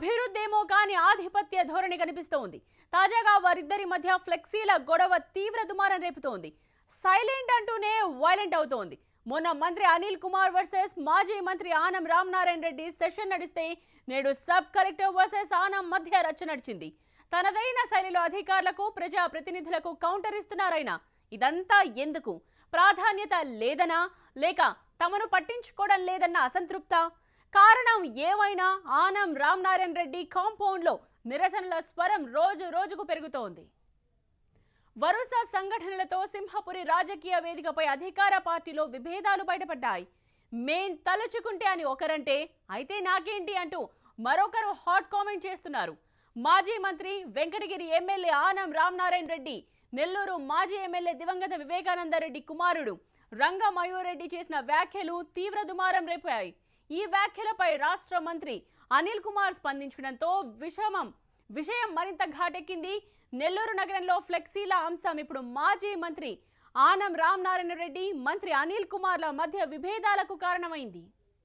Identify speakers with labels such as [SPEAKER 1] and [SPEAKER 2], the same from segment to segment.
[SPEAKER 1] అభివృద్ధేమో కానీ ఆధిపత్య ధోరణి కనిపిస్తోంది తాజాగా వారిద్దరి మధ్య ఫ్లెక్సీల గొడవ తీవ్ర దుమారం రేపుతోంది సైలెంట్ అంటూనే వైలెంట్ అవుతోంది మొన్న మంత్రి అనిల్ కుమార్ వర్సెస్ మాజీ మంత్రి ఆనం రామనారాయణ రెడ్డి సెషన్ నడిస్తే నేడు సబ్ కలెక్టర్ వర్సెస్ ఆనం మధ్య రచ్చ నడిచింది తనదైన శైలిలో అధికారులకు ప్రజా ప్రతినిధులకు కౌంటర్ ఇస్తున్నారైనా ఇదంతా ఎందుకు ప్రాధాన్యత లేదనా లేక తమను పట్టించుకోవడం లేదన్న అసంతృప్త కారణం ఏమైనా ఆనం రామనారాయణ రెడ్డి కాంపౌండ్లో నిరసనల స్వరం రోజు రోజుకు పెరుగుతోంది వరుస సంఘటనలతో సింహపురి రాజకీయ వేదికపై అధికార పార్టీలో విభేదాలు బయటపడ్డాయి మేం తలుచుకుంటే అని ఒకరంటే అయితే నాకేంటి అంటూ మరొకరు హాట్ కామెంట్ చేస్తున్నారు మాజీ మంత్రి వెంకటగిరి ఎమ్మెల్యే ఆనం రామనారాయణ రెడ్డి నెల్లూరు మాజీ ఎమ్మెల్యే దివంగత వివేకానందరెడ్డి కుమారుడు రంగ మయూరెడ్డి చేసిన వ్యాఖ్యలు తీవ్ర దుమారం రేపాయి ఈ వ్యాఖ్యలపై రాష్ట్ర మంత్రి అనిల్ కుమార్ స్పందించడంతో విషమం విషయం మరింత ఘాటెక్కింది నెల్లూరు నగరంలో ఫ్లెక్సీల అంశం ఇప్పుడు మాజీ మంత్రి ఆనం రామనారాయణ రెడ్డి మంత్రి అనిల్ కుమార్ల మధ్య విభేదాలకు కారణమైంది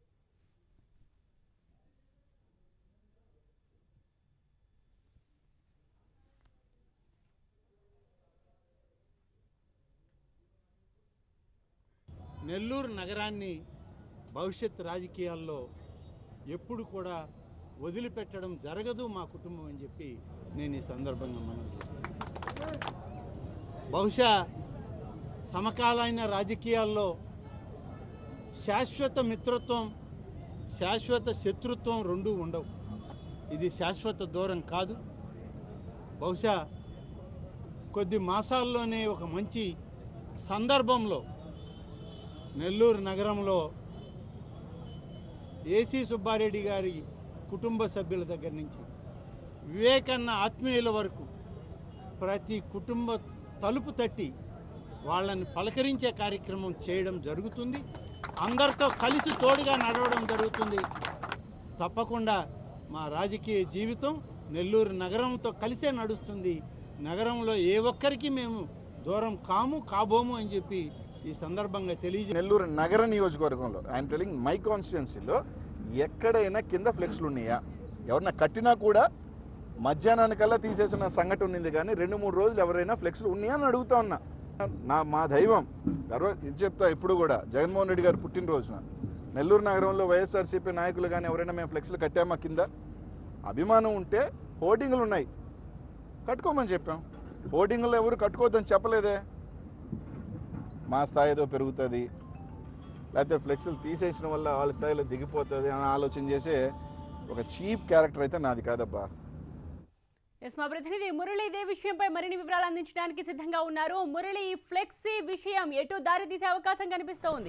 [SPEAKER 2] నెల్లూరు నగరాన్ని భవిష్యత్ రాజకీయాల్లో ఎప్పుడు కూడా వదిలిపెట్టడం జరగదు మా కుటుంబం అని చెప్పి నేను ఈ సందర్భంగా మనం చేస్తున్నాను బహుశా సమకాలీన రాజకీయాల్లో శాశ్వత మిత్రత్వం శాశ్వత శత్రుత్వం రెండూ ఉండవు ఇది శాశ్వత దూరం కాదు బహుశా కొద్ది మాసాల్లోనే ఒక మంచి సందర్భంలో నెల్లూరు నగరంలో ఏసీ సుబ్బారెడ్డి గారి కుటుంబ సభ్యుల దగ్గర నుంచి వివేకన్న ఆత్మీయుల వరకు ప్రతి కుటుంబ తలుపు తట్టి వాళ్ళని పలకరించే కార్యక్రమం చేయడం జరుగుతుంది అందరితో కలిసి తోడుగా నడవడం జరుగుతుంది తప్పకుండా మా రాజకీయ జీవితం నెల్లూరు నగరంతో కలిసే నడుస్తుంది నగరంలో ఏ ఒక్కరికి మేము దూరం కాము కాబోము అని చెప్పి ఈ సందర్భంగా తెలియజే
[SPEAKER 3] నెల్లూరు నగర నియోజకవర్గంలో ఐఎమ్ టెలింగ్ మై కాన్స్టిట్యున్సీలో ఎక్కడైనా కింద ఫ్లెక్స్లు ఉన్నాయా ఎవరన్నా కట్టినా కూడా మధ్యాహ్నానికల్లా తీసేసిన సంఘటన ఉంది కానీ రెండు మూడు రోజులు ఎవరైనా ఫ్లెక్స్లు ఉన్నాయా అని అడుగుతా ఉన్నా నా మా దైవం గర్వ ఇది చెప్తా ఇప్పుడు కూడా జగన్మోహన్ రెడ్డి గారు పుట్టినరోజున నెల్లూరు నగరంలో వైఎస్ఆర్సీపీ నాయకులు కానీ ఎవరైనా మేము ఫ్లెక్స్లు కట్టామా కింద అభిమానం ఉంటే హోర్డింగ్లు ఉన్నాయి కట్టుకోమని చెప్పాం హోర్డింగ్లు ఎవరు కట్టుకోవద్దని చెప్పలేదే మా స్థాయి ఏదో పెరుగుతుంది లేకపోతే ఫ్లెక్స్లు తీసేసిన వల్ల వాళ్ళ స్థాయిలో దిగిపోతుంది అని ఆలోచన చేసే ఒక చీప్ క్యారెక్టర్ అయితే నాది కాదబ్బా
[SPEAKER 1] ఎస్ మా ప్రతినిధి మురళి ఇదే విషయంపై మరిన్ని వివరాలు అందించడానికి సిద్ధంగా ఉన్నారు మురళి ఈ ఫ్లెక్సీ విషయం ఎటు దారి తీసే అవకాశం కనిపిస్తోంది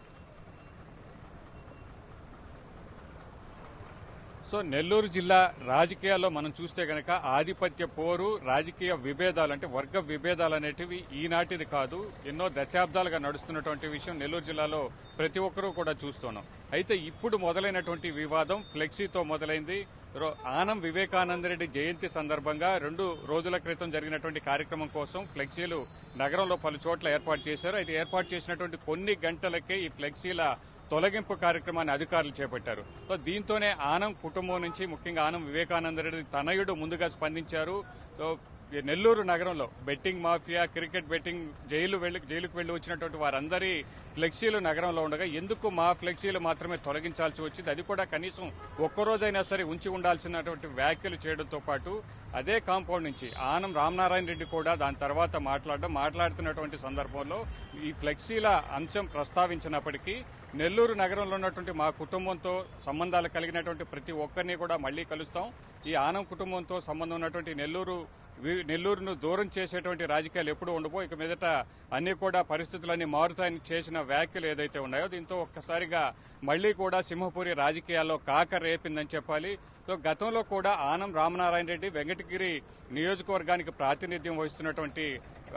[SPEAKER 4] సో నెల్లూరు జిల్లా రాజకీయాల్లో మనం చూస్తే గనక ఆధిపత్య పోరు రాజకీయ విభేదాలు అంటే వర్గ విభేదాలు అనేటివి ఈనాటిది కాదు ఎన్నో దశాబ్దాలుగా నడుస్తున్నటువంటి విషయం నెల్లూరు జిల్లాలో ప్రతి ఒక్కరూ కూడా చూస్తున్నాం అయితే ఇప్పుడు మొదలైనటువంటి వివాదం ఫ్లెక్సీతో మొదలైంది రో- ఆనం వివేకానందరెడ్డి జయంతి సందర్భంగా రెండు రోజుల క్రితం జరిగినటువంటి కార్యక్రమం కోసం ఫ్లెక్సీలు నగరంలో పలు చోట్ల ఏర్పాటు చేశారు అయితే ఏర్పాటు చేసినటువంటి కొన్ని గంటలకే ఈ ఫ్లెక్సీల తొలగింపు కార్యక్రమాన్ని అధికారులు చేపట్టారు సో దీంతోనే ఆనం కుటుంబం నుంచి ముఖ్యంగా ఆనం వివేకానందరెడ్డి తనయుడు ముందుగా స్పందించారు సో ఈ నెల్లూరు నగరంలో betting mafia cricket betting jail వెళ్లి జైలుకు వెళ్లి వచ్చినటువంటి వారందరి ఫ్లెక్సీలు నగరంలో ఉండగా ఎందుకు మా ఫ్లెక్సీలు మాత్రమే తొలగించాల్సి వచ్చింది అది కూడా కనీసం ఒక్కరోజైనా సరే ఉంచి ఉండాల్సినటువంటి వ్యాఖ్యలు చేయడంతో పాటు అదే కాంపౌండ్ నుంచి ఆనం రామనారాయణ రెడ్డి కూడా దాని తర్వాత మాట్లాడడం మాట్లాడుతున్నటువంటి సందర్భంలో ఈ ఫ్లెక్సీల అంశం ప్రస్తావించినప్పటికీ నెల్లూరు నగరంలో ఉన్నటువంటి మా కుటుంబంతో సంబంధాలు కలిగినటువంటి ప్రతి ఒక్కరిని కూడా మళ్లీ కలుస్తాం ఈ ఆనం కుటుంబంతో సంబంధం ఉన్నటువంటి నెల్లూరు వి- నెల్లూరును దూరం చేసేటువంటి రాజకీయాలు ఎప్పుడు ఉండబో ఇక మీదట అన్ని కూడా పరిస్థితులన్నీ మారుతాయని చేసిన వ్యాఖ్యలు ఏదైతే ఉన్నాయో దీంతో ఒక్కసారిగా మళ్లీ కూడా సింహపురి రాజకీయాల్లో కాక రేపిందని చెప్పాలి సో గతంలో కూడా ఆనం రామనారాయణ రెడ్డి వెంకటగిరి నియోజకవర్గానికి ప్రాతినిధ్యం వహిస్తున్నటువంటి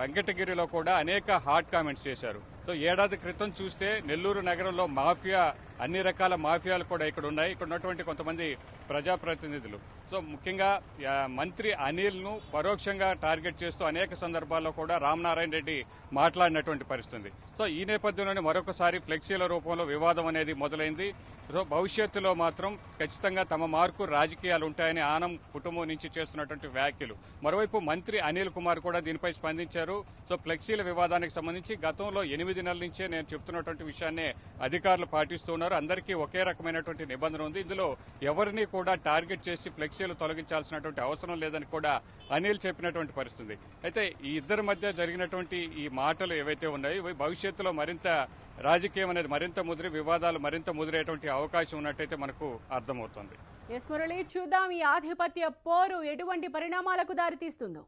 [SPEAKER 4] వెంకటగిరిలో కూడా అనేక హాట్ కామెంట్స్ చేశారు సో ఏడాది క్రితం చూస్తే నెల్లూరు నగరంలో మాఫియా అన్ని రకాల మాఫియాలు కూడా ఇక్కడ ఉన్నాయి ఇక్కడ ఉన్నటువంటి కొంతమంది ప్రజాప్రతినిధులు సో ముఖ్యంగా ఆ, మంత్రి అనిల్ ను పరోక్షంగా టార్గెట్ చేస్తూ అనేక సందర్భాల్లో కూడా రామనారాయణ రెడ్డి మాట్లాడినటువంటి పరిస్థితి ఉంది. సో ఈ నేపథ్యంలోనే మరొకసారి ఫ్లెక్సీల రూపంలో వివాదం అనేది మొదలైంది సో భవిష్యత్తులో మాత్రం ఖచ్చితంగా తమ మార్కు రాజకీయాలు ఉంటాయని ఆనం కుటుంబం నుంచి చేస్తున్నటువంటి వ్యాఖ్యలు మరోవైపు మంత్రి అనిల్ కుమార్ కూడా దీనిపై స్పందించారు సో ఫ్లెక్సీల వివాదానికి సంబంధించి గతంలో ఎనిమిది నెలల నుంచే నేను చెప్తున్నటువంటి విషయాన్ని అధికారులు పాటిస్తున్నారు అందరికీ ఒకే రకమైనటువంటి నిబంధన ఉంది ఇందులో ఎవరిని కూడా టార్గెట్ చేసి ఫ్లెక్సీలు తొలగించాల్సినటువంటి అవసరం లేదని కూడా అనిల్ చెప్పినటువంటి పరిస్థితి అయితే ఈ ఇద్దరి మధ్య జరిగినటువంటి ఈ మాటలు ఏవైతే ఉన్నాయో ఇవి భవిష్యత్తులో మరింత రాజకీయం అనేది మరింత ముదిరి వివాదాలు మరింత ముదిరేటువంటి అవకాశం ఉన్నట్టయితే మనకు అర్థమవుతుంది
[SPEAKER 1] ఎస్ మురళి చూద్దాం ఈ ఆధిపత్య పోరు ఎటువంటి పరిణామాలకు దారితీస్తుందో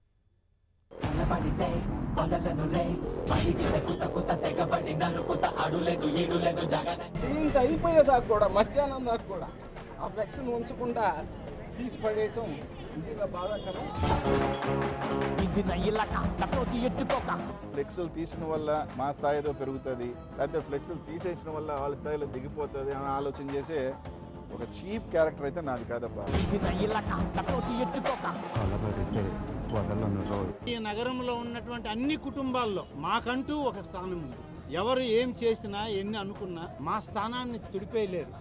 [SPEAKER 5] ఇంత అయిపోయేదాకా కూడా మధ్యాహ్నం దాకా కూడా ఆ ఫ్లెక్స్ను ఉంచకుండా తీసి పడేయటం నిజంగా బాధాకరం
[SPEAKER 3] ఫ్లెక్సులు తీసిన వల్ల మా స్థాయిలో పెరుగుతుంది లేకపోతే ఫ్లెక్సులు తీసేసిన వల్ల వాళ్ళ స్థాయిలో దిగిపోతుంది అని ఆలోచన చేసే ఒక చీప్ క్యారెక్టర్ అయితే నాది కాదబ్బా
[SPEAKER 6] కలబడితే వదలను రోజు
[SPEAKER 2] ఈ నగరంలో ఉన్నటువంటి అన్ని కుటుంబాల్లో మాకంటూ ఒక స్థానం ఉంది ఎవరు ఏం చేసినా ఎన్ని అనుకున్నా మా స్థానాన్ని తుడిపేయలేరు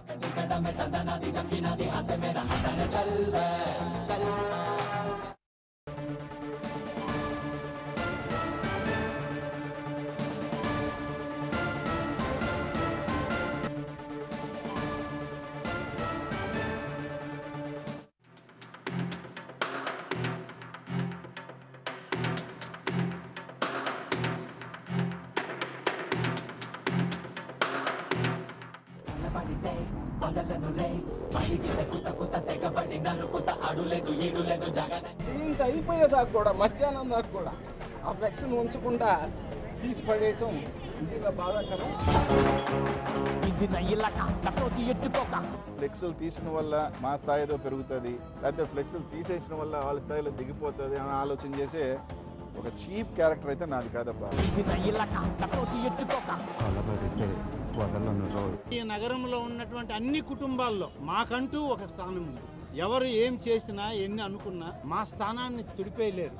[SPEAKER 5] ఇంత అయిపోయేదాకా కూడా మధ్యాహ్నం దాకా కూడా ఆ ఫ్లెక్స్ను ఉంచకుండా తీసి పడేయటం నిజంగా బాధాకరం
[SPEAKER 3] ఫ్లెక్సులు తీసిన వల్ల మా స్థాయిలో పెరుగుతుంది లేకపోతే ఫ్లెక్సులు తీసేసిన వల్ల వాళ్ళ స్థాయిలో దిగిపోతుంది అని ఆలోచన చేసే ఒక చీప్ క్యారెక్టర్ అయితే నాది కాదబ్బా
[SPEAKER 6] కలబడితే వదలను రోజు
[SPEAKER 2] ఈ నగరంలో ఉన్నటువంటి అన్ని కుటుంబాల్లో మాకంటూ ఒక స్థానం ఉంది ఎవరు ఏం చేసినా ఎన్ని అనుకున్నా మా స్థానాన్ని తుడిపేయలేరు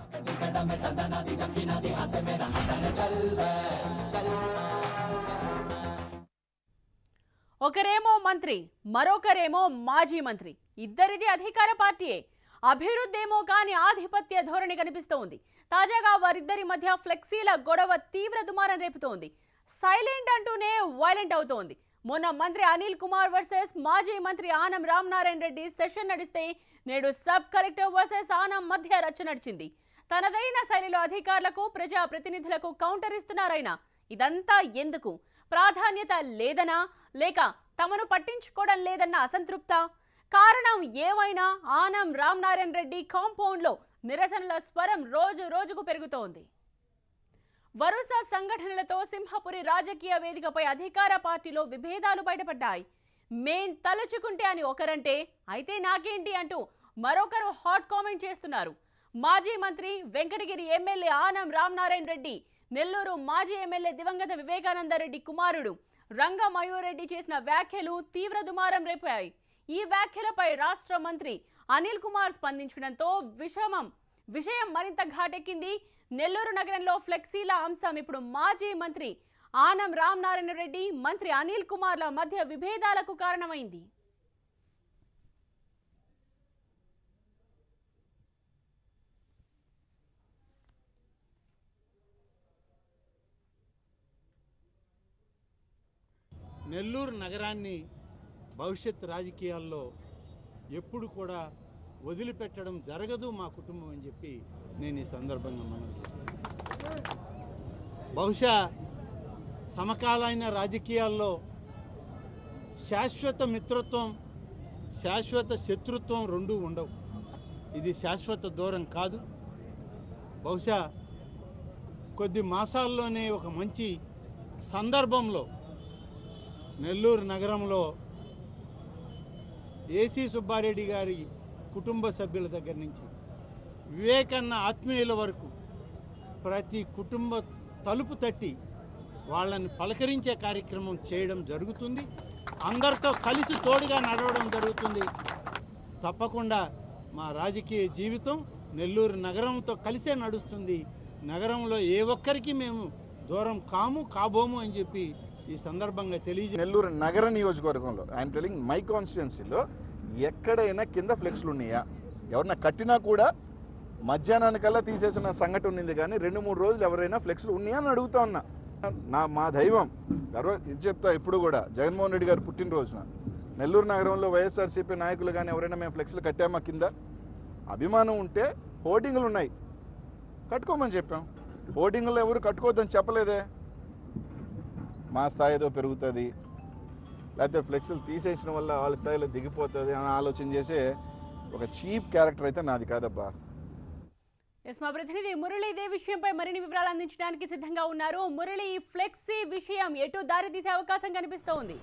[SPEAKER 1] ఒకరేమో మంత్రి మరొకరేమో మాజీ మంత్రి ఇద్దరిది అధికార పార్టీయే అభివృద్ధి ఏమో కానీ ఆధిపత్య ధోరణి కనిపిస్తోంది తాజాగా వారిద్దరి మధ్య ఫ్లెక్సీల గొడవ తీవ్ర దుమారం రేపుతోంది సైలెంట్ అంటూనే వైలెంట్ అవుతోంది మొన్న మంత్రి అనిల్ కుమార్ వర్సెస్ మాజీ మంత్రి ఆనం రామనారాయణ రెడ్డి సెషన్ నడిస్తే నేడు సబ్ కలెక్టర్ వర్సెస్ ఆనం మధ్య రచ్చ నడిచింది తనదైన శైలిలో అధికారులకు ప్రజా ప్రతినిధులకు కౌంటర్ ఇస్తున్నారైనా ఇదంతా ఎందుకు ప్రాధాన్యత లేదనా లేక తమను పట్టించుకోవడం లేదన్న అసంతృప్త కారణం ఏమైనా ఆనం రామనారాయణ రెడ్డి కాంపౌండ్లో నిరసనల స్వరం రోజు రోజుకు పెరుగుతోంది వరుస సంఘటనలతో సింహపురి రాజకీయ వేదికపై అధికార పార్టీలో విభేదాలు బయటపడ్డాయి మేం తలుచుకుంటే అని ఒకరంటే అయితే నాకేంటి అంటూ మరొకరు హాట్ కామెంట్ చేస్తున్నారు మాజీ మంత్రి వెంకటగిరి ఎమ్మెల్యే ఆనం రామనారాయణ రెడ్డి నెల్లూరు మాజీ ఎమ్మెల్యే దివంగత వివేకానందరెడ్డి కుమారుడు రంగ మయూరెడ్డి చేసిన వ్యాఖ్యలు తీవ్ర దుమారం రేపాయి ఈ వ్యాఖ్యలపై రాష్ట్ర మంత్రి అనిల్ కుమార్ స్పందించడంతో విషమం విషయం మరింత ఘాటెక్కింది నెల్లూరు నగరంలో ఫ్లెక్సీల అంశం ఇప్పుడు మాజీ మంత్రి ఆనం రామనారాయణ రెడ్డి మంత్రి అనిల్ కుమార్ల మధ్య విభేదాలకు కారణమైంది
[SPEAKER 2] నెల్లూరు నగరాన్ని భవిష్యత్ రాజకీయాల్లో ఎప్పుడు కూడా వదిలిపెట్టడం జరగదు మా కుటుంబం అని చెప్పి నేను ఈ సందర్భంగా మనం చేస్తున్నాను బహుశా సమకాలీన రాజకీయాల్లో శాశ్వత మిత్రత్వం శాశ్వత శత్రుత్వం రెండూ ఉండవు ఇది శాశ్వత దూరం కాదు బహుశా కొద్ది మాసాల్లోనే ఒక మంచి సందర్భంలో నెల్లూరు నగరంలో ఏసీ సుబ్బారెడ్డి గారి కుటుంబ సభ్యుల దగ్గర నుంచి వివేకన్న ఆత్మీయుల వరకు ప్రతి కుటుంబ తలుపు తట్టి వాళ్ళని పలకరించే కార్యక్రమం చేయడం జరుగుతుంది అందరితో కలిసి తోడుగా నడవడం జరుగుతుంది తప్పకుండా మా రాజకీయ జీవితం నెల్లూరు నగరంతో కలిసే నడుస్తుంది నగరంలో ఏ ఒక్కరికి మేము దూరం కాము కాబోము అని చెప్పి ఈ సందర్భంగా తెలియజే
[SPEAKER 3] నెల్లూరు నగర నియోజకవర్గంలో ఐఎమ్ టెలింగ్ మై కాన్స్టిట్యున్సీలో ఎక్కడైనా కింద ఫ్లెక్స్లు ఉన్నాయా ఎవరన్నా కట్టినా కూడా మధ్యాహ్నానికల్లా తీసేసిన సంఘటన ఉంది కానీ రెండు మూడు రోజులు ఎవరైనా ఫ్లెక్స్లు ఉన్నాయా అని అడుగుతా ఉన్నా నా మా దైవం గర్వ ఇది చెప్తా ఇప్పుడు కూడా జగన్మోహన్ రెడ్డి గారు పుట్టినరోజున నెల్లూరు నగరంలో వైఎస్ఆర్సీపీ నాయకులు కానీ ఎవరైనా మేము ఫ్లెక్స్లు కట్టామా కింద అభిమానం ఉంటే హోర్డింగ్లు ఉన్నాయి కట్టుకోమని చెప్పాం హోర్డింగ్లు ఎవరు కట్టుకోవద్దని చెప్పలేదే మా స్థాయి ఏదో పెరుగుతుంది లేకపోతే ఫ్లెక్స్లు తీసేసిన వల్ల వాళ్ళ స్థాయిలో దిగిపోతుంది అని ఆలోచన చేసే ఒక చీప్ క్యారెక్టర్ అయితే నాది కాదబ్బా
[SPEAKER 1] ఎస్ మా ప్రతినిధి మురళి ఇదే విషయంపై మరిన్ని వివరాలు అందించడానికి సిద్ధంగా ఉన్నారు మురళి ఈ ఫ్లెక్సీ విషయం ఎటు దారి తీసే అవకాశం కనిపిస్తోంది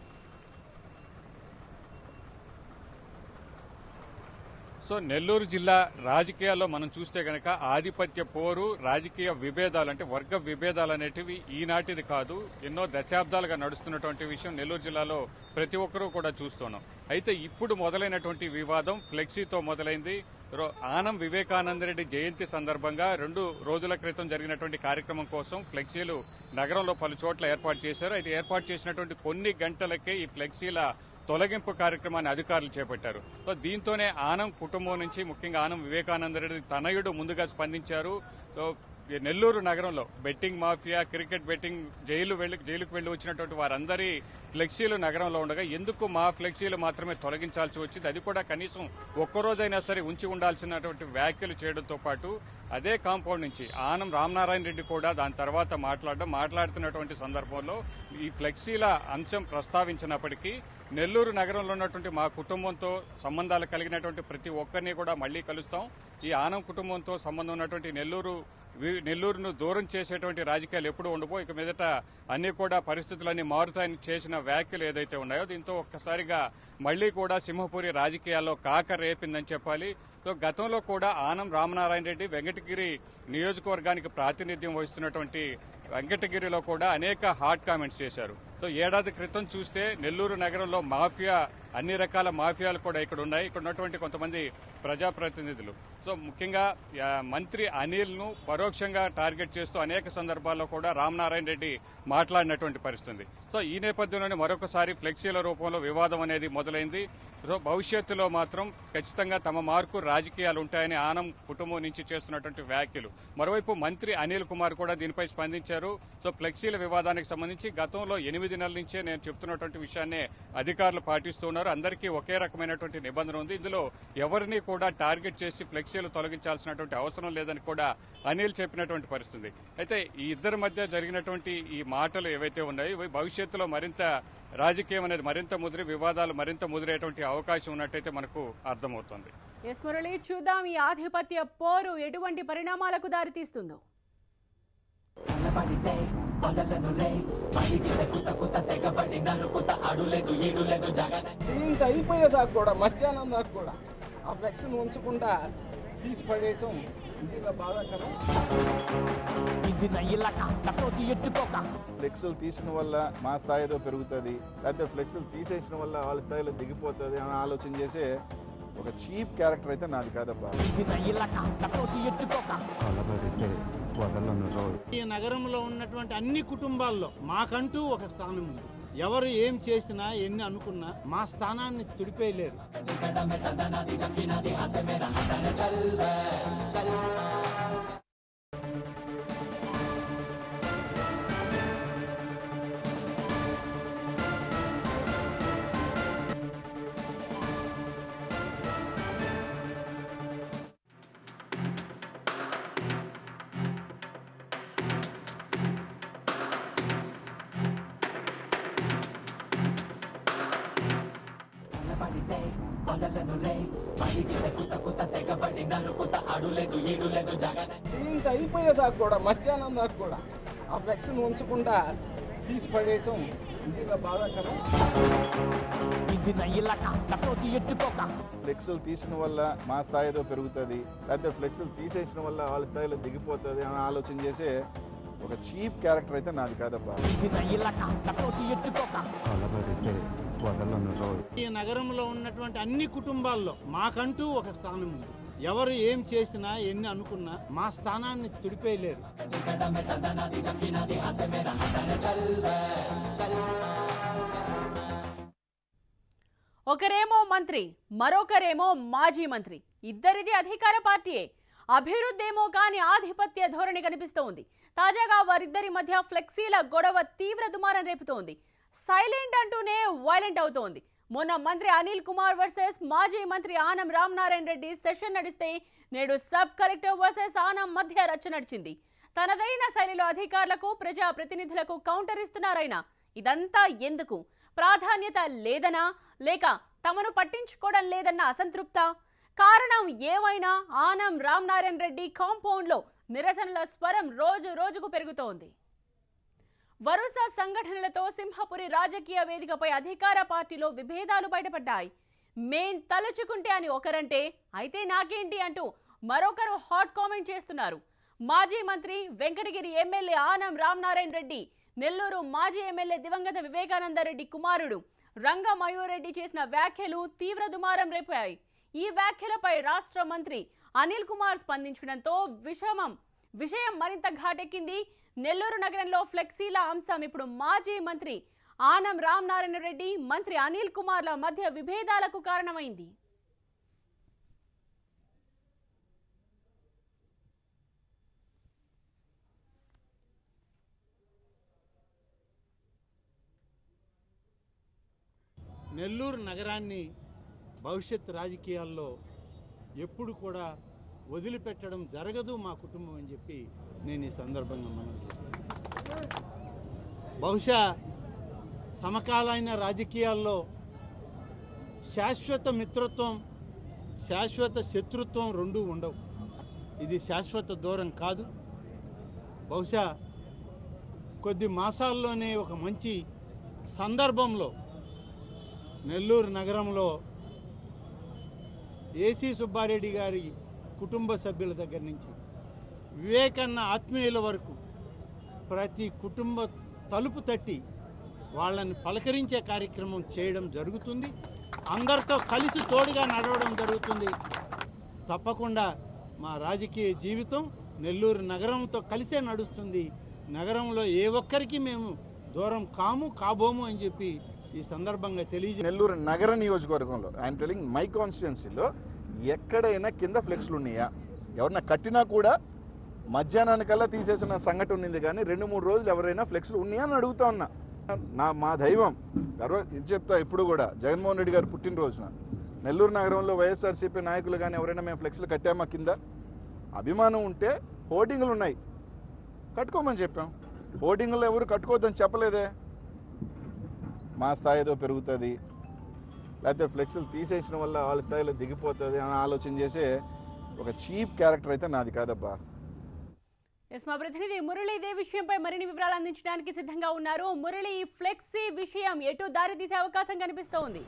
[SPEAKER 4] సో నెల్లూరు జిల్లా రాజకీయాల్లో మనం చూస్తే గనక ఆధిపత్య పోరు రాజకీయ విభేదాలు అంటే వర్గ విభేదాలు అనేటివి ఈనాటిది కాదు ఎన్నో దశాబ్దాలుగా నడుస్తున్నటువంటి విషయం నెల్లూరు జిల్లాలో ప్రతి ఒక్కరూ కూడా చూస్తున్నాం అయితే ఇప్పుడు మొదలైనటువంటి వివాదం ఫ్లెక్సీతో మొదలైంది రో- ఆనం వివేకానంద రెడ్డి జయంతి సందర్భంగా రెండు రోజుల క్రితం జరిగినటువంటి కార్యక్రమం కోసం ఫ్లెక్సీలు నగరంలో పలు చోట్ల ఏర్పాటు చేశారు అయితే ఏర్పాటు చేసినటువంటి కొన్ని గంటలకే ఈ ఫ్లెక్సీల తొలగింపు కార్యక్రమాన్ని అధికారులు చేపట్టారు సో దీంతోనే ఆనం కుటుంబం నుంచి ముఖ్యంగా ఆనం వివేకానంద రెడ్డి తనయుడు ముందుగా స్పందించారు సో ఈ నెల్లూరు నగరంలో betting mafia cricket betting jail వెళ్లి జైలుకు వెళ్లి వచ్చినటువంటి వారందరి ఫ్లెక్సీలు నగరంలో ఉండగా ఎందుకు మా ఫ్లెక్సీలు మాత్రమే తొలగించాల్సి వచ్చింది అది కూడా కనీసం ఒక్కరోజైనా సరే ఉంచి ఉండాల్సినటువంటి వ్యాఖ్యలు చేయడంతో పాటు అదే కాంపౌండ్ నుంచి ఆనం రామనారాయణ రెడ్డి కూడా దాని తర్వాత మాట్లాడడం మాట్లాడుతున్నటువంటి సందర్భంలో ఈ ఫ్లెక్సీల అంశం ప్రస్తావించినప్పటికీ నెల్లూరు నగరంలో ఉన్నటువంటి మా కుటుంబంతో సంబంధాలు కలిగినటువంటి ప్రతి ఒక్కరిని కూడా మళ్లీ కలుస్తాం ఈ ఆనం కుటుంబంతో సంబంధం ఉన్నటువంటి నెల్లూరు వి- నెల్లూరును దూరం చేసేటువంటి రాజకీయాలు ఎప్పుడు ఉండబో ఇక మీదట అన్ని కూడా పరిస్థితులన్నీ మారుతాయని చేసిన వ్యాఖ్యలు ఏదైతే ఉన్నాయో దీంతో ఒక్కసారిగా మళ్లీ కూడా సింహపురి రాజకీయాల్లో కాక రేపిందని చెప్పాలి సో గతంలో కూడా ఆనం రామనారాయణ రెడ్డి వెంకటగిరి నియోజకవర్గానికి ప్రాతినిధ్యం వహిస్తున్నటువంటి వెంకటగిరిలో కూడా అనేక హాట్ కామెంట్స్ చేశారు సో ఏడాది క్రితం చూస్తే నెల్లూరు నగరంలో మాఫియా అన్ని రకాల మాఫియాలు కూడా ఇక్కడ ఉన్నాయి ఇక్కడ ఉన్నటువంటి కొంతమంది ప్రజాప్రతినిధులు సో ముఖ్యంగా ఆ, మంత్రి అనిల్ ను పరోక్షంగా టార్గెట్ చేస్తూ అనేక సందర్భాల్లో కూడా రామనారాయణ రెడ్డి మాట్లాడినటువంటి పరిస్థితి సో ఈ నేపథ్యంలోనే మరొకసారి ఫ్లెక్సీల రూపంలో వివాదం అనేది మొదలైంది సో భవిష్యత్తులో మాత్రం ఖచ్చితంగా తమ మార్కు రాజకీయాలు ఉంటాయని ఆనం కుటుంబం నుంచి చేస్తున్నటువంటి వ్యాఖ్యలు మరోవైపు మంత్రి అనిల్ కుమార్ కూడా దీనిపై స్పందించారు సో ఫ్లెక్సీల వివాదానికి సంబంధించి గతంలో ఎనిమిది నెలల నుంచే నేను చెప్తున్నటువంటి విషయాన్నే అధికారులు పాటిస్తున్నారు అందరికీ ఒకే రకమైనటువంటి నిబంధన ఉంది ఇందులో ఎవరిని కూడా టార్గెట్ చేసి ఫ్లెక్సీలు తొలగించాల్సినటువంటి అవసరం లేదని కూడా అనిల్ చెప్పినటువంటి పరిస్థితి అయితే ఈ ఇద్దరి మధ్య జరిగినటువంటి ఈ మాటలు ఏవైతే ఉన్నాయో ఇవి భవిష్యత్తులో మరింత రాజకీయం అనేది మరింత ముదిరి వివాదాలు మరింత ముదిరేటువంటి అవకాశం ఉన్నట్టయితే మనకు అర్థమవుతుంది
[SPEAKER 1] ఎస్ మురళి చూద్దాం ఈ ఆధిపత్య పోరు ఎటువంటి పరిణామాలకు దారితీస్తుందో
[SPEAKER 5] చేయింత అయిపోయేదాకా కూడా మధ్యాహ్నం దాకా కూడా ఆ ఫ్లెక్స్ను ఉంచకుండా తీసి పడేయటం నిజంగా బాధాకరం
[SPEAKER 3] ఫ్లెక్స్లు తీసిన వల్ల మా స్థాయి ఏదో పెరుగుతుంది లేకపోతే ఫ్లెక్స్లు తీసేసిన వల్ల వాళ్ళ స్థాయిలో దిగిపోతుంది అని ఆలోచన చేసే ఒక చీప్ క్యారెక్టర్ అయితే నాది కాదబ్బా
[SPEAKER 6] కలబడితే వదలను రోయ్
[SPEAKER 2] ఈ నగరంలో ఉన్నటువంటి అన్ని కుటుంబాల్లో మాకంటూ ఒక స్థానం ఉంది ఎవరు ఏం చేసినా ఎన్ని అనుకున్నా మా స్థానాన్ని తుడిపేయలేరు
[SPEAKER 5] చేయింత అయిపోయేదాకా కూడా మధ్యాహ్నం దాకా కూడా ఆ ఫ్లెక్స్ను ఉంచకుండా తీసి పడేయటం నిజంగా బాధాకరం
[SPEAKER 3] ఫ్లెక్స్లు తీసిన వల్ల మా స్థాయి ఏదో పెరుగుతుంది లేకపోతే ఫ్లెక్స్లు తీసేసిన వల్ల వాళ్ళ స్థాయిలో దిగిపోతుంది అని ఆలోచన చేసే ఒక చీప్ క్యారెక్టర్ అయితే నాది కాదబ్బా
[SPEAKER 6] అలబడితే వదలను రోయ్
[SPEAKER 2] ఈ నగరంలో ఉన్నటువంటి అన్ని కుటుంబాల్లో మాకంటూ ఒక స్థానం ఉంది ఎవరు ఏం చేసినా ఎన్ని అనుకున్నా మా స్థానాన్ని తుడిపేయలేరు
[SPEAKER 1] ఒకరేమో మంత్రి మరొకరేమో మాజీ మంత్రి ఇద్దరిది అధికార పార్టీయే అభివృద్ధేమో కానీ ఆధిపత్య ధోరణి కనిపిస్తోంది తాజాగా వారిద్దరి మధ్య ఫ్లెక్సీల గొడవ తీవ్ర దుమారం రేపుతోంది సైలెంట్ అంటూనే వైలెంట్ అవుతోంది మొన్న మంత్రి అనిల్ కుమార్ వర్సెస్ మాజీ మంత్రి ఆనం రామనారాయణ రెడ్డి సెషన్ నడిస్తే నేడు సబ్ కలెక్టర్ వర్సెస్ ఆనం మధ్య రచ్చ నడిచింది తనదైన శైలిలో అధికారులకు ప్రజా ప్రతినిధులకు కౌంటర్ ఇస్తున్నారాయన ఇదంతా ఎందుకు ప్రాధాన్యత లేదనా లేక తమను పట్టించుకోవడం లేదన్న అసంతృప్త కారణం ఏమైనా ఆనం రామనారాయణ రెడ్డి కాంపౌండ్లో నిరసనల స్వరం రోజు రోజుకు పెరుగుతోంది వరుస సంఘటనలతో సింహపురి రాజకీయ వేదికపై అధికార పార్టీలో విభేదాలు బయటపడ్డాయి మేం తలుచుకుంటే అని ఒకరంటే అయితే నాకేంటి అంటూ మరొకరు హాట్ కామెంట్ చేస్తున్నారు మాజీ మంత్రి వెంకటగిరి ఎమ్మెల్యే ఆనం రామనారాయణ రెడ్డి నెల్లూరు మాజీ ఎమ్మెల్యే దివంగత వివేకానందరెడ్డి కుమారుడు రంగ మయూరెడ్డి చేసిన వ్యాఖ్యలు తీవ్ర దుమారం రేపాయి ఈ వ్యాఖ్యలపై రాష్ట్ర మంత్రి అనిల్ కుమార్ స్పందించడంతో విషమం విషయం మరింత ఘాటెక్కింది నెల్లూరు నగరంలో ఫ్లెక్సీల అంశం ఇప్పుడు మాజీ మంత్రి ఆనం రామనారాయణ రెడ్డి మంత్రి అనిల్ కుమార్ల మధ్య విభేదాలకు కారణమైంది
[SPEAKER 2] నెల్లూరు నగరాన్ని భవిష్యత్ రాజకీయాల్లో ఎప్పుడు కూడా వదిలిపెట్టడం జరగదు మా కుటుంబం అని చెప్పి నేను ఈ సందర్భంగా మనం చేస్తున్నాను బహుశా సమకాలీన రాజకీయాల్లో శాశ్వత మిత్రత్వం శాశ్వత శత్రుత్వం రెండూ ఉండవు ఇది శాశ్వత దూరం కాదు బహుశా కొద్ది మాసాల్లోనే ఒక మంచి సందర్భంలో నెల్లూరు నగరంలో ఏసీ సుబ్బారెడ్డి గారి కుటుంబ సభ్యుల దగ్గర నుంచి వివేకన్న ఆత్మీయుల వరకు ప్రతి కుటుంబ తలుపు తట్టి వాళ్ళని పలకరించే కార్యక్రమం చేయడం జరుగుతుంది అందరితో కలిసి తోడుగా నడవడం జరుగుతుంది తప్పకుండా మా రాజకీయ జీవితం నెల్లూరు నగరంతో కలిసే నడుస్తుంది నగరంలో ఏ ఒక్కరికి మేము దూరం కాము కాబోము అని చెప్పి ఈ సందర్భంగా తెలియజే
[SPEAKER 3] నెల్లూరు నగర నియోజకవర్గంలో ఐఎమ్ టెలింగ్ మై కాన్స్టిట్యున్సీలో ఎక్కడైనా కింద ఫ్లెక్స్లు ఉన్నాయా ఎవరన్నా కట్టినా కూడా మధ్యాహ్నానికల్లా తీసేసిన సంఘటన ఉంది కానీ రెండు మూడు రోజులు ఎవరైనా ఫ్లెక్స్లు ఉన్నాయా అని అడుగుతా ఉన్నా నా మా దైవం గర్వ ఇది చెప్తా ఇప్పుడు కూడా జగన్మోహన్ రెడ్డి గారు పుట్టినరోజున నెల్లూరు నగరంలో వైఎస్ఆర్సీపీ నాయకులు కానీ ఎవరైనా మేము ఫ్లెక్స్లు కట్టామా కింద అభిమానం ఉంటే హోర్డింగ్లు ఉన్నాయి కట్టుకోమని చెప్పాం హోర్డింగ్లు ఎవరు కట్టుకోవద్దని చెప్పలేదే మా స్థాయి ఏదో పెరుగుతుంది లేకపోతే ఫ్లెక్స్లు తీసేసిన వల్ల వాళ్ళ స్థాయిలో దిగిపోతుంది అని ఆలోచన చేసే ఒక చీప్ క్యారెక్టర్ అయితే నాది కాదబ్బా
[SPEAKER 1] ఎస్ మా ప్రతినిధి మురళి ఇదే విషయంపై మరిన్ని వివరాలు అందించడానికి సిద్ధంగా ఉన్నారు మురళి ఈ ఫ్లెక్సీ విషయం ఎటు దారి తీసే అవకాశం కనిపిస్తోంది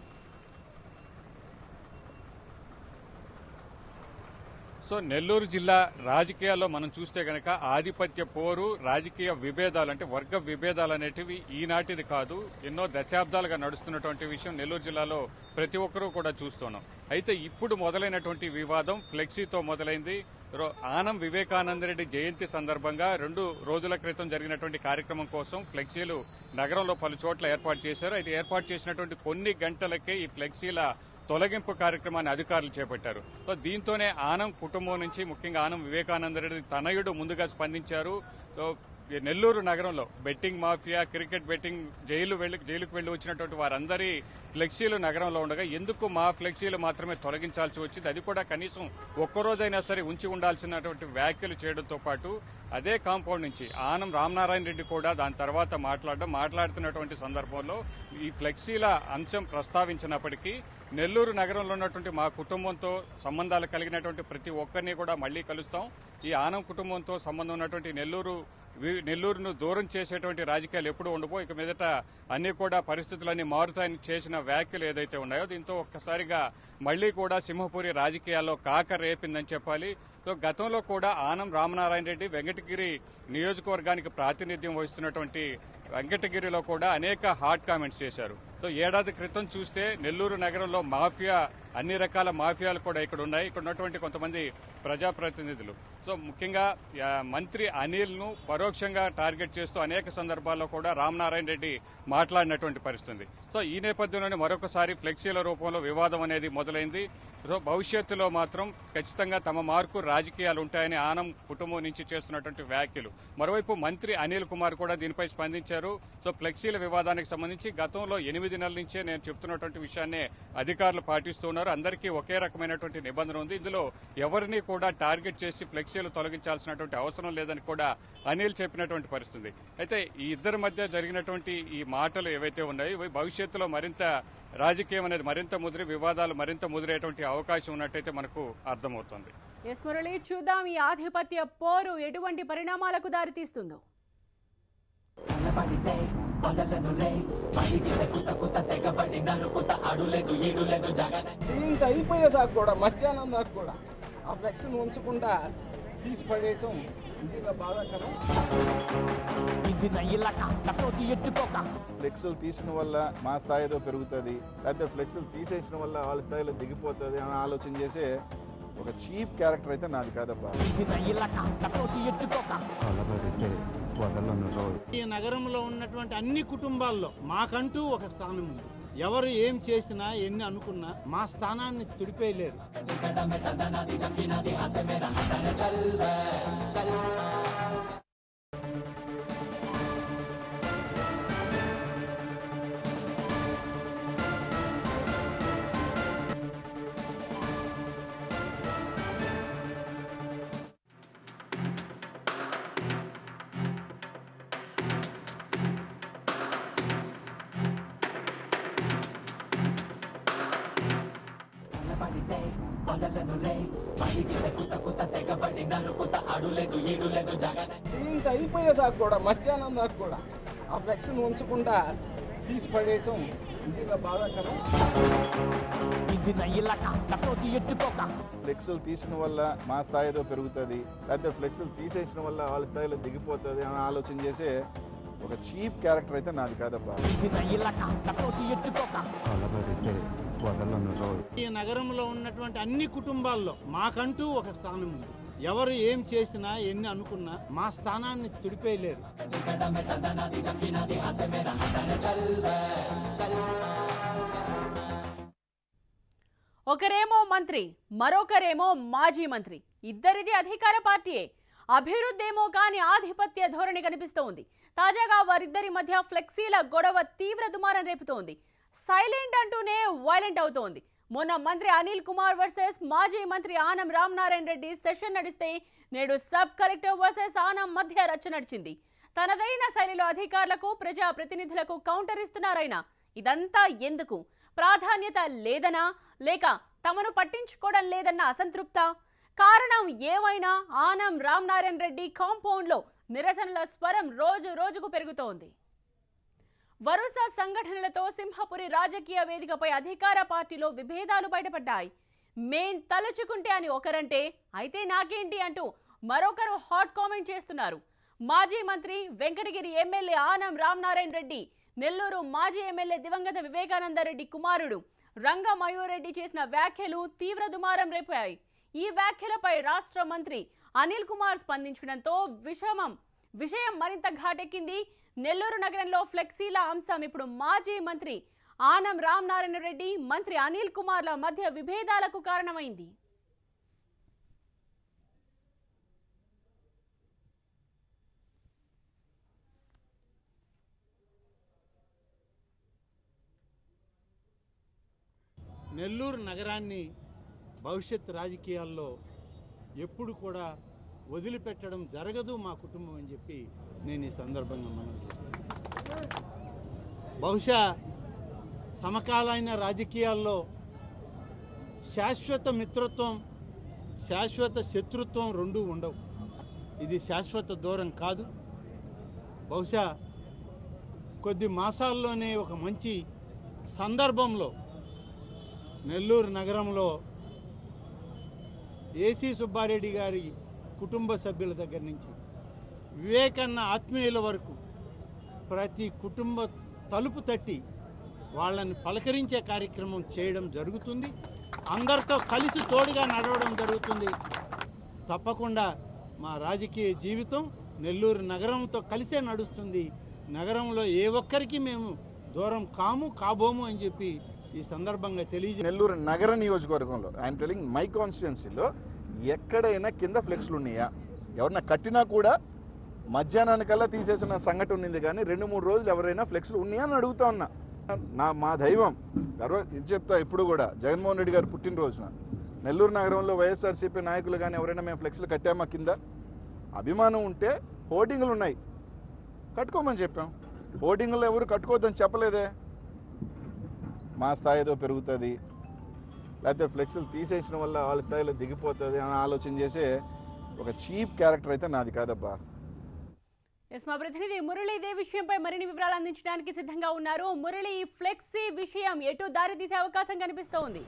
[SPEAKER 4] సో నెల్లూరు జిల్లా రాజకీయాల్లో మనం చూస్తే గనక ఆధిపత్య పోరు రాజకీయ విభేదాలు అంటే వర్గ విభేదాలు అనేటివి ఈనాటిది కాదు ఎన్నో దశాబ్దాలుగా నడుస్తున్నటువంటి విషయం నెల్లూరు జిల్లాలో ప్రతి ఒక్కరూ కూడా చూస్తున్నాం అయితే ఇప్పుడు మొదలైనటువంటి వివాదం ఫ్లెక్సీతో మొదలైంది రో- ఆనం వివేకానందరెడ్డి జయంతి సందర్భంగా రెండు రోజుల క్రితం జరిగినటువంటి కార్యక్రమం కోసం ఫ్లెక్సీలు నగరంలో పలు చోట్ల ఏర్పాటు చేశారు అయితే ఏర్పాటు చేసినటువంటి కొన్ని గంటలకే ఈ ఫ్లెక్సీల తొలగింపు కార్యక్రమాన్ని అధికారులు చేపట్టారు సో దీంతోనే ఆనం కుటుంబం నుంచి ముఖ్యంగా ఆనం వివేకానందరెడ్డి తనయుడు ముందుగా స్పందించారు సో ఈ నెల్లూరు నగరంలో betting mafia cricket betting jail వెళ్లి జైలుకు వెళ్లి వచ్చినటువంటి వారందరి ఫ్లెక్సీలు నగరంలో ఉండగా ఎందుకు మా ఫ్లెక్సీలు మాత్రమే తొలగించాల్సి వచ్చింది అది కూడా కనీసం ఒక్కరోజైనా సరే ఉంచి ఉండాల్సినటువంటి వ్యాఖ్యలు చేయడంతో పాటు అదే కాంపౌండ్ నుంచి ఆనం రామనారాయణ రెడ్డి కూడా దాని తర్వాత మాట్లాడడం మాట్లాడుతున్నటువంటి సందర్భంలో ఈ ఫ్లెక్సీల అంశం ప్రస్తావించినప్పటికీ నెల్లూరు నగరంలో ఉన్నటువంటి మా కుటుంబంతో సంబంధాలు కలిగినటువంటి ప్రతి ఒక్కరిని కూడా మళ్ళీ కలుస్తాం ఈ ఆనం కుటుంబంతో సంబంధం ఉన్నటువంటి నెల్లూరు వి- నెల్లూరును దూరం చేసేటువంటి రాజకీయాలు ఎప్పుడు ఉండబో ఇక మీదట అన్ని కూడా పరిస్థితులన్నీ మారుతాయని చేసిన వ్యాఖ్యలు ఏదైతే ఉన్నాయో దీంతో ఒక్కసారిగా మళ్లీ కూడా సింహపురి రాజకీయాల్లో కాక రేపిందని చెప్పాలి సో గతంలో కూడా ఆనం రామనారాయణ రెడ్డి వెంకటగిరి నియోజకవర్గానికి ప్రాతినిధ్యం వహిస్తున్నటువంటి వెంకటగిరిలో కూడా అనేక హాట్ కామెంట్స్ చేశారు సో ఏడాది క్రితం చూస్తే నెల్లూరు నగరంలో మాఫియా అన్ని రకాల మాఫియాలు కూడా ఇక్కడ ఉన్నాయి ఇక్కడ ఉన్నటువంటి కొంతమంది ప్రజాప్రతినిధులు సో ముఖ్యంగా ఆ, మంత్రి అనిల్ ను పరోక్షంగా టార్గెట్ చేస్తూ అనేక సందర్భాల్లో కూడా రామనారాయణ రెడ్డి మాట్లాడినటువంటి పరిస్థితి సో ఈ నేపథ్యంలోనే మరొకసారి ఫ్లెక్సీల రూపంలో వివాదం అనేది మొదలైంది సో భవిష్యత్తులో మాత్రం ఖచ్చితంగా తమ మార్కు రాజకీయాలు ఉంటాయని ఆనం కుటుంబం నుంచి చేస్తున్నటువంటి వ్యాఖ్యలు మరోవైపు మంత్రి అనిల్ కుమార్ కూడా దీనిపై స్పందించారు సో ఫ్లెక్సీల వివాదానికి సంబంధించి గతంలో ఎనిమిది నెలల నుంచే నేను చెప్తున్నటువంటి విషయాన్నే అధికారులు పాటిస్తున్నారు అందరికీ ఒకే రకమైనటువంటి నిబంధన ఉంది ఇందులో ఎవరిని కూడా టార్గెట్ చేసి ఫ్లెక్సీలు తొలగించాల్సినటువంటి అవసరం లేదని కూడా అనిల్ చెప్పినటువంటి పరిస్థితి అయితే ఈ ఇద్దరి మధ్య జరిగినటువంటి ఈ మాటలు ఏవైతే ఉన్నాయో ఇవి భవిష్యత్తులో మరింత రాజకీయం అనేది మరింత ముదిరి వివాదాలు మరింత ముదిరేటువంటి అవకాశం ఉన్నట్టయితే మనకు అర్థమవుతుంది
[SPEAKER 1] ఎస్ మురళి చూద్దాం ఈ ఆధిపత్య పోరు ఎటువంటి పరిణామాలకు దారితీస్తుందో
[SPEAKER 5] చేయింత అయిపోయేదాకా కూడా మధ్యాహ్నం దాకా కూడా ఆ ఫ్లెక్స్ను ఉంచకుండా తీసి పడేయటం నిజంగా బాధాకరం
[SPEAKER 3] ఫ్లెక్సులు తీసిన వల్ల మా స్థాయి ఏదో పెరుగుతుంది లేకపోతే ఫ్లెక్సులు తీసేసిన వల్ల వాళ్ళ స్థాయిలో దిగిపోతుంది అని ఆలోచన చేసే ఒక చీప్ క్యారెక్టర్ అయితే నాది కాదబ్బా
[SPEAKER 6] కలబడితే వదలను రోయ్
[SPEAKER 2] ఈ నగరంలో ఉన్నటువంటి అన్ని కుటుంబాల్లో మాకంటూ ఒక స్థానం ఉంది ఎవరు ఏం చేసినా ఎన్ని అనుకున్నా మా స్థానాన్ని తుడిపేయలేరు
[SPEAKER 5] చేయింత అయిపోయేదాకా కూడా మధ్యాహ్నం దాకా కూడా ఆ ఫ్లెక్స్ను ఉంచకుండా తీసి పడేయటం నిజంగా బాధాకరం
[SPEAKER 3] ఫ్లెక్సులు తీసిన వల్ల మా స్థాయి ఏదో పెరుగుతుంది లేకపోతే ఫ్లెక్సులు తీసేసిన వల్ల వాళ్ళ స్థాయిలో దిగిపోతుంది అని ఆలోచన చేసే ఒక చీప్ క్యారెక్టర్ అయితే నాది కాదబ్బా
[SPEAKER 6] కలబడితే వదలను రోయ్
[SPEAKER 2] ఈ నగరంలో ఉన్నటువంటి అన్ని కుటుంబాల్లో మాకంటూ ఒక స్థానం ఉంది ఎవరు ఏం చేసినా ఎన్ని అనుకున్నా మా స్థానాన్ని తుడిపేయలేరు
[SPEAKER 1] ఒకరేమో మంత్రి మరొకరేమో మాజీ మంత్రి ఇద్దరిది అధికార పార్టీయే అభివృద్ధి ఏమో కానీ ఆధిపత్య ధోరణి కనిపిస్తోంది తాజాగా వారిద్దరి మధ్య ఫ్లెక్సీల గొడవ తీవ్ర దుమారం రేపుతోంది సైలెంట్ అంటూనే వైలెంట్ అవుతోంది మొన్న మంత్రి అనిల్ కుమార్ వర్సెస్ మాజీ మంత్రి ఆనం రామనారాయణ రెడ్డి సెషన్ నడిస్తే నేడు సబ్ కలెక్టర్ వర్సెస్ ఆనం మధ్య రచ్చ నడిచింది తనదైన శైలిలో అధికారులకు ప్రజా ప్రతినిధులకు కౌంటర్ ఇస్తున్నారైనా ఇదంతా ఎందుకు ప్రాధాన్యత లేదనా లేక తమను పట్టించుకోవడం లేదన్న అసంతృప్త కారణం ఏమైనా ఆనం రామనారాయణ రెడ్డి కాంపౌండ్లో నిరసనల స్వరం రోజు రోజుకు పెరుగుతోంది వరుస సంఘటనలతో సింహపురి రాజకీయ వేదికపై అధికార పార్టీలో విభేదాలు బయటపడ్డాయి మేం తలుచుకుంటే అని ఒకరంటే అయితే నాకేంటి అంటూ మరొకరు హాట్ కామెంట్ చేస్తున్నారు మాజీ మంత్రి వెంకటగిరి ఎమ్మెల్యే ఆనం రామనారాయణ రెడ్డి నెల్లూరు మాజీ ఎమ్మెల్యే దివంగత వివేకానందరెడ్డి కుమారుడు రంగ మయూరెడ్డి చేసిన వ్యాఖ్యలు తీవ్ర దుమారం రేపాయి ఈ వ్యాఖ్యలపై రాష్ట్ర మంత్రి అనిల్ కుమార్ స్పందించడంతో విషమం విషయం మరింత ఘాటెక్కింది నెల్లూరు నగరంలో ఫ్లెక్సీల అంశం ఇప్పుడు మాజీ మంత్రి ఆనం రామనారాయణ రెడ్డి మంత్రి అనిల్ కుమార్ల మధ్య విభేదాలకు కారణమైంది
[SPEAKER 2] నెల్లూరు నగరాన్ని భవిష్యత్ రాజకీయాల్లో ఎప్పుడు కూడా వదిలిపెట్టడం జరగదు మా కుటుంబం అని చెప్పి నేను ఈ సందర్భంగా మనం చేస్తున్నాను బహుశా సమకాలీన రాజకీయాల్లో శాశ్వత మిత్రత్వం శాశ్వత శత్రుత్వం రెండూ ఉండవు ఇది శాశ్వత దూరం కాదు బహుశా కొద్ది మాసాల్లోనే ఒక మంచి సందర్భంలో నెల్లూరు నగరంలో ఏసీ సుబ్బారెడ్డి గారి కుటుంబ సభ్యుల దగ్గర నుంచి వివేకన్న ఆత్మీయుల వరకు ప్రతి కుటుంబ తలుపు తట్టి వాళ్ళని పలకరించే కార్యక్రమం చేయడం జరుగుతుంది అందరితో కలిసి తోడుగా నడవడం జరుగుతుంది తప్పకుండా మా రాజకీయ జీవితం నెల్లూరు నగరంతో కలిసే నడుస్తుంది నగరంలో ఏ ఒక్కరికి మేము దూరం కాము కాబోము అని చెప్పి ఈ సందర్భంగా తెలియజే
[SPEAKER 3] నెల్లూరు నగర నియోజకవర్గంలో ఐఎమ్ టెలింగ్ మై కాన్స్టిట్యున్సీలో ఎక్కడైనా కింద ఫ్లెక్స్లు ఉన్నాయా ఎవరన్నా కట్టినా కూడా మధ్యాహ్నానికల్లా తీసేసిన సంఘటన ఉంది కానీ రెండు మూడు రోజులు ఎవరైనా ఫ్లెక్స్లు ఉన్నాయా అని అడుగుతా ఉన్నా నా మా దైవం గర్వ ఇది చెప్తా ఇప్పుడు కూడా జగన్మోహన్ రెడ్డి గారు పుట్టినరోజున నెల్లూరు నగరంలో వైఎస్ఆర్సీపీ నాయకులు కానీ ఎవరైనా మేము ఫ్లెక్స్లు కట్టామా కింద అభిమానం ఉంటే హోర్డింగ్లు ఉన్నాయి కట్టుకోమని చెప్పాం హోర్డింగ్లు ఎవరు కట్టుకోవద్దని చెప్పలేదే మా స్థాయితో పెరుగుతుంది లేకపోతే ఫ్లెక్స్లు తీసేసిన వల్ల వాళ్ళ స్థాయిలో దిగిపోతుంది అని ఆలోచన చేసే ఒక చీప్ క్యారెక్టర్ అయితే నాది కాదబ్బా
[SPEAKER 1] ఎస్ మా ప్రతినిధి మురళి ఇదే విషయంపై మరిన్ని వివరాలు అందించడానికి సిద్ధంగా ఉన్నారు మురళి ఈ ఫ్లెక్సీ విషయం ఎటు దారి తీసే అవకాశం కనిపిస్తోంది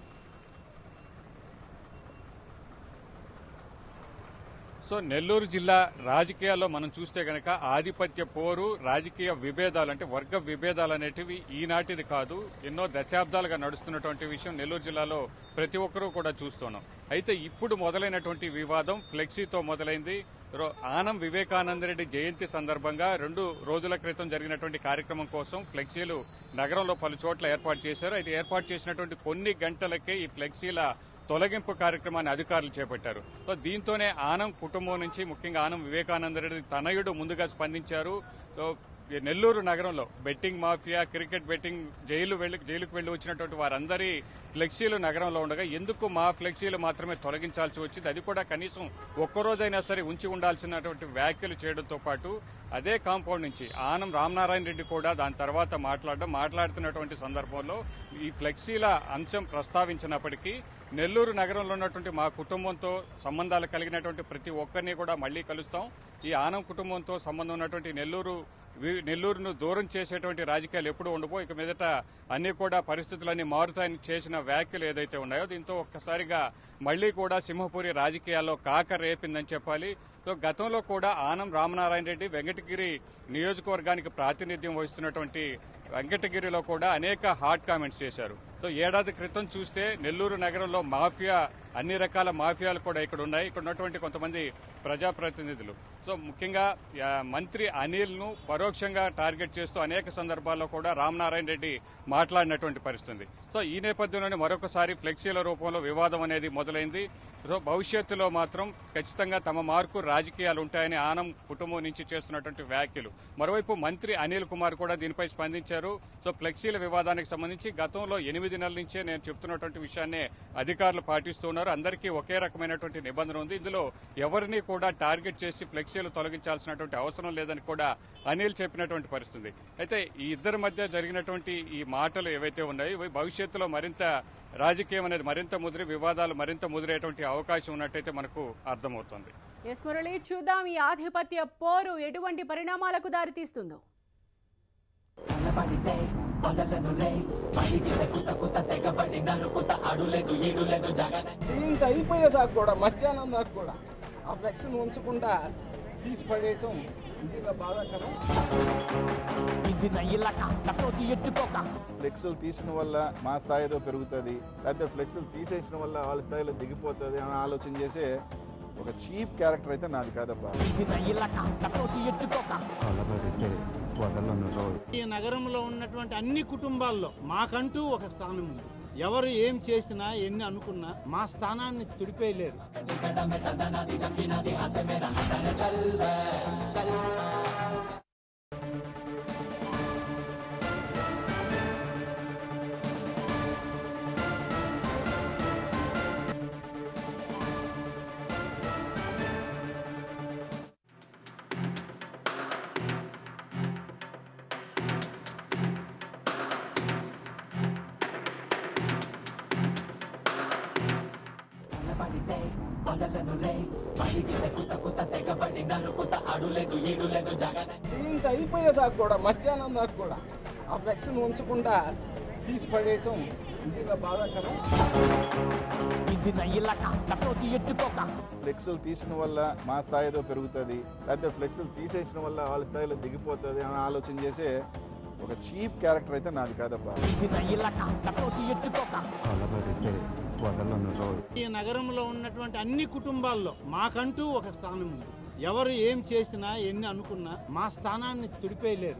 [SPEAKER 4] సో నెల్లూరు జిల్లా రాజకీయాల్లో మనం చూస్తే గనక ఆధిపత్య పోరు రాజకీయ విభేదాలు అంటే వర్గ విభేదాలు అనేటివి ఈనాటిది కాదు ఎన్నో దశాబ్దాలుగా నడుస్తున్నటువంటి విషయం నెల్లూరు జిల్లాలో ప్రతి ఒక్కరూ కూడా చూస్తున్నాం అయితే ఇప్పుడు మొదలైనటువంటి వివాదం ఫ్లెక్సీతో మొదలైంది రో- ఆనం వివేకానంద రెడ్డి జయంతి సందర్భంగా రెండు రోజుల క్రితం జరిగినటువంటి కార్యక్రమం కోసం ఫ్లెక్సీలు నగరంలో పలు చోట్ల ఏర్పాటు చేశారు అయితే ఏర్పాటు చేసినటువంటి కొన్ని గంటలకే ఈ ఫ్లెక్సీల తొలగింపు కార్యక్రమాన్ని అధికారులు చేపట్టారు సో దీంతోనే ఆనం కుటుంబం నుంచి ముఖ్యంగా ఆనం వివేకానంద రెడ్డి తనయుడు ముందుగా స్పందించారు సో ఈ నెల్లూరు నగరంలో betting mafia cricket betting jail వెళ్లి జైలుకు వెళ్లి వచ్చినటువంటి వారందరి ఫ్లెక్సీలు నగరంలో ఉండగా ఎందుకు మా ఫ్లెక్సీలు మాత్రమే తొలగించాల్సి వచ్చింది అది కూడా కనీసం ఒక్కరోజైనా సరే ఉంచి ఉండాల్సినటువంటి వ్యాఖ్యలు చేయడంతో పాటు అదే కాంపౌండ్ నుంచి ఆనం రామనారాయణ రెడ్డి కూడా దాని తర్వాత మాట్లాడడం మాట్లాడుతున్నటువంటి సందర్భంలో ఈ ఫ్లెక్సీల అంశం ప్రస్తావించినప్పటికీ నెల్లూరు నగరంలో ఉన్నటువంటి మా కుటుంబంతో సంబంధాలు కలిగినటువంటి ప్రతి ఒక్కరిని కూడా మళ్లీ కలుస్తాం ఈ ఆనం కుటుంబంతో సంబంధం ఉన్నటువంటి నెల్లూరు వి- నెల్లూరును దూరం చేసేటువంటి రాజకీయాలు ఎప్పుడు ఉండబో ఇక మీదట అన్ని కూడా పరిస్థితులన్నీ మారుతాయని చేసిన వ్యాఖ్యలు ఏదైతే ఉన్నాయో దీంతో ఒక్కసారిగా మళ్లీ కూడా సింహపురి రాజకీయాల్లో కాక రేపిందని చెప్పాలి సో గతంలో కూడా ఆనం రామనారాయణ రెడ్డి వెంకటగిరి నియోజకవర్గానికి ప్రాతినిధ్యం వహిస్తున్నటువంటి వెంకటగిరిలో కూడా అనేక హాట్ కామెంట్స్ చేశారు సో ఏడాది క్రితం చూస్తే నెల్లూరు నగరంలో మాఫియా అన్ని రకాల మాఫియాలు కూడా ఇక్కడ ఉన్నాయి ఇక్కడ ఉన్నటువంటి కొంతమంది ప్రజాప్రతినిధులు సో ముఖ్యంగా ఆ, మంత్రి అనిల్ ను పరోక్షంగా టార్గెట్ చేస్తూ అనేక సందర్భాల్లో కూడా రామనారాయణ రెడ్డి మాట్లాడినటువంటి పరిస్థితి సో ఈ నేపథ్యంలోనే మరొకసారి ఫ్లెక్సీల రూపంలో వివాదం అనేది మొదలైంది సో భవిష్యత్తులో మాత్రం ఖచ్చితంగా తమ మార్కు రాజకీయాలు ఉంటాయని ఆనం కుటుంబం నుంచి చేస్తున్నటువంటి వ్యాఖ్యలు మరోవైపు మంత్రి అనిల్ కుమార్ కూడా దీనిపై స్పందించారు సో ఫ్లెక్సీల వివాదానికి సంబంధించి గతంలో ఎనిమిది నెలల నుంచే నేను చెప్తున్నటువంటి విషయాన్ని అధికారులు పాటిస్తున్నారు అందరికీ ఒకే రకమైనటువంటి నిబంధన ఉంది ఇందులో ఎవరిని కూడా టార్గెట్ చేసి ఫ్లెక్సీలు తొలగించాల్సినటువంటి అవసరం లేదని కూడా అనిల్ చెప్పినటువంటి పరిస్థితి అయితే ఈ ఇద్దరి మధ్య జరిగినటువంటి ఈ మాటలు ఏవైతే ఉన్నాయో ఇవి భవిష్యత్తులో మరింత రాజకీయం అనేది మరింత ముదిరి వివాదాలు మరింత ముదిరేటువంటి అవకాశం ఉన్నట్టయితే మనకు అర్థమవుతుంది
[SPEAKER 1] ఎస్ మురళి చూద్దాం ఈ ఆధిపత్య పోరు ఎటువంటి పరిణామాలకు దారితీస్తుందో
[SPEAKER 5] చేయింత అయిపోయేదాకా కూడా మధ్యాహ్నం దాకా కూడా ఆ ఫ్లెక్స్ని ఉంచకుండా తీసి పడేయటం నిజంగా బాధాకరం
[SPEAKER 3] ఫ్లెక్స్లు తీసిన వల్ల మా స్థాయితో పెరుగుతుంది లేకపోతే ఫ్లెక్స్లు తీసేసిన వల్ల వాళ్ళ స్థాయిలో దిగిపోతుంది అని ఆలోచన చేసే ఒక చీప్ క్యారెక్టర్ అయితే నాది కాదబ్బా
[SPEAKER 6] అలబడితే వదలను రోయ్
[SPEAKER 2] ఈ నగరంలో ఉన్నటువంటి అన్ని కుటుంబాల్లో మాకంటూ ఒక స్థానం ఉంది ఎవరు ఏం చేసినా ఎన్ని అనుకున్నా మా స్థానాన్ని తుడిపేయలేరు
[SPEAKER 5] జీవితం అయిపోయేదాకా కూడా మధ్యాహ్నం దాకా కూడా ఆ ఫ్లెక్స్ని ఉంచకుండా తీసి పడేయటం నిజంగా బాధాకరం
[SPEAKER 3] ఫ్లెక్సులు తీసిన వల్ల మా స్థాయి ఏదో పెరుగుతుంది లేకపోతే ఫ్లెక్సులు తీసేసిన వల్ల వాళ్ళ స్థాయిలో దిగిపోతుంది అని ఆలోచన చేసే ఒక చీప్ క్యారెక్టర్ అయితే నాది కాదబ్బా
[SPEAKER 6] కలబడితే వదలను రోయ్
[SPEAKER 2] ఈ నగరంలో ఉన్నటువంటి అన్ని కుటుంబాల్లో మాకంటూ ఒక స్థానం ఉంది ఎవరు ఏం చేసినా ఎన్ని అనుకున్నా మా స్థానాన్ని తుడిపేయలేరు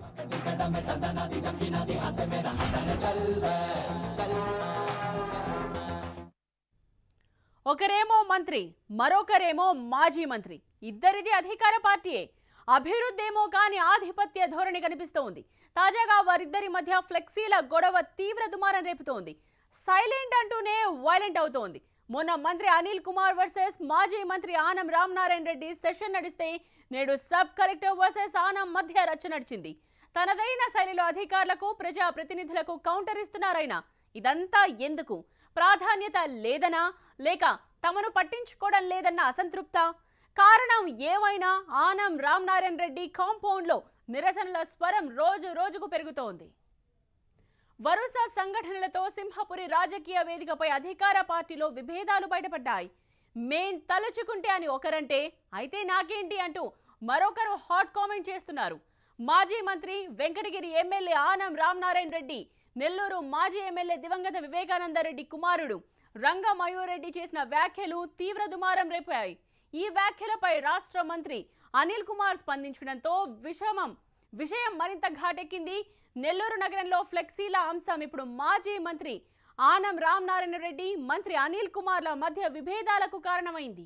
[SPEAKER 1] ఒకరేమో మంత్రి మరొకరేమో మాజీ మంత్రి ఇద్దరిది అధికార పార్టీయే అభివృద్ధి ఏమో కానీ ఆధిపత్య ధోరణి కనిపిస్తోంది తాజాగా వారిద్దరి మధ్య ఫ్లెక్సీల గొడవ తీవ్ర దుమారం రేపుతోంది సైలెంట్ అంటూనే వైలెంట్ అవుతోంది మొన్న మంత్రి అనిల్ కుమార్ వర్సెస్ మాజీ మంత్రి ఆనం రామనారాయణ రెడ్డి సెషన్ నడిస్తే నేడు సబ్ కలెక్టర్ వర్సెస్ ఆనం మధ్య రచ్చ నడిచింది తనదైన శైలిలో అధికారులకు ప్రజా ప్రతినిధులకు కౌంటర్ ఇస్తున్నారైనా ఇదంతా ఎందుకు ప్రాధాన్యత లేదనా లేక తమను పట్టించుకోవడం లేదన్న అసంతృప్త కారణం ఏమైనా ఆనం రామనారాయణ రెడ్డి కాంపౌండ్లో నిరసనల స్వరం రోజు రోజుకు పెరుగుతోంది వరుస సంఘటనలతో సింహపురి రాజకీయ వేదికపై అధికార పార్టీలో విభేదాలు బయటపడ్డాయి మేం తలుచుకుంటే అని ఒకరంటే అయితే నాకేంటి అంటూ మరొకరు హాట్ కామెంట్ చేస్తున్నారు మాజీ మంత్రి వెంకటగిరి ఎమ్మెల్యే ఆనం రామనారాయణ రెడ్డి నెల్లూరు మాజీ ఎమ్మెల్యే దివంగత వివేకానందరెడ్డి కుమారుడు రంగ మయూరెడ్డి చేసిన వ్యాఖ్యలు తీవ్ర దుమారం రేపాయి ఈ వ్యాఖ్యలపై రాష్ట్ర మంత్రి అనిల్ కుమార్ స్పందించడంతో విషమం విషయం మరింత ఘాటెక్కింది నెల్లూరు నగరంలో ఫ్లెక్సీల అంశం ఇప్పుడు మాజీ మంత్రి ఆనం రామనారాయణ రెడ్డి మంత్రి అనిల్ కుమార్ల మధ్య విభేదాలకు కారణమైంది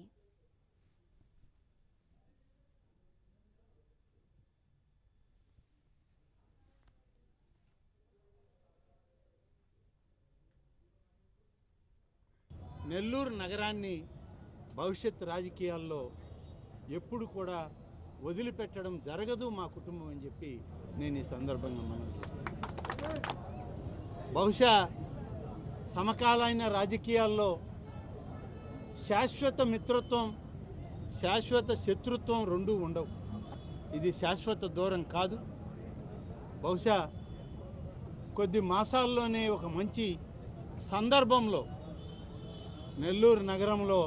[SPEAKER 2] నెల్లూరు నగరాన్ని భవిష్యత్ రాజకీయాల్లో ఎప్పుడు కూడా వదిలిపెట్టడం జరగదు మా కుటుంబం అని చెప్పి నేను ఈ సందర్భంగా మనం చేస్తున్నాను బహుశా సమకాలీన రాజకీయాల్లో శాశ్వత మిత్రత్వం శాశ్వత శత్రుత్వం రెండూ ఉండవు ఇది శాశ్వత దూరం కాదు బహుశా కొద్ది మాసాల్లోనే ఒక మంచి సందర్భంలో నెల్లూరు నగరంలో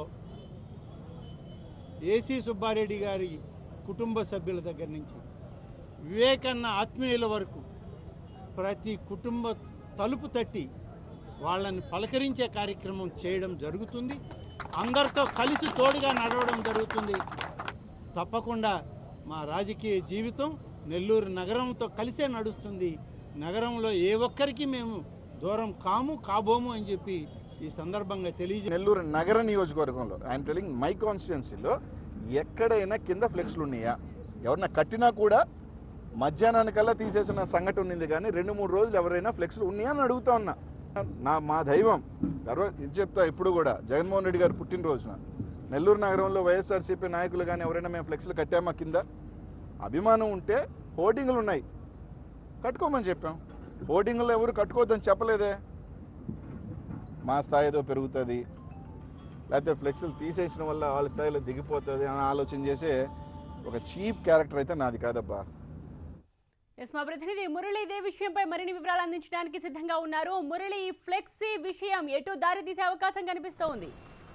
[SPEAKER 2] ఏసీ సుబ్బారెడ్డి గారి కుటుంబ సభ్యుల దగ్గర నుంచి వివేకన్న ఆత్మీయుల వరకు ప్రతి కుటుంబ తలుపు తట్టి వాళ్ళని పలకరించే కార్యక్రమం చేయడం జరుగుతుంది అందరితో కలిసి తోడుగా నడవడం జరుగుతుంది తప్పకుండా మా రాజకీయ జీవితం నెల్లూరు నగరంతో కలిసే నడుస్తుంది నగరంలో ఏ ఒక్కరికి మేము దూరం కాము కాబోము అని చెప్పి ఈ సందర్భంగా తెలియజే
[SPEAKER 3] నెల్లూరు నగర నియోజకవర్గంలో ఐఎమ్ టెలింగ్ మై కాన్స్టిట్యున్సీలో ఎక్కడైనా కింద ఫ్లెక్స్లు ఉన్నాయా ఎవరన్నా కట్టినా కూడా మధ్యాహ్నానికల్లా తీసేసిన సంఘటన ఉంది కానీ రెండు మూడు రోజులు ఎవరైనా ఫ్లెక్స్లు ఉన్నాయా అని అడుగుతా ఉన్నా నా మా దైవం గర్వ ఇది చెప్తా ఇప్పుడు కూడా జగన్మోహన్ రెడ్డి గారు పుట్టినరోజున నెల్లూరు నగరంలో వైఎస్ఆర్సీపీ నాయకులు కానీ ఎవరైనా మేము ఫ్లెక్స్లు కట్టామా కింద అభిమానం ఉంటే హోర్డింగ్లు ఉన్నాయి కట్టుకోమని చెప్పాం హోర్డింగ్లు ఎవరు కట్టుకోవద్దని చెప్పలేదే మా స్థాయి ఏదో పెరుగుతుంది లేకపోతే ఫ్లెక్సులు తీసేసిన వల్ల వాళ్ళ స్థాయిలో దిగిపోతుంది అని ఆలోచన చేసే ఒక చీప్ క్యారెక్టర్ అయితే నాది కాదబ్బా
[SPEAKER 1] ఎస్ మా ప్రతినిధి మురళి ఇదే విషయంపై మరిన్ని వివరాలు అందించడానికి సిద్ధంగా ఉన్నారు మురళి ఈ ఫ్లెక్సీ విషయం ఎటు దారి తీసే అవకాశం కనిపిస్తోంది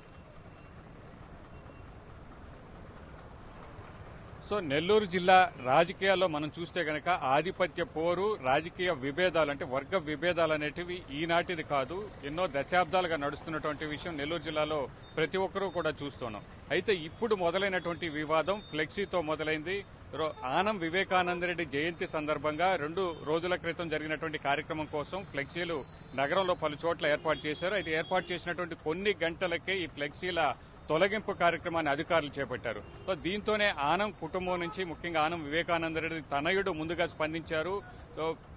[SPEAKER 4] సో నెల్లూరు జిల్లా రాజకీయాల్లో మనం చూస్తే గనక ఆధిపత్య పోరు రాజకీయ విభేదాలు అంటే వర్గ విభేదాలు అనేటివి ఈనాటిది కాదు ఎన్నో దశాబ్దాలుగా నడుస్తున్నటువంటి విషయం నెల్లూరు జిల్లాలో ప్రతి ఒక్కరూ కూడా చూస్తున్నాం అయితే ఇప్పుడు మొదలైనటువంటి వివాదం ఫ్లెక్సీతో మొదలైంది రో- ఆనం వివేకానందరెడ్డి జయంతి సందర్భంగా రెండు రోజుల క్రితం జరిగినటువంటి కార్యక్రమం కోసం ఫ్లెక్సీలు నగరంలో పలు చోట్ల ఏర్పాటు చేశారు అయితే ఏర్పాటు చేసినటువంటి కొన్ని గంటలకే ఈ ఫ్లెక్సీల తొలగింపు కార్యక్రమాన్ని అధికారులు చేపట్టారు సో దీంతోనే ఆనం కుటుంబం నుంచి ముఖ్యంగా ఆనం వివేకానంద రెడ్డి తనయుడు ముందుగా స్పందించారు సో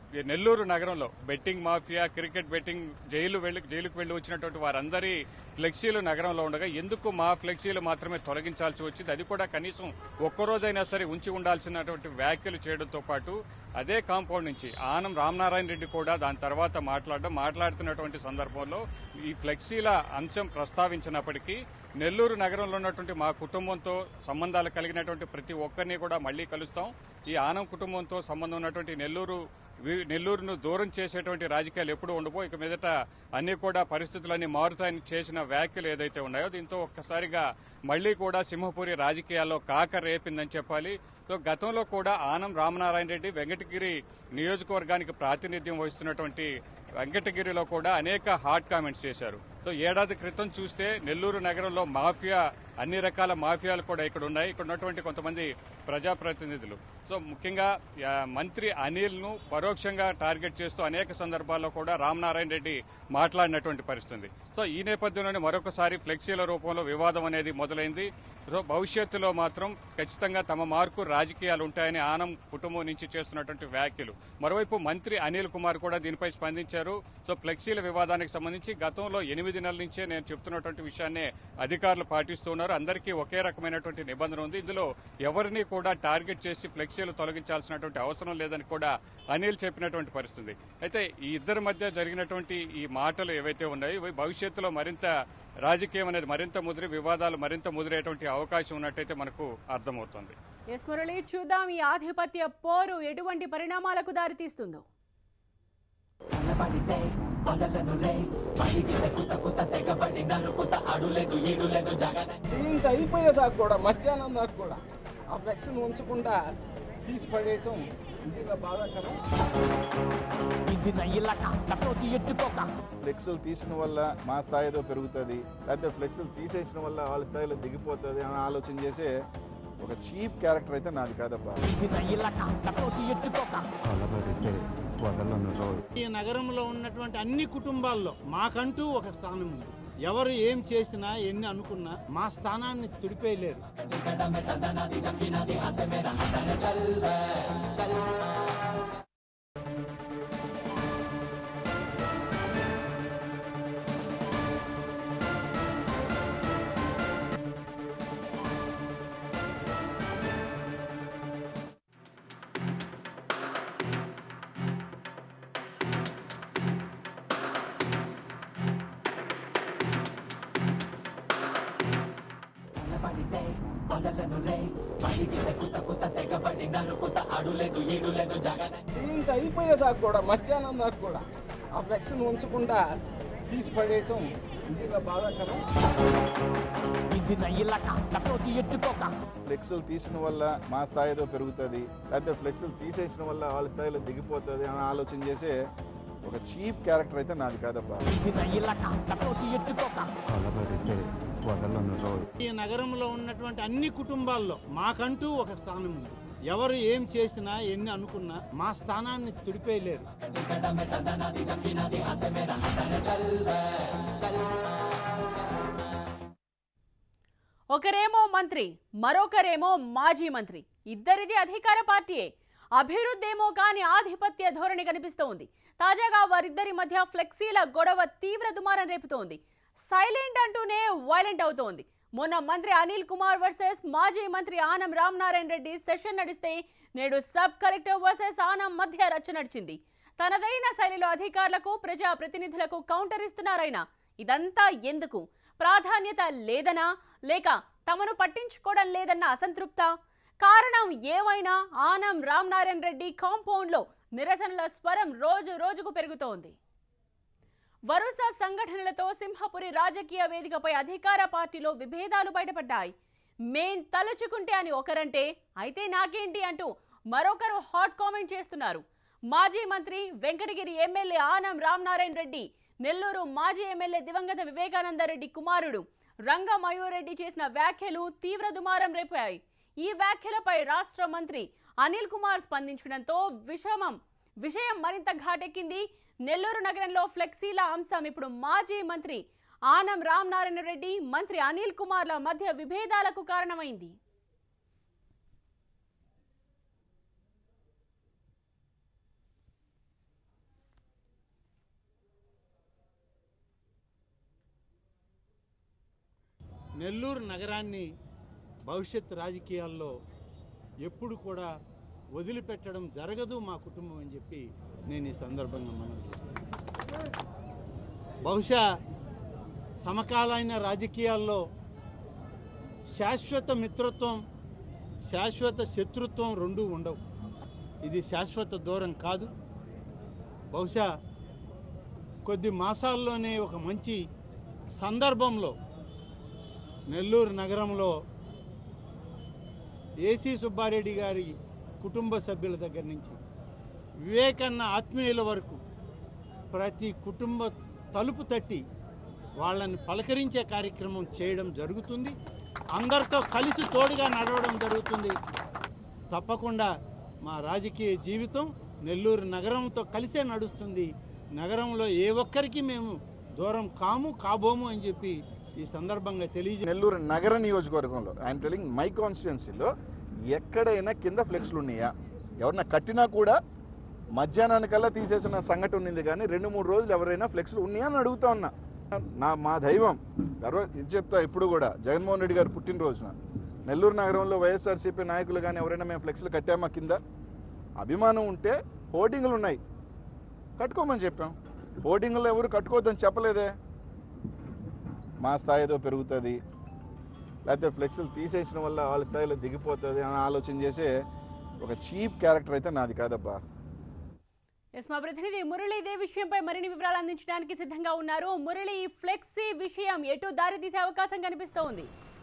[SPEAKER 4] ఈ నెల్లూరు నగరంలో betting mafia cricket betting jail వెళ్లి జైలుకు వెళ్లి వచ్చినటువంటి వారందరి ఫ్లెక్సీలు నగరంలో ఉండగా ఎందుకు మా ఫ్లెక్సీలు మాత్రమే తొలగించాల్సి వచ్చింది అది కూడా కనీసం ఒక్కరోజైనా సరే ఉంచి ఉండాల్సినటువంటి వ్యాఖ్యలు చేయడంతో పాటు అదే కాంపౌండ్ నుంచి ఆనం రామనారాయణ రెడ్డి కూడా దాని తర్వాత మాట్లాడడం మాట్లాడుతున్నటువంటి సందర్భంలో ఈ ఫ్లెక్సీల అంశం ప్రస్తావించినప్పటికీ నెల్లూరు నగరంలో ఉన్నటువంటి మా కుటుంబంతో సంబంధాలు కలిగినటువంటి ప్రతి ఒక్కరిని కూడా మళ్లీ కలుస్తాం ఈ ఆనం కుటుంబంతో సంబంధం ఉన్నటువంటి నెల్లూరు వి- నెల్లూరును దూరం చేసేటువంటి రాజకీయాలు ఎప్పుడు ఉండబో ఇక మీదట అన్ని కూడా పరిస్థితులన్నీ మారుతాయని చేసిన వ్యాఖ్యలు ఏదైతే ఉన్నాయో దీంతో ఒక్కసారిగా మళ్లీ కూడా సింహపురి రాజకీయాల్లో కాక రేపిందని చెప్పాలి సో గతంలో కూడా ఆనం రామనారాయణ రెడ్డి వెంకటగిరి నియోజకవర్గానికి ప్రాతినిధ్యం వహిస్తున్నటువంటి వెంకటగిరిలో కూడా అనేక హాట్ కామెంట్స్ చేశారు సో ఏడాది క్రితం చూస్తే నెల్లూరు నగరంలో మాఫియా అన్ని రకాల మాఫియాలు కూడా ఇక్కడ ఉన్నాయి ఇక్కడ ఉన్నటువంటి కొంతమంది ప్రజాప్రతినిధులు సో ముఖ్యంగా ఆ, మంత్రి అనిల్ ను పరోక్షంగా టార్గెట్ చేస్తూ అనేక సందర్భాల్లో కూడా రామనారాయణ రెడ్డి మాట్లాడినటువంటి పరిస్థితి సో ఈ నేపథ్యంలోనే మరొకసారి ఫ్లెక్సీల రూపంలో వివాదం అనేది మొదలైంది సో భవిష్యత్తులో మాత్రం ఖచ్చితంగా తమ మార్కు రాజకీయాలు ఉంటాయని ఆనం కుటుంబం నుంచి చేస్తున్నటువంటి వ్యాఖ్యలు మరోవైపు మంత్రి అనిల్ కుమార్ కూడా దీనిపై స్పందించారు సో ఫ్లెక్సీల వివాదానికి సంబంధించి గతంలో ఎనిమిది నెలల నుంచే నేను చెప్తున్నటువంటి విషయాన్ని అధికారులు పాటిస్తున్నారు అందరికీ ఒకే రకమైనటువంటి నిబంధన ఉంది ఇందులో ఎవరిని కూడా టార్గెట్ చేసి ఫ్లెక్సీలు తొలగించాల్సినటువంటి అవసరం లేదని కూడా అనిల్ చెప్పినటువంటి పరిస్థితి అయితే ఈ ఇద్దరి మధ్య జరిగినటువంటి ఈ మాటలు ఏవైతే ఉన్నాయో ఇవి భవిష్యత్తులో మరింత రాజకీయం అనేది మరింత ముదిరి వివాదాలు మరింత ముదిరేటువంటి అవకాశం ఉన్నట్టయితే మనకు అర్థమవుతుంది
[SPEAKER 1] ఎస్ మురళి చూద్దాం ఈ ఆధిపత్య పోరు ఎటువంటి పరిణామాలకు దారితీస్తుందో
[SPEAKER 5] ఇంత అయిపోయేదాకా కూడా మధ్యాహ్నం దాకా కూడా ఆ ఫ్లెక్స్ని ఉంచకుండా తీసి పడేయటం నిజంగా బాధాకరం
[SPEAKER 3] ఫ్లెక్సులు తీసిన వల్ల మా స్థాయిలో పెరుగుతుంది లేకపోతే ఫ్లెక్సులు తీసేసిన వల్ల వాళ్ళ స్థాయిలో దిగిపోతుంది అని ఆలోచన చేసే ఒక చీప్ క్యారెక్టర్ అయితే నాది కాదబ్బా
[SPEAKER 6] కలబడితే వదలను రోయ్
[SPEAKER 2] ఈ నగరంలో ఉన్నటువంటి అన్ని కుటుంబాల్లో మాకంటూ ఒక స్థానం ఉంది ఎవరు ఏం చేసినా ఎన్ని అనుకున్నా మా స్థానాన్ని తుడిపేయలేరు
[SPEAKER 5] ఇంత అయిపోయేదాకా కూడా మధ్యాహ్నం దాకా కూడా ఆ ఫ్లెక్స్ని ఉంచకుండా తీసి పడేయటం నిజంగా బాధాకరం
[SPEAKER 3] ఫ్లెక్సులు తీసిన వల్ల మా స్థాయిలో పెరుగుతుంది లేకపోతే ఫ్లెక్సులు తీసేసిన వల్ల వాళ్ళ స్థాయిలో దిగిపోతుంది అని ఆలోచన చేసే ఒక చీప్ క్యారెక్టర్ అయితే నాది కాదబ్బా
[SPEAKER 6] కలబడితే వదలను రోయ్
[SPEAKER 2] ఈ నగరంలో ఉన్నటువంటి అన్ని కుటుంబాల్లో మాకంటూ ఒక స్థానం ఉంది ఎవరు ఏం చేసినా ఎన్ని అనుకున్నా మా స్థానాన్ని తుడిపేయలేరు
[SPEAKER 1] ఒకరేమో మంత్రి మరొకరేమో మాజీ మంత్రి ఇద్దరిది అధికార పార్టీయే అభివృద్ధేమో కాని ఆధిపత్య ధోరణి కనిపిస్తోంది తాజాగా వారిద్దరి మధ్య ఫ్లెక్సీల గొడవ తీవ్ర దుమారం రేపుతోంది సైలెంట్ అంటూనే వైలెంట్ అవుతోంది మొన్న మంత్రి అనిల్ కుమార్ వర్సెస్ మాజీ మంత్రి ఆనం రామనారాయణ రెడ్డి సెషన్ నడిస్తే నేడు సబ్ కలెక్టర్ వర్సెస్ ఆనం మధ్య రచ్చ నడిచింది తనదైన శైలిలో అధికారులకు ప్రజా ప్రతినిధులకు కౌంటర్ ఇస్తున్నారైనా ఇదంతా ఎందుకు ప్రాధాన్యత లేదనా లేక తమను పట్టించుకోవడం లేదన్న అసంతృప్త కారణం ఏమైనా ఆనం రామనారాయణ రెడ్డి కాంపౌండ్లో నిరసనల స్వరం రోజు రోజుకు పెరుగుతోంది వరుస సంఘటనలతో సింహపురి రాజకీయ వేదికపై అధికార పార్టీలో విభేదాలు బయటపడ్డాయి మేం తలుచుకుంటే అని ఒకరంటే అయితే నాకేంటి అంటూ మరొకరు హాట్ కామెంట్ చేస్తున్నారు మాజీ మంత్రి వెంకటగిరి ఎమ్మెల్యే ఆనం రామనారాయణ రెడ్డి నెల్లూరు మాజీ ఎమ్మెల్యే దివంగత వివేకానందరెడ్డి కుమారుడు రంగ మయూరెడ్డి చేసిన వ్యాఖ్యలు తీవ్ర దుమారం రేపాయి ఈ వ్యాఖ్యలపై రాష్ట్ర మంత్రి అనిల్ కుమార్ స్పందించడంతో విషమం విషయం మరింత ఘాటెక్కింది నెల్లూరు నగరంలో ఫ్లెక్సీల అంశం ఇప్పుడు మాజీ మంత్రి ఆనం రామనారాయణ రెడ్డి మంత్రి అనిల్ కుమార్ల మధ్య విభేదాలకు కారణమైంది
[SPEAKER 2] నెల్లూరు నగరాన్ని భవిష్యత్ రాజకీయాల్లో ఎప్పుడు కూడా వదిలిపెట్టడం జరగదు మా కుటుంబం అని చెప్పి నేను ఈ సందర్భంగా మనం చేస్తున్నాను బహుశా సమకాలీన రాజకీయాల్లో శాశ్వత మిత్రత్వం శాశ్వత శత్రుత్వం రెండూ ఉండవు ఇది శాశ్వత దూరం కాదు బహుశా కొద్ది మాసాల్లోనే ఒక మంచి సందర్భంలో నెల్లూరు నగరంలో ఏసీ సుబ్బారెడ్డి గారి కుటుంబ సభ్యుల దగ్గర నుంచి వివేకన్న ఆత్మీయుల వరకు ప్రతి కుటుంబ తలుపు తట్టి వాళ్ళని పలకరించే కార్యక్రమం చేయడం జరుగుతుంది అందరితో కలిసి తోడుగా నడవడం జరుగుతుంది తప్పకుండా మా రాజకీయ జీవితం నెల్లూరు నగరంతో కలిసే నడుస్తుంది నగరంలో ఏ ఒక్కరికి మేము దూరం కాము కాబోము అని చెప్పి ఈ సందర్భంగా తెలియజే
[SPEAKER 3] నెల్లూరు నగర నియోజకవర్గంలో ఐఎమ్ టెలింగ్ మై కాన్స్టిట్యున్సీలో ఎక్కడైనా కింద ఫ్లెక్స్లు ఉన్నాయా ఎవరన్నా కట్టినా కూడా మధ్యాహ్నానికల్లా తీసేసిన సంఘటన ఉంది కానీ రెండు మూడు రోజులు ఎవరైనా ఫ్లెక్స్లు ఉన్నాయా అని అడుగుతా ఉన్నా నా మా దైవం గర్వ ఇది చెప్తా ఇప్పుడు కూడా జగన్మోహన్ రెడ్డి గారు పుట్టినరోజున నెల్లూరు నగరంలో వైఎస్ఆర్సీపీ నాయకులు కానీ ఎవరైనా మేము ఫ్లెక్స్లు కట్టామా కింద అభిమానం ఉంటే హోర్డింగ్లు ఉన్నాయి కట్టుకోమని చెప్పాం హోర్డింగ్లు ఎవరు కట్టుకోవద్దని చెప్పలేదే మా స్థాయి ఏదో పెరుగుతుంది లేకపోతే ఫ్లెక్స్లు తీసేసిన వల్ల వాళ్ళ స్థాయిలో దిగిపోతుంది అని ఆలోచన చేసే ఒక చీప్ క్యారెక్టర్ అయితే నాది కాదబ్బా
[SPEAKER 1] ఎస్ మా ప్రతినిధి మురళి ఇదే విషయంపై మరిన్ని వివరాలు అందించడానికి సిద్ధంగా ఉన్నారు మురళి ఈ ఫ్లెక్సీ విషయం ఎటు దారి తీసే అవకాశం కనిపిస్తోంది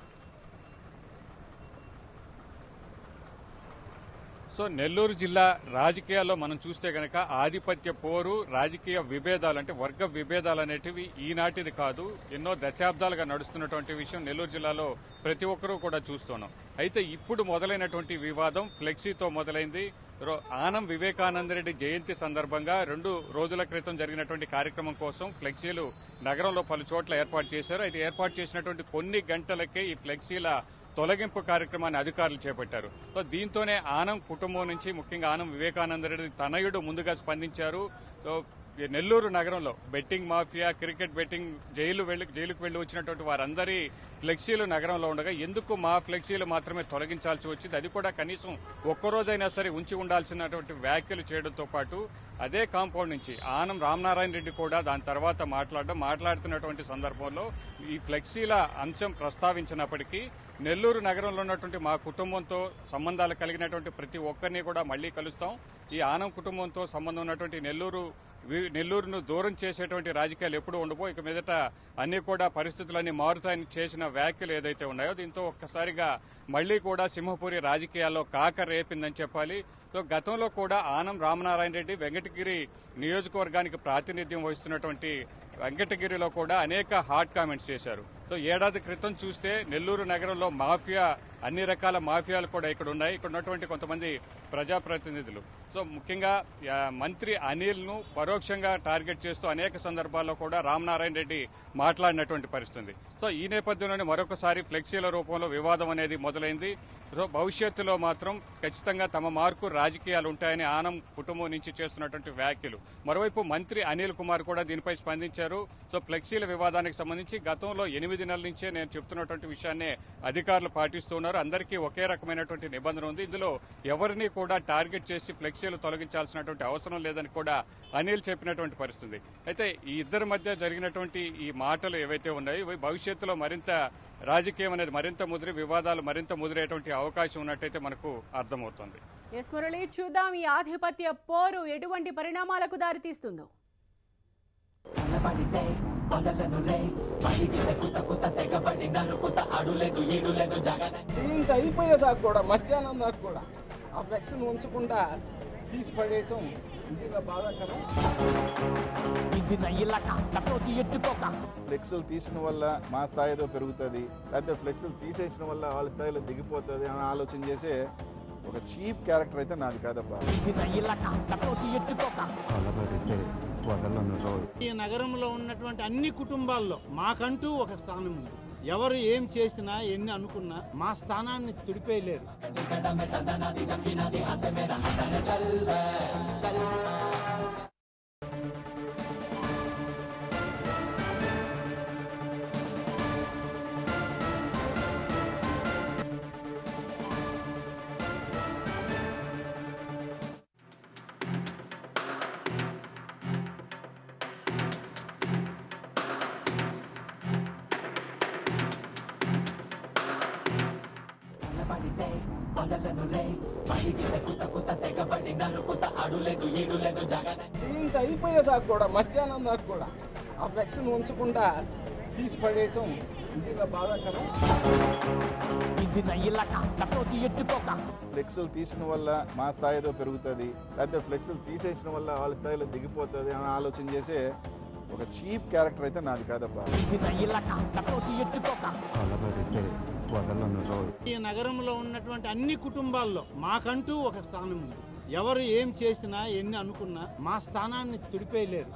[SPEAKER 4] సో నెల్లూరు జిల్లా రాజకీయాల్లో మనం చూస్తే గనక ఆధిపత్య పోరు రాజకీయ విభేదాలు అంటే వర్గ విభేదాలు అనేటివి ఈనాటిది కాదు ఎన్నో దశాబ్దాలుగా నడుస్తున్నటువంటి విషయం నెల్లూరు జిల్లాలో ప్రతి ఒక్కరూ కూడా చూస్తున్నాం అయితే ఇప్పుడు మొదలైనటువంటి వివాదం ఫ్లెక్సీతో మొదలైంది రో- ఆనం వివేకానందరెడ్డి జయంతి సందర్భంగా రెండు రోజుల క్రితం జరిగినటువంటి కార్యక్రమం కోసం ఫ్లెక్సీలు నగరంలో పలు చోట్ల ఏర్పాటు చేశారు అయితే ఏర్పాటు చేసినటువంటి కొన్ని గంటలకే ఈ ఫ్లెక్సీల తొలగింపు కార్యక్రమాన్ని అధికారులు చేపట్టారు సో దీంతోనే ఆనం కుటుంబం నుంచి ముఖ్యంగా ఆనం వివేకానందరెడ్డి తనయుడు ముందుగా స్పందించారు సో ఈ నెల్లూరు నగరంలో betting mafia cricket betting jail వెళ్లి జైలుకు వెళ్లి వచ్చినటువంటి వారందరి ఫ్లెక్సీలు నగరంలో ఉండగా ఎందుకు మా ఫ్లెక్సీలు మాత్రమే తొలగించాల్సి వచ్చింది అది కూడా కనీసం ఒక్కరోజైనా సరే ఉంచి ఉండాల్సినటువంటి వ్యాఖ్యలు చేయడంతో పాటు అదే కాంపౌండ్ నుంచి ఆనం రామనారాయణ రెడ్డి కూడా దాని తర్వాత మాట్లాడడం మాట్లాడుతున్నటువంటి సందర్భంలో ఈ ఫ్లెక్సీల అంశం ప్రస్తావించినప్పటికీ నెల్లూరు నగరంలో ఉన్నటువంటి మా కుటుంబంతో సంబంధాలు కలిగినటువంటి ప్రతి ఒక్కరిని కూడా మళ్లీ కలుస్తాం ఈ ఆనం కుటుంబంతో సంబంధం ఉన్నటువంటి నెల్లూరు వి- నెల్లూరును దూరం చేసేటువంటి రాజకీయాలు ఎప్పుడు ఉండబో ఇక మీదట అన్ని కూడా పరిస్థితులన్నీ మారుతాయని చేసిన వ్యాఖ్యలు ఏదైతే ఉన్నాయో దీంతో ఒక్కసారిగా మళ్లీ కూడా సింహపురి రాజకీయాల్లో కాక రేపిందని చెప్పాలి సో గతంలో కూడా ఆనం రామనారాయణ రెడ్డి వెంకటగిరి నియోజకవర్గానికి ప్రాతినిధ్యం వహిస్తున్నటువంటి వెంకటగిరిలో కూడా అనేక హాట్ కామెంట్స్ చేశారు సో ఏడాది క్రితం చూస్తే నెల్లూరు నగరంలో మాఫియా అన్ని రకాల మాఫియాలు కూడా ఇక్కడ ఉన్నాయి ఇక్కడ ఉన్నటువంటి కొంతమంది ప్రజాప్రతినిధులు సో ముఖ్యంగా ఆ, మంత్రి అనిల్ ను పరోక్షంగా టార్గెట్ చేస్తూ అనేక సందర్భాల్లో కూడా రామనారాయణ రెడ్డి మాట్లాడినటువంటి పరిస్థితి సో ఈ నేపథ్యంలోనే మరొకసారి ఫ్లెక్సీల రూపంలో వివాదం అనేది మొదలైంది సో భవిష్యత్తులో మాత్రం ఖచ్చితంగా తమ మార్కు రాజకీయాలు ఉంటాయని ఆనం కుటుంబం నుంచి చేస్తున్నటువంటి వ్యాఖ్యలు మరోవైపు మంత్రి అనిల్ కుమార్ కూడా దీనిపై స్పందించారు సో ఫ్లెక్సీల వివాదానికి సంబంధించి గతంలో ఎనిమిది నెలల నుంచే నేను చెప్తున్నటువంటి విషయాన్ని అధికారులు పాటిస్తున్నారు అందరికీ ఒకే రకమైనటువంటి నిబంధన ఉంది ఇందులో ఎవరిని కూడా టార్గెట్ చేసి ఫ్లెక్సీలు తొలగించాల్సినటువంటి అవసరం లేదని కూడా అనిల్ చెప్పినటువంటి పరిస్థితి అయితే ఈ ఇద్దరి మధ్య జరిగినటువంటి ఈ మాటలు ఏవైతే ఉన్నాయో ఇవి భవిష్యత్తులో మరింత రాజకీయం అనేది మరింత ముదిరి వివాదాలు మరింత ముదిరేటువంటి అవకాశం ఉన్నట్టయితే మనకు అర్థమవుతుంది
[SPEAKER 1] ఎస్ మురళి చూద్దాం ఈ ఆధిపత్య పోరు ఎటువంటి పరిణామాలకు దారితీస్తుందో
[SPEAKER 5] జీవితం అయిపోయేదాకా కూడా మధ్యాహ్నం దాకా కూడా ఆ ఫ్లెక్స్ను ఉంచకుండా తీసి పడేయటం నిజంగా బాధాకరం
[SPEAKER 3] ఫ్లెక్స్లు తీసిన వల్ల మా స్థాయి ఏదో పెరుగుతుంది లేకపోతే ఫ్లెక్స్లు తీసేసిన వల్ల వాళ్ళ స్థాయిలో దిగిపోతుంది అని ఆలోచన చేసే ఒక చీప్ క్యారెక్టర్ అయితే నాది కాదబ్బా
[SPEAKER 6] కలబడితే వదలను రోయ్
[SPEAKER 2] ఈ నగరంలో ఉన్నటువంటి అన్ని కుటుంబాల్లో మాకంటూ ఒక స్థానం ఉంది ఎవరు ఏం చేసినా ఎన్ని అనుకున్నా మా స్థానాన్ని తుడిపేయలేరు
[SPEAKER 5] చీంత అయిపోయేదాకా కూడా మధ్యాహ్నం దాకా కూడా ఆ ఫ్లెక్స్ను ఉంచకుండా తీసి పడేయటం నిజంగా బాధాకరం
[SPEAKER 3] ఫ్లెక్సులు తీసిన వల్ల మా స్థాయి ఏదో పెరుగుతుంది లేకపోతే ఫ్లెక్సులు తీసేసిన వల్ల వాళ్ళ స్థాయిలో దిగిపోతుంది అని ఆలోచన చేసే ఒక చీప్ క్యారెక్టర్ అయితే నాది కాదబ్బా
[SPEAKER 6] కలబడితే వదలను రోయ్
[SPEAKER 2] ఈ నగరంలో ఉన్నటువంటి అన్ని కుటుంబాల్లో మాకంటూ ఒక స్థానం ఉంది ఎవరు ఏం చేసినా ఎన్ని అనుకున్నా మా స్థానాన్ని తుడిపేయలేరు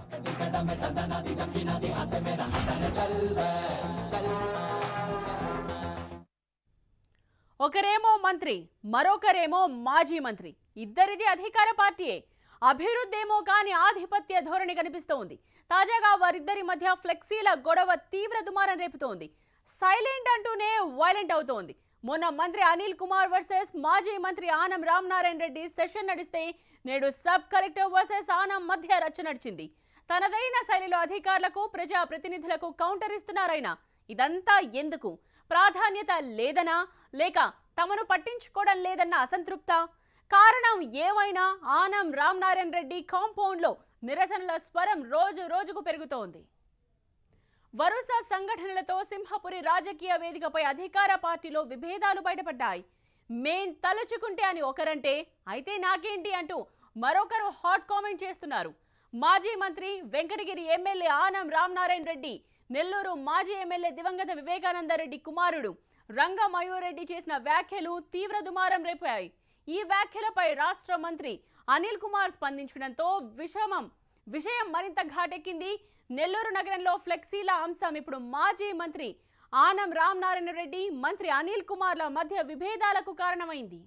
[SPEAKER 1] ఒకరేమో మంత్రి మరొకరేమో మాజీ మంత్రి ఇద్దరిది అధికార పార్టీయే అభివృద్ధి ఏమో కానీ ఆధిపత్య ధోరణి కనిపిస్తోంది తాజాగా వారిద్దరి మధ్య ఫ్లెక్సీల గొడవ తీవ్ర దుమారం రేపుతోంది సైలెంట్ అంటూనే వైలెంట్ అవుతోంది మొన్న మంత్రి అనిల్ కుమార్ వర్సెస్ మాజీ మంత్రి ఆనం రామనారాయణ రెడ్డి సెషన్ నడిస్తే నేడు సబ్ కలెక్టర్ వర్సెస్ ఆనం మధ్య రచ్చ నడిచింది తనదైన శైలిలో అధికారులకు ప్రజా ప్రతినిధులకు కౌంటర్ ఇస్తున్నారైనా ఇదంతా ఎందుకు ప్రాధాన్యత లేదనా లేక తమను పట్టించుకోవడం లేదన్న అసంతృప్త కారణం ఏమైనా ఆనం రామనారాయణ రెడ్డి కాంపౌండ్లో నిరసనల స్వరం రోజు రోజుకు పెరుగుతోంది వరుస సంఘటనలతో సింహపురి రాజకీయ వేదికపై అధికార పార్టీలో విభేదాలు బయటపడ్డాయి మేం తలుచుకుంటే అని ఒకరంటే అయితే నాకేంటి అంటూ మరొకరు హాట్ కామెంట్ చేస్తున్నారు మాజీ మంత్రి వెంకటగిరి ఎమ్మెల్యే ఆనం రామనారాయణ రెడ్డి నెల్లూరు మాజీ ఎమ్మెల్యే దివంగత వివేకానందరెడ్డి కుమారుడు రంగ మయూరెడ్డి చేసిన వ్యాఖ్యలు తీవ్ర దుమారం రేపాయి ఈ వ్యాఖ్యలపై రాష్ట్ర మంత్రి అనిల్ కుమార్ స్పందించడంతో విషమం విషయం మరింత ఘాటెక్కింది నెల్లూరు నగరంలో ఫ్లెక్సీల అంశం ఇప్పుడు మాజీ మంత్రి ఆనం రామనారాయణ రెడ్డి మంత్రి అనిల్ కుమార్ల మధ్య విభేదాలకు కారణమైంది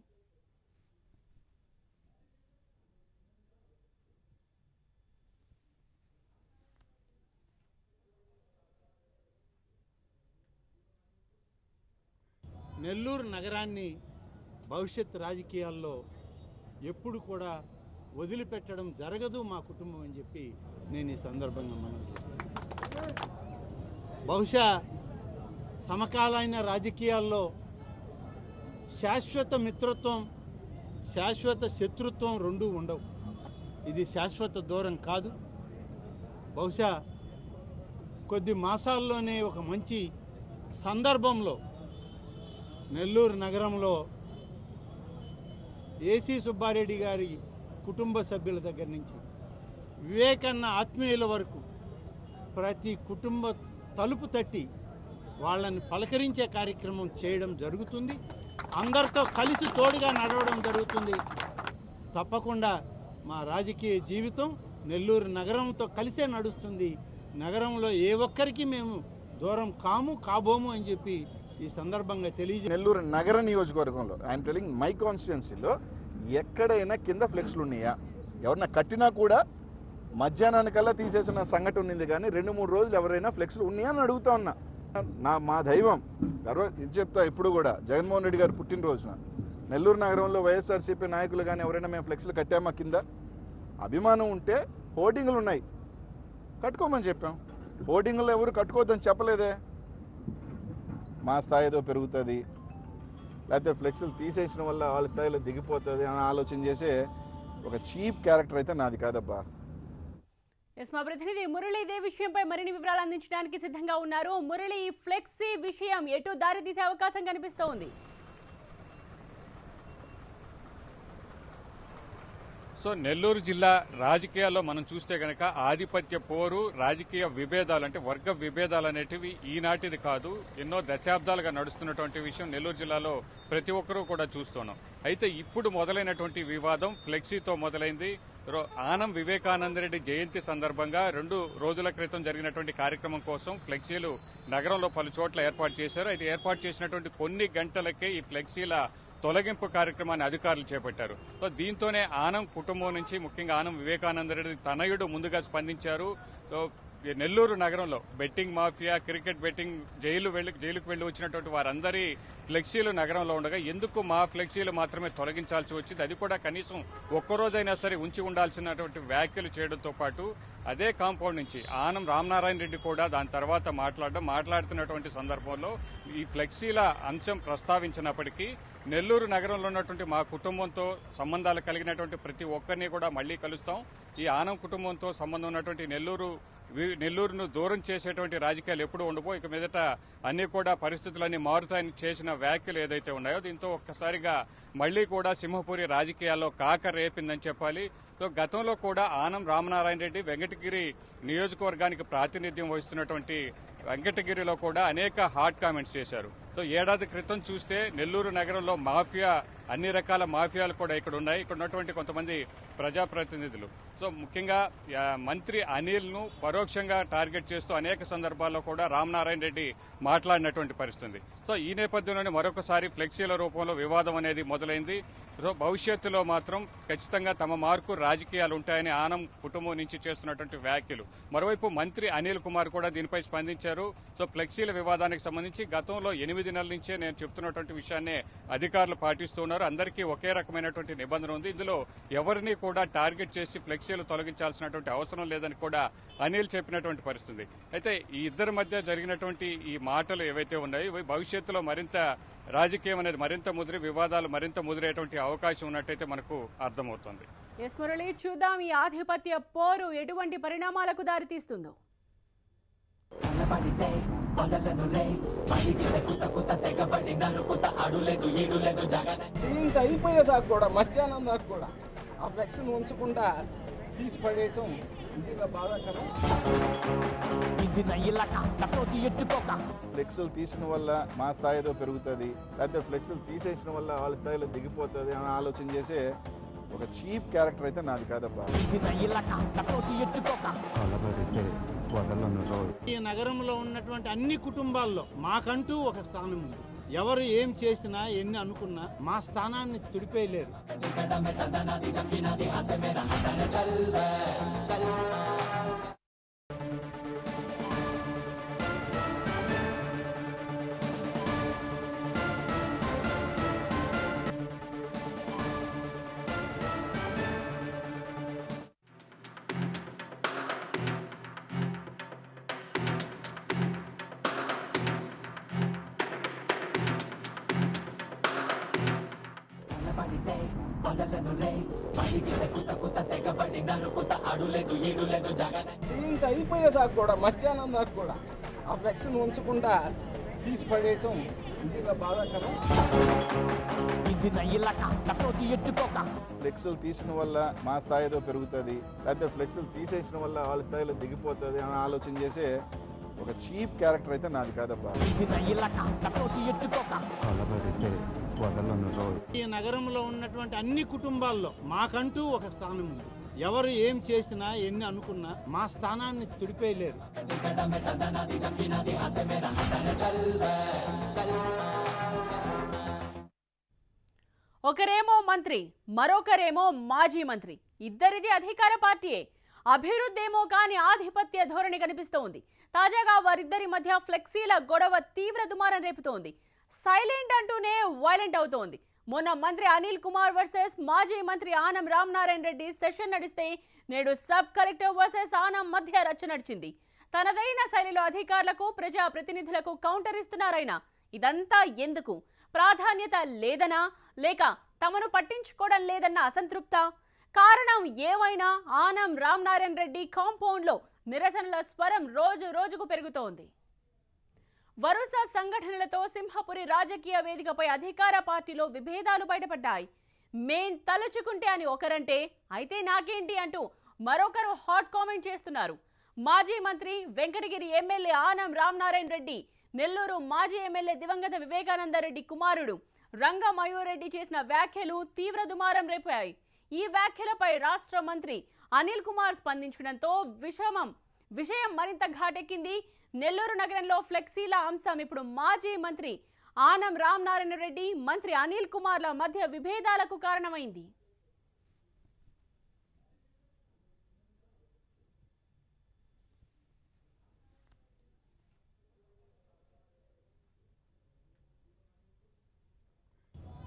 [SPEAKER 2] నెల్లూరు నగరాన్ని భవిష్యత్ రాజకీయాల్లో ఎప్పుడు కూడా వదిలిపెట్టడం జరగదు మా కుటుంబం అని చెప్పి నేను ఈ సందర్భంగా మనం చేస్తున్నాను బహుశా సమకాలీన రాజకీయాల్లో శాశ్వత మిత్రత్వం శాశ్వత శత్రుత్వం రెండూ ఉండవు ఇది శాశ్వత దూరం కాదు బహుశా కొద్ది మాసాల్లోనే ఒక మంచి సందర్భంలో నెల్లూరు నగరంలో ఏసీ సుబ్బారెడ్డి గారి కుటుంబ సభ్యుల దగ్గర నుంచి వివేకన్న ఆత్మీయుల వరకు ప్రతి కుటుంబ తలుపు తట్టి వాళ్ళని పలకరించే కార్యక్రమం చేయడం జరుగుతుంది అందరితో కలిసి తోడుగా నడవడం జరుగుతుంది తప్పకుండా మా రాజకీయ జీవితం నెల్లూరు నగరంతో కలిసే నడుస్తుంది నగరంలో ఏ ఒక్కరికి మేము దూరం కాము కాబోము అని చెప్పి ఈ సందర్భంగా తెలియజే
[SPEAKER 3] నెల్లూరు నగర నియోజకవర్గంలో ఐఎమ్ టెలింగ్ మై కాన్స్టిట్యున్సీలో ఎక్కడైనా కింద ఫ్లెక్స్లు ఉన్నాయా ఎవరన్నా కట్టినా కూడా మధ్యాహ్నానికల్లా తీసేసిన సంఘటన ఉంది కానీ రెండు మూడు రోజులు ఎవరైనా ఫ్లెక్స్లు ఉన్నాయా అని అడుగుతా ఉన్నా నా మా దైవం గర్వ ఇది చెప్తా ఇప్పుడు కూడా జగన్మోహన్ రెడ్డి గారు పుట్టినరోజున నెల్లూరు నగరంలో వైఎస్ఆర్సీపీ నాయకులు కానీ ఎవరైనా మేము ఫ్లెక్స్లు కట్టామా కింద అభిమానం ఉంటే హోర్డింగ్లు ఉన్నాయి కట్టుకోమని చెప్పాం హోర్డింగ్లు ఎవరు కట్టుకోవద్దని చెప్పలేదే మా స్థాయి ఏదో పెరుగుతుంది లేకపోతే ఫ్లెక్స్లు తీసేసిన వల్ల వాళ్ళ స్థాయిలో దిగిపోతుంది అని ఆలోచన చేసే ఒక చీప్ క్యారెక్టర్ అయితే నాది కాదబ్బా
[SPEAKER 1] ఎస్ మా ప్రతినిధి మురళి ఇదే విషయంపై మరిన్ని వివరాలు అందించడానికి సిద్ధంగా ఉన్నారు మురళి ఈ ఫ్లెక్సీ విషయం ఎటు దారి తీసే అవకాశం కనిపిస్తోంది
[SPEAKER 4] సో నెల్లూరు జిల్లా రాజకీయాల్లో మనం చూస్తే గనక ఆధిపత్య పోరు రాజకీయ విభేదాలు అంటే వర్గ విభేదాలు అనేటివి ఈనాటిది కాదు ఎన్నో దశాబ్దాలుగా నడుస్తున్నటువంటి విషయం నెల్లూరు జిల్లాలో ప్రతి ఒక్కరూ కూడా చూస్తున్నాం అయితే ఇప్పుడు మొదలైనటువంటి వివాదం ఫ్లెక్సీతో మొదలైంది రో- ఆనం వివేకానందరెడ్డి జయంతి సందర్భంగా రెండు రోజుల క్రితం జరిగినటువంటి కార్యక్రమం కోసం ఫ్లెక్సీలు నగరంలో పలు చోట్ల ఏర్పాటు చేశారు అయితే ఏర్పాటు చేసినటువంటి కొన్ని గంటలకే ఈ ఫ్లెక్సీల తొలగింపు కార్యక్రమాన్ని అధికారులు చేపట్టారు సో దీంతోనే ఆనం కుటుంబం నుంచి ముఖ్యంగా ఆనం వివేకానందరెడ్డి తనయుడు ముందుగా స్పందించారు సో ఈ నెల్లూరు నగరంలో betting mafia cricket betting jail వెళ్లి జైలుకు వెళ్లి వచ్చినటువంటి వారందరి ఫ్లెక్సీలు నగరంలో ఉండగా ఎందుకు మా ఫ్లెక్సీలు మాత్రమే తొలగించాల్సి వచ్చింది అది కూడా కనీసం ఒక్కరోజైనా సరే ఉంచి ఉండాల్సినటువంటి వ్యాఖ్యలు చేయడంతో పాటు అదే కాంపౌండ్ నుంచి ఆనం రామనారాయణ రెడ్డి కూడా దాని తర్వాత మాట్లాడడం మాట్లాడుతున్నటువంటి సందర్భంలో ఈ ఫ్లెక్సీల అంశం ప్రస్తావించినప్పటికీ నెల్లూరు నగరంలో ఉన్నటువంటి మా కుటుంబంతో సంబంధాలు కలిగినటువంటి ప్రతి ఒక్కరిని కూడా మళ్లీ కలుస్తాం ఈ ఆనం కుటుంబంతో సంబంధం ఉన్నటువంటి నెల్లూరు వి- నెల్లూరును దూరం చేసేటువంటి రాజకీయాలు ఎప్పుడు ఉండబో ఇక మీదట అన్ని కూడా పరిస్థితులన్నీ మారుతాయని చేసిన వ్యాఖ్యలు ఏదైతే ఉన్నాయో దీంతో ఒక్కసారిగా మళ్లీ కూడా సింహపురి రాజకీయాల్లో కాక రేపిందని చెప్పాలి సో గతంలో కూడా ఆనం రామనారాయణ రెడ్డి వెంకటగిరి నియోజకవర్గానికి ప్రాతినిధ్యం వహిస్తున్నటువంటి వెంకటగిరిలో కూడా అనేక హాట్ కామెంట్స్ చేశారు సో ఏడాది క్రితం చూస్తే నెల్లూరు నగరంలో మాఫియా అన్ని రకాల మాఫియాలు కూడా ఇక్కడ ఉన్నాయి ఇక్కడ ఉన్నటువంటి కొంతమంది ప్రజాప్రతినిధులు సో ముఖ్యంగా ఆ, మంత్రి అనిల్ ను పరోక్షంగా టార్గెట్ చేస్తూ అనేక సందర్భాల్లో కూడా రామనారాయణ రెడ్డి మాట్లాడినటువంటి పరిస్థితి సో ఈ నేపథ్యంలోనే మరొకసారి ఫ్లెక్సీల రూపంలో వివాదం అనేది మొదలైంది సో భవిష్యత్తులో మాత్రం ఖచ్చితంగా తమ మార్కు రాజకీయాలు ఉంటాయని ఆనం కుటుంబం నుంచి చేస్తున్నటువంటి వ్యాఖ్యలు మరోవైపు మంత్రి అనిల్ కుమార్ కూడా దీనిపై స్పందించారు సో ఫ్లెక్సీల వివాదానికి సంబంధించి గతంలో ఎనిమిది నెలల నుంచే నేను చెప్తున్నటువంటి విషయాన్నే అధికారులు పాటిస్తున్నారు అందరికీ ఒకే రకమైనటువంటి నిబంధన ఉంది ఇందులో ఎవరిని కూడా టార్గెట్ చేసి ఫ్లెక్సీలు తొలగించాల్సినటువంటి అవసరం లేదని కూడా అనిల్ చెప్పినటువంటి పరిస్థితి అయితే ఈ ఇద్దరి మధ్య జరిగినటువంటి ఈ మాటలు ఏవైతే ఉన్నాయో ఇవి భవిష్యత్తులో మరింత రాజకీయం అనేది మరింత ముదిరి వివాదాలు మరింత ముదిరేటువంటి అవకాశం ఉన్నట్టయితే మనకు అర్థమవుతుంది
[SPEAKER 1] ఎస్ మురళి చూద్దాం ఈ ఆధిపత్య పోరు ఎటువంటి పరిణామాలకు దారితీస్తుందో
[SPEAKER 5] చేయింత అయిపోయేదాకా కూడా మధ్యాహ్నం దాకా కూడా ఆ ఫ్లెక్స్ని ఉంచకుండా తీసి పడేయటం నిజంగా బాధాకరం
[SPEAKER 3] ఫ్లెక్సులు తీసిన వల్ల మా స్థాయి ఏదో పెరుగుతుంది లేకపోతే ఫ్లెక్సులు తీసేసిన వల్ల వాళ్ళ స్థాయిలో దిగిపోతుంది అని ఆలోచన చేసే ఒక చీప్ క్యారెక్టర్ అయితే నాది కాదబ్బా
[SPEAKER 6] కలబడితే వదలను రోయ్
[SPEAKER 2] ఈ నగరంలో ఉన్నటువంటి అన్ని కుటుంబాల్లో మాకంటూ ఒక స్థానం ఉంది ఎవరు ఏం చేసినా ఎన్ని అనుకున్నా మా స్థానాన్ని తుడిపేయలేరు
[SPEAKER 5] చేయింత అయిపోయేదాకా కూడా మధ్యాహ్నం దాకా కూడా ఆ ఫ్లెక్స్ని ఉంచకుండా తీసి పడేయటం నిజంగా బాధాకరం
[SPEAKER 3] ఫ్లెక్సులు తీసిన వల్ల మా స్థాయి ఏదో పెరుగుతుంది లేకపోతే ఫ్లెక్సులు తీసేసిన వల్ల వాళ్ళ స్థాయిలో దిగిపోతుంది అని ఆలోచన చేసే ఒక చీప్ క్యారెక్టర్ అయితే నాది కాదబ్బా
[SPEAKER 6] కలబడితే వదలను రోయ్
[SPEAKER 2] ఈ నగరంలో ఉన్నటువంటి అన్ని కుటుంబాల్లో మాకంటూ ఒక స్థానం ఉంది ఎవరు ఏం చేసినా ఎన్ని అనుకున్నా మా స్థానాన్ని తుడిపేయలేరు
[SPEAKER 1] ఒకరేమో మంత్రి మరొకరేమో మాజీ మంత్రి ఇద్దరిది అధికార పార్టీయే అభివృద్ధి ఏమో కానీ ఆధిపత్య ధోరణి కనిపిస్తోంది తాజాగా వారిద్దరి మధ్య ఫ్లెక్సీల గొడవ తీవ్ర దుమారం రేపుతోంది సైలెంట్ అంటూనే వైలెంట్ అవుతోంది మొన్న మంత్రి అనిల్ కుమార్ వర్సెస్ మాజీ మంత్రి ఆనం రామనారాయణ రెడ్డి సెషన్ నడిస్తే నేడు సబ్ కలెక్టర్ వర్సెస్ ఆనం మధ్య రచ్చ నడిచింది తనదైన శైలిలో అధికారులకు ప్రజా ప్రతినిధులకు కౌంటర్ ఇస్తున్నారైనా ఇదంతా ఎందుకు ప్రాధాన్యత లేదనా లేక తమను పట్టించుకోవడం లేదన్న అసంతృప్త కారణం ఏమైనా ఆనం రామనారాయణ రెడ్డి కాంపౌండ్లో నిరసనల స్వరం రోజు రోజుకు పెరుగుతోంది వరుస సంఘటనలతో సింహపురి రాజకీయ వేదికపై అధికార పార్టీలో విభేదాలు బయటపడ్డాయి మేం తలుచుకుంటే అని ఒకరంటే అయితే నాకేంటి అంటూ మరొకరు హాట్ కామెంట్ చేస్తున్నారు మాజీ మంత్రి వెంకటగిరి ఎమ్మెల్యే ఆనం రామనారాయణ రెడ్డి నెల్లూరు మాజీ ఎమ్మెల్యే దివంగత వివేకానంద రెడ్డి కుమారుడు రంగ మయూరెడ్డి చేసిన వ్యాఖ్యలు తీవ్ర దుమారం రేపాయి ఈ వ్యాఖ్యలపై రాష్ట్ర మంత్రి అనిల్ కుమార్ స్పందించడంతో విషమం విషయం మరింత ఘాటెక్కింది నెల్లూరు నగరంలో ఫ్లెక్సీల అంశం ఇప్పుడు మాజీ మంత్రి ఆనం రామనారాయణ రెడ్డి మంత్రి అనిల్ కుమార్ల మధ్య విభేదాలకు కారణమైంది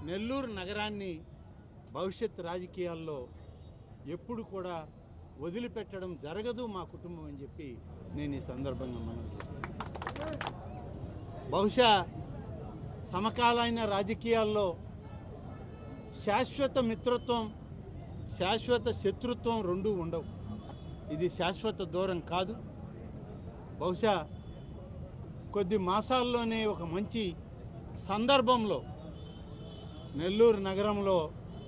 [SPEAKER 2] నెల్లూరు నగరాన్ని భవిష్యత్ రాజకీయాల్లో ఎప్పుడు కూడా వదిలిపెట్టడం జరగదు మా కుటుంబం అని చెప్పి నేను ఈ సందర్భంగా మనం చేస్తున్నాను బహుశా సమకాలీన రాజకీయాల్లో శాశ్వత మిత్రత్వం శాశ్వత శత్రుత్వం రెండూ ఉండవు ఇది శాశ్వత దూరం కాదు బహుశా కొద్ది మాసాల్లోనే ఒక మంచి సందర్భంలో నెల్లూరు నగరంలో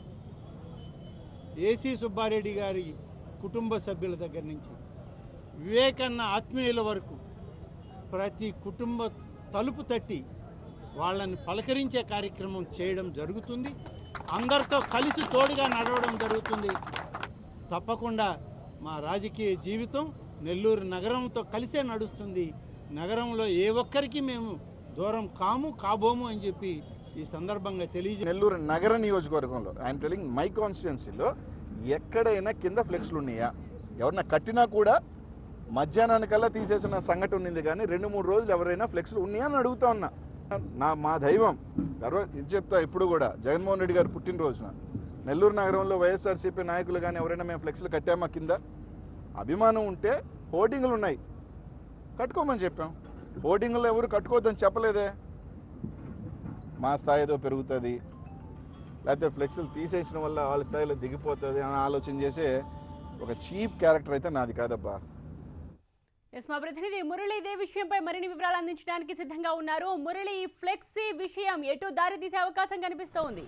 [SPEAKER 2] ఏసీ సుబ్బారెడ్డి గారి కుటుంబ సభ్యుల దగ్గర నుంచి వివేకన్న ఆత్మీయుల వరకు ప్రతి కుటుంబ తలుపు తట్టి వాళ్ళని పలకరించే కార్యక్రమం చేయడం జరుగుతుంది అందరితో కలిసి తోడుగా నడవడం జరుగుతుంది తప్పకుండా మా రాజకీయ జీవితం నెల్లూరు నగరంతో కలిసే నడుస్తుంది నగరంలో ఏ ఒక్కరికి మేము దూరం కాము కాబోము అని చెప్పి ఈ సందర్భంగా తెలియజే
[SPEAKER 3] నెల్లూరు నగర నియోజకవర్గంలో ఐఎమ్ టెలింగ్ మై కాన్స్టిట్యున్సీలో ఎక్కడైనా కింద ఫ్లెక్స్లు ఉన్నాయా ఎవరన్నా కట్టినా కూడా మధ్యాహ్నానికల్లా తీసేసిన సంఘటన ఉంది కానీ రెండు మూడు రోజులు ఎవరైనా ఫ్లెక్స్లు ఉన్నాయా అని అడుగుతా ఉన్నా నా మా దైవం గర్వ ఇది చెప్తా ఇప్పుడు కూడా జగన్మోహన్ రెడ్డి గారు పుట్టినరోజున నెల్లూరు నగరంలో వైఎస్ఆర్సీపీ నాయకులు కానీ ఎవరైనా మేము ఫ్లెక్స్లు కట్టామా కింద అభిమానం ఉంటే హోర్డింగ్లు ఉన్నాయి కట్టుకోమని చెప్పాం హోర్డింగ్లు ఎవరు కట్టుకోవద్దని చెప్పలేదే మా స్థాయి ఏదో పెరుగుతుంది లేకపోతే ఫ్లెక్స్లు తీసేసిన వల్ల వాళ్ళ స్థాయిలో దిగిపోతుంది అని ఆలోచన చేసే ఒక చీప్ క్యారెక్టర్ అయితే నాది కాదబ్బా
[SPEAKER 1] ఎస్ మా ప్రతినిధి మురళి ఇదే విషయంపై మరిన్ని వివరాలు అందించడానికి సిద్ధంగా ఉన్నారు మురళి ఈ ఫ్లెక్సీ విషయం ఎటు దారి తీసే అవకాశం కనిపిస్తోంది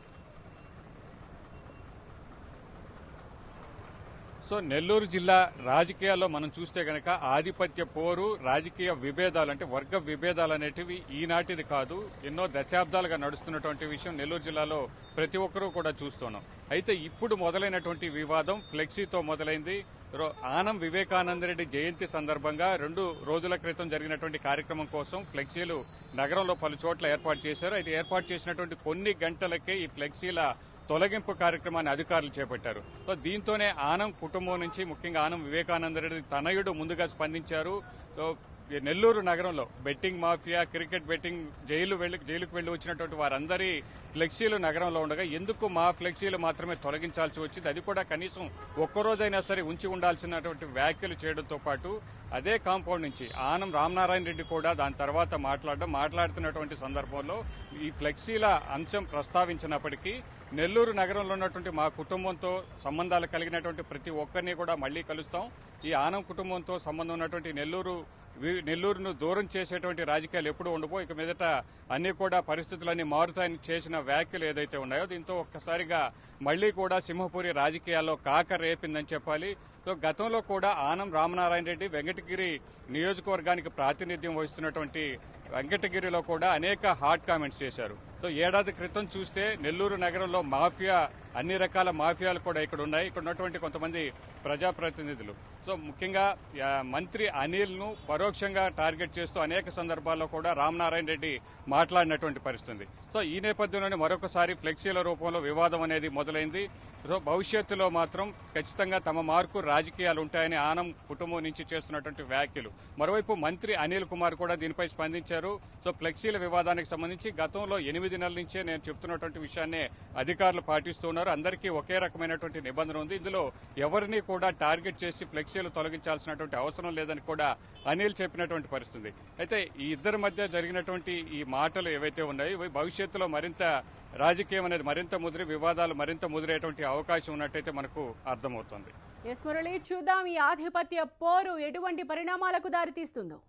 [SPEAKER 4] సో నెల్లూరు జిల్లా రాజకీయాల్లో మనం చూస్తే గనక ఆధిపత్య పోరు రాజకీయ విభేదాలు అంటే వర్గ విభేదాలు అనేటివి ఈనాటిది కాదు ఎన్నో దశాబ్దాలుగా నడుస్తున్నటువంటి విషయం నెల్లూరు జిల్లాలో ప్రతి ఒక్కరూ కూడా చూస్తున్నాం అయితే ఇప్పుడు మొదలైనటువంటి వివాదం ఫ్లెక్సీతో మొదలైంది రో- ఆనం వివేకానందరెడ్డి జయంతి సందర్భంగా రెండు రోజుల క్రితం జరిగినటువంటి కార్యక్రమం కోసం ఫ్లెక్సీలు నగరంలో పలు చోట్ల ఏర్పాటు చేశారు అయితే ఏర్పాటు చేసినటువంటి కొన్ని గంటలకే ఈ ఫ్లెక్సీల తొలగింపు కార్యక్రమాన్ని అధికారులు చేపట్టారు సో దీంతోనే ఆనం కుటుంబం నుంచి ముఖ్యంగా ఆనం వివేకానందరెడ్డి తనయుడు ముందుగా స్పందించారు సో ఈ నెల్లూరు నగరంలో betting mafia cricket betting jail వెళ్లి జైలుకు వెళ్లి వచ్చినటువంటి వారందరి ఫ్లెక్సీలు నగరంలో ఉండగా ఎందుకు మా ఫ్లెక్సీలు మాత్రమే తొలగించాల్సి వచ్చింది అది కూడా కనీసం ఒక్కరోజైనా సరే ఉంచి ఉండాల్సినటువంటి వ్యాఖ్యలు చేయడంతో పాటు అదే కాంపౌండ్ నుంచి ఆనం రామనారాయణ రెడ్డి కూడా దాని తర్వాత మాట్లాడడం మాట్లాడుతున్నటువంటి సందర్భంలో ఈ ఫ్లెక్సీల అంశం ప్రస్తావించినప్పటికీ నెల్లూరు నగరంలో ఉన్నటువంటి మా కుటుంబంతో సంబంధాలు కలిగినటువంటి ప్రతి ఒక్కరిని కూడా మళ్లీ కలుస్తాం ఈ ఆనం కుటుంబంతో సంబంధం ఉన్నటువంటి నెల్లూరు వి- నెల్లూరును దూరం చేసేటువంటి రాజకీయాలు ఎప్పుడు ఉండబో ఇక మీదట అన్ని కూడా పరిస్థితులన్నీ మారుతాయని చేసిన వ్యాఖ్యలు ఏదైతే ఉన్నాయో దీంతో ఒక్కసారిగా మళ్లీ కూడా సింహపురి రాజకీయాల్లో కాక రేపిందని చెప్పాలి సో గతంలో కూడా ఆనం రామనారాయణ రెడ్డి వెంకటగిరి నియోజకవర్గానికి ప్రాతినిధ్యం వహిస్తున్నటువంటి వెంకటగిరిలో కూడా అనేక హాట్ కామెంట్స్ చేశారు సో ఏడాది క్రితం చూస్తే నెల్లూరు నగరంలో మాఫియా అన్ని రకాల మాఫియాలు కూడా ఇక్కడ ఉన్నాయి ఇక్కడ ఉన్నటువంటి కొంతమంది ప్రజాప్రతినిధులు సో ముఖ్యంగా ఆ, మంత్రి అనిల్ ను పరోక్షంగా టార్గెట్ చేస్తూ అనేక సందర్భాల్లో కూడా రామనారాయణ రెడ్డి మాట్లాడినటువంటి పరిస్థితి సో ఈ నేపథ్యంలోనే మరొకసారి ఫ్లెక్సీల రూపంలో వివాదం అనేది మొదలైంది సో భవిష్యత్తులో మాత్రం ఖచ్చితంగా తమ మార్కు రాజకీయాలు ఉంటాయని ఆనం కుటుంబం నుంచి చేస్తున్నటువంటి వ్యాఖ్యలు మరోవైపు మంత్రి అనిల్ కుమార్ కూడా దీనిపై స్పందించారు సో ఫ్లెక్సీల వివాదానికి సంబంధించి గతంలో ఎనిమిది నెలల నుంచే నేను చెప్తున్నటువంటి విషయాన్ని అధికారులు పాటిస్తున్నారు అందరికీ ఒకే రకమైనటువంటి నిబంధన ఉంది ఇందులో ఎవరిని కూడా టార్గెట్ చేసి ఫ్లెక్సీలు తొలగించాల్సినటువంటి అవసరం లేదని కూడా అనిల్ చెప్పినటువంటి పరిస్థితి అయితే ఈ ఇద్దరి మధ్య జరిగినటువంటి ఈ మాటలు ఏవైతే ఉన్నాయో ఇవి భవిష్యత్తులో మరింత రాజకీయం అనేది మరింత ముదిరి వివాదాలు మరింత ముదిరేటువంటి అవకాశం ఉన్నట్టయితే మనకు అర్థమవుతుంది
[SPEAKER 1] ఎస్ మురళి చూద్దాం ఈ ఆధిపత్య పోరు ఎటువంటి పరిణామాలకు దారితీస్తుందో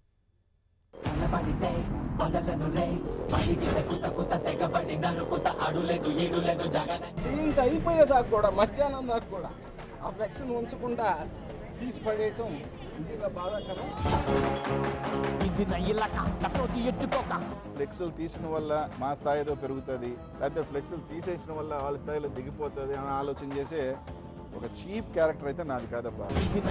[SPEAKER 5] జీవితం అయిపోయేదాకా కూడా మధ్యాహ్నం దాకా కూడా ఆ ఫ్లెక్స్ని ఉంచకుండా తీసి పడేయటం నిజంగా బాధాకరం
[SPEAKER 3] ఫ్లెక్స్లు తీసిన వల్ల మా స్థాయి ఏదో పెరుగుతుంది లేకపోతే ఫ్లెక్స్లు తీసేసిన వల్ల వాళ్ళ స్థాయిలో దిగిపోతుంది అని ఆలోచన చేసే ఒక చీప్ క్యారెక్టర్ అయితే నాది కాదబ్బా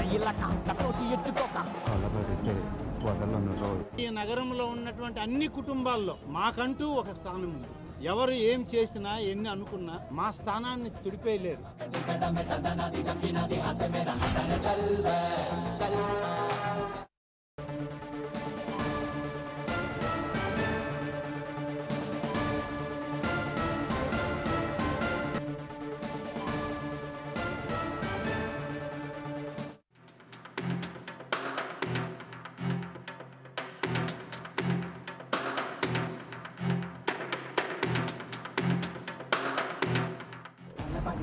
[SPEAKER 6] కలబడితే వదలను రోయ్
[SPEAKER 2] ఈ నగరంలో ఉన్నటువంటి అన్ని కుటుంబాల్లో మాకంటూ ఒక స్థానం ఉంది ఎవరు ఏం చేసినా ఎన్ని అనుకున్నా మా స్థానాన్ని తుడిపేయలేరు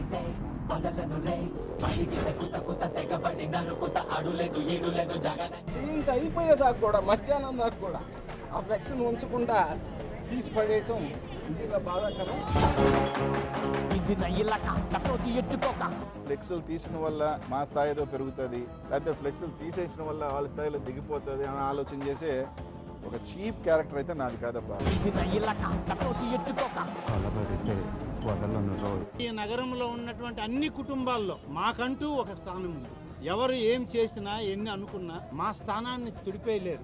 [SPEAKER 5] చేయింత అయిపోయేదాకా కూడా మధ్యాహ్నం దాకా కూడా ఆ ఫ్లెక్స్ను ఉంచకుండా తీసి పడేయటం నిజంగా బాధాకరం
[SPEAKER 3] ఫ్లెక్సులు తీసిన వల్ల మా స్థాయి ఏదో పెరుగుతుంది లేకపోతే ఫ్లెక్సులు తీసేసిన వల్ల వాళ్ళ స్థాయిలో దిగిపోతుంది అని ఆలోచన చేసే ఒక చీప్ క్యారెక్టర్ అయితే నాది కాదబ్బా
[SPEAKER 6] కలబడితే వదలను రోయ్
[SPEAKER 2] ఈ నగరంలో ఉన్నటువంటి అన్ని కుటుంబాల్లో మాకంటూ ఒక స్థానం ఉంది ఎవరు ఏం చేసినా ఎన్ని అనుకున్నా మా స్థానాన్ని తుడిపేయలేరు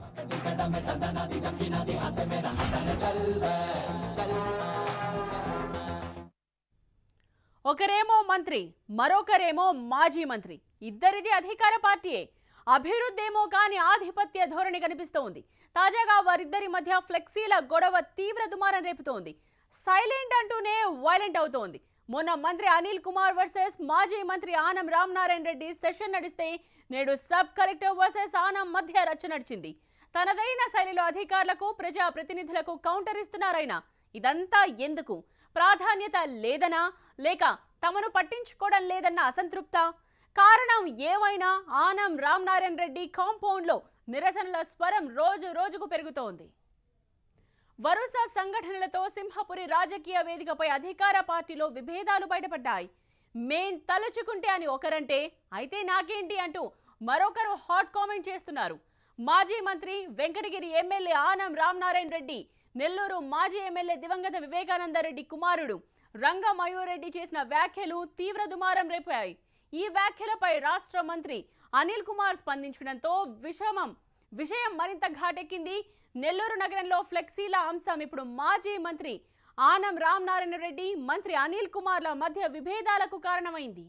[SPEAKER 1] ఒకరేమో మంత్రి మరొకరేమో మాజీ మంత్రి ఇద్దరిది అధికార పార్టీయే అభివృద్ధి ఏమో కానీ ఆధిపత్య ధోరణి కనిపిస్తోంది తాజాగా వారిద్దరి మధ్య ఫ్లెక్సీల గొడవ తీవ్ర దుమారం రేపుతోంది సైలెంట్ అంటూనే వైలెంట్ అవుతోంది మొన్న మంత్రి అనిల్ కుమార్ వర్సెస్ మాజీ మంత్రి ఆనం రామనారాయణ రెడ్డి సెషన్ నడిస్తే నేడు సబ్ కలెక్టర్ వర్సెస్ ఆనం మధ్య రచ్చ నడిచింది తనదైన శైలిలో అధికారులకు ప్రజా ప్రతినిధులకు కౌంటర్ ఇస్తున్నారైనా ఇదంతా ఎందుకు ప్రాధాన్యత లేదనా లేక తమను పట్టించుకోవడం లేదన్న అసంతృప్త కారణం ఏమైనా ఆనం రామనారాయణ రెడ్డి కాంపౌండ్లో నిరసనల స్వరం రోజు రోజుకు పెరుగుతోంది వరుస సంఘటనలతో సింహపురి రాజకీయ వేదికపై అధికార పార్టీలో విభేదాలు బయటపడ్డాయి మేం తలుచుకుంటే అని ఒకరంటే అయితే నాకేంటి అంటూ మరొకరు హాట్ కామెంట్ చేస్తున్నారు మాజీ మంత్రి వెంకటగిరి ఎమ్మెల్యే ఆనం రామనారాయణ రెడ్డి నెల్లూరు మాజీ ఎమ్మెల్యే దివంగత వివేకానందరెడ్డి కుమారుడు రంగ మయూరెడ్డి చేసిన వ్యాఖ్యలు తీవ్ర దుమారం రేపాయి ఈ వ్యాఖ్యలపై రాష్ట్ర మంత్రి అనిల్ కుమార్ స్పందించడంతో విషమం విషయం మరింత ఘాటెక్కింది నెల్లూరు నగరంలో ఫ్లెక్సీల అంశం ఇప్పుడు మాజీ మంత్రి ఆనం రామనారాయణ రెడ్డి మంత్రి అనిల్ కుమార్ల మధ్య విభేదాలకు కారణమైంది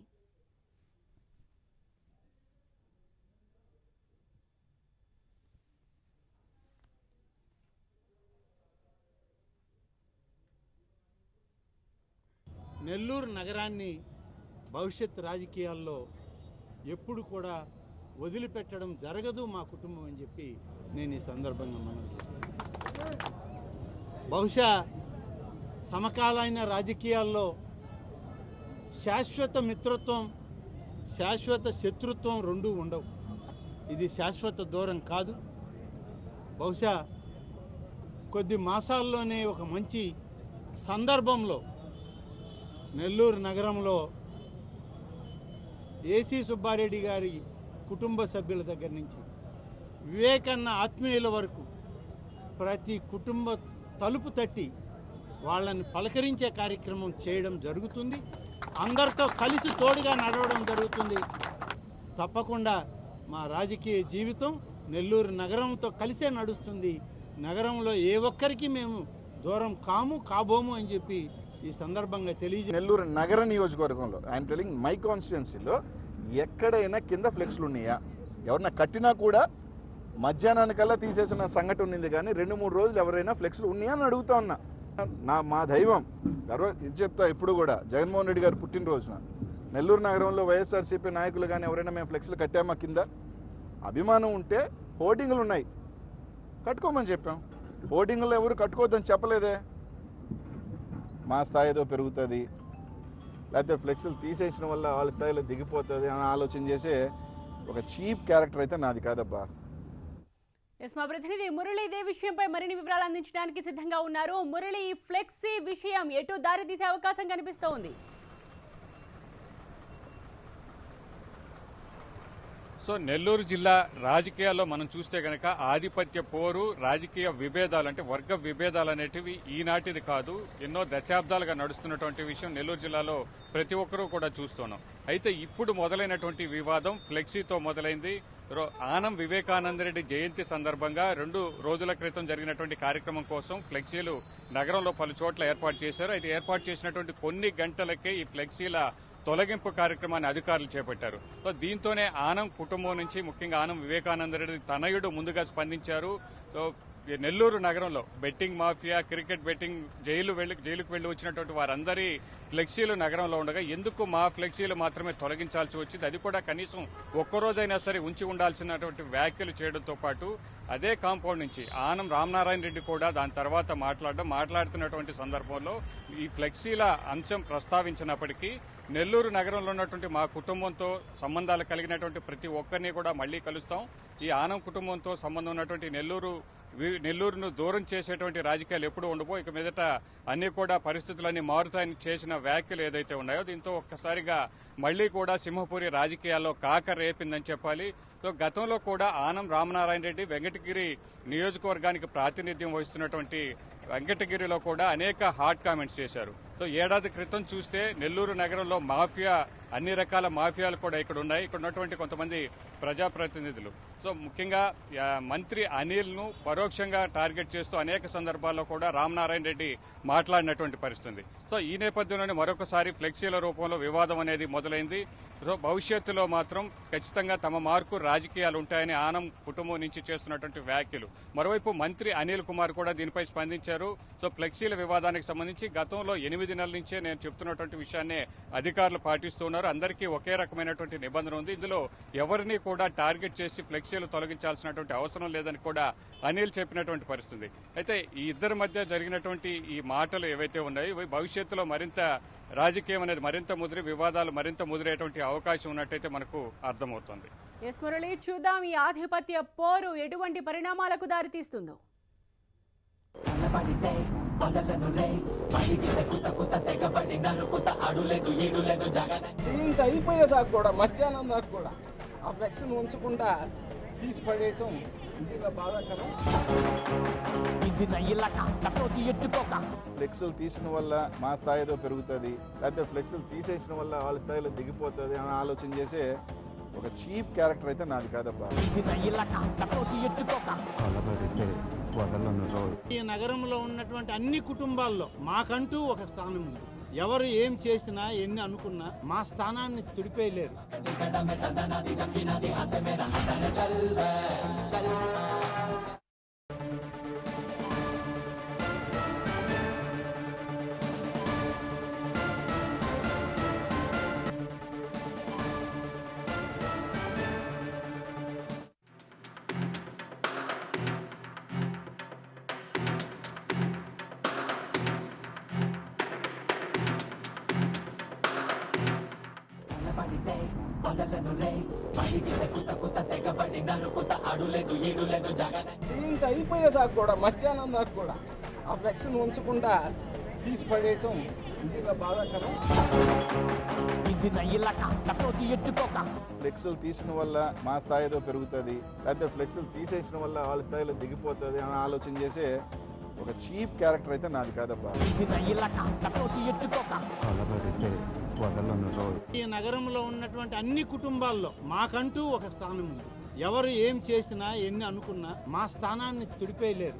[SPEAKER 2] నెల్లూరు నగరాన్ని భవిష్యత్ రాజకీయాల్లో ఎప్పుడు కూడా వదిలిపెట్టడం జరగదు మా కుటుంబం అని చెప్పి నేను ఈ సందర్భంగా మనం చేస్తున్నాను బహుశా సమకాలీన రాజకీయాల్లో శాశ్వత మిత్రత్వం శాశ్వత శత్రుత్వం రెండూ ఉండవు ఇది శాశ్వత దూరం కాదు బహుశా కొద్ది మాసాల్లోనే ఒక మంచి సందర్భంలో నెల్లూరు నగరంలో ఏసీ సుబ్బారెడ్డి గారి కుటుంబ సభ్యుల దగ్గర నుంచి వివేకన్న ఆత్మీయుల వరకు ప్రతి కుటుంబ తలుపు తట్టి వాళ్ళని పలకరించే కార్యక్రమం చేయడం జరుగుతుంది అందరితో కలిసి తోడుగా నడవడం జరుగుతుంది తప్పకుండా మా రాజకీయ జీవితం నెల్లూరు నగరంతో కలిసే నడుస్తుంది నగరంలో ఏ ఒక్కరికి మేము దూరం కాము కాబోము అని చెప్పి ఈ సందర్భంగా తెలియజే
[SPEAKER 3] నెల్లూరు నగర నియోజకవర్గంలో ఐఎమ్ టెలింగ్ మై కాన్స్టిట్యున్సీలో ఎక్కడైనా కింద ఫ్లెక్స్లు ఉన్నాయా ఎవరన్నా కట్టినా కూడా మధ్యాహ్నానికల్లా తీసేసిన సంఘటన ఉంది కానీ రెండు మూడు రోజులు ఎవరైనా ఫ్లెక్స్లు ఉన్నాయా అని అడుగుతా ఉన్నా నా మా దైవం గర్వ ఇది చెప్తా ఇప్పుడు కూడా జగన్మోహన్ రెడ్డి గారు పుట్టినరోజున నెల్లూరు నగరంలో వైఎస్ఆర్సీపీ నాయకులు కానీ ఎవరైనా మేము ఫ్లెక్స్లు కట్టామా కింద అభిమానం ఉంటే హోర్డింగ్లు ఉన్నాయి కట్టుకోమని చెప్పాం హోర్డింగ్లు ఎవరు కట్టుకోవద్దని చెప్పలేదే మా స్థాయి ఏదో పెరుగుతుంది లేకపోతే ఫ్లెక్సులు తీసేసిన వల్ల వాళ్ళ స్థాయిలో దిగిపోతుంది అని ఆలోచన చేసే ఒక చీప్ క్యారెక్టర్ అయితే నాది కాదబ్బా
[SPEAKER 1] ఎస్ మా ప్రతినిధి మురళి ఇదే విషయంపై మరిన్ని వివరాలు అందించడానికి సిద్ధంగా ఉన్నారు మురళి ఈ ఫ్లెక్సీ విషయం ఎటు దారి తీసే అవకాశం కనిపిస్తోంది
[SPEAKER 4] సో నెల్లూరు జిల్లా రాజకీయాల్లో మనం చూస్తే గనక ఆధిపత్య పోరు రాజకీయ విభేదాలు అంటే వర్గ విభేదాలు అనేటివి ఈనాటిది కాదు ఎన్నో దశాబ్దాలుగా నడుస్తున్నటువంటి విషయం నెల్లూరు జిల్లాలో ప్రతి ఒక్కరూ కూడా చూస్తున్నాం అయితే ఇప్పుడు మొదలైనటువంటి వివాదం ఫ్లెక్సీతో మొదలైంది రో- ఆనం వివేకానందరెడ్డి జయంతి సందర్భంగా రెండు రోజుల క్రితం జరిగినటువంటి కార్యక్రమం కోసం ఫ్లెక్సీలు నగరంలో పలు చోట్ల ఏర్పాటు చేశారు అయితే ఏర్పాటు చేసినటువంటి కొన్ని గంటలకే ఈ ఫ్లెక్సీల తొలగింపు కార్యక్రమాన్ని అధికారులు చేపట్టారు సో దీంతోనే ఆనం కుటుంబం నుంచి ముఖ్యంగా ఆనం వివేకానందరెడ్డి తనయుడు ముందుగా స్పందించారు సో ఈ నెల్లూరు నగరంలో betting mafia cricket betting jail వెళ్లి జైలుకు వెళ్లి వచ్చినటువంటి వారందరి ఫ్లెక్సీలు నగరంలో ఉండగా ఎందుకు మా ఫ్లెక్సీలు మాత్రమే తొలగించాల్సి వచ్చింది అది కూడా కనీసం ఒక్కరోజైనా సరే ఉంచి ఉండాల్సినటువంటి వ్యాఖ్యలు చేయడంతో పాటు అదే కాంపౌండ్ నుంచి ఆనం రామనారాయణ రెడ్డి కూడా దాని తర్వాత మాట్లాడడం మాట్లాడుతున్నటువంటి సందర్భంలో ఈ ఫ్లెక్సీల అంశం ప్రస్తావించినప్పటికీ నెల్లూరు నగరంలో ఉన్నటువంటి మా కుటుంబంతో సంబంధాలు కలిగినటువంటి ప్రతి ఒక్కరిని కూడా మళ్ళీ కలుస్తాం ఈ ఆనం కుటుంబంతో సంబంధం ఉన్నటువంటి నెల్లూరు వి- నెల్లూరును దూరం చేసేటువంటి రాజకీయాలు ఎప్పుడు ఉండబో ఇక మీదట అన్ని కూడా పరిస్థితులన్నీ మారుతాయని చేసిన వ్యాఖ్యలు ఏదైతే ఉన్నాయో దీంతో ఒక్కసారిగా మళ్లీ కూడా సింహపురి రాజకీయాల్లో కాక రేపిందని చెప్పాలి సో గతంలో కూడా ఆనం రామనారాయణ రెడ్డి వెంకటగిరి నియోజకవర్గానికి ప్రాతినిధ్యం వహిస్తున్నటువంటి వెంకటగిరిలో కూడా అనేక హాట్ కామెంట్స్ చేశారు సో ఏడాది క్రితం చూస్తే నెల్లూరు నగరంలో మాఫియా అన్ని రకాల మాఫియాలు కూడా ఇక్కడ ఉన్నాయి ఇక్కడ ఉన్నటువంటి కొంతమంది ప్రజాప్రతినిధులు సో ముఖ్యంగా ఆ, మంత్రి అనిల్ ను పరోక్షంగా టార్గెట్ చేస్తూ అనేక సందర్భాల్లో కూడా రామనారాయణ రెడ్డి మాట్లాడినటువంటి పరిస్థితి ఉంది. సో ఈ నేపథ్యంలోనే మరొకసారి ఫ్లెక్సీల రూపంలో వివాదం అనేది మొదలైంది సో భవిష్యత్తులో మాత్రం ఖచ్చితంగా తమ మార్కు రాజకీయాలు ఉంటాయని ఆనం కుటుంబం నుంచి చేస్తున్నటువంటి వ్యాఖ్యలు మరోవైపు మంత్రి అనిల్ కుమార్ కూడా దీనిపై స్పందించారు సో ఫ్లెక్సీల వివాదానికి సంబంధించి గతంలో ఎనిమిది నెలల నుంచే నేను చెప్తున్నటువంటి విషయాన్నే అధికారులు పాటిస్తున్నారు అందరికీ ఒకే రకమైనటువంటి నిబంధన ఉంది ఇందులో ఎవరిని కూడా టార్గెట్ చేసి ఫ్లెక్సీలు తొలగించాల్సినటువంటి అవసరం లేదని కూడా అనిల్ చెప్పినటువంటి పరిస్థితి అయితే ఈ ఇద్దరి మధ్య జరిగినటువంటి ఈ మాటలు ఏవైతే ఉన్నాయో ఇవి భవిష్యత్తులో మరింత రాజకీయం అనేది మరింత ముదిరి వివాదాలు మరింత ముదిరేటువంటి అవకాశం ఉన్నట్టయితే మనకు అర్థమవుతుంది
[SPEAKER 1] ఎస్ మురళి చూద్దాం ఈ ఆధిపత్య పోరు ఎటువంటి పరిణామాలకు దారితీస్తుందో
[SPEAKER 5] చేయింత అయిపోయేదాకా కూడా మధ్యాహ్నం దాకా కూడా ఆ ఫ్లెక్స్ను ఉంచకుండా తీసి పడేయటం నిజంగా బాధాకరం
[SPEAKER 3] ఫ్లెక్సులు తీసిన వల్ల మా స్థాయి ఏదో పెరుగుతుంది లేకపోతే ఫ్లెక్సులు తీసేసిన వల్ల వాళ్ళ స్థాయిలో దిగిపోతుంది అని ఆలోచన చేసే ఒక చీప్ క్యారెక్టర్ అయితే నాది కాదబ్బా
[SPEAKER 6] కలబడితే వదలను రోయ్
[SPEAKER 2] ఈ నగరంలో ఉన్నటువంటి అన్ని కుటుంబాల్లో మాకంటూ ఒక స్థానం ఉంది ఎవరు ఏం చేసినా ఎన్ని అనుకున్నా మా స్థానాన్ని తుడిపేయలేరు
[SPEAKER 5] చేయింత అయిపోయేదాకా కూడా మధ్యాహ్నం దాకా కూడా ఆ ఫ్లెక్స్ను ఉంచకుండా తీసి పడేయటం నిజంగా బాధాకరం
[SPEAKER 3] ఫ్లెక్సులు తీసిన వల్ల మా స్థాయి ఏదో పెరుగుతుంది లేకపోతే ఫ్లెక్సులు తీసేసిన వల్ల వాళ్ళ స్థాయిలో దిగిపోతుంది అని ఆలోచన చేసే ఒక చీప్ క్యారెక్టర్ అయితే నాది కాదబ్బా
[SPEAKER 6] కలబడితే వదలను రోయ్
[SPEAKER 2] ఈ నగరంలో ఉన్నటువంటి అన్ని కుటుంబాల్లో మాకంటూ ఒక స్థానం ఉంది ఎవరు ఏం చేసినా ఎన్ని అనుకున్నా మా స్థానాన్ని తుడిపేయలేరు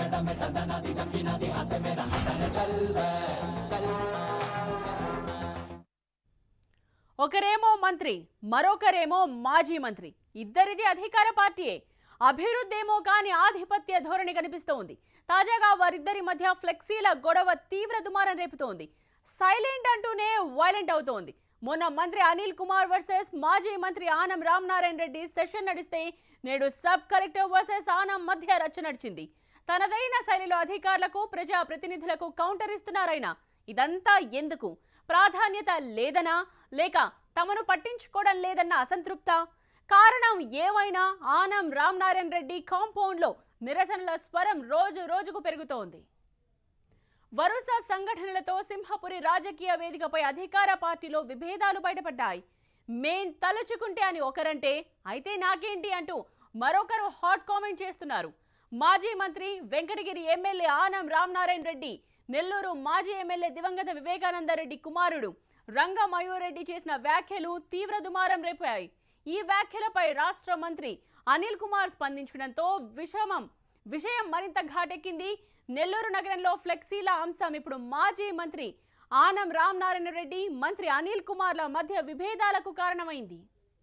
[SPEAKER 1] ఒకరేమో మంత్రి మరొకరేమో మాజీ మంత్రి ఇద్దరిది అధికార పార్టీయే అభివృద్ధేమో కాని ఆధిపత్య ధోరణి కనిపిస్తోంది తాజాగా వారిద్దరి మధ్య ఫ్లెక్సీల గొడవ తీవ్ర దుమారం రేపుతోంది సైలెంట్ అంటూనే వైలెంట్ అవుతోంది మొన్న మంత్రి అనిల్ కుమార్ వర్సెస్ మాజీ మంత్రి ఆనం రామనారాయణ రెడ్డి సెషన్ నడిస్తే నేడు సబ్ కలెక్టర్ వర్సెస్ ఆనం మధ్య రచ్చ నడిచింది తనదైన శైలిలో అధికారులకు ప్రజా ప్రతినిధులకు కౌంటర్ ఇస్తున్నారాయన ఇదంతా ఎందుకు ప్రాధాన్యత లేదనా లేక తమను పట్టించుకోవడం లేదన్న అసంతృప్త కారణం ఏమైనా ఆనం రామనారాయణ రెడ్డి కాంపౌండ్ లో నిరసనల స్వరం రోజు రోజుకు పెరుగుతోంది వరుస సంఘటనలతో సింహపురి రాజకీయ వేదికపై అధికార పార్టీలో విభేదాలు బయటపడ్డాయి మేం తలుచుకుంటే అని ఒకరంటే అయితే నాకేంటి అంటూ మరొకరు హాట్ కామెంట్ చేస్తున్నారు మాజీ మంత్రి వెంకటగిరి ఎమ్మెల్యే ఆనం రామనారాయణ రెడ్డి నెల్లూరు మాజీ ఎమ్మెల్యే దివంగత వివేకానందరెడ్డి కుమారుడు రంగ మయూరెడ్డి చేసిన వ్యాఖ్యలు తీవ్ర దుమారం రేపాయి ఈ వ్యాఖ్యలపై రాష్ట్ర మంత్రి అనిల్ కుమార్ స్పందించడంతో విషమం విషయం మరింత ఘాటెక్కింది నెల్లూరు నగరంలో ఫ్లెక్సీల అంశం ఇప్పుడు మాజీ మంత్రి ఆనం రామనారాయణ రెడ్డి మంత్రి అనిల్ కుమార్ల మధ్య విభేదాలకు కారణమైంది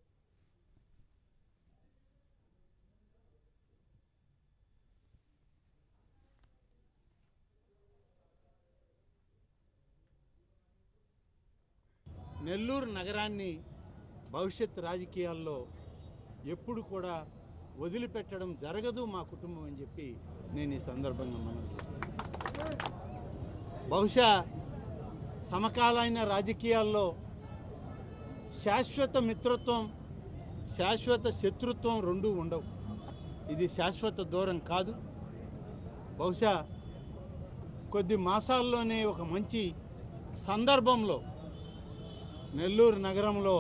[SPEAKER 2] నెల్లూరు నగరాన్ని భవిష్యత్ రాజకీయాల్లో ఎప్పుడు కూడా వదిలిపెట్టడం జరగదు మా కుటుంబం అని చెప్పి నేను ఈ సందర్భంగా మనం చేస్తున్నాను బహుశా సమకాలీన రాజకీయాల్లో శాశ్వత మిత్రత్వం శాశ్వత శత్రుత్వం రెండూ ఉండవు ఇది శాశ్వత దూరం కాదు బహుశా కొద్ది మాసాల్లోనే ఒక మంచి సందర్భంలో నెల్లూరు నగరంలో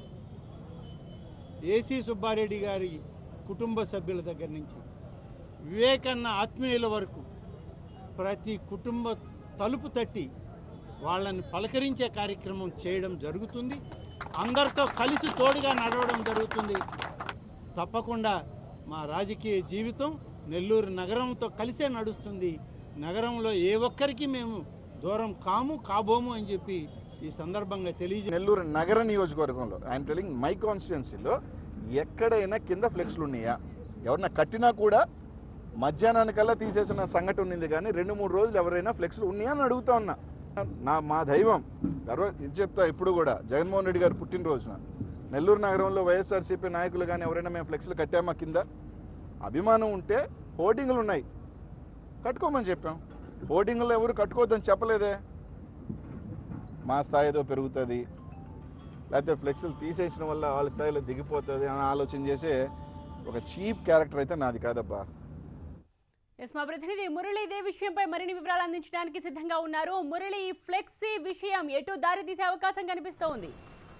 [SPEAKER 2] ఏసీ సుబ్బారెడ్డి గారి కుటుంబ సభ్యుల దగ్గర నుంచి వివేకన్న ఆత్మీయుల వరకు ప్రతి కుటుంబ తలుపు తట్టి వాళ్ళని పలకరించే కార్యక్రమం చేయడం జరుగుతుంది అందరితో కలిసి తోడుగా నడవడం జరుగుతుంది తప్పకుండా మా రాజకీయ జీవితం నెల్లూరు నగరంతో కలిసే నడుస్తుంది నగరంలో ఏ ఒక్కరికి మేము దూరం కాము కాబోము అని చెప్పి ఈ సందర్భంగా తెలియజే
[SPEAKER 3] నెల్లూరు నగర నియోజకవర్గంలో ఆయన టెలింగ్ మై కాన్స్టిట్యున్సీలో ఎక్కడైనా కింద ఫ్లెక్స్లు ఉన్నాయా ఎవరన్నా కట్టినా కూడా మధ్యాహ్నానికల్లా తీసేసిన సంఘటన ఉంది కానీ రెండు మూడు రోజులు ఎవరైనా ఫ్లెక్స్లు ఉన్నాయా అని అడుగుతా ఉన్నా నా మా దైవం గర్వ ఇది చెప్తా ఇప్పుడు కూడా జగన్మోహన్ రెడ్డి గారు పుట్టినరోజున నెల్లూరు నగరంలో వైఎస్ఆర్సీపీ నాయకులు కానీ ఎవరైనా మేము ఫ్లెక్స్లు కట్టామా కింద అభిమానం ఉంటే హోర్డింగ్లు ఉన్నాయి కట్టుకోమని చెప్పాం హోర్డింగ్లు ఎవరు కట్టుకోవద్దని చెప్పలేదే మా స్థాయి ఏదో పెరుగుతుంది లేకపోతే ఫ్లెక్స్లు తీసేసిన వల్ల వాళ్ళ స్థాయిలో దిగిపోతుంది అని ఆలోచన చేసే ఒక చీప్ క్యారెక్టర్ అయితే నాది కాదబ్బా
[SPEAKER 1] ఎస్ మా ప్రతినిధి మురళి ఇదే విషయంపై మరిన్ని వివరాలు అందించడానికి సిద్ధంగా ఉన్నారు మురళి ఈ ఫ్లెక్సీ విషయం ఎటు దారి తీసే అవకాశం కనిపిస్తోంది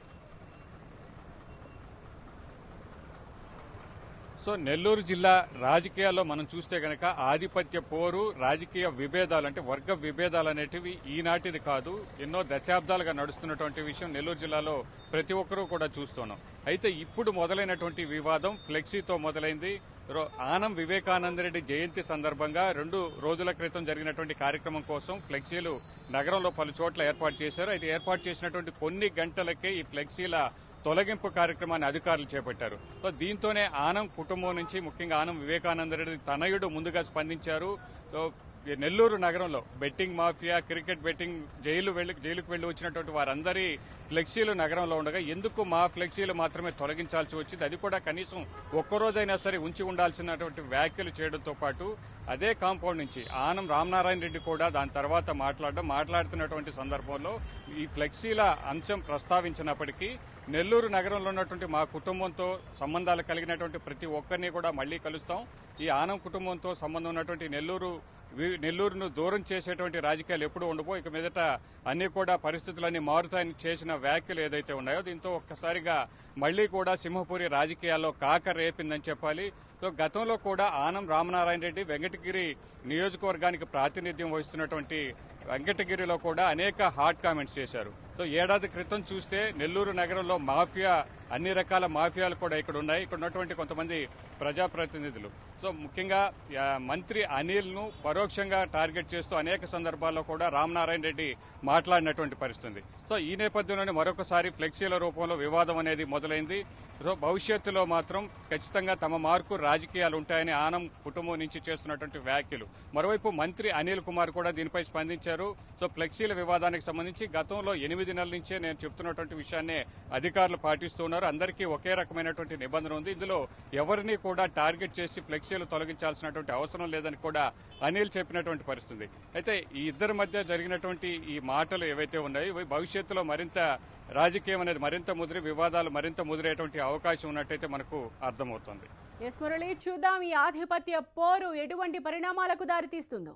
[SPEAKER 4] సో నెల్లూరు జిల్లా రాజకీయాల్లో మనం చూస్తే గనక ఆధిపత్య పోరు రాజకీయ విభేదాలు అంటే వర్గ విభేదాలు అనేటివి ఈనాటిది కాదు ఎన్నో దశాబ్దాలుగా నడుస్తున్నటువంటి విషయం నెల్లూరు జిల్లాలో ప్రతి ఒక్కరూ కూడా చూస్తున్నాం అయితే ఇప్పుడు మొదలైనటువంటి వివాదం ఫ్లెక్సీతో మొదలైంది రో- ఆనం వివేకానంద రెడ్డి జయంతి సందర్భంగా రెండు రోజుల క్రితం జరిగినటువంటి కార్యక్రమం కోసం ఫ్లెక్సీలు నగరంలో పలు చోట్ల ఏర్పాటు చేశారు అయితే ఏర్పాటు చేసినటువంటి కొన్ని గంటలకే ఈ ఫ్లెక్సీల తొలగింపు కార్యక్రమాన్ని అధికారులు చేపట్టారు సో దీంతోనే ఆనం కుటుంబం నుంచి ముఖ్యంగా ఆనం వివేకానంద రెడ్డి తనయుడు ముందుగా స్పందించారు సో ఈ నెల్లూరు నగరంలో betting mafia cricket betting jail వెళ్లి జైలుకు వెళ్లి వచ్చినటువంటి వారందరి ఫ్లెక్సీలు నగరంలో ఉండగా ఎందుకు మా ఫ్లెక్సీలు మాత్రమే తొలగించాల్సి వచ్చింది అది కూడా కనీసం ఒక్కరోజైనా సరే ఉంచి ఉండాల్సినటువంటి వ్యాఖ్యలు చేయడంతో పాటు అదే కాంపౌండ్ నుంచి ఆనం రామనారాయణ రెడ్డి కూడా దాని తర్వాత మాట్లాడడం మాట్లాడుతున్నటువంటి సందర్భంలో ఈ ఫ్లెక్సీల అంశం ప్రస్తావించినప్పటికీ నెల్లూరు నగరంలో ఉన్నటువంటి మా కుటుంబంతో సంబంధాలు కలిగినటువంటి ప్రతి ఒక్కరిని కూడా మళ్లీ కలుస్తాం ఈ ఆనం కుటుంబంతో సంబంధం ఉన్నటువంటి నెల్లూరు వి- నెల్లూరును దూరం చేసేటువంటి రాజకీయాలు ఎప్పుడు ఉండబో ఇక మీదట అన్ని కూడా పరిస్థితులన్నీ మారుతాయని చేసిన వ్యాఖ్యలు ఏదైతే ఉన్నాయో దీంతో ఒక్కసారిగా మళ్లీ కూడా సింహపురి రాజకీయాల్లో కాక రేపిందని చెప్పాలి సో గతంలో కూడా ఆనం రామనారాయణ రెడ్డి వెంకటగిరి నియోజకవర్గానికి ప్రాతినిధ్యం వహిస్తున్నటువంటి వెంకటగిరిలో కూడా అనేక హాట్ కామెంట్స్ చేశారు సో ఏడాది క్రితం చూస్తే నెల్లూరు నగరంలో మాఫియా అన్ని రకాల మాఫియాలు కూడా ఇక్కడ ఉన్నాయి ఇక్కడ ఉన్నటువంటి కొంతమంది ప్రజాప్రతినిధులు సో ముఖ్యంగా ఆ, మంత్రి అనిల్ ను పరోక్షంగా టార్గెట్ చేస్తూ అనేక సందర్భాల్లో కూడా రామనారాయణ రెడ్డి మాట్లాడినటువంటి పరిస్థితి సో ఈ నేపథ్యంలోనే మరొకసారి ఫ్లెక్సీల రూపంలో వివాదం అనేది మొదలైంది సో భవిష్యత్తులో మాత్రం ఖచ్చితంగా తమ మార్కు రాజకీయాలు ఉంటాయని ఆనం కుటుంబం నుంచి చేస్తున్నటువంటి వ్యాఖ్యలు మరోవైపు మంత్రి అనిల్ కుమార్ కూడా దీనిపై స్పందించారు సో ఫ్లెక్సీల వివాదానికి సంబంధించి గతంలో ఎనిమిది నెలల నుంచే నేను చెప్తున్నటువంటి విషయాన్నే అధికారులు పాటిస్తున్నారు అందరికీ ఒకే రకమైనటువంటి నిబంధన ఉంది ఇందులో ఎవరిని కూడా టార్గెట్ చేసి ఫ్లెక్సీలు తొలగించాల్సినటువంటి అవసరం లేదని కూడా అనిల్ చెప్పినటువంటి పరిస్థితి అయితే ఈ ఇద్దరి మధ్య జరిగినటువంటి ఈ మాటలు ఏవైతే ఉన్నాయో ఇవి భవిష్యత్తులో మరింత రాజకీయం అనేది మరింత ముదిరి వివాదాలు మరింత ముదిరేటువంటి అవకాశం ఉన్నట్టయితే మనకు అర్థమవుతుంది
[SPEAKER 1] ఎస్ మురళి చూద్దాం ఈ ఆధిపత్య పోరు ఎటువంటి పరిణామాలకు దారితీస్తుందో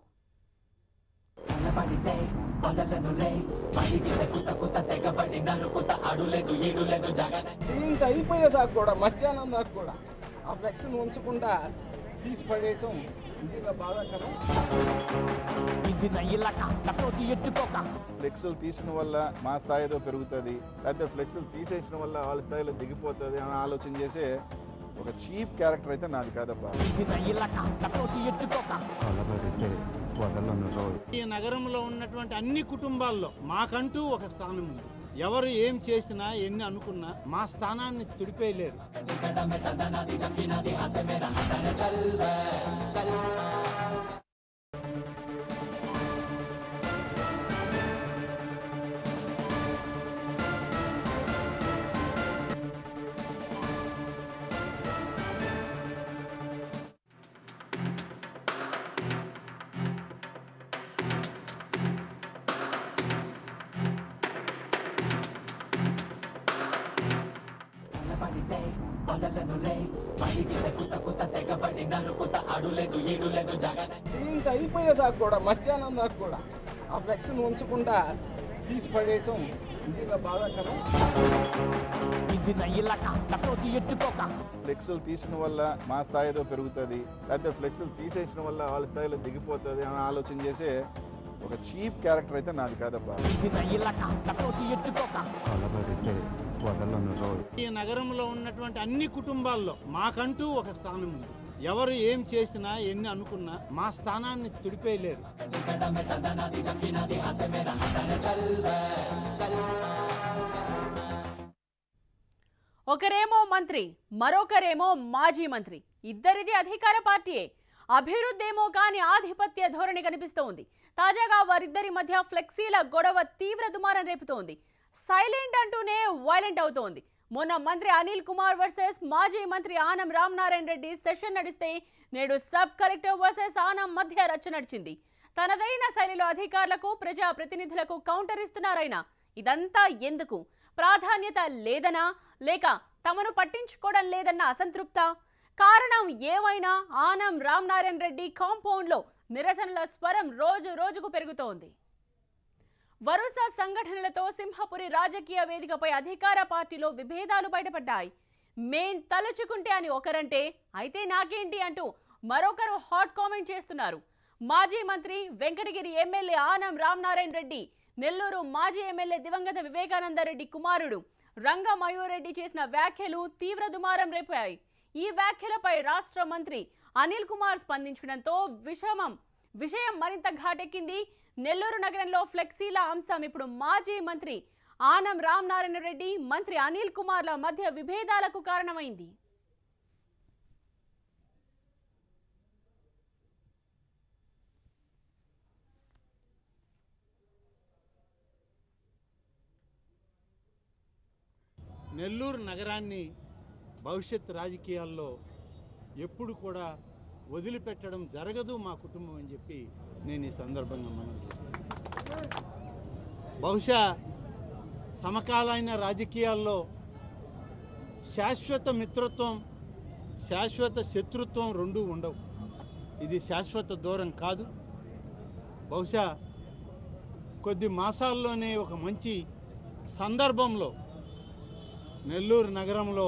[SPEAKER 5] చేయింత అయిపోయేదాకా కూడా మధ్యాహ్నం దాకా కూడా ఆ ఫ్లెక్స్ను ఉంచకుండా తీసి పడేయటం నిజంగా బాధాకరం
[SPEAKER 3] ఫ్లెక్స్లు తీసిన వల్ల మా స్థాయి ఏదో పెరుగుతుంది లేకపోతే ఫ్లెక్స్లు తీసేసిన వల్ల వాళ్ళ స్థాయిలో దిగిపోతుంది అని ఆలోచన చేసే ఒక చీప్ క్యారెక్టర్ అయితే నాది కాదబ్బా
[SPEAKER 6] కలబడితే వదలను రోయ్
[SPEAKER 2] ఈ నగరంలో ఉన్నటువంటి అన్ని కుటుంబాల్లో మాకంటూ ఒక స్థానం ఉంది ఎవరు ఏం చేసినా ఎన్ని అనుకున్నా మా స్థానాన్ని తుడిపేయలేరు
[SPEAKER 5] జీవితం అయిపోయేదాకా కూడా మధ్యాహ్నం దాకా కూడా ఆ ఫ్లెక్స్ను ఉంచకుండా తీసి పడేయటం నిజంగా బాధాకరం
[SPEAKER 3] ఫ్లెక్సులు తీసిన వల్ల మా స్థాయిలో పెరుగుతుంది లేకపోతే ఫ్లెక్సులు తీసేసిన వల్ల వాళ్ళ స్థాయిలో దిగిపోతుంది అని ఆలోచన చేసే ఒక చీప్ క్యారెక్టర్ అయితే నాది కాదబ్బా
[SPEAKER 6] కలబడితే వదలను రోయ్
[SPEAKER 2] ఈ నగరంలో ఉన్నటువంటి అన్ని కుటుంబాల్లో మాకంటూ ఒక స్థానం ఉంది ఎవరు ఏం చేసినా ఎన్ని అనుకున్నా మా స్థానాన్ని తుడిపేయలేరు
[SPEAKER 1] ఒకరేమో మంత్రి మరొకరేమో మాజీ మంత్రి ఇద్దరిది అధికార పార్టీయే అభివృద్ధి ఏమో కానీ ఆధిపత్య ధోరణి కనిపిస్తోంది తాజాగా వారిద్దరి మధ్య ఫ్లెక్సీల గొడవ తీవ్ర దుమారం రేపుతోంది సైలెంట్ అంటూనే వైలెంట్ అవుతోంది మొన్న మంత్రి అనిల్ కుమార్ వర్సెస్ మాజీ మంత్రి ఆనం రామనారాయణ రెడ్డి సెషన్ నడిస్తే నేడు సబ్ కలెక్టర్ వర్సెస్ ఆనం మధ్య రచ్చ నడిచింది తనదైన శైలిలో అధికారులకు ప్రజా ప్రతినిధులకు కౌంటర్ ఇస్తున్నారైనా ఇదంతా ఎందుకు ప్రాధాన్యత లేదనా లేక తమను పట్టించుకోవడం లేదన్న అసంతృప్త కారణం ఏమైనా ఆనం రామనారాయణ రెడ్డి కాంపౌండ్లో నిరసనల స్వరం రోజు రోజుకు పెరుగుతోంది వరుస సంఘటనలతో సింహపురి రాజకీయ వేదికపై అధికార పార్టీలో విభేదాలు బయటపడ్డాయి మేం తలుచుకుంటే అని ఒకరంటే అయితే నాకేంటి అంటూ మరొకరు హాట్ కామెంట్ చేస్తున్నారు మాజీ మంత్రి వెంకటగిరి ఎమ్మెల్యే ఆనం రామనారాయణ రెడ్డి నెల్లూరు మాజీ ఎమ్మెల్యే దివంగత వివేకానందరెడ్డి కుమారుడు రంగ మయూరెడ్డి చేసిన వ్యాఖ్యలు తీవ్ర దుమారం రేపాయి ఈ వ్యాఖ్యలపై రాష్ట్ర మంత్రి అనిల్ కుమార్ స్పందించడంతో విషమం విషయం మరింత ఘాటెక్కింది నెల్లూరు నగరంలో ఫ్లెక్సీల అంశం ఇప్పుడు మాజీ మంత్రి ఆనం రామనారాయణ రెడ్డి మంత్రి అనిల్ కుమార్ల మధ్య విభేదాలకు కారణమైంది
[SPEAKER 2] నెల్లూరు నగరాన్ని భవిష్యత్ రాజకీయాల్లో ఎప్పుడు కూడా వదిలిపెట్టడం జరగదు మా కుటుంబం అని చెప్పి నేను ఈ సందర్భంగా మనం చేస్తున్నాను బహుశా సమకాలీన రాజకీయాల్లో శాశ్వత మిత్రత్వం శాశ్వత శత్రుత్వం రెండూ ఉండవు ఇది శాశ్వత దూరం కాదు బహుశా కొద్ది మాసాల్లోనే ఒక మంచి సందర్భంలో నెల్లూరు నగరంలో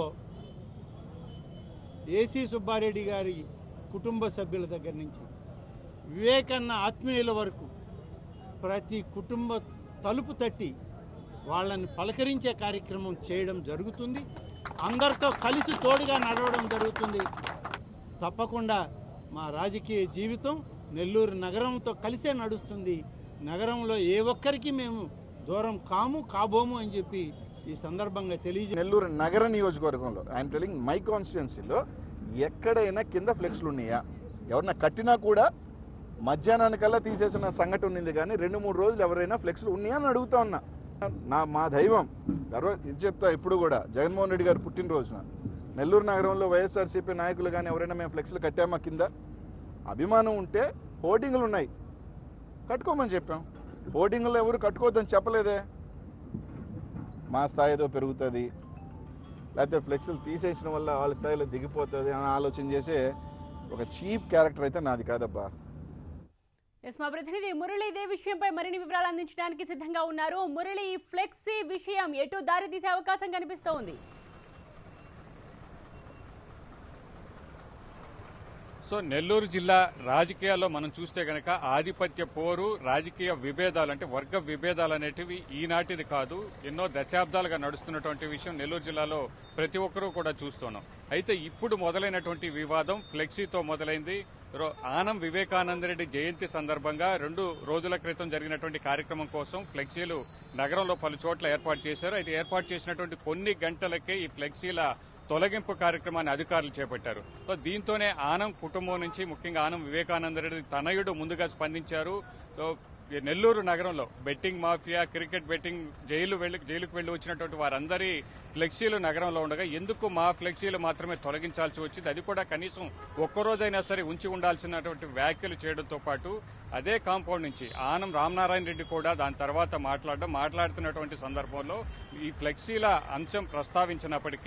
[SPEAKER 2] ఏసీ సుబ్బారెడ్డి గారి కుటుంబ సభ్యుల దగ్గర నుంచి వివేకన్న ఆత్మీయుల వరకు ప్రతి కుటుంబ తలుపు తట్టి వాళ్ళని పలకరించే కార్యక్రమం చేయడం జరుగుతుంది అందరితో కలిసి తోడుగా నడవడం జరుగుతుంది తప్పకుండా మా రాజకీయ జీవితం నెల్లూరు నగరంతో కలిసే నడుస్తుంది నగరంలో ఏ ఒక్కరికి మేము దూరం కాము కాబోము అని చెప్పి ఈ సందర్భంగా తెలియజే
[SPEAKER 3] నెల్లూరు నగర నియోజకవర్గంలో ఐఎమ్ టెలింగ్ మై కాన్స్టిట్యున్సీలో ఎక్కడైనా కింద ఫ్లెక్స్లు ఉన్నాయా ఎవరన్నా కట్టినా కూడా మధ్యాహ్నానికల్లా తీసేసిన సంఘటన ఉంది కానీ రెండు మూడు రోజులు ఎవరైనా ఫ్లెక్స్లు ఉన్నాయా అని అడుగుతా ఉన్నా నా మా దైవం గర్వ ఇది చెప్తా ఇప్పుడు కూడా జగన్మోహన్ రెడ్డి గారు పుట్టినరోజున నెల్లూరు నగరంలో వైఎస్ఆర్సీపీ నాయకులు కానీ ఎవరైనా మేము ఫ్లెక్స్లు కట్టామా కింద అభిమానం ఉంటే హోర్డింగ్లు ఉన్నాయి కట్టుకోమని చెప్పాం హోర్డింగ్లు ఎవరు కట్టుకోవద్దని చెప్పలేదే మా స్థాయిలో పెరుగుతుంది లేకపోతే ఫ్లెక్సులు తీసేసిన వల్ల వాళ్ళ స్థాయిలో దిగిపోతుంది అని ఆలోచన చేసే ఒక చీప్ క్యారెక్టర్ అయితే నాది కాదబ్బా
[SPEAKER 1] ఎస్ మా ప్రతినిధి మురళి ఇదే విషయంపై మరిన్ని వివరాలు అందించడానికి సిద్ధంగా ఉన్నారు మురళి ఈ ఫ్లెక్సీ విషయం ఎటు దారి తీసే అవకాశం కనిపిస్తోంది
[SPEAKER 4] సో నెల్లూరు జిల్లా రాజకీయాల్లో మనం చూస్తే గనక ఆధిపత్య పోరు రాజకీయ విభేదాలు అంటే వర్గ విభేదాలు అనేటివి ఈనాటిది కాదు ఎన్నో దశాబ్దాలుగా నడుస్తున్నటువంటి విషయం నెల్లూరు జిల్లాలో ప్రతి ఒక్కరూ కూడా చూస్తున్నాం అయితే ఇప్పుడు మొదలైనటువంటి వివాదం ఫ్లెక్సీతో మొదలైంది రో- ఆనం వివేకానందరెడ్డి జయంతి సందర్భంగా రెండు రోజుల క్రితం జరిగినటువంటి కార్యక్రమం కోసం ఫ్లెక్సీలు నగరంలో పలు చోట్ల ఏర్పాటు చేశారు అయితే ఏర్పాటు చేసినటువంటి కొన్ని గంటలకే ఈ ఫ్లెక్సీల తొలగింపు కార్యక్రమాన్ని అధికారులు చేపట్టారు సో దీంతోనే ఆనం కుటుంబం నుంచి ముఖ్యంగా ఆనం వివేకానందరెడ్డి తనయుడు ముందుగా స్పందించారు సో ఈ నెల్లూరు నగరంలో betting mafia cricket betting jail వెళ్లి జైలుకు వెళ్లి వచ్చినటువంటి వారందరి ఫ్లెక్సీలు నగరంలో ఉండగా ఎందుకు మా ఫ్లెక్సీలు మాత్రమే తొలగించాల్సి వచ్చింది అది కూడా కనీసం ఒక్కరోజైనా సరే ఉంచి ఉండాల్సినటువంటి వ్యాఖ్యలు చేయడంతో పాటు అదే కాంపౌండ్ నుంచి ఆనం రామనారాయణ రెడ్డి కూడా దాని తర్వాత మాట్లాడడం మాట్లాడుతున్నటువంటి సందర్భంలో ఈ ఫ్లెక్సీల అంశం ప్రస్తావించినప్పటికీ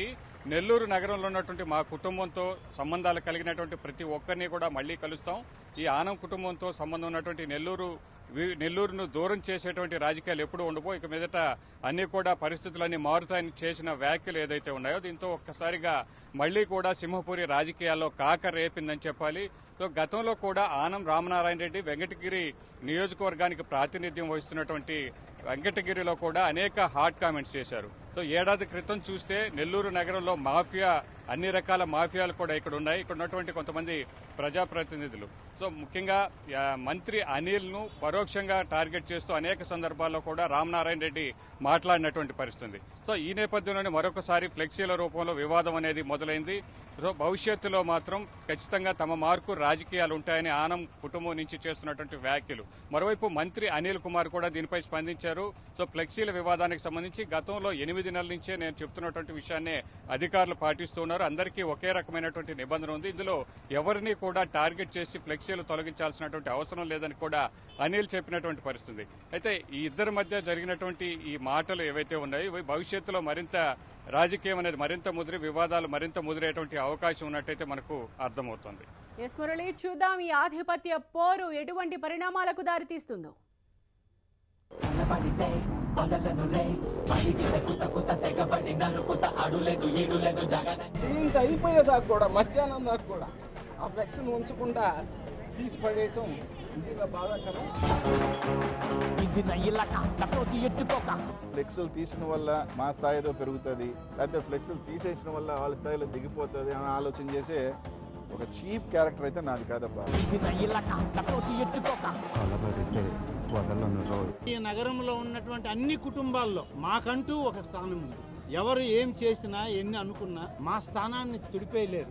[SPEAKER 4] నెల్లూరు నగరంలో ఉన్నటువంటి మా కుటుంబంతో సంబంధాలు కలిగినటువంటి ప్రతి ఒక్కరిని కూడా మళ్ళీ కలుస్తాం ఈ ఆనం కుటుంబంతో సంబంధం ఉన్నటువంటి నెల్లూరు వి- నెల్లూరును దూరం చేసేటువంటి రాజకీయాలు ఎప్పుడు ఉండబో ఇక మీదట అన్ని కూడా పరిస్థితులన్నీ మారుతాయని చేసిన వ్యాఖ్యలు ఏదైతే ఉన్నాయో దీంతో ఒక్కసారిగా మళ్లీ కూడా సింహపురి రాజకీయాల్లో కాక రేపిందని చెప్పాలి సో గతంలో కూడా ఆనం రామనారాయణ రెడ్డి వెంకటగిరి నియోజకవర్గానికి ప్రాతినిధ్యం వహిస్తున్నటువంటి వెంకటగిరిలో కూడా అనేక హాట్ కామెంట్స్ చేశారు సో ఏడాది క్రితం చూస్తే నెల్లూరు నగరంలో మాఫియా అన్ని రకాల మాఫియాలు కూడా ఇక్కడ ఉన్నాయి ఇక్కడ ఉన్నటువంటి కొంతమంది ప్రజాప్రతినిధులు సో ముఖ్యంగా ఆ, మంత్రి అనిల్ ను పరోక్షంగా టార్గెట్ చేస్తూ అనేక సందర్భాల్లో కూడా రామనారాయణ రెడ్డి మాట్లాడినటువంటి పరిస్థితి సో ఈ నేపథ్యంలోనే మరొకసారి ఫ్లెక్సీల రూపంలో వివాదం అనేది మొదలైంది సో భవిష్యత్తులో మాత్రం ఖచ్చితంగా తమ మార్కు రాజకీయాలు ఉంటాయని ఆనం కుటుంబం నుంచి చేస్తున్నటువంటి వ్యాఖ్యలు మరోవైపు మంత్రి అనిల్ కుమార్ కూడా దీనిపై స్పందించారు సో ఫ్లెక్సీల వివాదానికి సంబంధించి గతంలో ఎనిమిది నెలల నుంచే నేను చెప్తున్నటువంటి విషయాన్ని అధికారులు పాటిస్తున్నారు అందరికీ ఒకే రకమైనటువంటి నిబంధన ఉంది ఇందులో ఎవరిని కూడా టార్గెట్ చేసి ఫ్లెక్సీలు తొలగించాల్సినటువంటి అవసరం లేదని కూడా అనిల్ చెప్పినటువంటి పరిస్థితి అయితే ఈ ఇద్దరి మధ్య జరిగినటువంటి ఈ మాటలు ఏవైతే ఉన్నాయో ఇవి భవిష్యత్తులో మరింత రాజకీయం అనేది మరింత ముదిరి వివాదాలు మరింత ముదిరేటువంటి అవకాశం ఉన్నట్టయితే మనకు అర్థమవుతుంది
[SPEAKER 1] ఎస్ మురళి చూద్దాం ఈ ఆధిపత్య పోరు ఎటువంటి పరిణామాలకు దారితీస్తుందో
[SPEAKER 5] చేయింత అయిపోయేదాకా కూడా మధ్యాహ్నం దాకా కూడా ఆ ఫ్లెక్స్ను ఉంచకుండా తీసి పడేయటం నిజంగా బాధాకరం
[SPEAKER 3] ఫ్లెక్సులు తీసిన వల్ల మా స్థాయి ఏదో పెరుగుతుంది లేకపోతే ఫ్లెక్సులు తీసేసిన వల్ల వాళ్ళ స్థాయిలో దిగిపోతుంది అని ఆలోచన చేసే ఒక చీప్ క్యారెక్టర్ అయితే నాది కాదబ్బా
[SPEAKER 6] కలబడితే వదలను రోయ్
[SPEAKER 2] ఈ నగరంలో ఉన్నటువంటి అన్ని కుటుంబాల్లో మాకంటూ ఒక స్థానం ఉంది ఎవరు ఏం చేసినా ఎన్ని అనుకున్నా మా స్థానాన్ని తుడిపేయలేరు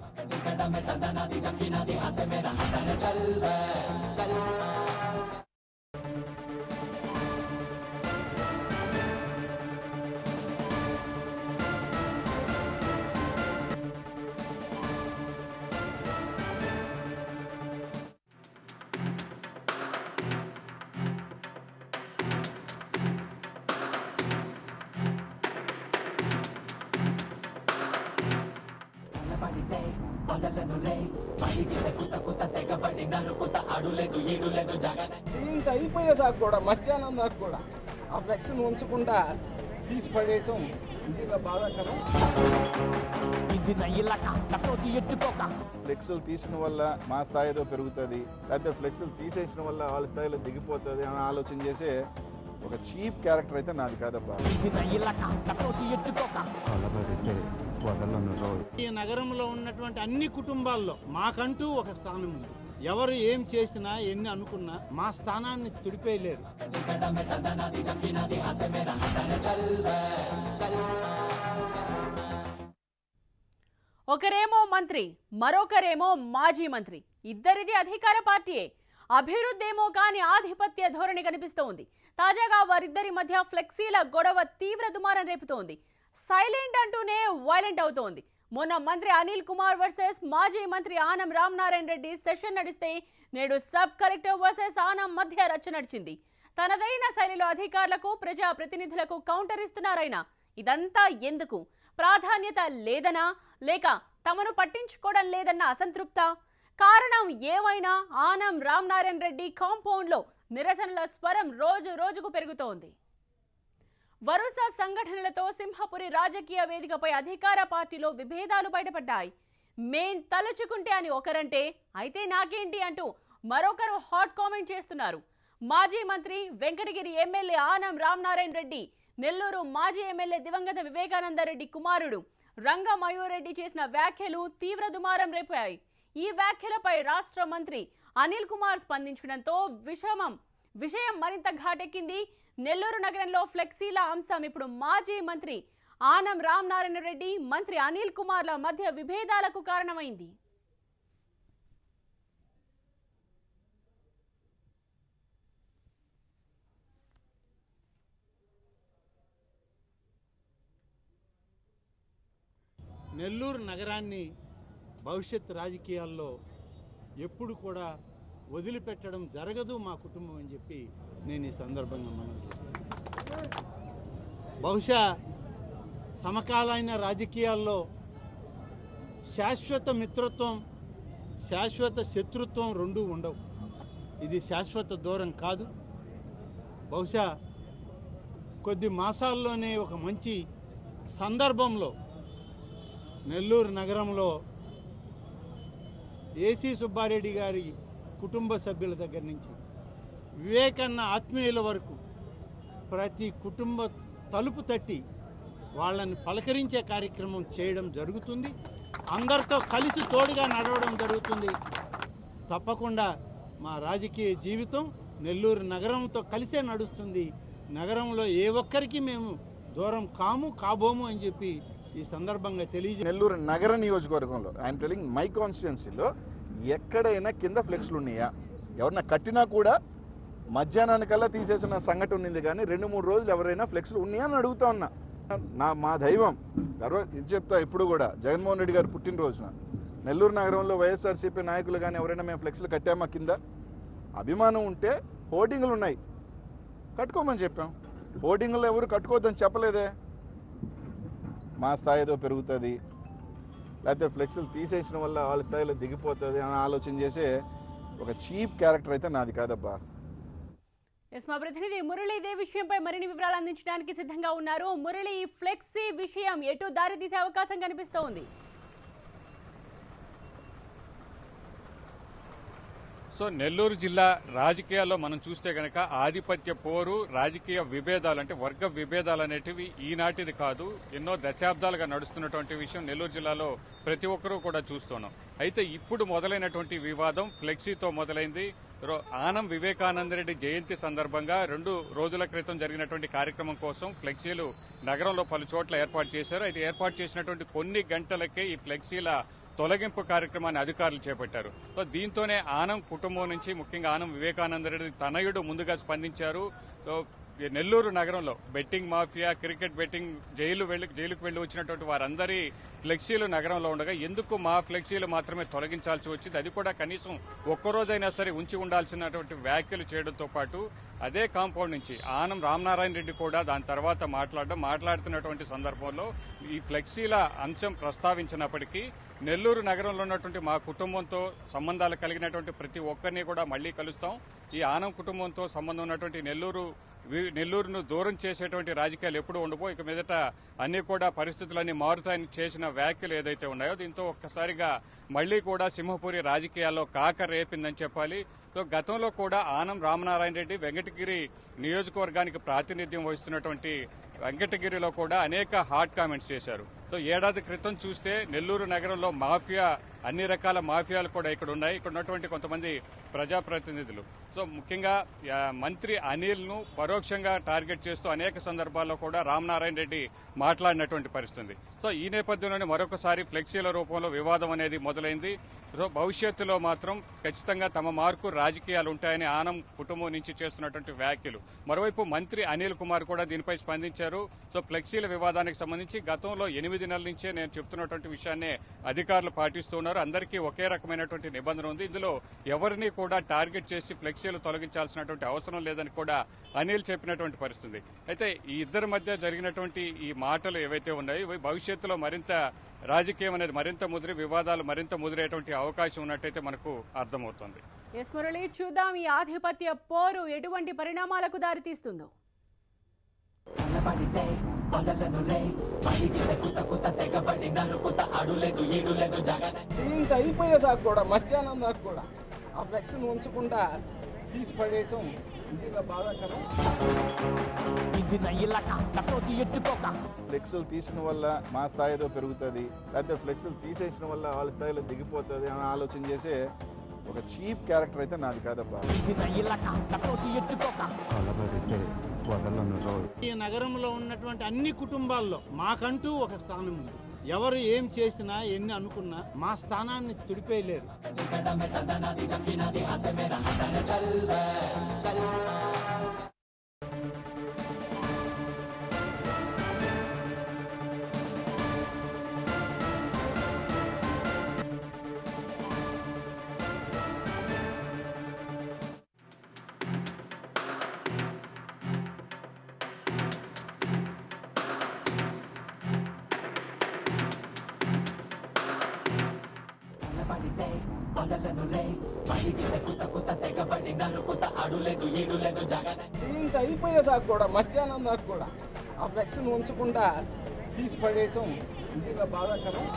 [SPEAKER 5] చేయింత అయిపోయేదాకా కూడా మధ్యాహ్నం దాకా కూడా ఆ ఫ్లెక్స్ను ఉంచకుండా తీసి పడేయటం నిజంగా బాధాకరం
[SPEAKER 3] ఫ్లెక్సులు తీసిన వల్ల మా స్థాయి ఏదో పెరుగుతుంది లేకపోతే ఫ్లెక్సులు తీసేసిన వల్ల వాళ్ళ స్థాయిలో దిగిపోతుంది అని ఆలోచన చేసే ఒక చీప్ క్యారెక్టర్ అయితే నాది కాదబ్బా
[SPEAKER 6] కలబడితే వదలను రోయ్
[SPEAKER 2] ఈ నగరంలో ఉన్నటువంటి అన్ని కుటుంబాల్లో మాకంటూ ఒక స్థానం ఉంది ఎవరు ఏం చేసినా ఎన్ని అనుకున్నా మా స్థానాన్ని తుడిపేయలేరు
[SPEAKER 1] ఒకరేమో మంత్రి మరొకరేమో మాజీ మంత్రి ఇద్దరిది అధికార పార్టీయే అభివృద్ధి ఏమో కానీ ఆధిపత్య ధోరణి కనిపిస్తోంది తాజాగా వారిద్దరి మధ్య ఫ్లెక్సీల గొడవ తీవ్ర దుమారం రేపుతోంది సైలెంట్ అంటూనే వైలెంట్ అవుతోంది మొన్న మంత్రి అనిల్ కుమార్ వర్సెస్ మాజీ మంత్రి ఆనం రామనారాయణ రెడ్డి సెషన్ నడిస్తే నేడు సబ్ కలెక్టర్ వర్సెస్ ఆనం మధ్య రచ్చ నడిచింది తనదైన శైలిలో అధికారులకు ప్రజా ప్రతినిధులకు కౌంటర్ ఇస్తున్నారైనా ఇదంతా ఎందుకు ప్రాధాన్యత లేదనా లేక తమను పట్టించుకోవడం లేదన్న అసంతృప్త కారణం ఏమైనా ఆనం రామనారాయణ రెడ్డి కాంపౌండ్లో నిరసనల స్వరం రోజు రోజుకు పెరుగుతోంది వరుస సంఘటనలతో సింహపురి రాజకీయ వేదికపై అధికార పార్టీలో విభేదాలు బయటపడ్డాయి మేం తలుచుకుంటే అని ఒకరంటే అయితే నాకేంటి అంటూ మరొకరు హాట్ కామెంట్ చేస్తున్నారు మాజీ మంత్రి వెంకటగిరి ఎమ్మెల్యే ఆనం రామనారాయణ రెడ్డి నెల్లూరు మాజీ ఎమ్మెల్యే దివంగత వివేకానంద రెడ్డి కుమారుడు రంగ మయూరెడ్డి చేసిన వ్యాఖ్యలు తీవ్ర దుమారం రేపాయి ఈ వ్యాఖ్యలపై రాష్ట్ర మంత్రి అనిల్ కుమార్ స్పందించడంతో విషమం విషయం మరింత ఘాటెక్కింది నెల్లూరు నగరంలో ఫ్లెక్సీల అంశం ఇప్పుడు మాజీ మంత్రి ఆనం రామనారాయణ రెడ్డి మంత్రి అనిల్ కుమార్ల మధ్య విభేదాలకు కారణమైంది
[SPEAKER 2] నెల్లూరు నగరాన్ని భవిష్యత్ రాజకీయాల్లో ఎప్పుడు కూడా వదిలిపెట్టడం జరగదు మా కుటుంబం అని చెప్పి నేను ఈ సందర్భంగా మనం బహుశా సమకాలీన రాజకీయాల్లో శాశ్వత మిత్రత్వం శాశ్వత శత్రుత్వం రెండూ ఉండవు ఇది శాశ్వత దూరం కాదు బహుశా కొద్ది మాసాల్లోనే ఒక మంచి సందర్భంలో నెల్లూరు నగరంలో ఏసీ సుబ్బారెడ్డి గారి కుటుంబ సభ్యుల దగ్గర నుంచి వివేకన్న ఆత్మీయుల వరకు ప్రతి కుటుంబ తలుపు తట్టి వాళ్ళని పలకరించే కార్యక్రమం చేయడం జరుగుతుంది అందరితో కలిసి తోడుగా నడవడం జరుగుతుంది తప్పకుండా మా రాజకీయ జీవితం నెల్లూరు నగరంతో కలిసే నడుస్తుంది నగరంలో ఏ ఒక్కరికి మేము దూరం కాము కాబోము అని చెప్పి ఈ సందర్భంగా తెలియజే
[SPEAKER 3] నెల్లూరు నగర నియోజకవర్గంలో ఐఎమ్ టెలింగ్ మై కాన్స్టిట్యున్సీలో ఎక్కడైనా కింద ఫ్లెక్స్లు ఉన్నాయా ఎవరన్నా కట్టినా కూడా మధ్యాహ్నానికల్లా తీసేసిన సంఘటన ఉంది కానీ రెండు మూడు రోజులు ఎవరైనా ఫ్లెక్స్లు ఉన్నాయా అని అడుగుతా ఉన్నా నా మా దైవం గర్వ ఇది చెప్తా ఇప్పుడు కూడా జగన్మోహన్ రెడ్డి గారు పుట్టినరోజున నెల్లూరు నగరంలో వైఎస్ఆర్సీపీ నాయకులు కానీ ఎవరైనా మేము ఫ్లెక్స్లు కట్టామా కింద అభిమానం ఉంటే హోర్డింగ్లు ఉన్నాయి కట్టుకోమని చెప్పాం హోర్డింగ్లు ఎవరు కట్టుకోవద్దని చెప్పలేదే మా స్థాయి ఏదో పెరుగుతుంది లేకపోతే ఫ్లెక్స్లు తీసేసిన వల్ల వాళ్ళ స్థాయిలో దిగిపోతుంది అని ఆలోచన చేసే ఒక చీప్ క్యారెక్టర్ అయితే నాది కాదబ్బా
[SPEAKER 1] ఎస్ మా ప్రతినిధి మురళి ఇదే విషయంపై మరిన్ని వివరాలు అందించడానికి సిద్ధంగా ఉన్నారు మురళి ఈ ఫ్లెక్సీ విషయం ఎటు దారి తీసే అవకాశం కనిపిస్తోంది
[SPEAKER 4] సో నెల్లూరు జిల్లా రాజకీయాల్లో మనం చూస్తే గనక ఆధిపత్య పోరు రాజకీయ విభేదాలు అంటే వర్గ విభేదాలు అనేటివి ఈనాటిది కాదు ఎన్నో దశాబ్దాలుగా నడుస్తున్నటువంటి విషయం నెల్లూరు జిల్లాలో ప్రతి ఒక్కరూ కూడా చూస్తున్నాం అయితే ఇప్పుడు మొదలైనటువంటి వివాదం ఫ్లెక్సీతో మొదలైంది రో- ఆనం వివేకానందరెడ్డి జయంతి సందర్భంగా రెండు రోజుల క్రితం జరిగినటువంటి కార్యక్రమం కోసం ఫ్లెక్సీలు నగరంలో పలు చోట్ల ఏర్పాటు చేశారు అయితే ఏర్పాటు చేసినటువంటి కొన్ని గంటలకే ఈ ఫ్లెక్సీల తొలగింపు కార్యక్రమాన్ని అధికారులు చేపట్టారు సో దీంతోనే ఆనం కుటుంబం నుంచి ముఖ్యంగా ఆనం వివేకానందరెడ్డి తనయుడు ముందుగా స్పందించారు సో ఈ నెల్లూరు నగరంలో betting mafia cricket betting jail వెళ్లి జైలుకు వెళ్లి వచ్చినటువంటి వారందరి ఫ్లెక్సీలు నగరంలో ఉండగా ఎందుకు మా ఫ్లెక్సీలు మాత్రమే తొలగించాల్సి వచ్చింది అది కూడా కనీసం ఒక్కరోజైనా సరే ఉంచి ఉండాల్సినటువంటి వ్యాఖ్యలు చేయడంతో పాటు అదే కాంపౌండ్ నుంచి ఆనం రామనారాయణ రెడ్డి కూడా దాని తర్వాత మాట్లాడడం మాట్లాడుతున్నటువంటి సందర్భంలో ఈ ఫ్లెక్సీల అంశం ప్రస్తావించినప్పటికీ నెల్లూరు నగరంలో ఉన్నటువంటి మా కుటుంబంతో సంబంధాలు కలిగినటువంటి ప్రతి ఒక్కరిని కూడా మళ్లీ కలుస్తాం ఈ ఆనం కుటుంబంతో సంబంధం ఉన్నటువంటి నెల్లూరు వి- నెల్లూరును దూరం చేసేటువంటి రాజకీయాలు ఎప్పుడు ఉండబో ఇక మీదట అన్ని కూడా పరిస్థితులన్నీ మారుతాయని చేసిన వ్యాఖ్యలు ఏదైతే ఉన్నాయో దీంతో ఒక్కసారిగా మళ్లీ కూడా సింహపురి రాజకీయాల్లో కాక రేపిందని చెప్పాలి సో గతంలో కూడా ఆనం రామనారాయణ రెడ్డి వెంకటగిరి నియోజకవర్గానికి ప్రాతినిధ్యం వహిస్తున్నటువంటి వెంకటగిరిలో కూడా అనేక హాట్ కామెంట్స్ చేశారు సో ఏడాది క్రితం చూస్తే నెల్లూరు నగరంలో మాఫియా అన్ని రకాల మాఫియాలు కూడా ఇక్కడ ఉన్నాయి ఇక్కడ ఉన్నటువంటి కొంతమంది ప్రజాప్రతినిధులు సో ముఖ్యంగా ఆ, మంత్రి అనిల్ ను పరోక్షంగా టార్గెట్ చేస్తూ అనేక సందర్భాల్లో కూడా రామనారాయణ రెడ్డి మాట్లాడినటువంటి పరిస్థితి సో ఈ నేపథ్యంలోనే మరొకసారి ఫ్లెక్సీల రూపంలో వివాదం అనేది మొదలైంది సో భవిష్యత్తులో మాత్రం ఖచ్చితంగా తమ మార్కు రాజకీయాలు ఉంటాయని ఆనం కుటుంబం నుంచి చేస్తున్నటువంటి వ్యాఖ్యలు మరోవైపు మంత్రి అనిల్ కుమార్ కూడా దీనిపై స్పందించారు సో ఫ్లెక్సీల వివాదానికి సంబంధించి గతంలో ఎనిమిది నెలల నుంచే నేను చెప్తున్నటువంటి విషయాన్ని అధికారులు పాటిస్తున్నారు అందరికీ ఒకే రకమైనటువంటి నిబంధన ఉంది ఇందులో ఎవరిని కూడా టార్గెట్ చేసి ఫ్లెక్సీలు తొలగించాల్సినటువంటి అవసరం లేదని కూడా అనిల్ చెప్పినటువంటి పరిస్థితి అయితే ఈ ఇద్దరి మధ్య జరిగినటువంటి ఈ మాటలు ఏవైతే ఉన్నాయో ఇవి భవిష్యత్తులో మరింత రాజకీయం అనేది మరింత ముదిరి వివాదాలు మరింత ముదిరేటువంటి అవకాశం ఉన్నట్టయితే మనకు అర్థమవుతుంది
[SPEAKER 1] ఎస్ మురళి చూద్దాం ఈ ఆధిపత్య పోరు ఎటువంటి పరిణామాలకు దారితీస్తుందో
[SPEAKER 5] జయంతి అయిపోయేదాకా కూడా మధ్యాహ్నం దాకా కూడా ఆ ఫ్లెక్స్ని ఉంచకుండా తీసి పడేయటం నిజంగా బాధాకరం
[SPEAKER 3] ఫ్లెక్స్లు తీసిన వల్ల మా స్థాయి ఏదో పెరుగుతుంది లేకపోతే ఫ్లెక్స్లు తీసేసిన వల్ల వాళ్ళ స్థాయిలో దిగిపోతుంది అని ఆలోచన చేసే ఒక చీప్ క్యారెక్టర్ అయితే నాది కాదబ్బా
[SPEAKER 6] కలబడితే వదలను రోయ్
[SPEAKER 2] ఈ నగరంలో ఉన్నటువంటి అన్ని కుటుంబాల్లో మాకంటూ ఒక స్థానం ఉంది ఎవరు ఏం చేసినా ఎన్ని అనుకున్నా మా స్థానాన్ని తుడిపేయలేరు
[SPEAKER 5] చేయింత అయిపోయేదాకా కూడా మధ్యాహ్నం దాకా కూడా ఆ ఫ్లెక్స్ను ఉంచకుండా తీసి పడేయటం నిజంగా బాధాకరం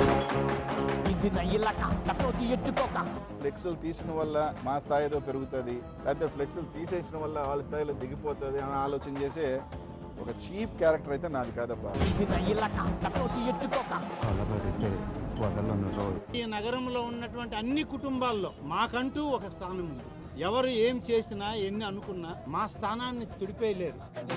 [SPEAKER 3] ఫ్లెక్సులు తీసిన వల్ల మా స్థాయి ఏదో పెరుగుతుంది లేకపోతే ఫ్లెక్సులు తీసేసిన వల్ల వాళ్ళ స్థాయిలో దిగిపోతుంది అని ఆలోచన చేసే ఒక చీప్ క్యారెక్టర్ అయితే నాది కాదబ్బా
[SPEAKER 6] అలబడితే వదలను రోయ్
[SPEAKER 2] ఈ నగరంలో ఉన్నటువంటి అన్ని కుటుంబాల్లో మాకంటూ ఒక స్థానం ఉంది ఎవరు ఏం చేసినా ఎన్ని అనుకున్నా మా స్థానాన్ని తుడిపేయలేరు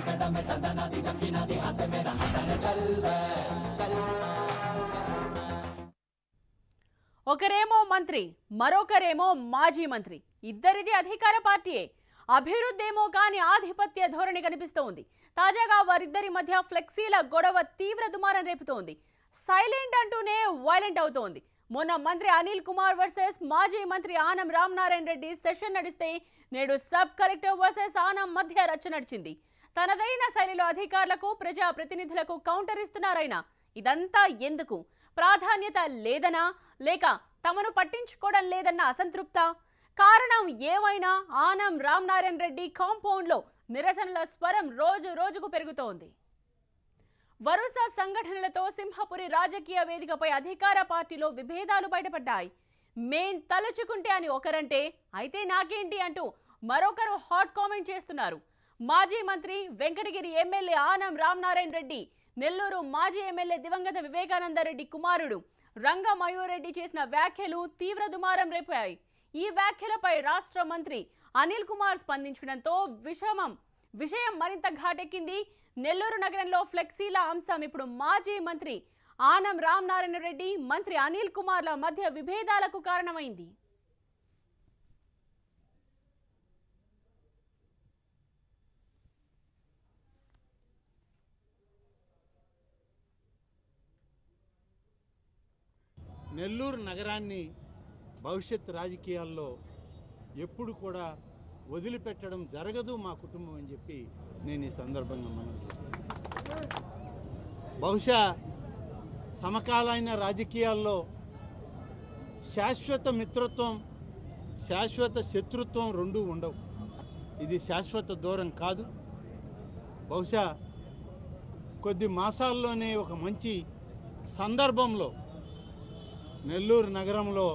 [SPEAKER 1] ఒకరేమో మంత్రి మరొకరేమో మాజీ మంత్రి ఇద్దరిది అధికార పార్టీయే అభివృద్ధి ఏమో కానీ ఆధిపత్య ధోరణి కనిపిస్తోంది తాజాగా వారిద్దరి మధ్య ఫ్లెక్సీల గొడవ తీవ్ర దుమారం రేపుతోంది సైలెంట్ అంటూనే వైలెంట్ అవుతోంది మొన్న మంత్రి అనిల్ కుమార్ వర్సెస్ మాజీ మంత్రి ఆనం రామనారాయణ రెడ్డి సెషన్ నడిస్తే నేడు సబ్ కలెక్టర్ వర్సెస్ ఆనం మధ్య రచ్చ నడిచింది తనదైన శైలిలో అధికారులకు ప్రజా ప్రతినిధులకు కౌంటర్ ఇస్తున్నారైనా ఇదంతా ఎందుకు ప్రాధాన్యత లేదనా లేక తమను పట్టించుకోవడం లేదన్న అసంతృప్త కారణం ఏమైనా ఆనం రామనారాయణ రెడ్డి కాంపౌండ్లో నిరసనల స్వరం రోజు రోజుకు పెరుగుతోంది వరుస సంఘటనలతో సింహపురి రాజకీయ వేదికపై అధికార పార్టీలో విభేదాలు బయటపడ్డాయి మేం తలుచుకుంటే అని ఒకరంటే అయితే నాకేంటి అంటూ మరొకరు హాట్ కామెంట్ చేస్తున్నారు మాజీ మంత్రి వెంకటగిరి ఎమ్మెల్యే ఆనం రామనారాయణ రెడ్డి నెల్లూరు మాజీ ఎమ్మెల్యే దివంగత వివేకానందరెడ్డి కుమారుడు రంగ మయూరెడ్డి చేసిన వ్యాఖ్యలు తీవ్ర దుమారం రేపాయి ఈ వ్యాఖ్యలపై రాష్ట్ర మంత్రి అనిల్ కుమార్ స్పందించడంతో విషమం విషయం మరింత ఘాటెక్కింది నెల్లూరు నగరంలో ఫ్లెక్సీల అంశం ఇప్పుడు మాజీ మంత్రి ఆనం రామనారాయణ రెడ్డి మంత్రి అనిల్ కుమార్ల మధ్య విభేదాలకు కారణమైంది
[SPEAKER 2] నెల్లూరు నగరాన్ని భవిష్యత్ రాజకీయాల్లో ఎప్పుడు కూడా వదిలిపెట్టడం జరగదు మా కుటుంబం అని చెప్పి నేను ఈ సందర్భంగా మనం చేస్తున్నాను బహుశా సమకాలీన రాజకీయాల్లో శాశ్వత మిత్రత్వం శాశ్వత శత్రుత్వం రెండూ ఉండవు ఇది శాశ్వత దూరం కాదు బహుశా కొద్ది మాసాల్లోనే ఒక మంచి సందర్భంలో నెల్లూరు నగరంలో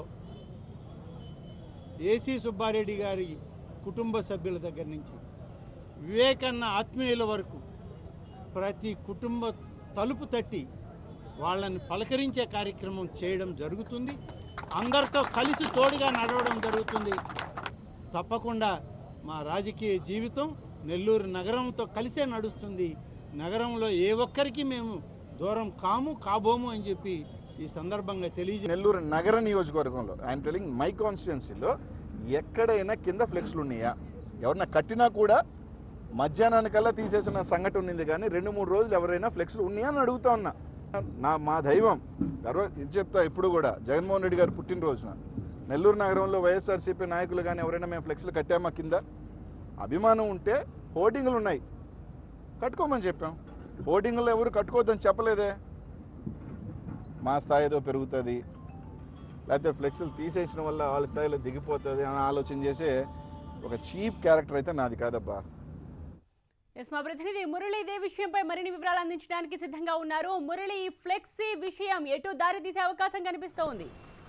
[SPEAKER 2] ఏసీ సుబ్బారెడ్డి గారి కుటుంబ సభ్యుల దగ్గర నుంచి వివేకన్న ఆత్మీయుల వరకు ప్రతి కుటుంబ తలుపు తట్టి వాళ్ళని పలకరించే కార్యక్రమం చేయడం జరుగుతుంది అందరితో కలిసి తోడుగా నడవడం జరుగుతుంది తప్పకుండా మా రాజకీయ జీవితం నెల్లూరు నగరంతో కలిసే నడుస్తుంది నగరంలో ఏ ఒక్కరికి మేము దూరం కాము కాబోము అని చెప్పి ఈ సందర్భంగా తెలియజే
[SPEAKER 3] నెల్లూరు నగర నియోజకవర్గంలో ఐఎమ్ టెలింగ్ మై కాన్స్టిట్యున్సీలో ఎక్కడైనా కింద ఫ్లెక్స్లు ఉన్నాయా ఎవరన్నా కట్టినా కూడా మధ్యాహ్నానికల్లా తీసేసిన సంఘటన ఉంది కానీ రెండు మూడు రోజులు ఎవరైనా ఫ్లెక్స్లు ఉన్నాయా అని అడుగుతా ఉన్నా నా మా దైవం గర్వ ఇది చెప్తా ఇప్పుడు కూడా జగన్మోహన్ రెడ్డి గారు పుట్టినరోజున నెల్లూరు నగరంలో వైఎస్ఆర్సీపీ నాయకులు కానీ ఎవరైనా మేము ఫ్లెక్స్లు కట్టామా కింద అభిమానం ఉంటే హోర్డింగ్లు ఉన్నాయి కట్టుకోమని చెప్పాం హోర్డింగ్లు ఎవరు కట్టుకోవద్దని చెప్పలేదే మా స్థాయి ఏదో పెరుగుతుంది లేకపోతే ఫ్లెక్సులు తీసేసిన వల్ల వాళ్ళ స్థాయిలో దిగిపోతుంది అని ఆలోచన చేసే ఒక చీప్ క్యారెక్టర్ అయితే నాది కాదబ్బా
[SPEAKER 1] ఎస్ మా ప్రతినిధి మురళి ఇదే విషయంపై మరిన్ని వివరాలు అందించడానికి సిద్ధంగా ఉన్నారు మురళి ఈ ఫ్లెక్సీ విషయం ఎటు దారి తీసే అవకాశం కనిపిస్తోంది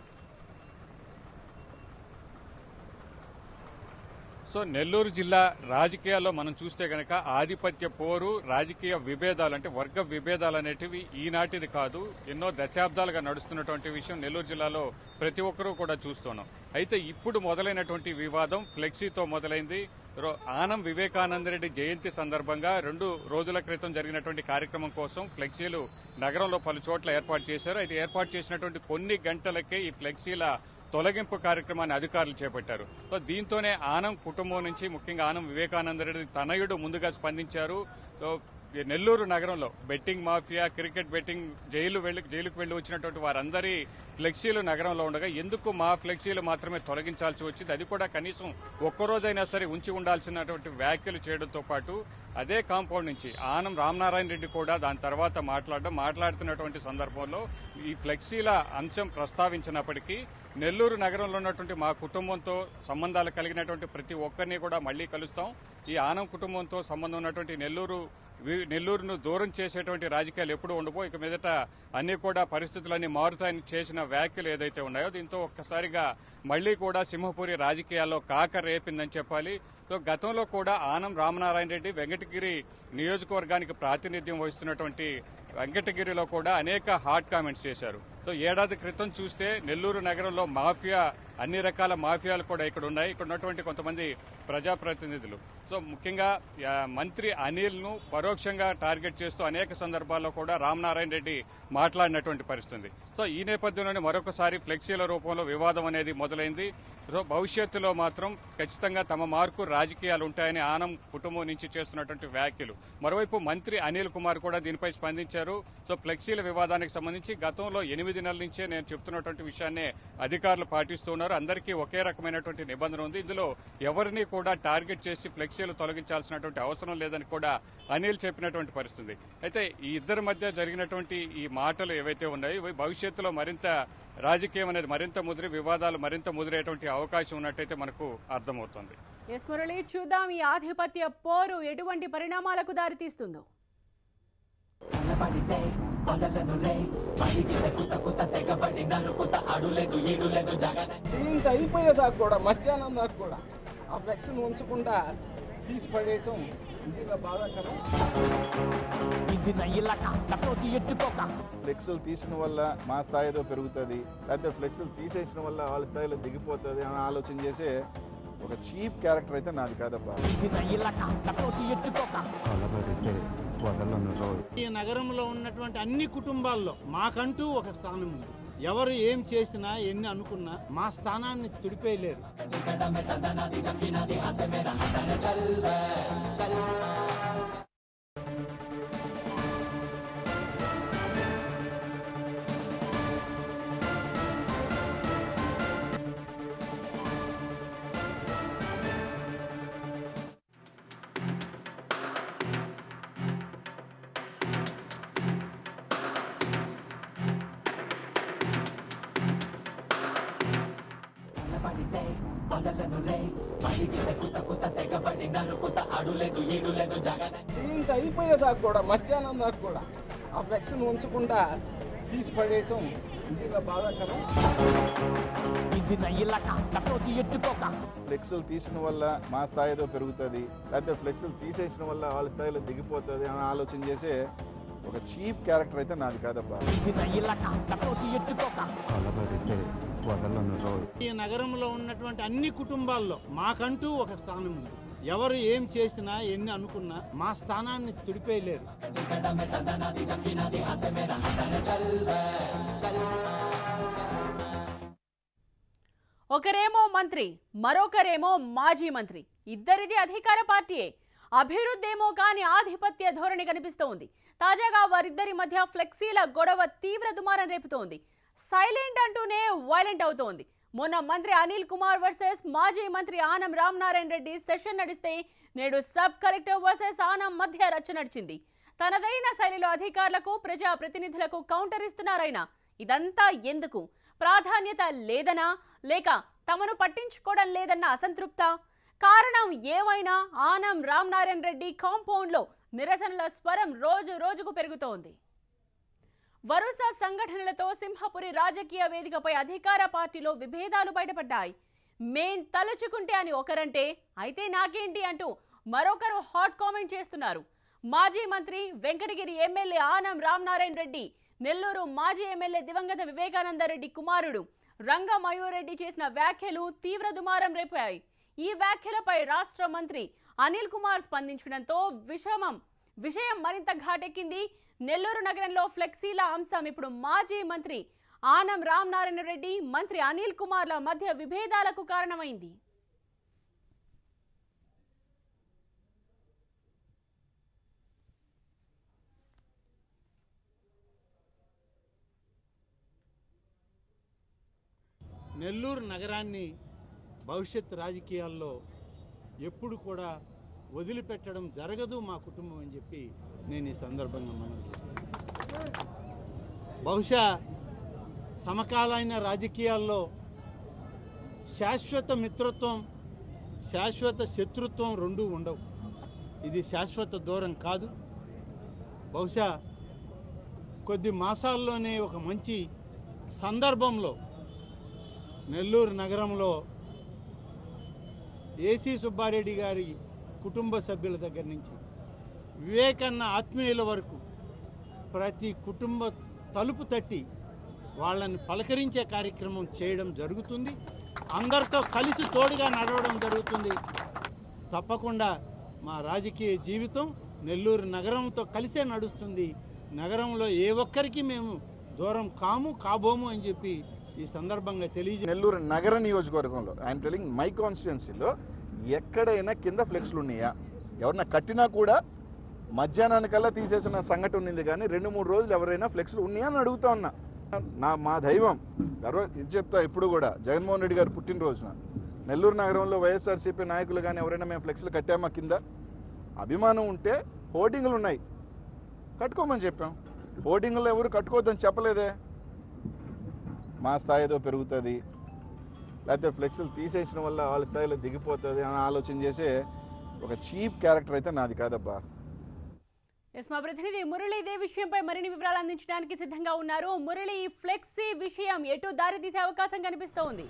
[SPEAKER 4] సో నెల్లూరు జిల్లా రాజకీయాల్లో మనం చూస్తే గనక ఆధిపత్య పోరు రాజకీయ విభేదాలు అంటే వర్గ విభేదాలు అనేటివి ఈనాటిది కాదు ఎన్నో దశాబ్దాలుగా నడుస్తున్నటువంటి విషయం నెల్లూరు జిల్లాలో ప్రతి ఒక్కరూ కూడా చూస్తున్నాం అయితే ఇప్పుడు మొదలైనటువంటి వివాదం ఫ్లెక్సీతో మొదలైంది రో- ఆనం వివేకానందరెడ్డి జయంతి సందర్భంగా రెండు రోజుల క్రితం జరిగినటువంటి కార్యక్రమం కోసం ఫ్లెక్సీలు నగరంలో పలు చోట్ల ఏర్పాటు చేశారు అయితే ఏర్పాటు చేసినటువంటి కొన్ని గంటలకే ఈ ఫ్లెక్సీల తొలగింపు కార్యక్రమాన్ని అధికారులు చేపట్టారు సో దీంతోనే ఆనం కుటుంబం నుంచి ముఖ్యంగా ఆనం వివేకానందరెడ్డి తనయుడు ముందుగా స్పందించారు సో ఈ నెల్లూరు నగరంలో betting mafia cricket betting jail వెళ్లి జైలుకు వెళ్లి వచ్చినటువంటి వారందరి ఫ్లెక్సీలు నగరంలో ఉండగా ఎందుకు మా ఫ్లెక్సీలు మాత్రమే తొలగించాల్సి వచ్చింది అది కూడా కనీసం ఒక్కరోజైనా సరే ఉంచి ఉండాల్సినటువంటి వ్యాఖ్యలు చేయడంతో పాటు అదే కాంపౌండ్ నుంచి ఆనం రామనారాయణ రెడ్డి కూడా దాని తర్వాత మాట్లాడడం మాట్లాడుతున్నటువంటి సందర్భంలో ఈ ఫ్లెక్సీల అంశం ప్రస్తావించినప్పటికీ నెల్లూరు నగరంలో ఉన్నటువంటి మా కుటుంబంతో సంబంధాలు కలిగినటువంటి ప్రతి ఒక్కరిని కూడా మళ్లీ కలుస్తాం ఈ ఆనం కుటుంబంతో సంబంధం ఉన్నటువంటి నెల్లూరు వి- నెల్లూరును దూరం చేసేటువంటి రాజకీయాలు ఎప్పుడు ఉండబో ఇక మీదట అన్ని కూడా పరిస్థితులన్నీ మారుతాయని చేసిన వ్యాఖ్యలు ఏదైతే ఉన్నాయో దీంతో ఒక్కసారిగా మళ్లీ కూడా సింహపురి రాజకీయాల్లో కాక రేపిందని చెప్పాలి సో గతంలో కూడా ఆనం రామనారాయణ రెడ్డి వెంకటగిరి నియోజకవర్గానికి ప్రాతినిధ్యం వహిస్తున్నటువంటి వెంకటగిరిలో కూడా అనేక హాట్ కామెంట్స్ చేశారు సో ఏడాది క్రితం చూస్తే నెల్లూరు నగరంలో మాఫియా అన్ని రకాల మాఫియాలు కూడా ఇక్కడ ఉన్నాయి ఇక్కడ ఉన్నటువంటి కొంతమంది ప్రజాప్రతినిధులు సో ముఖ్యంగా ఆ, మంత్రి అనిల్ ను పరోక్షంగా టార్గెట్ చేస్తూ అనేక సందర్భాల్లో కూడా రామనారాయణ రెడ్డి మాట్లాడినటువంటి పరిస్థితి ఉంది. సో ఈ నేపథ్యంలోనే మరొకసారి ఫ్లెక్సీల రూపంలో వివాదం అనేది మొదలైంది సో భవిష్యత్తులో మాత్రం ఖచ్చితంగా తమ మార్కు రాజకీయాలు ఉంటాయని ఆనం కుటుంబం నుంచి చేస్తున్నటువంటి వ్యాఖ్యలు మరోవైపు మంత్రి అనిల్ కుమార్ కూడా దీనిపై స్పందించారు సో ఫ్లెక్సీల వివాదానికి సంబంధించి గతంలో ఎనిమిది నెలల నుంచే నేను చెప్తున్నటువంటి విషయాన్నే అధికారులు పాటిస్తున్నారు అందరికీ ఒకే రకమైనటువంటి నిబంధన ఉంది ఇందులో ఎవరిని కూడా టార్గెట్ చేసి ఫ్లెక్సీలు తొలగించాల్సినటువంటి అవసరం లేదని కూడా అనిల్ చెప్పినటువంటి పరిస్థితి అయితే ఈ ఇద్దరి మధ్య జరిగినటువంటి ఈ మాటలు ఏవైతే ఉన్నాయో ఇవి భవిష్యత్తులో మరింత రాజకీయం అనేది మరింత ముదిరి వివాదాలు మరింత ముదిరేటువంటి అవకాశం ఉన్నట్టయితే మనకు అర్థమవుతుంది
[SPEAKER 1] ఎస్ మురళి చూద్దాం ఈ ఆధిపత్య పోరు ఎటువంటి పరిణామాలకు దారితీస్తుందో
[SPEAKER 5] చేయింత అయిపోయేదాకా కూడా మధ్యాహ్నం దాకా కూడా ఆ ఫ్లెక్స్ని ఉంచకుండా తీసి పడేయటం నిజంగా బాధాకరం
[SPEAKER 3] ఫ్లెక్సులు తీసిన వల్ల మా స్థాయి ఏదో పెరుగుతుంది లేకపోతే ఫ్లెక్సులు తీసేసిన వల్ల వాళ్ళ స్థాయిలో దిగిపోతుంది అని ఆలోచన చేసే ఒక చీప్ క్యారెక్టర్ అయితే నాది కాదబ్బా
[SPEAKER 6] కలబడితే వదలను రోయ్
[SPEAKER 2] ఈ నగరంలో ఉన్నటువంటి అన్ని కుటుంబాల్లో మాకంటూ ఒక స్థానం ఉంది ఎవరు ఏం చేసినా ఎన్ని అనుకున్నా మా స్థానాన్ని తుడిపేయలేరు
[SPEAKER 5] చేయింత అయిపోయేదాకా కూడా మధ్యాహ్నం దాకా కూడా ఆ ఫ్లెక్స్ని ఉంచకుండా తీసి పడేయటం నిజంగా బాధాకరం
[SPEAKER 3] ఫ్లెక్సులు తీసిన వల్ల మా స్థాయి ఏదో పెరుగుతుంది లేకపోతే ఫ్లెక్సులు తీసేసిన వల్ల వాళ్ళ స్థాయిలో దిగిపోతుంది అని ఆలోచన చేసే ఒక చీప్ క్యారెక్టర్ అయితే నాది కాదబ్బా
[SPEAKER 6] కలబడితే వదలను రోయ్
[SPEAKER 2] ఈ నగరంలో ఉన్నటువంటి అన్ని కుటుంబాల్లో మాకంటూ ఒక స్థానం ఉంది ఎవరు ఏం చేసినా ఎన్ని అనుకున్నా మా స్థానాన్ని తుడిపేయలేరు
[SPEAKER 1] ఒకరేమో మంత్రి మరొకరేమో మాజీ మంత్రి ఇద్దరిది అధికార పార్టీయే అభివృద్ధేమో కాని ఆధిపత్య ధోరణి కనిపిస్తోంది తాజాగా వారిద్దరి మధ్య ఫ్లెక్సీల గొడవ తీవ్ర దుమారం రేపుతోంది సైలెంట్ అంటూనే వైలెంట్ అవుతోంది మొన్న మంత్రి అనిల్ కుమార్ వర్సెస్ మాజీ మంత్రి ఆనం రామనారాయణ రెడ్డి సెషన్ నడిస్తే నేడు సబ్ కలెక్టర్ వర్సెస్ ఆనం మధ్య రచ్చ నడిచింది తనదైన శైలిలో అధికారులకు ప్రజా ప్రతినిధులకు కౌంటర్ ఇస్తున్నారాయన ఇదంతా ఎందుకు ప్రాధాన్యత లేదనా లేక తమను పట్టించుకోవడం లేదన్న అసంతృప్త కారణం ఏమైనా ఆనం రామనారాయణ రెడ్డి కాంపౌండ్లో నిరసనల స్వరం రోజు రోజుకు పెరుగుతోంది వరుస సంఘటనలతో సింహపురి రాజకీయ వేదికపై అధికార పార్టీలో విభేదాలు బయటపడ్డాయి మేం తలుచుకుంటే అని ఒకరంటే అయితే నాకేంటి అంటూ మరొకరు హాట్ కామెంట్ చేస్తున్నారు మాజీ మంత్రి వెంకటగిరి ఎమ్మెల్యే ఆనం రామనారాయణ రెడ్డి నెల్లూరు మాజీ ఎమ్మెల్యే దివంగత వివేకానందరెడ్డి కుమారుడు రంగ మయూరెడ్డి చేసిన వ్యాఖ్యలు తీవ్ర దుమారం రేపాయి ఈ వ్యాఖ్యలపై రాష్ట్ర మంత్రి అనిల్ కుమార్ స్పందించడంతో విషమం విషయం మరింత ఘాటెక్కింది నెల్లూరు నగరంలో ఫ్లెక్సీల అంశం ఇప్పుడు మాజీ మంత్రి ఆనం రామనారాయణ రెడ్డి మంత్రి అనిల్ కుమార్ల మధ్య విభేదాలకు కారణమైంది
[SPEAKER 2] నెల్లూరు నగరాన్ని భవిష్యత్ రాజకీయాల్లో ఎప్పుడు కూడా వదిలిపెట్టడం జరగదు మా కుటుంబం అని చెప్పి నేను ఈ సందర్భంగా మనం చేస్తున్నాను బహుశా సమకాలీన రాజకీయాల్లో శాశ్వత మిత్రత్వం శాశ్వత శత్రుత్వం రెండూ ఉండవు ఇది శాశ్వత దూరం కాదు బహుశా కొద్ది మాసాల్లోనే ఒక మంచి సందర్భంలో నెల్లూరు నగరంలో ఏసీ సుబ్బారెడ్డి గారి కుటుంబ సభ్యుల దగ్గర నుంచి వివేకన్న ఆత్మీయుల వరకు ప్రతి కుటుంబ తలుపు తట్టి వాళ్ళని పలకరించే కార్యక్రమం చేయడం జరుగుతుంది అందరితో కలిసి తోడుగా నడవడం జరుగుతుంది తప్పకుండా మా రాజకీయ జీవితం నెల్లూరు నగరంతో కలిసే నడుస్తుంది నగరంలో ఏ ఒక్కరికి మేము దూరం కాము కాబోము అని చెప్పి ఈ సందర్భంగా తెలియజే
[SPEAKER 3] నెల్లూరు నగర నియోజకవర్గంలో ఐఎమ్ టెలింగ్ మై కాన్స్టిట్యున్సీలో ఎక్కడైనా కింద ఫ్లెక్స్లు ఉన్నాయా ఎవరన్నా కట్టినా కూడా మధ్యాహ్నానికల్లా తీసేసిన సంఘటన ఉంది కానీ రెండు మూడు రోజులు ఎవరైనా ఫ్లెక్స్లు ఉన్నాయా అని అడుగుతా ఉన్నా నా మా దైవం గర్వ ఇది చెప్తా ఇప్పుడు కూడా జగన్మోహన్ రెడ్డి గారు పుట్టినరోజున నెల్లూరు నగరంలో వైఎస్ఆర్సీపీ నాయకులు కానీ ఎవరైనా మేము ఫ్లెక్స్లు కట్టామా కింద అభిమానం ఉంటే హోర్డింగ్లు ఉన్నాయి కట్టుకోమని చెప్పాం హోర్డింగ్లు ఎవరు కట్టుకోవద్దని చెప్పలేదే మా స్థాయి ఏదో పెరుగుతుంది లేకపోతే ఫ్లెక్స్లు తీసేసిన వల్ల వాళ్ళ స్థాయిలో దిగిపోతుంది అని ఆలోచన చేసే ఒక చీప్ క్యారెక్టర్ అయితే నాది కాదబ్బా
[SPEAKER 1] ఎస్ మా ప్రతినిధి మురళి ఇదే విషయంపై మరిన్ని వివరాలు అందించడానికి సిద్ధంగా ఉన్నారు మురళి ఈ ఫ్లెక్సీ విషయం ఎటు దారి తీసే అవకాశం కనిపిస్తోంది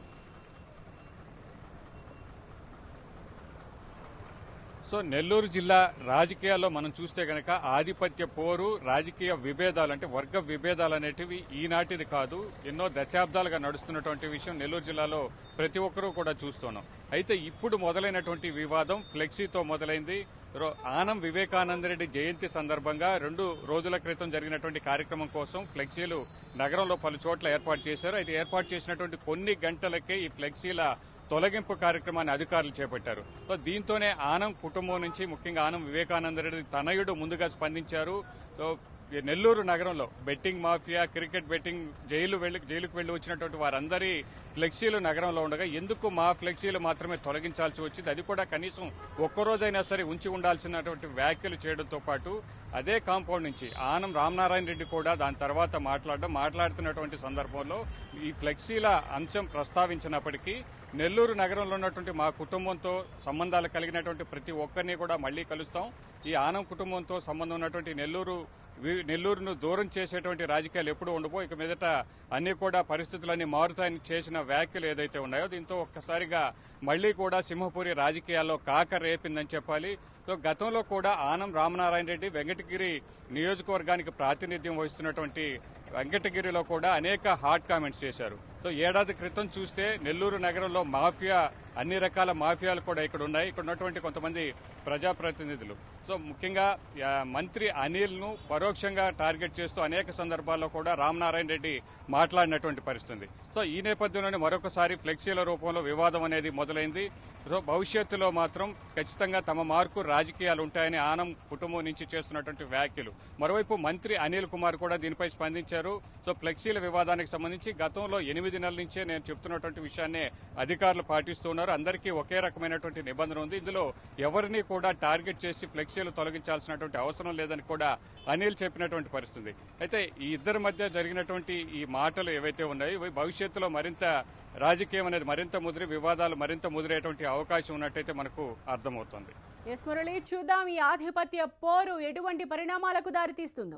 [SPEAKER 4] సో నెల్లూరు జిల్లా రాజకీయాల్లో మనం చూస్తే గనక ఆధిపత్య పోరు రాజకీయ విభేదాలు అంటే వర్గ విభేదాలు అనేటివి ఈనాటిది కాదు ఎన్నో దశాబ్దాలుగా నడుస్తున్నటువంటి విషయం నెల్లూరు జిల్లాలో ప్రతి ఒక్కరూ కూడా చూస్తున్నాం అయితే ఇప్పుడు మొదలైనటువంటి వివాదం ఫ్లెక్సీతో మొదలైంది రో- ఆనం వివేకానంద రెడ్డి జయంతి సందర్భంగా రెండు రోజుల క్రితం జరిగినటువంటి కార్యక్రమం కోసం ఫ్లెక్సీలు నగరంలో పలు చోట్ల ఏర్పాటు చేశారు అయితే ఏర్పాటు చేసినటువంటి కొన్ని గంటలకే ఈ ఫ్లెక్సీల తొలగింపు కార్యక్రమాన్ని అధికారులు చేపట్టారు సో దీంతోనే ఆనం కుటుంబం నుంచి ముఖ్యంగా ఆనం వివేకానంద రెడ్డి తనయుడు ముందుగా స్పందించారు సో ఈ నెల్లూరు నగరంలో betting mafia cricket betting jail వెళ్లి జైలుకు వెళ్లి వచ్చినటువంటి వారందరి ఫ్లెక్సీలు నగరంలో ఉండగా ఎందుకు మా ఫ్లెక్సీలు మాత్రమే తొలగించాల్సి వచ్చింది అది కూడా కనీసం ఒక్కరోజైనా సరే ఉంచి ఉండాల్సినటువంటి వ్యాఖ్యలు చేయడంతో పాటు అదే కాంపౌండ్ నుంచి ఆనం రామనారాయణ రెడ్డి కూడా దాని తర్వాత మాట్లాడడం మాట్లాడుతున్నటువంటి సందర్భంలో ఈ ఫ్లెక్సీల అంశం ప్రస్తావించినప్పటికీ నెల్లూరు నగరంలో ఉన్నటువంటి మా కుటుంబంతో సంబంధాలు కలిగినటువంటి ప్రతి ఒక్కరిని కూడా మళ్లీ కలుస్తాం ఈ ఆనం కుటుంబంతో సంబంధం ఉన్నటువంటి నెల్లూరు వి- నెల్లూరును దూరం చేసేటువంటి రాజకీయాలు ఎప్పుడు ఉండబో ఇక మీదట అన్ని కూడా పరిస్థితులన్నీ మారుతాయని చేసిన వ్యాఖ్యలు ఏదైతే ఉన్నాయో దీంతో ఒక్కసారిగా మళ్లీ కూడా సింహపురి రాజకీయాల్లో కాక రేపిందని చెప్పాలి సో గతంలో కూడా ఆనం రామనారాయణ రెడ్డి వెంకటగిరి నియోజకవర్గానికి ప్రాతినిధ్యం వహిస్తున్నటువంటి వెంకటగిరిలో కూడా అనేక హాట్ కామెంట్స్ చేశారు సో ఏడాది క్రితం చూస్తే నెల్లూరు నగరంలో మాఫియా అన్ని రకాల మాఫియాలు కూడా ఇక్కడ ఉన్నాయి ఇక్కడ ఉన్నటువంటి కొంతమంది ప్రజాప్రతినిధులు సో ముఖ్యంగా ఆ, మంత్రి అనిల్ ను పరోక్షంగా టార్గెట్ చేస్తూ అనేక సందర్భాల్లో కూడా రామనారాయణ రెడ్డి మాట్లాడినటువంటి పరిస్థితి సో ఈ నేపథ్యంలోనే మరొకసారి ఫ్లెక్సీల రూపంలో వివాదం అనేది మొదలైంది సో భవిష్యత్తులో మాత్రం ఖచ్చితంగా తమ మార్కు రాజకీయాలు ఉంటాయని ఆనం కుటుంబం నుంచి చేస్తున్నటువంటి వ్యాఖ్యలు మరోవైపు మంత్రి అనిల్ కుమార్ కూడా దీనిపై స్పందించారు సో ఫ్లెక్సీల వివాదానికి సంబంధించి గతంలో ఎనిమిది నెలల నుంచే నేను చెప్తున్నటువంటి విషయాన్నే అధికారులు పాటిస్తున్నారు అందరికీ ఒకే రకమైనటువంటి నిబంధన ఉంది ఇందులో ఎవరిని కూడా టార్గెట్ చేసి ఫ్లెక్సీలు తొలగించాల్సినటువంటి అవసరం లేదని కూడా అనిల్ చెప్పినటువంటి పరిస్థితి అయితే ఈ ఇద్దరి మధ్య జరిగినటువంటి ఈ మాటలు ఏవైతే ఉన్నాయో ఇవి భవిష్యత్తులో మరింత రాజకీయం అనేది మరింత ముదిరి వివాదాలు మరింత ముదిరేటువంటి అవకాశం ఉన్నట్టయితే మనకు అర్థమవుతుంది
[SPEAKER 1] ఎస్ మురళి చూద్దాం ఈ ఆధిపత్య పోరు ఎటువంటి పరిణామాలకు దారితీస్తుందో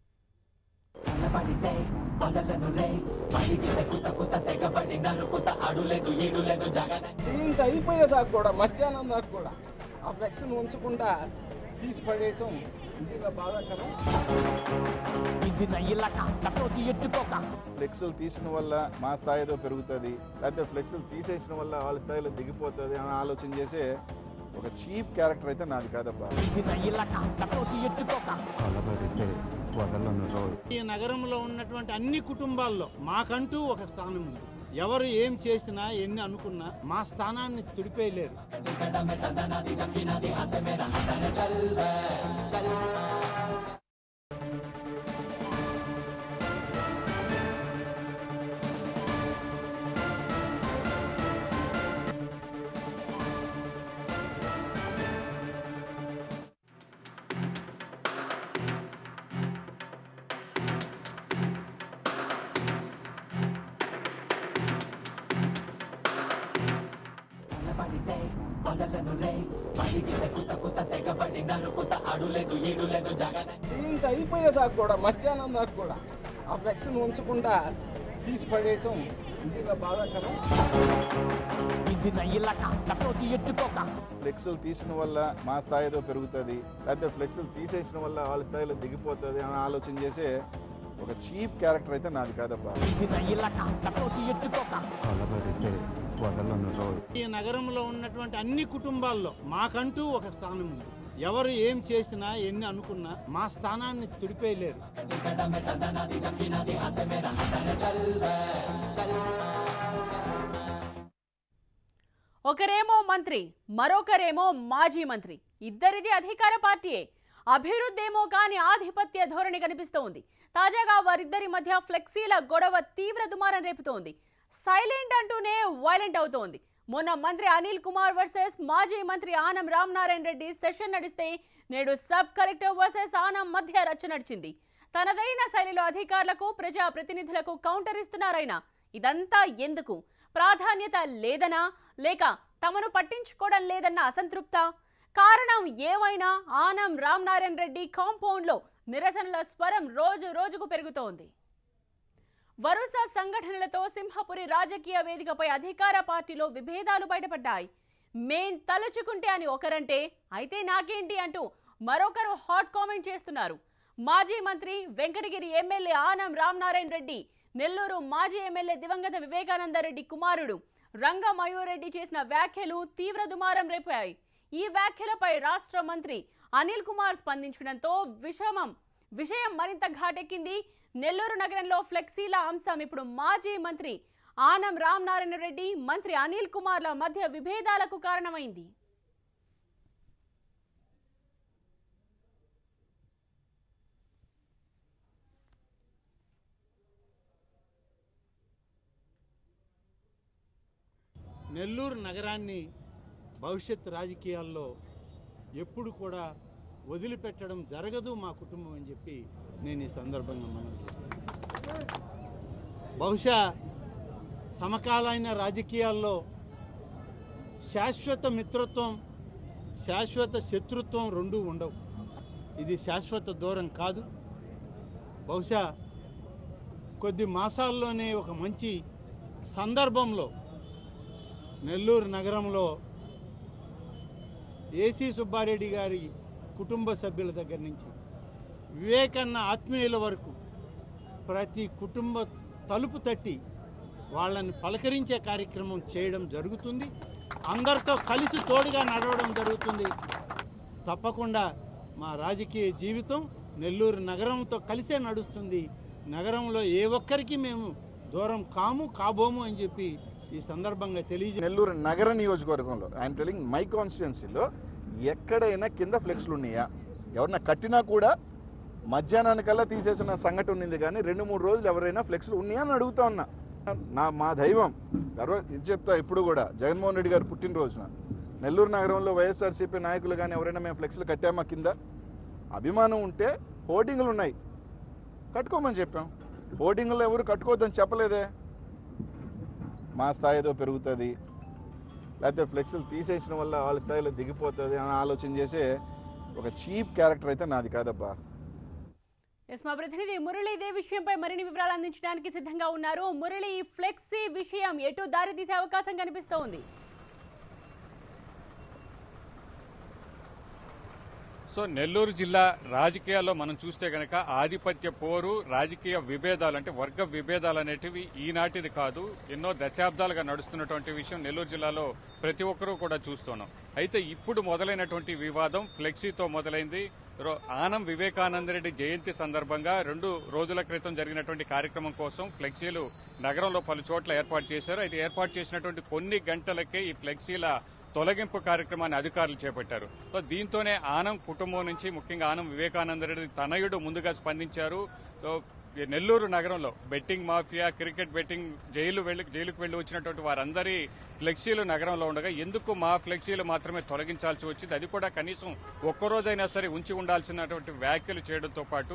[SPEAKER 5] చేయింత అయిపోయేదాకా కూడా మధ్యాహ్నం దాకా కూడా ఆ ఫ్లెక్స్ను ఉంచకుండా తీసి పడేయటం నిజంగా బాధాకరం
[SPEAKER 3] ఫ్లెక్స్లు తీసిన వల్ల మా స్థాయి ఏదో పెరుగుతుంది లేకపోతే ఫ్లెక్స్లు తీసేసిన వల్ల వాళ్ళ స్థాయిలో దిగిపోతుంది అని ఆలోచన చేసే ఒక చీప్ క్యారెక్టర్ అయితే నాది కాదబ్బా
[SPEAKER 6] కలబడితే వదలను రోయ్
[SPEAKER 2] ఈ నగరంలో ఉన్నటువంటి అన్ని కుటుంబాల్లో మాకంటూ ఒక స్థానం ఉంది ఎవరు ఏం చేసినా ఎన్ని అనుకున్నా మా స్థానాన్ని తుడిపేయలేరు
[SPEAKER 5] జీవిత అయిపోయేదాకా కూడా మధ్యాహ్నం దాకా కూడా ఆ ఫ్లెక్స్ని ఉంచకుండా తీసి పడేయటం నిజంగా బాధాకరం
[SPEAKER 3] ఫ్లెక్స్లు తీసిన వల్ల మా స్థాయిలో పెరుగుతుంది లేకపోతే ఫ్లెక్స్లు తీసేసిన వల్ల వాళ్ళ స్థాయిలో దిగిపోతుంది అని ఆలోచన చేసే ఒక చీప్ క్యారెక్టర్ అయితే నాది కాదబ్బా
[SPEAKER 6] కలబడితే వదలను రోయ్
[SPEAKER 2] ఈ నగరంలో ఉన్నటువంటి అన్ని కుటుంబాల్లో మాకంటూ ఒక స్థానం ఉంది ఎవరు ఏం చేసినా ఎన్ని అనుకున్నా మా స్థానాన్ని తుడిపేయలేరు
[SPEAKER 1] ఒకరేమో మంత్రి మరొకరేమో మాజీ మంత్రి ఇద్దరిది అధికార పార్టీయే అభివృద్ధి ఏమో కానీ ఆధిపత్య ధోరణి కనిపిస్తోంది తాజాగా వారిద్దరి మధ్య ఫ్లెక్సీల గొడవ తీవ్ర దుమారం రేపుతోంది సైలెంట్ అంటూనే వైలెంట్ అవుతోంది మొన్న మంత్రి అనిల్ కుమార్ వర్సెస్ మాజీ మంత్రి ఆనం రామనారాయణ రెడ్డి సెషన్ నడిస్తే నేడు సబ్ కలెక్టర్ వర్సెస్ ఆనం మధ్య రచ్చ నడిచింది తనదైన శైలిలో అధికారులకు ప్రజా ప్రతినిధులకు కౌంటర్ ఇస్తున్నారైనా ఇదంతా ఎందుకు ప్రాధాన్యత లేదనా లేక తమను పట్టించుకోవడం లేదన్న అసంతృప్త కారణం ఏమైనా ఆనం రామనారాయణ రెడ్డి కాంపౌండ్లో నిరసనల స్వరం రోజు రోజుకు పెరుగుతోంది వరుస సంఘటనలతో సింహపురి రాజకీయ వేదికపై అధికార పార్టీలో విభేదాలు బయటపడ్డాయి మేం తలుచుకుంటే అని ఒకరంటే అయితే నాకేంటి అంటూ మరొకరు హాట్ కామెంట్ చేస్తున్నారు మాజీ మంత్రి వెంకటగిరి ఎమ్మెల్యే ఆనం రామనారాయణ రెడ్డి నెల్లూరు మాజీ ఎమ్మెల్యే దివంగత వివేకానందరెడ్డి కుమారుడు రంగ మయూరెడ్డి చేసిన వ్యాఖ్యలు తీవ్ర దుమారం రేపాయి ఈ వ్యాఖ్యలపై రాష్ట్ర మంత్రి అనిల్ కుమార్ స్పందించడంతో విషమం విషయం మరింత ఘాటెక్కింది నెల్లూరు నగరంలో ఫ్లెక్సీల అంశం ఇప్పుడు మాజీ మంత్రి ఆనం రామనారాయణ రెడ్డి మంత్రి అనిల్ కుమార్ల మధ్య విభేదాలకు కారణమైంది
[SPEAKER 2] నెల్లూరు నగరాన్ని భవిష్యత్ రాజకీయాల్లో ఎప్పుడు కూడా వదిలిపెట్టడం జరగదు మా కుటుంబం అని చెప్పి నేను ఈ సందర్భంగా మనం చేస్తున్నాను బహుశా సమకాలీన రాజకీయాల్లో శాశ్వత మిత్రత్వం శాశ్వత శత్రుత్వం రెండూ ఉండవు ఇది శాశ్వత దూరం కాదు బహుశా కొద్ది మాసాల్లోనే ఒక మంచి సందర్భంలో నెల్లూరు నగరంలో ఏసీ సుబ్బారెడ్డి గారి కుటుంబ సభ్యుల దగ్గర నుంచి వివేకన్న ఆత్మీయుల వరకు ప్రతి కుటుంబ తలుపు తట్టి వాళ్ళని పలకరించే కార్యక్రమం చేయడం జరుగుతుంది అందరితో కలిసి తోడుగా నడవడం జరుగుతుంది తప్పకుండా మా రాజకీయ జీవితం నెల్లూరు నగరంతో కలిసే నడుస్తుంది నగరంలో ఏ ఒక్కరికి మేము దూరం కాము కాబోము అని చెప్పి ఈ సందర్భంగా తెలియజే
[SPEAKER 3] నెల్లూరు నగర నియోజకవర్గంలో ఆయన టెలింగ్ మై కాన్స్టిట్యున్సీలో ఎక్కడైనా కింద ఫ్లెక్స్లు ఉన్నాయా ఎవరన్నా కట్టినా కూడా మధ్యాహ్నానికల్లా తీసేసిన సంఘటన ఉంది కానీ రెండు మూడు రోజులు ఎవరైనా ఫ్లెక్స్లు ఉన్నాయా అని అడుగుతా ఉన్నా నా మా దైవం గర్వ ఇది చెప్తా ఇప్పుడు కూడా జగన్మోహన్ రెడ్డి గారు పుట్టినరోజున నెల్లూరు నగరంలో వైఎస్ఆర్సీపీ నాయకులు కానీ ఎవరైనా మేము ఫ్లెక్స్లు కట్టామా కింద అభిమానం ఉంటే హోర్డింగ్లు ఉన్నాయి కట్టుకోమని చెప్పాం హోర్డింగ్లు ఎవరు కట్టుకోవద్దని చెప్పలేదే మా స్థాయిలో పెరుగుతుంది లేకపోతే ఫ్లెక్స్లు తీసేసిన వల్ల వాళ్ళ స్థాయిలో దిగిపోతుంది అని ఆలోచన చేసే ఒక చీప్ క్యారెక్టర్ అయితే నాది కాదబ్బా
[SPEAKER 1] ఎస్ మా ప్రతినిధి మురళి ఇదే విషయంపై మరిన్ని వివరాలు అందించడానికి సిద్ధంగా ఉన్నారు మురళి ఈ ఫ్లెక్సీ విషయం ఎటు దారి తీసే అవకాశం కనిపిస్తోంది
[SPEAKER 4] సో నెల్లూరు జిల్లా రాజకీయాల్లో మనం చూస్తే గనక ఆధిపత్య పోరు రాజకీయ విభేదాలు అంటే వర్గ విభేదాలు అనేటివి ఈనాటిది కాదు ఎన్నో దశాబ్దాలుగా నడుస్తున్నటువంటి విషయం నెల్లూరు జిల్లాలో ప్రతి ఒక్కరూ కూడా చూస్తున్నాం అయితే ఇప్పుడు మొదలైనటువంటి వివాదం ఫ్లెక్సీతో మొదలైంది రో- ఆనం వివేకానందరెడ్డి జయంతి సందర్భంగా రెండు రోజుల క్రితం జరిగినటువంటి కార్యక్రమం కోసం ఫ్లెక్సీలు నగరంలో పలు చోట్ల ఏర్పాటు చేశారు అయితే ఏర్పాటు చేసినటువంటి కొన్ని గంటలకే ఈ ఫ్లెక్సీల తొలగింపు కార్యక్రమాన్ని అధికారులు చేపట్టారు సో దీంతోనే ఆనం కుటుంబం నుంచి ముఖ్యంగా ఆనం వివేకానందరెడ్డి తనయుడు ముందుగా స్పందించారు సో ఈ నెల్లూరు నగరంలో betting mafia cricket betting jail వెళ్లి జైలుకు వెళ్లి వచ్చినటువంటి వారందరి ఫ్లెక్సీలు నగరంలో ఉండగా ఎందుకు మా ఫ్లెక్సీలు మాత్రమే తొలగించాల్సి వచ్చింది అది కూడా కనీసం ఒక్కరోజైనా సరే ఉంచి ఉండాల్సినటువంటి వ్యాఖ్యలు చేయడంతో పాటు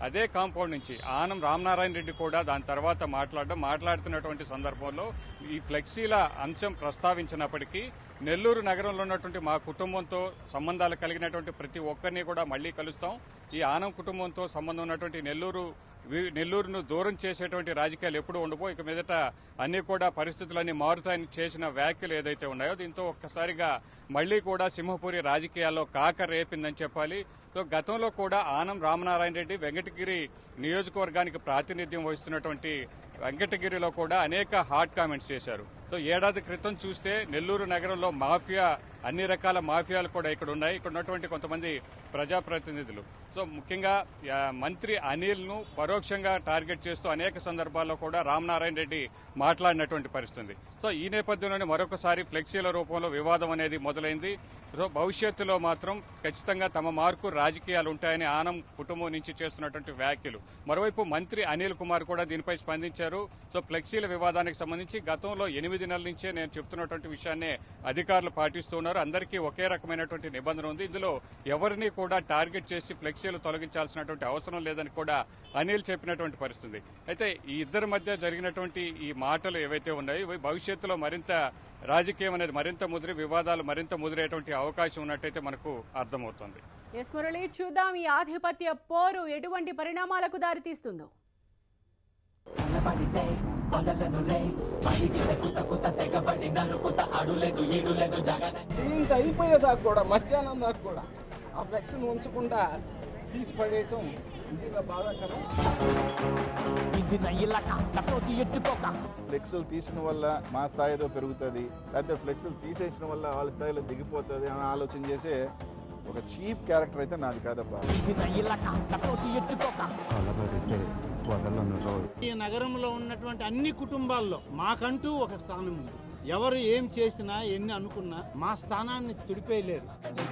[SPEAKER 4] అదే కాంపౌండ్ నుంచి ఆనం రామనారాయణ రెడ్డి కూడా దాని తర్వాత మాట్లాడడం మాట్లాడుతున్నటువంటి సందర్భంలో ఈ ఫ్లెక్సీల అంశం ప్రస్తావించినప్పటికీ నెల్లూరు నగరంలో ఉన్నటువంటి మా కుటుంబంతో సంబంధాలు కలిగినటువంటి ప్రతి ఒక్కరిని కూడా మళ్లీ కలుస్తాం ఈ ఆనం కుటుంబంతో సంబంధం ఉన్నటువంటి నెల్లూరు వి- నెల్లూరును దూరం చేసేటువంటి రాజకీయాలు ఎప్పుడు ఉండబో ఇక మీదట అన్ని కూడా పరిస్థితులన్నీ మారుతాయని చేసిన వ్యాఖ్యలు ఏదైతే ఉన్నాయో దీంతో ఒక్కసారిగా మళ్లీ కూడా సింహపురి రాజకీయాల్లో కాక రేపిందని చెప్పాలి సో గతంలో కూడా ఆనం రామనారాయణ రెడ్డి వెంకటగిరి నియోజకవర్గానికి ప్రాతినిధ్యం వహిస్తున్నటువంటి వెంకటగిరిలో కూడా అనేక హాట్ కామెంట్స్ చేశారు సో ఏడాది క్రితం చూస్తే నెల్లూరు నగరంలో మాఫియా అన్ని రకాల మాఫియాలు కూడా ఇక్కడ ఉన్నాయి ఇక్కడ ఉన్నటువంటి కొంతమంది ప్రజాప్రతినిధులు సో ముఖ్యంగా ఆ, మంత్రి అనిల్ ను పరోక్షంగా టార్గెట్ చేస్తూ అనేక సందర్భాల్లో కూడా రామనారాయణ రెడ్డి మాట్లాడినటువంటి పరిస్థితి సో ఈ నేపథ్యంలోనే మరొకసారి ఫ్లెక్సీల రూపంలో వివాదం అనేది మొదలైంది సో భవిష్యత్తులో మాత్రం ఖచ్చితంగా తమ మార్కు రాజకీయాలు ఉంటాయని ఆనం కుటుంబం నుంచి చేస్తున్నటువంటి వ్యాఖ్యలు మరోవైపు మంత్రి అనిల్ కుమార్ కూడా దీనిపై స్పందించారు సో ఫ్లెక్సీల వివాదానికి సంబంధించి గతంలో ఎనిమిది నెలల నుంచే నేను చెప్తున్నటువంటి విషయాన్ని అధికారులు పాటిస్తున్నారు అందరికీ ఒకే రకమైనటువంటి నిబంధన ఉంది ఇందులో ఎవరిని కూడా టార్గెట్ చేసి ఫ్లెక్సీలు తొలగించాల్సినటువంటి అవసరం లేదని కూడా అనిల్ చెప్పినటువంటి పరిస్థితి అయితే ఈ ఇద్దరి మధ్య జరిగినటువంటి ఈ మాటలు ఏవైతే ఉన్నాయో ఇవి భవిష్యత్తులో మరింత రాజకీయం అనేది మరింత ముదిరి వివాదాలు మరింత ముదిరేటువంటి అవకాశం ఉన్నట్టయితే మనకు అర్థమవుతుంది
[SPEAKER 1] ఎస్ మురళి చూద్దాం ఈ ఆధిపత్య పోరు ఎటువంటి పరిణామాలకు దారితీస్తుందో
[SPEAKER 5] చేయింత అయిపోయేదాకా కూడా మధ్యాహ్నం దాకా కూడా ఆ ఫ్లెక్స్ని ఉంచకుండా తీసి పడేయటం నిజంగా బాధాకరం
[SPEAKER 3] ఫ్లెక్సులు తీసిన వల్ల మా స్థాయి ఏదో పెరుగుతుంది లేకపోతే ఫ్లెక్సులు తీసేసిన వల్ల వాళ్ళ స్థాయిలో దిగిపోతుంది అని ఆలోచన చేసే ఒక చీప్ క్యారెక్టర్ అయితే నాది కాదబ్బా
[SPEAKER 6] అలబడితే వదలను రోయ్
[SPEAKER 2] ఈ నగరంలో ఉన్నటువంటి అన్ని కుటుంబాల్లో మాకంటూ ఒక స్థానం ఉంది ఎవరు ఏం చేసినా ఎన్ని అనుకున్నా మా స్థానాన్ని తుడిపేయలేరు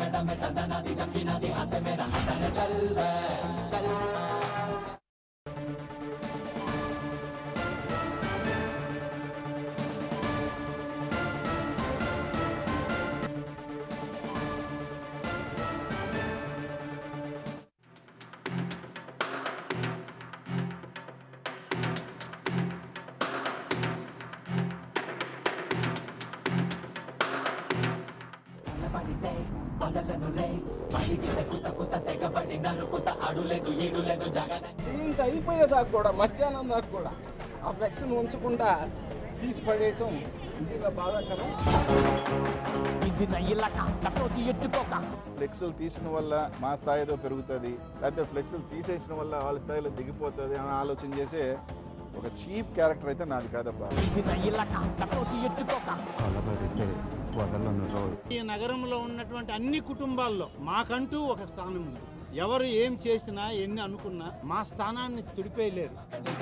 [SPEAKER 5] చేయింత అయిపోయేదాకా కూడా మధ్యాహ్నం దాకా కూడా ఆ ఫ్లెక్స్ని ఉంచకుండా తీసి పడేయటం నిజంగా బాధాకరం
[SPEAKER 3] ఫ్లెక్సులు తీసిన వల్ల మా స్థాయి ఏదో పెరుగుతుంది లేకపోతే ఫ్లెక్సులు తీసేసిన వల్ల వాళ్ళ స్థాయిలో దిగిపోతుంది అని ఆలోచన చేసే ఒక చీప్ క్యారెక్టర్ అయితే నాది కాదబ్బా
[SPEAKER 6] అలబడితే వదలను రోయ్
[SPEAKER 2] ఈ నగరంలో ఉన్నటువంటి అన్ని కుటుంబాల్లో మాకంటూ ఒక స్థానం ఉంది ఎవరు ఏం చేసినా ఎన్ని అనుకున్నా మా స్థానాన్ని తుడిపేయలేరు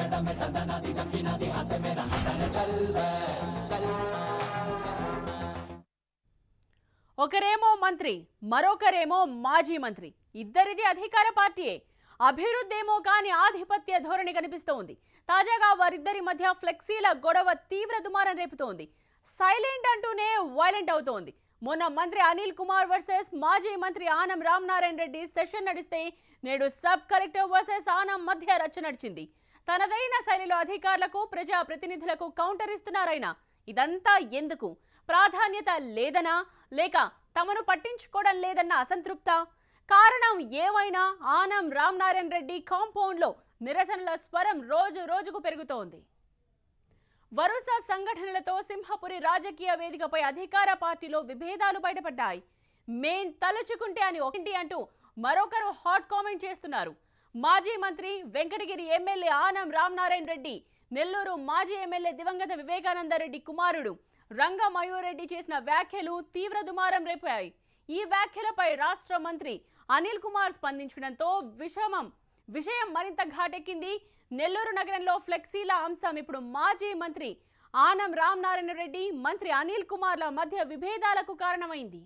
[SPEAKER 1] ఒకరేమో మంత్రి మరొకరేమో మాజీ మంత్రి ఇద్దరిది అధికార పార్టీయే అభివృద్ధి ఏమో కానీ ఆధిపత్య ధోరణి కనిపిస్తోంది తాజాగా వారిద్దరి మధ్య ఫ్లెక్సీల గొడవ తీవ్ర దుమారం రేపుతోంది సైలెంట్ అంటూనే వైలెంట్ అవుతోంది మొన్న మంత్రి అనిల్ కుమార్ వర్సెస్ మాజీ మంత్రి ఆనం రామనారాయణ రెడ్డి సెషన్ నడిస్తే నేడు సబ్ కలెక్టర్ వర్సెస్ ఆనం మధ్య రచ్చ నడిచింది తనదైన శైలిలో అధికారులకు ప్రజా ప్రతినిధులకు కౌంటర్ ఇస్తున్నారైనా ఇదంతా ఎందుకు ప్రాధాన్యత లేదనా లేక తమను పట్టించుకోవడం లేదన్న అసంతృప్త కారణం ఏమైనా ఆనం రామనారాయణ రెడ్డి కాంపౌండ్లో నిరసనల స్వరం రోజు రోజుకు పెరుగుతోంది వరుస సంఘటనలతో సింహపురి రాజకీయ వేదికపై అధికార పార్టీలో విభేదాలు బయటపడ్డాయి మేం తలుచుకుంటే అని ఒకటి అంటూ మరొకరు హాట్ కామెంట్ చేస్తున్నారు మాజీ మంత్రి వెంకటగిరి ఎమ్మెల్యే ఆనం రామనారాయణ రెడ్డి నెల్లూరు మాజీ ఎమ్మెల్యే దివంగత వివేకానంద రెడ్డి కుమారుడు రంగ మయూరెడ్డి చేసిన వ్యాఖ్యలు తీవ్ర దుమారం రేపాయి ఈ వ్యాఖ్యలపై రాష్ట్ర మంత్రి అనిల్ కుమార్ స్పందించడంతో విషమం విషయం మరింత ఘాటెక్కింది నెల్లూరు నగరంలో ఫ్లెక్సీల అంశం ఇప్పుడు మాజీ మంత్రి ఆనం రామనారాయణ రెడ్డి మంత్రి అనిల్ కుమార్ల మధ్య విభేదాలకు కారణమైంది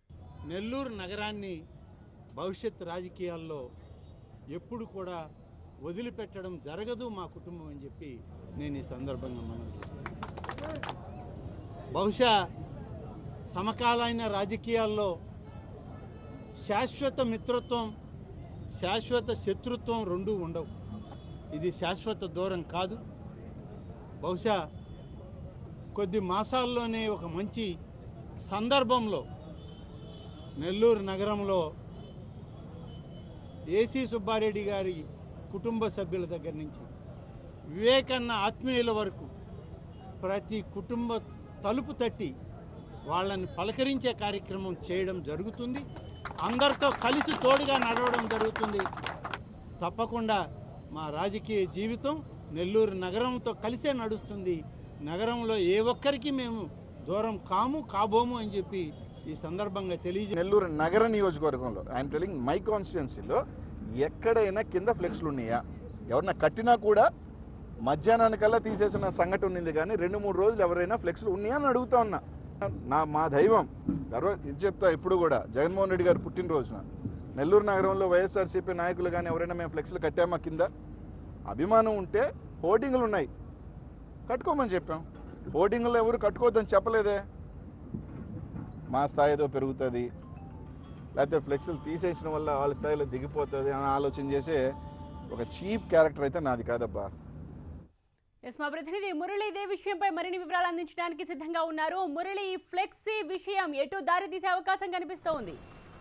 [SPEAKER 2] నెల్లూరు నగరాన్ని భవిష్యత్ రాజకీయాల్లో ఎప్పుడు కూడా వదిలిపెట్టడం జరగదు మా కుటుంబం అని చెప్పి నేను ఈ సందర్భంగా మనం చేస్తున్నాను బహుశా సమకాలీన రాజకీయాల్లో శాశ్వత మిత్రత్వం శాశ్వత శత్రుత్వం రెండూ ఉండవు ఇది శాశ్వత దూరం కాదు బహుశా కొద్ది మాసాల్లోనే ఒక మంచి సందర్భంలో నెల్లూరు నగరంలో ఏసీ సుబ్బారెడ్డి గారి కుటుంబ సభ్యుల దగ్గర నుంచి వివేకన్న ఆత్మీయుల వరకు ప్రతి కుటుంబ తలుపు తట్టి వాళ్ళని పలకరించే కార్యక్రమం చేయడం జరుగుతుంది అందరితో కలిసి తోడుగా నడవడం జరుగుతుంది తప్పకుండా మా రాజకీయ జీవితం నెల్లూరు నగరంతో కలిసే నడుస్తుంది నగరంలో ఏ ఒక్కరికి మేము దూరం కాము కాబోము అని చెప్పి ఈ సందర్భంగా తెలియజే
[SPEAKER 3] నెల్లూరు నగర నియోజకవర్గంలో ఐఎమ్ టెలింగ్ మై కాన్స్టిట్యున్సీలో ఎక్కడైనా కింద ఫ్లెక్స్లు ఉన్నాయా ఎవరన్నా కట్టినా కూడా మధ్యాహ్నానికల్లా తీసేసిన సంఘటన ఉంది కానీ రెండు మూడు రోజులు ఎవరైనా ఫ్లెక్స్లు ఉన్నాయా అని అడుగుతా ఉన్నా నా మా దైవం గర్వ ఇది చెప్తా ఇప్పుడు కూడా జగన్మోహన్ రెడ్డి గారు పుట్టినరోజున నెల్లూరు నగరంలో వైఎస్ఆర్సీపీ నాయకులు కానీ ఎవరైనా మేము ఫ్లెక్స్లు కట్టామా కింద అభిమానం ఉంటే హోర్డింగ్లు ఉన్నాయి కట్టుకోమని చెప్పాం హోర్డింగ్లు ఎవరు కట్టుకోవద్దని చెప్పలేదే మా స్థాయి ఏదో పెరుగుతుంది లేకపోతే ఫ్లెక్స్లు తీసేసిన వల్ల వాళ్ళ స్థాయిలో దిగిపోతుంది అని ఆలోచన చేసే ఒక చీప్ క్యారెక్టర్ అయితే నాది కాదబ్బా
[SPEAKER 1] ఎస్ మా ప్రతినిధి మురళి ఇదే విషయంపై మరిన్ని వివరాలు అందించడానికి సిద్ధంగా ఉన్నారు మురళి ఈ ఫ్లెక్సీ విషయం ఎటు దారి తీసే అవకాశం కనిపిస్తోంది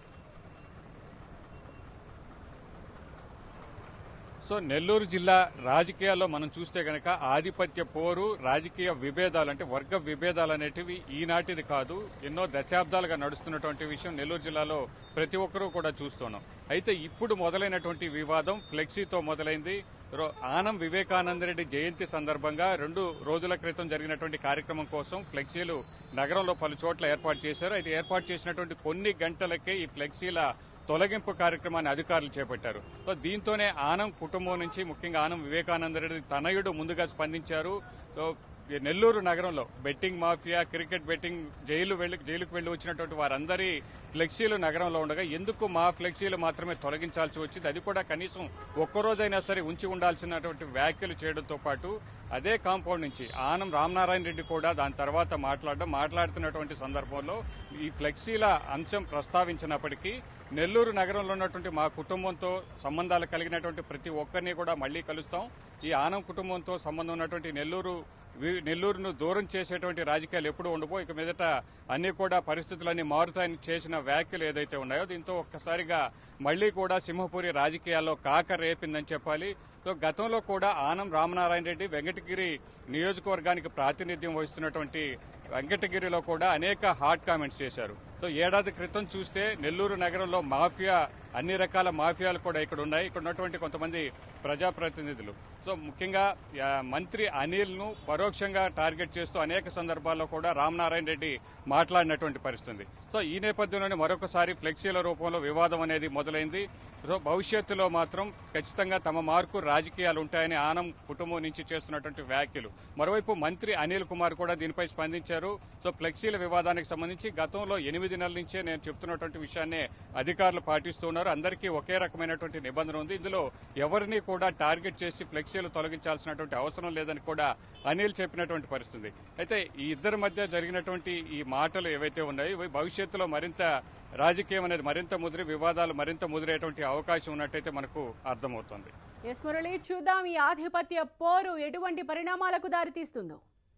[SPEAKER 4] సో నెల్లూరు జిల్లా రాజకీయాల్లో మనం చూస్తే గనక ఆధిపత్య పోరు రాజకీయ విభేదాలు అంటే వర్గ విభేదాలు అనేటివి ఈనాటిది కాదు ఎన్నో దశాబ్దాలుగా నడుస్తున్నటువంటి విషయం నెల్లూరు జిల్లాలో ప్రతి ఒక్కరూ కూడా చూస్తున్నాం అయితే ఇప్పుడు మొదలైనటువంటి వివాదం ఫ్లెక్సీతో మొదలైంది రో- ఆనం వివేకానందరెడ్డి జయంతి సందర్భంగా రెండు రోజుల క్రితం జరిగినటువంటి కార్యక్రమం కోసం ఫ్లెక్సీలు నగరంలో పలు చోట్ల ఏర్పాటు చేశారు అయితే ఏర్పాటు చేసినటువంటి కొన్ని గంటలకే ఈ ఫ్లెక్సీల తొలగింపు కార్యక్రమాన్ని అధికారులు చేపట్టారు సో దీంతోనే ఆనం కుటుంబం నుంచి ముఖ్యంగా ఆనం వివేకానందరెడ్డి తనయుడు ముందుగా స్పందించారు సో ఈ నెల్లూరు నగరంలో betting mafia cricket betting jail వెళ్లి జైలుకు వెళ్లి వచ్చినటువంటి వారందరి ఫ్లెక్సీలు నగరంలో ఉండగా ఎందుకు మా ఫ్లెక్సీలు మాత్రమే తొలగించాల్సి వచ్చింది అది కూడా కనీసం ఒక్కరోజైనా సరే ఉంచి ఉండాల్సినటువంటి వ్యాఖ్యలు చేయడంతో పాటు అదే కాంపౌండ్ నుంచి ఆనం రామనారాయణ రెడ్డి కూడా దాని తర్వాత మాట్లాడడం మాట్లాడుతున్నటువంటి సందర్భంలో ఈ ఫ్లెక్సీల అంశం ప్రస్తావించినప్పటికీ నెల్లూరు నగరంలో ఉన్నటువంటి మా కుటుంబంతో సంబంధాలు కలిగినటువంటి ప్రతి ఒక్కరిని కూడా మళ్లీ కలుస్తాం ఈ ఆనం కుటుంబంతో సంబంధం ఉన్నటువంటి నెల్లూరు వి- నెల్లూరును దూరం చేసేటువంటి రాజకీయాలు ఎప్పుడు ఉండబో ఇక మీదట అన్ని కూడా పరిస్థితులన్నీ మారుతాయని చేసిన వ్యాఖ్యలు ఏదైతే ఉన్నాయో దీంతో ఒక్కసారిగా మళ్లీ కూడా సింహపురి రాజకీయాల్లో కాక రేపిందని చెప్పాలి సో గతంలో కూడా ఆనం రామనారాయణ రెడ్డి వెంకటగిరి నియోజకవర్గానికి ప్రాతినిధ్యం వహిస్తున్నటువంటి వెంకటగిరిలో కూడా అనేక హాట్ కామెంట్స్ చేశారు సో ఏడాది క్రితం చూస్తే నెల్లూరు నగరంలో మాఫియా అన్ని రకాల మాఫియాలు కూడా ఇక్కడ ఉన్నాయి ఇక్కడ ఉన్నటువంటి కొంతమంది ప్రజాప్రతినిధులు సో ముఖ్యంగా ఆ, మంత్రి అనిల్ ను పరోక్షంగా టార్గెట్ చేస్తూ అనేక సందర్భాల్లో కూడా రామనారాయణ రెడ్డి మాట్లాడినటువంటి పరిస్థితి సో ఈ నేపథ్యంలోనే మరొకసారి ఫ్లెక్సీల రూపంలో వివాదం అనేది మొదలైంది సో భవిష్యత్తులో మాత్రం ఖచ్చితంగా తమ మార్కు రాజకీయాలు ఉంటాయని ఆనం కుటుంబం నుంచి చేస్తున్నటువంటి వ్యాఖ్యలు మరోవైపు మంత్రి అనిల్ కుమార్ కూడా దీనిపై స్పందించారు సో ఫ్లెక్సీల వివాదానికి సంబంధించి గతంలో ఎనిమిది నెలల నుంచే నేను చెప్తున్నటువంటి విషయాన్ని అధికారులు పాటిస్తున్నారు అందరికీ ఒకే రకమైనటువంటి నిబంధన ఉంది ఇందులో ఎవరిని కూడా టార్గెట్ చేసి ఫ్లెక్సీలు తొలగించాల్సినటువంటి అవసరం లేదని కూడా అనిల్ చెప్పినటువంటి పరిస్థితి అయితే ఈ ఇద్దరి మధ్య జరిగినటువంటి ఈ మాటలు ఏవైతే ఉన్నాయో ఇవి భవిష్యత్తులో మరింత రాజకీయం అనేది మరింత ముదిరి వివాదాలు మరింత ముదిరేటువంటి అవకాశం ఉన్నట్టయితే మనకు అర్థమవుతుంది
[SPEAKER 1] ఎస్ మురళి చూద్దాం ఈ ఆధిపత్య పోరు ఎటువంటి పరిణామాలకు దారితీస్తుందో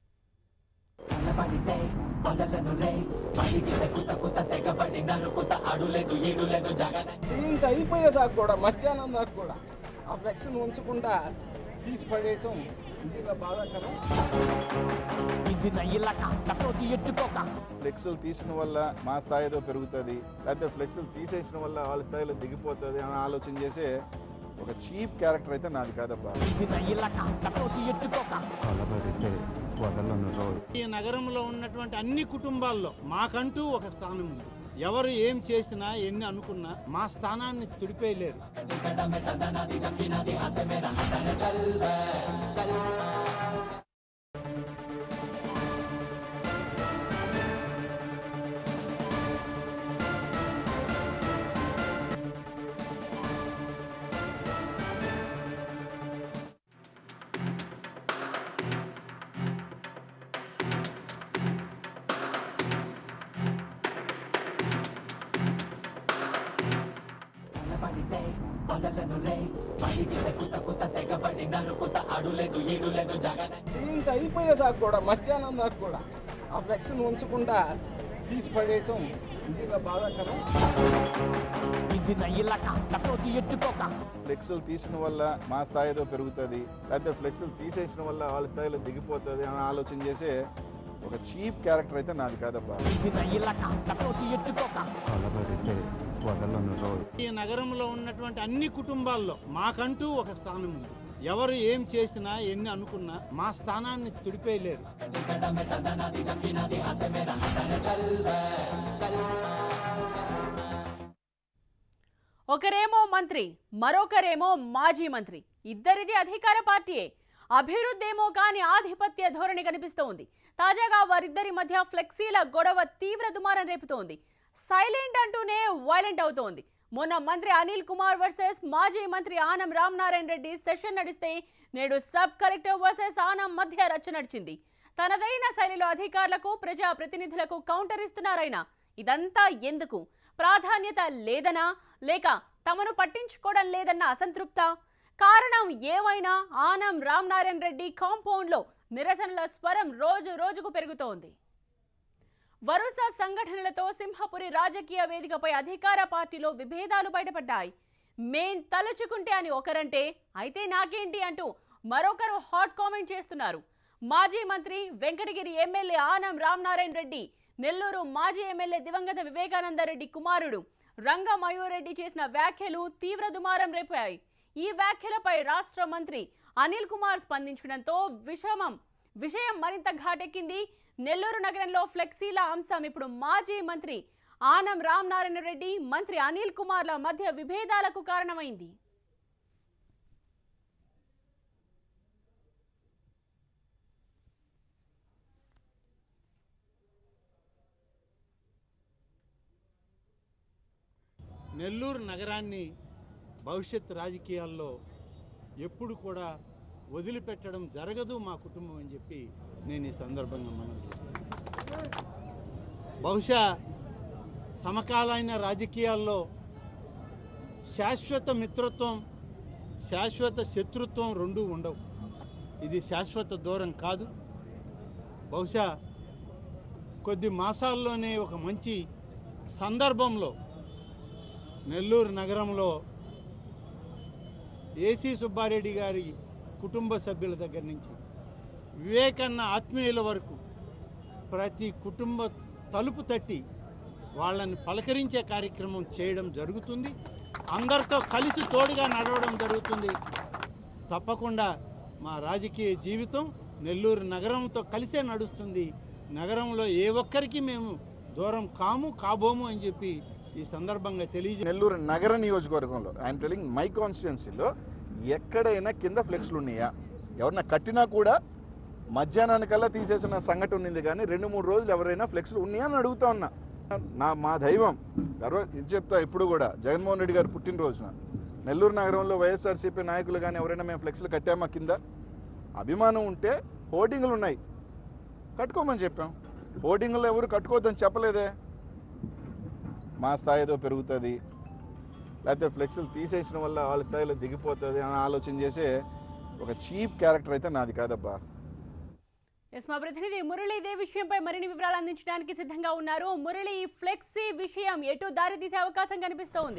[SPEAKER 5] చేయింత అయిపోయేదాకా కూడా మధ్యాహ్నం దాకా కూడా ఆ ఫ్లెక్స్ను ఉంచకుండా తీసి పడేయటం నిజంగా బాధాకరం
[SPEAKER 3] ఫ్లెక్స్లు తీసిన వల్ల మా స్థాయి ఏదో పెరుగుతుంది లేకపోతే ఫ్లెక్స్లు తీసేసిన వల్ల వాళ్ళ స్థాయిలో దిగిపోతుంది అని ఆలోచన చేసే ఒక చీప్ క్యారెక్టర్ అయితే నాది కాదబ్బా
[SPEAKER 6] కలబడితే వదలను రోయ్
[SPEAKER 2] ఈ నగరంలో ఉన్నటువంటి అన్ని కుటుంబాల్లో మాకంటూ ఒక స్థానం ఉంది ఎవరు ఏం చేసినా ఎన్ని అనుకున్నా మా స్థానాన్ని తుడిపేయలేరు
[SPEAKER 5] చేయింత అయిపోయేదాకా కూడా మధ్యాహ్నం దాకా కూడా ఆ ఫ్లెక్స్ను ఉంచకుండా తీసి పడేయటం నిజంగా బాధాకరం
[SPEAKER 3] ఫ్లెక్సులు తీసిన వల్ల మా స్థాయి ఏదో పెరుగుతుంది లేకపోతే ఫ్లెక్సులు తీసేసిన వల్ల వాళ్ళ స్థాయిలో దిగిపోతుంది అని ఆలోచన చేసే ఒక చీప్ క్యారెక్టర్ అయితే నాది కాదబ్బా
[SPEAKER 6] కలబడితే వదలను రోయ్
[SPEAKER 2] ఈ నగరంలో ఉన్నటువంటి అన్ని కుటుంబాల్లో మాకంటూ ఒక స్థానం ఉంది ఎవరు ఏం చేసినా ఎన్ని అనుకున్నా మా స్థానాన్ని తుడిపేయలేరు
[SPEAKER 1] ఒకరేమో మంత్రి మరొకరేమో మాజీ మంత్రి ఇద్దరిది అధికార పార్టీయే అభివృద్ధి ఏమో కానీ ఆధిపత్య ధోరణి కనిపిస్తోంది తాజాగా వారిద్దరి మధ్య ఫ్లెక్సీల గొడవ తీవ్ర దుమారం రేపుతోంది సైలెంట్ అంటూనే వైలెంట్ అవుతోంది మొన్న మంత్రి అనిల్ కుమార్ వర్సెస్ మాజీ మంత్రి ఆనం రామనారాయణ రెడ్డి సెషన్ నడిస్తే నేడు సబ్ కలెక్టర్ వర్సెస్ ఆనం మధ్య రచ్చ నడిచింది తనదైన శైలిలో అధికారులకు ప్రజా ప్రతినిధులకు కౌంటర్ ఇస్తున్నారైనా ఇదంతా ఎందుకు ప్రాధాన్యత లేదనా లేక తమను పట్టించుకోవడం లేదన్న అసంతృప్త కారణం ఏమైనా ఆనం రామనారాయణ రెడ్డి కాంపౌండ్లో నిరసనల స్వరం రోజు రోజుకు పెరుగుతోంది వరుస సంఘటనలతో సింహపురి రాజకీయ వేదికపై అధికార పార్టీలో విభేదాలు బయటపడ్డాయి మేం తలుచుకుంటే అని ఒకరంటే అయితే నాకేంటి అంటూ మరొకరు హాట్ కామెంట్ చేస్తున్నారు మాజీ మంత్రి వెంకటగిరి ఎమ్మెల్యే ఆనం రామనారాయణ రెడ్డి నెల్లూరు మాజీ ఎమ్మెల్యే దివంగత వివేకానందరెడ్డి కుమారుడు రంగ మయూరెడ్డి చేసిన వ్యాఖ్యలు తీవ్ర దుమారం రేపాయి ఈ వ్యాఖ్యలపై రాష్ట్ర మంత్రి అనిల్ కుమార్ స్పందించడంతో విషమం విషయం మరింత ఘాటెక్కింది నెల్లూరు నగరంలో ఫ్లెక్సీల అంశం ఇప్పుడు మాజీ మంత్రి ఆనం రామనారాయణ రెడ్డి మంత్రి అనిల్ కుమార్ల మధ్య విభేదాలకు కారణమైంది
[SPEAKER 2] నెల్లూరు నగరాన్ని భవిష్యత్ రాజకీయాల్లో ఎప్పుడు కూడా వదిలిపెట్టడం జరగదు మా కుటుంబం అని చెప్పి నేను ఈ సందర్భంగా మనం చేస్తున్నాను బహుశా సమకాలీన రాజకీయాల్లో శాశ్వత మిత్రత్వం శాశ్వత శత్రుత్వం రెండూ ఉండవు ఇది శాశ్వత దూరం కాదు బహుశా కొద్ది మాసాల్లోనే ఒక మంచి సందర్భంలో నెల్లూరు నగరంలో ఏసీ సుబ్బారెడ్డి గారి కుటుంబ సభ్యుల దగ్గర నుంచి వివేకన్న ఆత్మీయుల వరకు ప్రతి కుటుంబ తలుపు తట్టి వాళ్ళని పలకరించే కార్యక్రమం చేయడం జరుగుతుంది అందరితో కలిసి తోడుగా నడవడం జరుగుతుంది తప్పకుండా మా రాజకీయ జీవితం నెల్లూరు నగరంతో కలిసే నడుస్తుంది నగరంలో ఏ ఒక్కరికి మేము దూరం కాము కాబోము అని చెప్పి ఈ సందర్భంగా తెలియజే
[SPEAKER 3] నెల్లూరు నగర నియోజకవర్గంలో ఐఎమ్ టెలింగ్ మై కాన్స్టిట్యున్సీలో ఎక్కడైనా కింద ఫ్లెక్స్లు ఉన్నాయా ఎవరన్నా కట్టినా కూడా మధ్యాహ్నానికల్లా తీసేసిన సంఘటన ఉంది కానీ రెండు మూడు రోజులు ఎవరైనా ఫ్లెక్స్లు ఉన్నాయా అని అడుగుతా ఉన్నా నా మా దైవం గర్వ ఇది చెప్తా ఇప్పుడు కూడా జగన్మోహన్ రెడ్డి గారు పుట్టినరోజున నెల్లూరు నగరంలో వైఎస్ఆర్సీపీ నాయకులు కానీ ఎవరైనా మేము ఫ్లెక్స్లు కట్టామా కింద అభిమానం ఉంటే హోర్డింగ్లు ఉన్నాయి కట్టుకోమని చెప్పాం హోర్డింగ్లు ఎవరు కట్టుకోవద్దని చెప్పలేదే మా స్థాయి ఏదో పెరుగుతుంది లేకపోతే ఫ్లెక్సులు తీసేసిన వల్ల వాళ్ళ స్థాయిలో దిగిపోతుంది అని ఆలోచన చేసే ఒక చీప్ క్యారెక్టర్ అయితే నాది కాదబ్బా
[SPEAKER 1] ఎస్ మా ప్రతినిధి మురళి ఇదే విషయంపై మరిన్ని వివరాలు అందించడానికి సిద్ధంగా ఉన్నారు మురళి ఈ ఫ్లెక్సీ విషయం ఎటు దారి తీసే అవకాశం కనిపిస్తోంది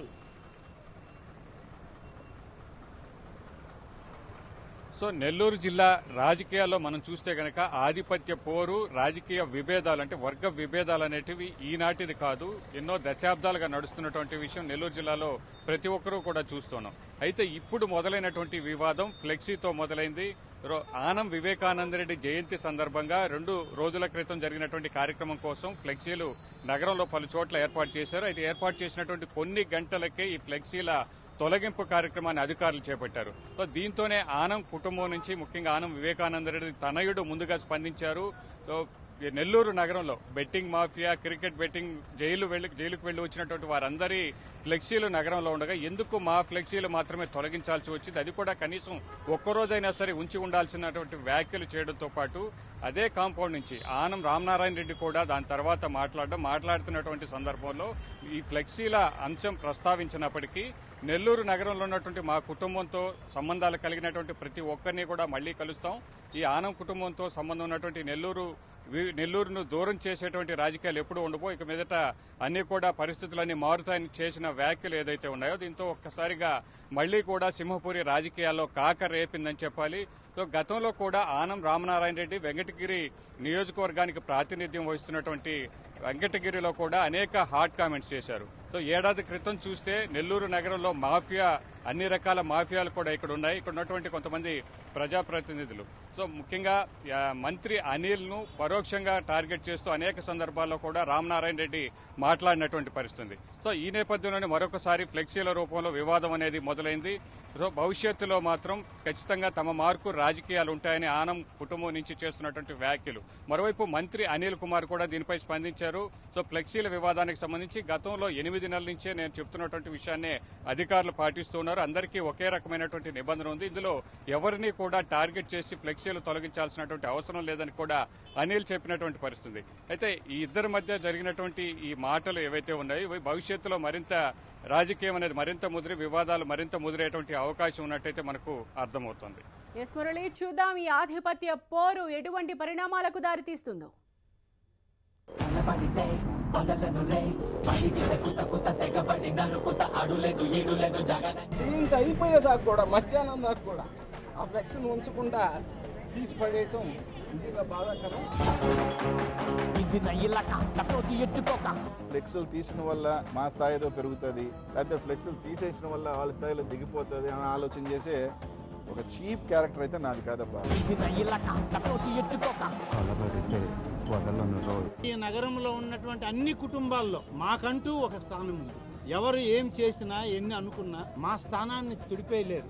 [SPEAKER 4] సో నెల్లూరు జిల్లా రాజకీయాల్లో మనం చూస్తే గనక ఆధిపత్య పోరు రాజకీయ విభేదాలు అంటే వర్గ విభేదాలు అనేటివి ఈనాటిది కాదు ఎన్నో దశాబ్దాలుగా నడుస్తున్నటువంటి విషయం నెల్లూరు జిల్లాలో ప్రతి ఒక్కరూ కూడా చూస్తున్నాం అయితే ఇప్పుడు మొదలైనటువంటి వివాదం ఫ్లెక్సీతో మొదలైంది రో- ఆనం వివేకానందరెడ్డి జయంతి సందర్భంగా రెండు రోజుల క్రితం జరిగినటువంటి కార్యక్రమం కోసం ఫ్లెక్సీలు నగరంలో పలు చోట్ల ఏర్పాటు చేశారు అయితే ఏర్పాటు చేసినటువంటి కొన్ని గంటలకే ఈ ఫ్లెక్సీల తొలగింపు కార్యక్రమాన్ని అధికారులు చేపట్టారు సో దీంతోనే ఆనం కుటుంబం నుంచి ముఖ్యంగా ఆనం వివేకానంద రెడ్డి తనయుడు ముందుగా స్పందించారు సో ఈ నెల్లూరు నగరంలో betting mafia cricket betting jail వెళ్ళి జైలుకు వెళ్లి వచ్చినటువంటి వారందరి ఫ్లెక్సీలు నగరంలో ఉండగా ఎందుకు మా ఫ్లెక్సీలు మాత్రమే తొలగించాల్సి వచ్చింది అది కూడా కనీసం ఒక్కరోజైనా సరే ఉంచి ఉండాల్సినటువంటి వ్యాఖ్యలు చేయడంతో పాటు అదే కాంపౌండ్ నుంచి ఆనం రామనారాయణ రెడ్డి కూడా దాని తర్వాత మాట్లాడడం మాట్లాడుతున్నటువంటి సందర్భంలో ఈ ఫ్లెక్సీల అంశం ప్రస్తావించినప్పటికీ నెల్లూరు నగరంలో ఉన్నటువంటి మా కుటుంబంతో సంబంధాలు కలిగినటువంటి ప్రతి ఒక్కరిని కూడా మళ్లీ కలుస్తాం ఈ ఆనం కుటుంబంతో సంబంధం ఉన్నటువంటి నెల్లూరు వి- నెల్లూరును దూరం చేసేటువంటి రాజకీయాలు ఎప్పుడు ఉండబో ఇక మీదట అన్ని కూడా పరిస్థితులన్నీ మారుతాయని చేసిన వ్యాఖ్యలు ఏదైతే ఉన్నాయో దీంతో ఒక్కసారిగా మళ్లీ కూడా సింహపురి రాజకీయాల్లో కాక రేపిందని చెప్పాలి సో గతంలో కూడా ఆనం రామనారాయణ రెడ్డి వెంకటగిరి నియోజకవర్గానికి ప్రాతినిధ్యం వహిస్తున్నటువంటి వెంకటగిరిలో కూడా అనేక హాట్ కామెంట్స్ చేశారు సో ఏడాది క్రితం చూస్తే నెల్లూరు నగరంలో మాఫియా అన్ని రకాల మాఫియాలు కూడా ఇక్కడ ఉన్నాయి ఇక్కడ ఉన్నటువంటి కొంతమంది ప్రజాప్రతినిధులు సో ముఖ్యంగా ఆ, మంత్రి అనిల్ ను పరోక్షంగా టార్గెట్ చేస్తూ అనేక సందర్భాల్లో కూడా రామనారాయణ రెడ్డి మాట్లాడినటువంటి పరిస్థితి సో ఈ నేపథ్యంలోనే మరొకసారి ఫ్లెక్సీల రూపంలో వివాదం అనేది మొదలైంది సో భవిష్యత్తులో మాత్రం ఖచ్చితంగా తమ మార్కు రాజకీయాలు ఉంటాయని ఆనం కుటుంబం నుంచి చేస్తున్నటువంటి వ్యాఖ్యలు మరోవైపు మంత్రి అనిల్ కుమార్ కూడా దీనిపై స్పందించారు సో ఫ్లెక్సీల వివాదానికి సంబంధించి గతంలో ఎనిమిది నెలల నుంచే నేను చెప్తున్నటువంటి విషయాన్నే అధికారులు పాటిస్తున్నారు అందరికీ ఒకే రకమైనటువంటి నిబంధన ఉంది ఇందులో ఎవరిని కూడా టార్గెట్ చేసి ఫ్లెక్సీలు తొలగించాల్సినటువంటి అవసరం లేదని కూడా అనిల్ చెప్పినటువంటి పరిస్థితి అయితే ఈ ఇద్దరి మధ్య జరిగినటువంటి ఈ మాటలు ఏవైతే ఉన్నాయో ఇవి భవిష్యత్తులో మరింత రాజకీయం అనేది మరింత ముదిరి వివాదాలు మరింత ముదిరేటువంటి అవకాశం ఉన్నట్టయితే మనకు అర్థమవుతుంది
[SPEAKER 1] ఎస్ మురళి చూద్దాం ఈ ఆధిపత్య పోరు ఎటువంటి పరిణామాలకు దారితీస్తుందో
[SPEAKER 5] జీవితం అయిపోయేదాకా కూడా మధ్యాహ్నం దాకా కూడా ఆ ఫ్లెక్స్ని ఉంచకుండా తీసి పడేయటం నిజంగా బాధాకరం
[SPEAKER 3] ఫ్లెక్సులు తీసిన వల్ల మా స్థాయిలో పెరుగుతుంది లేకపోతే ఫ్లెక్సులు తీసేసిన వల్ల వాళ్ళ స్థాయిలో దిగిపోతుంది అని ఆలోచన చేసే ఒక చీప్ క్యారెక్టర్ అయితే నాది కాదబ్బా
[SPEAKER 6] కలబడితే వదలను రోజు
[SPEAKER 2] ఈ నగరంలో ఉన్నటువంటి అన్ని కుటుంబాల్లో మాకంటూ ఒక స్థానం ఉంది ఎవరు ఏం చేసినా ఎన్ని అనుకున్నా మా స్థానాన్ని తుడిపేయలేరు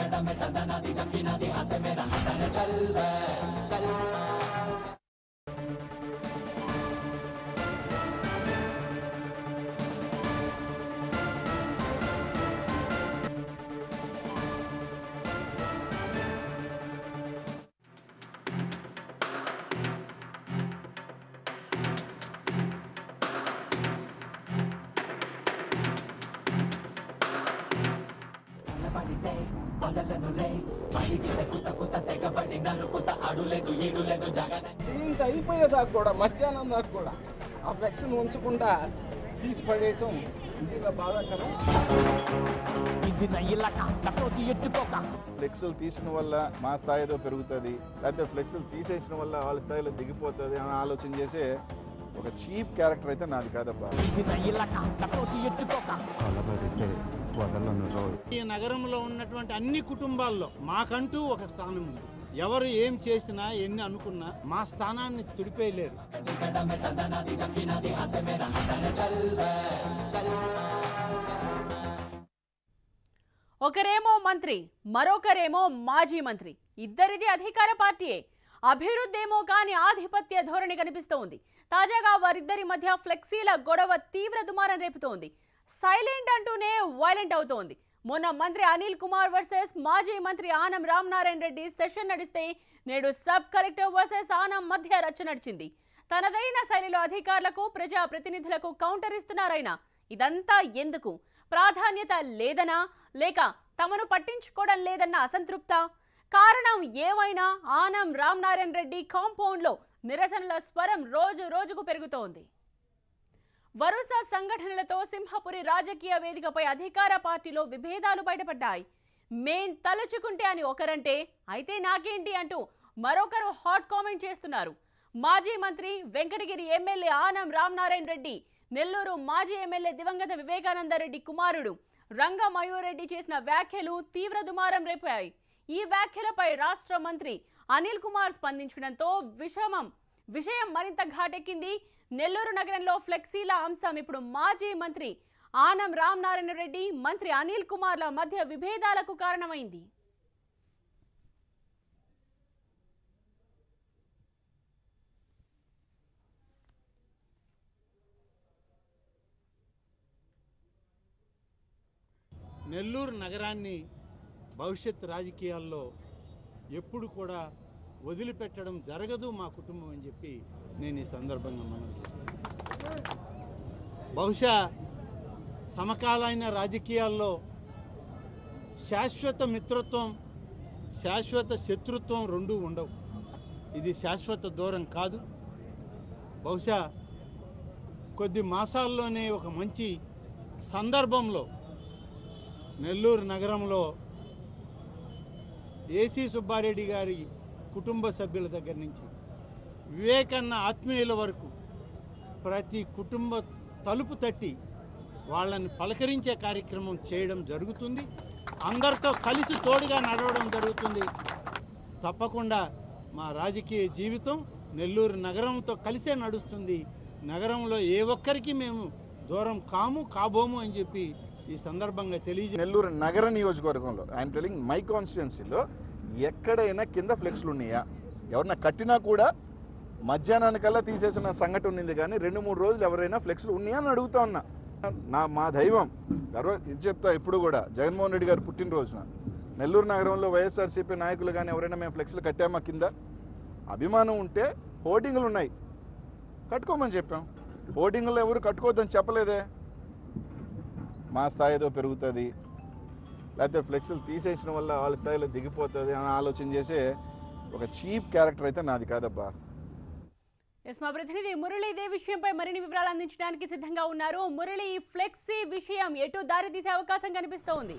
[SPEAKER 5] జీవితం అయిపోయేదాకా కూడా మధ్యాహ్నం దాకా కూడా ఆ ఫ్లెక్స్ని ఉంచకుండా తీసి పడేయటం నిజంగా బాధాకరం
[SPEAKER 3] ఫ్లెక్సులు తీసిన వల్ల మా స్థాయిలో పెరుగుతుంది లేకపోతే ఫ్లెక్సులు తీసేసిన వల్ల వాళ్ళ స్థాయిలో దిగిపోతుంది అని ఆలోచన చేసే ఒక చీప్ క్యారెక్టర్ అయితే నాది కాదబ్బా
[SPEAKER 6] కలబడితే వదలను రోజు
[SPEAKER 2] ఈ నగరంలో ఉన్నటువంటి అన్ని కుటుంబాల్లో మాకంటూ ఒక స్థానం ఉంది ఎవరు ఏం చేసినా ఎన్ని అనుకున్నా మా స్థానాన్ని తుడిపేయలేరు
[SPEAKER 1] ఒకరేమో మంత్రి మరొకరేమో మాజీ మంత్రి ఇద్దరిది అధికార పార్టీయే అభివృద్ధి ఏమో కానీ ఆధిపత్య ధోరణి కనిపిస్తోంది తాజాగా వారిద్దరి మధ్య ఫ్లెక్సీల గొడవ తీవ్ర దుమారం రేపుతోంది సైలెంట్ అంటూనే వైలెంట్ అవుతోంది మొన్న మంత్రి అనిల్ కుమార్ వర్సెస్ మాజీ మంత్రి ఆనం రామనారాయణ రెడ్డి సెషన్ నడిస్తే నేడు సబ్ కలెక్టర్ వర్సెస్ ఆనం మధ్య రచ్చ నడిచింది తనదైన శైలిలో అధికారులకు ప్రజా ప్రతినిధులకు కౌంటర్ ఇస్తున్నారాయన ఇదంతా ఎందుకు ప్రాధాన్యత లేదనా లేక తమను పట్టించుకోవడం లేదన్న అసంతృప్త కారణం ఏమైనా ఆనం రామనారాయణ రెడ్డి కాంపౌండ్లో నిరసనల స్వరం రోజు రోజుకు పెరుగుతోంది వరుస సంఘటనలతో సింహపురి రాజకీయ వేదికపై అధికార పార్టీలో విభేదాలు బయటపడ్డాయి మేం తలుచుకుంటే అని ఒకరంటే అయితే నాకేంటి అంటూ మరొకరు హాట్ కామెంట్ చేస్తున్నారు మాజీ మంత్రి వెంకటగిరి ఎమ్మెల్యే ఆనం రామనారాయణ రెడ్డి నెల్లూరు మాజీ ఎమ్మెల్యే దివంగత వివేకానందరెడ్డి కుమారుడు రంగ మయూరెడ్డి చేసిన వ్యాఖ్యలు తీవ్ర దుమారం రేపాయి ఈ వ్యాఖ్యలపై రాష్ట్ర మంత్రి అనిల్ కుమార్ స్పందించడంతో విషమం విషయం మరింత ఘాటెక్కింది నెల్లూరు నగరంలో ఫ్లెక్సీల అంశం ఇప్పుడు మాజీ మంత్రి ఆనం రామనారాయణ రెడ్డి మంత్రి అనిల్ కుమార్ల మధ్య విభేదాలకు కారణమైంది
[SPEAKER 2] నెల్లూరు నగరాన్ని భవిష్యత్ రాజకీయాల్లో ఎప్పుడు కూడా వదిలిపెట్టడం జరగదు మా కుటుంబం అని చెప్పి నేను ఈ సందర్భంగా మనం చేస్తున్నాను బహుశా సమకాలీన రాజకీయాల్లో శాశ్వత మిత్రత్వం శాశ్వత శత్రుత్వం రెండూ ఉండవు ఇది శాశ్వత దూరం కాదు బహుశా కొద్ది మాసాల్లోనే ఒక మంచి సందర్భంలో నెల్లూరు నగరంలో ఏసీ సుబ్బారెడ్డి గారి కుటుంబ సభ్యుల దగ్గర నుంచి వివేకన్న ఆత్మీయుల వరకు ప్రతి కుటుంబ తలుపు తట్టి వాళ్ళని పలకరించే కార్యక్రమం చేయడం జరుగుతుంది అందరితో కలిసి తోడుగా నడవడం జరుగుతుంది తప్పకుండా మా రాజకీయ జీవితం నెల్లూరు నగరంతో కలిసే నడుస్తుంది నగరంలో ఏ ఒక్కరికి మేము దూరం కాము కాబోము అని చెప్పి ఈ సందర్భంగా తెలియజే
[SPEAKER 3] నెల్లూరు నగర నియోజకవర్గంలో ఐఎమ్ టెలింగ్ మై కాన్స్టిట్యున్సీలో ఎక్కడైనా కింద ఫ్లెక్స్లు ఉన్నాయా ఎవరన్నా కట్టినా కూడా మధ్యాహ్నానికల్లా తీసేసిన సంఘటన ఉంది కానీ రెండు మూడు రోజులు ఎవరైనా ఫ్లెక్స్లు ఉన్నాయా అని అడుగుతా ఉన్నా నా మా దైవం గర్వ ఇది చెప్తా ఇప్పుడు కూడా జగన్మోహన్ రెడ్డి గారు పుట్టినరోజున నెల్లూరు నగరంలో వైఎస్ఆర్సీపీ నాయకులు కానీ ఎవరైనా మేము ఫ్లెక్స్లు కట్టామా కింద అభిమానం ఉంటే హోర్డింగ్లు ఉన్నాయి కట్టుకోమని చెప్పాం హోర్డింగ్లు ఎవరు కట్టుకోవద్దని చెప్పలేదే మా స్థాయి ఏదో పెరుగుతుంది లేకపోతే ఫ్లెక్స్లు తీసేసిన వల్ల వాళ్ళ స్థాయిలో దిగిపోతుంది అని ఆలోచన చేసే ఒక చీప్ క్యారెక్టర్ అయితే నాది కాదబ్బా
[SPEAKER 1] ఎస్ మా ప్రతినిధి మురళి ఇదే విషయంపై మరిన్ని వివరాలు అందించడానికి సిద్ధంగా ఉన్నారు మురళి ఈ ఫ్లెక్సీ విషయం ఎటు దారి తీసే అవకాశం కనిపిస్తోంది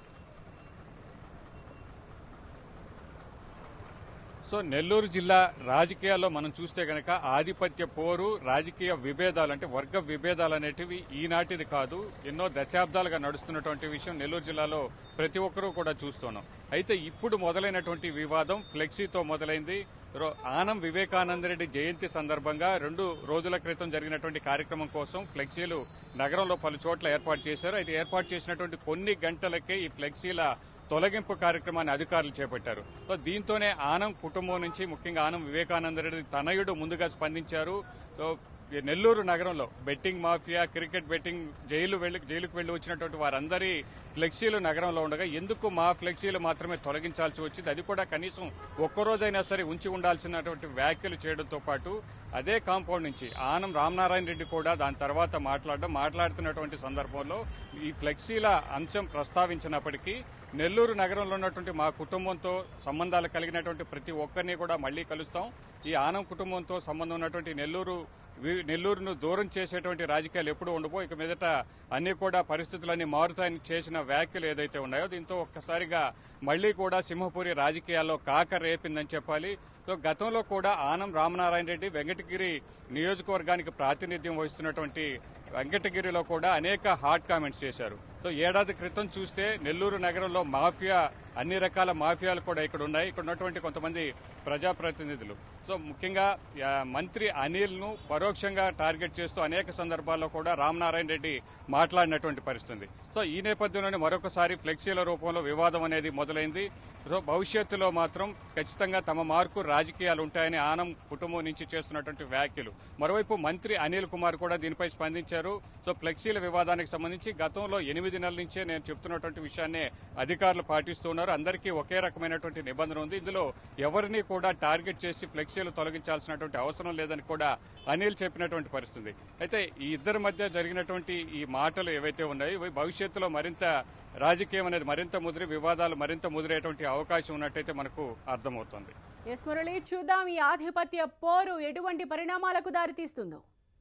[SPEAKER 4] సో నెల్లూరు జిల్లా రాజకీయాల్లో మనం చూస్తే గనక ఆధిపత్య పోరు రాజకీయ విభేదాలు అంటే వర్గ విభేదాలు అనేటివి ఈనాటిది కాదు ఎన్నో దశాబ్దాలుగా నడుస్తున్నటువంటి విషయం నెల్లూరు జిల్లాలో ప్రతి ఒక్కరూ కూడా చూస్తున్నాం అయితే ఇప్పుడు మొదలైనటువంటి వివాదం ఫ్లెక్సీతో మొదలైంది రో- ఆనం వివేకానంద రెడ్డి జయంతి సందర్భంగా రెండు రోజుల క్రితం జరిగినటువంటి కార్యక్రమం కోసం ఫ్లెక్సీలు నగరంలో పలు చోట్ల ఏర్పాటు చేశారు అయితే ఏర్పాటు చేసినటువంటి కొన్ని గంటలకే ఈ ఫ్లెక్సీల తొలగింపు కార్యక్రమాన్ని అధికారులు చేపట్టారు సో దీంతోనే ఆనం కుటుంబం నుంచి ముఖ్యంగా ఆనం వివేకానంద రెడ్డి తనయుడు ముందుగా స్పందించారు సో ఈ నెల్లూరు నగరంలో betting mafia cricket betting jail వెళ్లి జైలుకు వెళ్లి వచ్చినటువంటి వారందరి ఫ్లెక్సీలు నగరంలో ఉండగా ఎందుకు మా ఫ్లెక్సీలు మాత్రమే తొలగించాల్సి వచ్చింది అది కూడా కనీసం ఒక్కరోజైనా సరే ఉంచి ఉండాల్సినటువంటి వ్యాఖ్యలు చేయడంతో పాటు అదే కాంపౌండ్ నుంచి ఆనం రామనారాయణ రెడ్డి కూడా దాని తర్వాత మాట్లాడడం మాట్లాడుతున్నటువంటి సందర్భంలో ఈ ఫ్లెక్సీల అంశం ప్రస్తావించినప్పటికీ నెల్లూరు నగరంలో ఉన్నటువంటి మా కుటుంబంతో సంబంధాలు కలిగినటువంటి ప్రతి ఒక్కరిని కూడా మళ్లీ కలుస్తాం ఈ ఆనం కుటుంబంతో సంబంధం ఉన్నటువంటి నెల్లూరు వి- నెల్లూరును దూరం చేసేటువంటి రాజకీయాలు ఎప్పుడు ఉండబో ఇక మీదట అన్ని కూడా పరిస్థితులన్నీ మారుతాయని చేసిన వ్యాఖ్యలు ఏదైతే ఉన్నాయో దీంతో ఒక్కసారిగా మళ్లీ కూడా సింహపురి రాజకీయాల్లో కాక రేపిందని చెప్పాలి సో గతంలో కూడా ఆనం రామనారాయణ రెడ్డి వెంకటగిరి నియోజకవర్గానికి ప్రాతినిధ్యం వహిస్తున్నటువంటి వెంకటగిరిలో కూడా అనేక హాట్ కామెంట్స్ చేశారు సో ఏడాది క్రితం చూస్తే నెల్లూరు నగరంలో మాఫియా అన్ని రకాల మాఫియాలు కూడా ఇక్కడ ఉన్నాయి ఇక్కడ ఉన్నటువంటి కొంతమంది ప్రజాప్రతినిధులు సో ముఖ్యంగా ఆ, మంత్రి అనిల్ ను పరోక్షంగా టార్గెట్ చేస్తూ అనేక సందర్భాల్లో కూడా రామనారాయణ రెడ్డి మాట్లాడినటువంటి పరిస్థితి సో ఈ నేపథ్యంలోనే మరొకసారి ఫ్లెక్సీల రూపంలో వివాదం అనేది మొదలైంది సో భవిష్యత్తులో మాత్రం ఖచ్చితంగా తమ మార్కు రాజకీయాలు ఉంటాయని ఆనం కుటుంబం నుంచి చేస్తున్నటువంటి వ్యాఖ్యలు మరోవైపు మంత్రి అనిల్ కుమార్ కూడా దీనిపై స్పందించారు సో ఫ్లెక్సీల వివాదానికి సంబంధించి గతంలో ఎనిమిది నెలల నుంచే నేను చెప్తున్నటువంటి విషయాన్నే అధికారులు పాటిస్తున్నారు అందరికీ ఒకే రకమైనటువంటి నిబంధన ఉంది ఇందులో ఎవరిని కూడా టార్గెట్ చేసి ఫ్లెక్సీలు తొలగించాల్సినటువంటి అవసరం లేదని కూడా అనిల్ చెప్పినటువంటి పరిస్థితి అయితే ఈ ఇద్దరి మధ్య జరిగినటువంటి ఈ మాటలు ఏవైతే ఉన్నాయో ఇవి భవిష్యత్తులో మరింత రాజకీయం అనేది మరింత ముదిరి వివాదాలు మరింత ముదిరేటువంటి అవకాశం ఉన్నట్టయితే మనకు అర్థమవుతుంది
[SPEAKER 1] ఎస్ మురళి చూద్దాం ఈ ఆధిపత్య పోరు ఎటువంటి పరిణామాలకు దారితీస్తుందో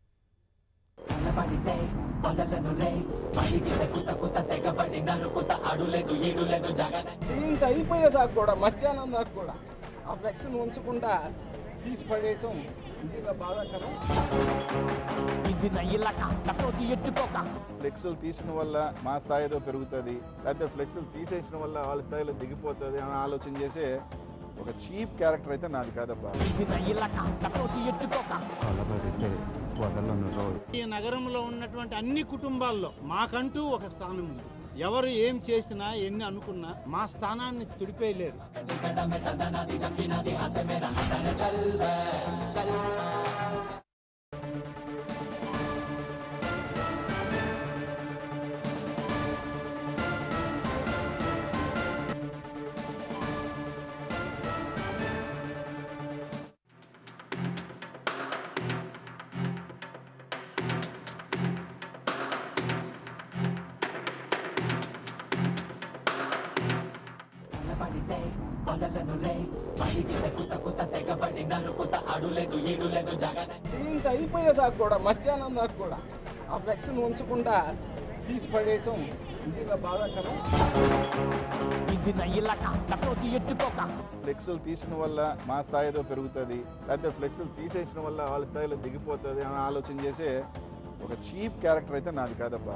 [SPEAKER 5] చేయింత అయిపోయేదాకా కూడా మధ్యాహ్నం దాకా కూడా ఆ ఫ్లెక్స్ను ఉంచకుండా తీసి పడేయటం నిజంగా బాధాకరం
[SPEAKER 3] ఫ్లెక్స్లు తీసిన వల్ల మా స్థాయి ఏదో పెరుగుతుంది లేకపోతే ఫ్లెక్స్లు తీసేసిన వల్ల వాళ్ళ స్థాయిలో దిగిపోతుంది అని ఆలోచన చేసే ఒక చీప్ క్యారెక్టర్ అయితే నాది కాదబ్బా
[SPEAKER 6] కలబడితే వదలను రోయ్
[SPEAKER 2] ఈ నగరంలో ఉన్నటువంటి అన్ని కుటుంబాల్లో మాకంటూ ఒక స్థానం ఉంది ఎవరు ఏం చేసినా ఎన్ని అనుకున్నా మా స్థానాన్ని తుడిపేయలేరు
[SPEAKER 5] జీవిత అయిపోయేదాకా కూడా మధ్యాహ్నం దాకా కూడా ఆ ఫ్లెక్స్ని ఉంచకుండా తీసి పడేయటం నిజంగా బాధాకరం
[SPEAKER 3] ఫ్లెక్సులు తీసిన వల్ల మా స్థాయిలో పెరుగుతుంది లేకపోతే ఫ్లెక్సులు తీసేసిన వల్ల వాళ్ళ స్థాయిలో దిగిపోతుంది అని ఆలోచన చేసే ఒక చీప్ క్యారెక్టర్ అయితే నాది కాదబ్బా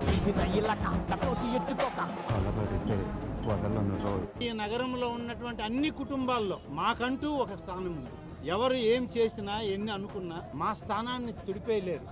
[SPEAKER 6] కలబడితే వదలను రోయ్
[SPEAKER 2] ఈ నగరంలో ఉన్నటువంటి అన్ని కుటుంబాల్లో మాకంటూ ఒక స్థానం ఉంది ఎవరు ఏం చేసినా ఎన్ని అనుకున్నా మా స్థానాన్ని తుడిపేయలేరు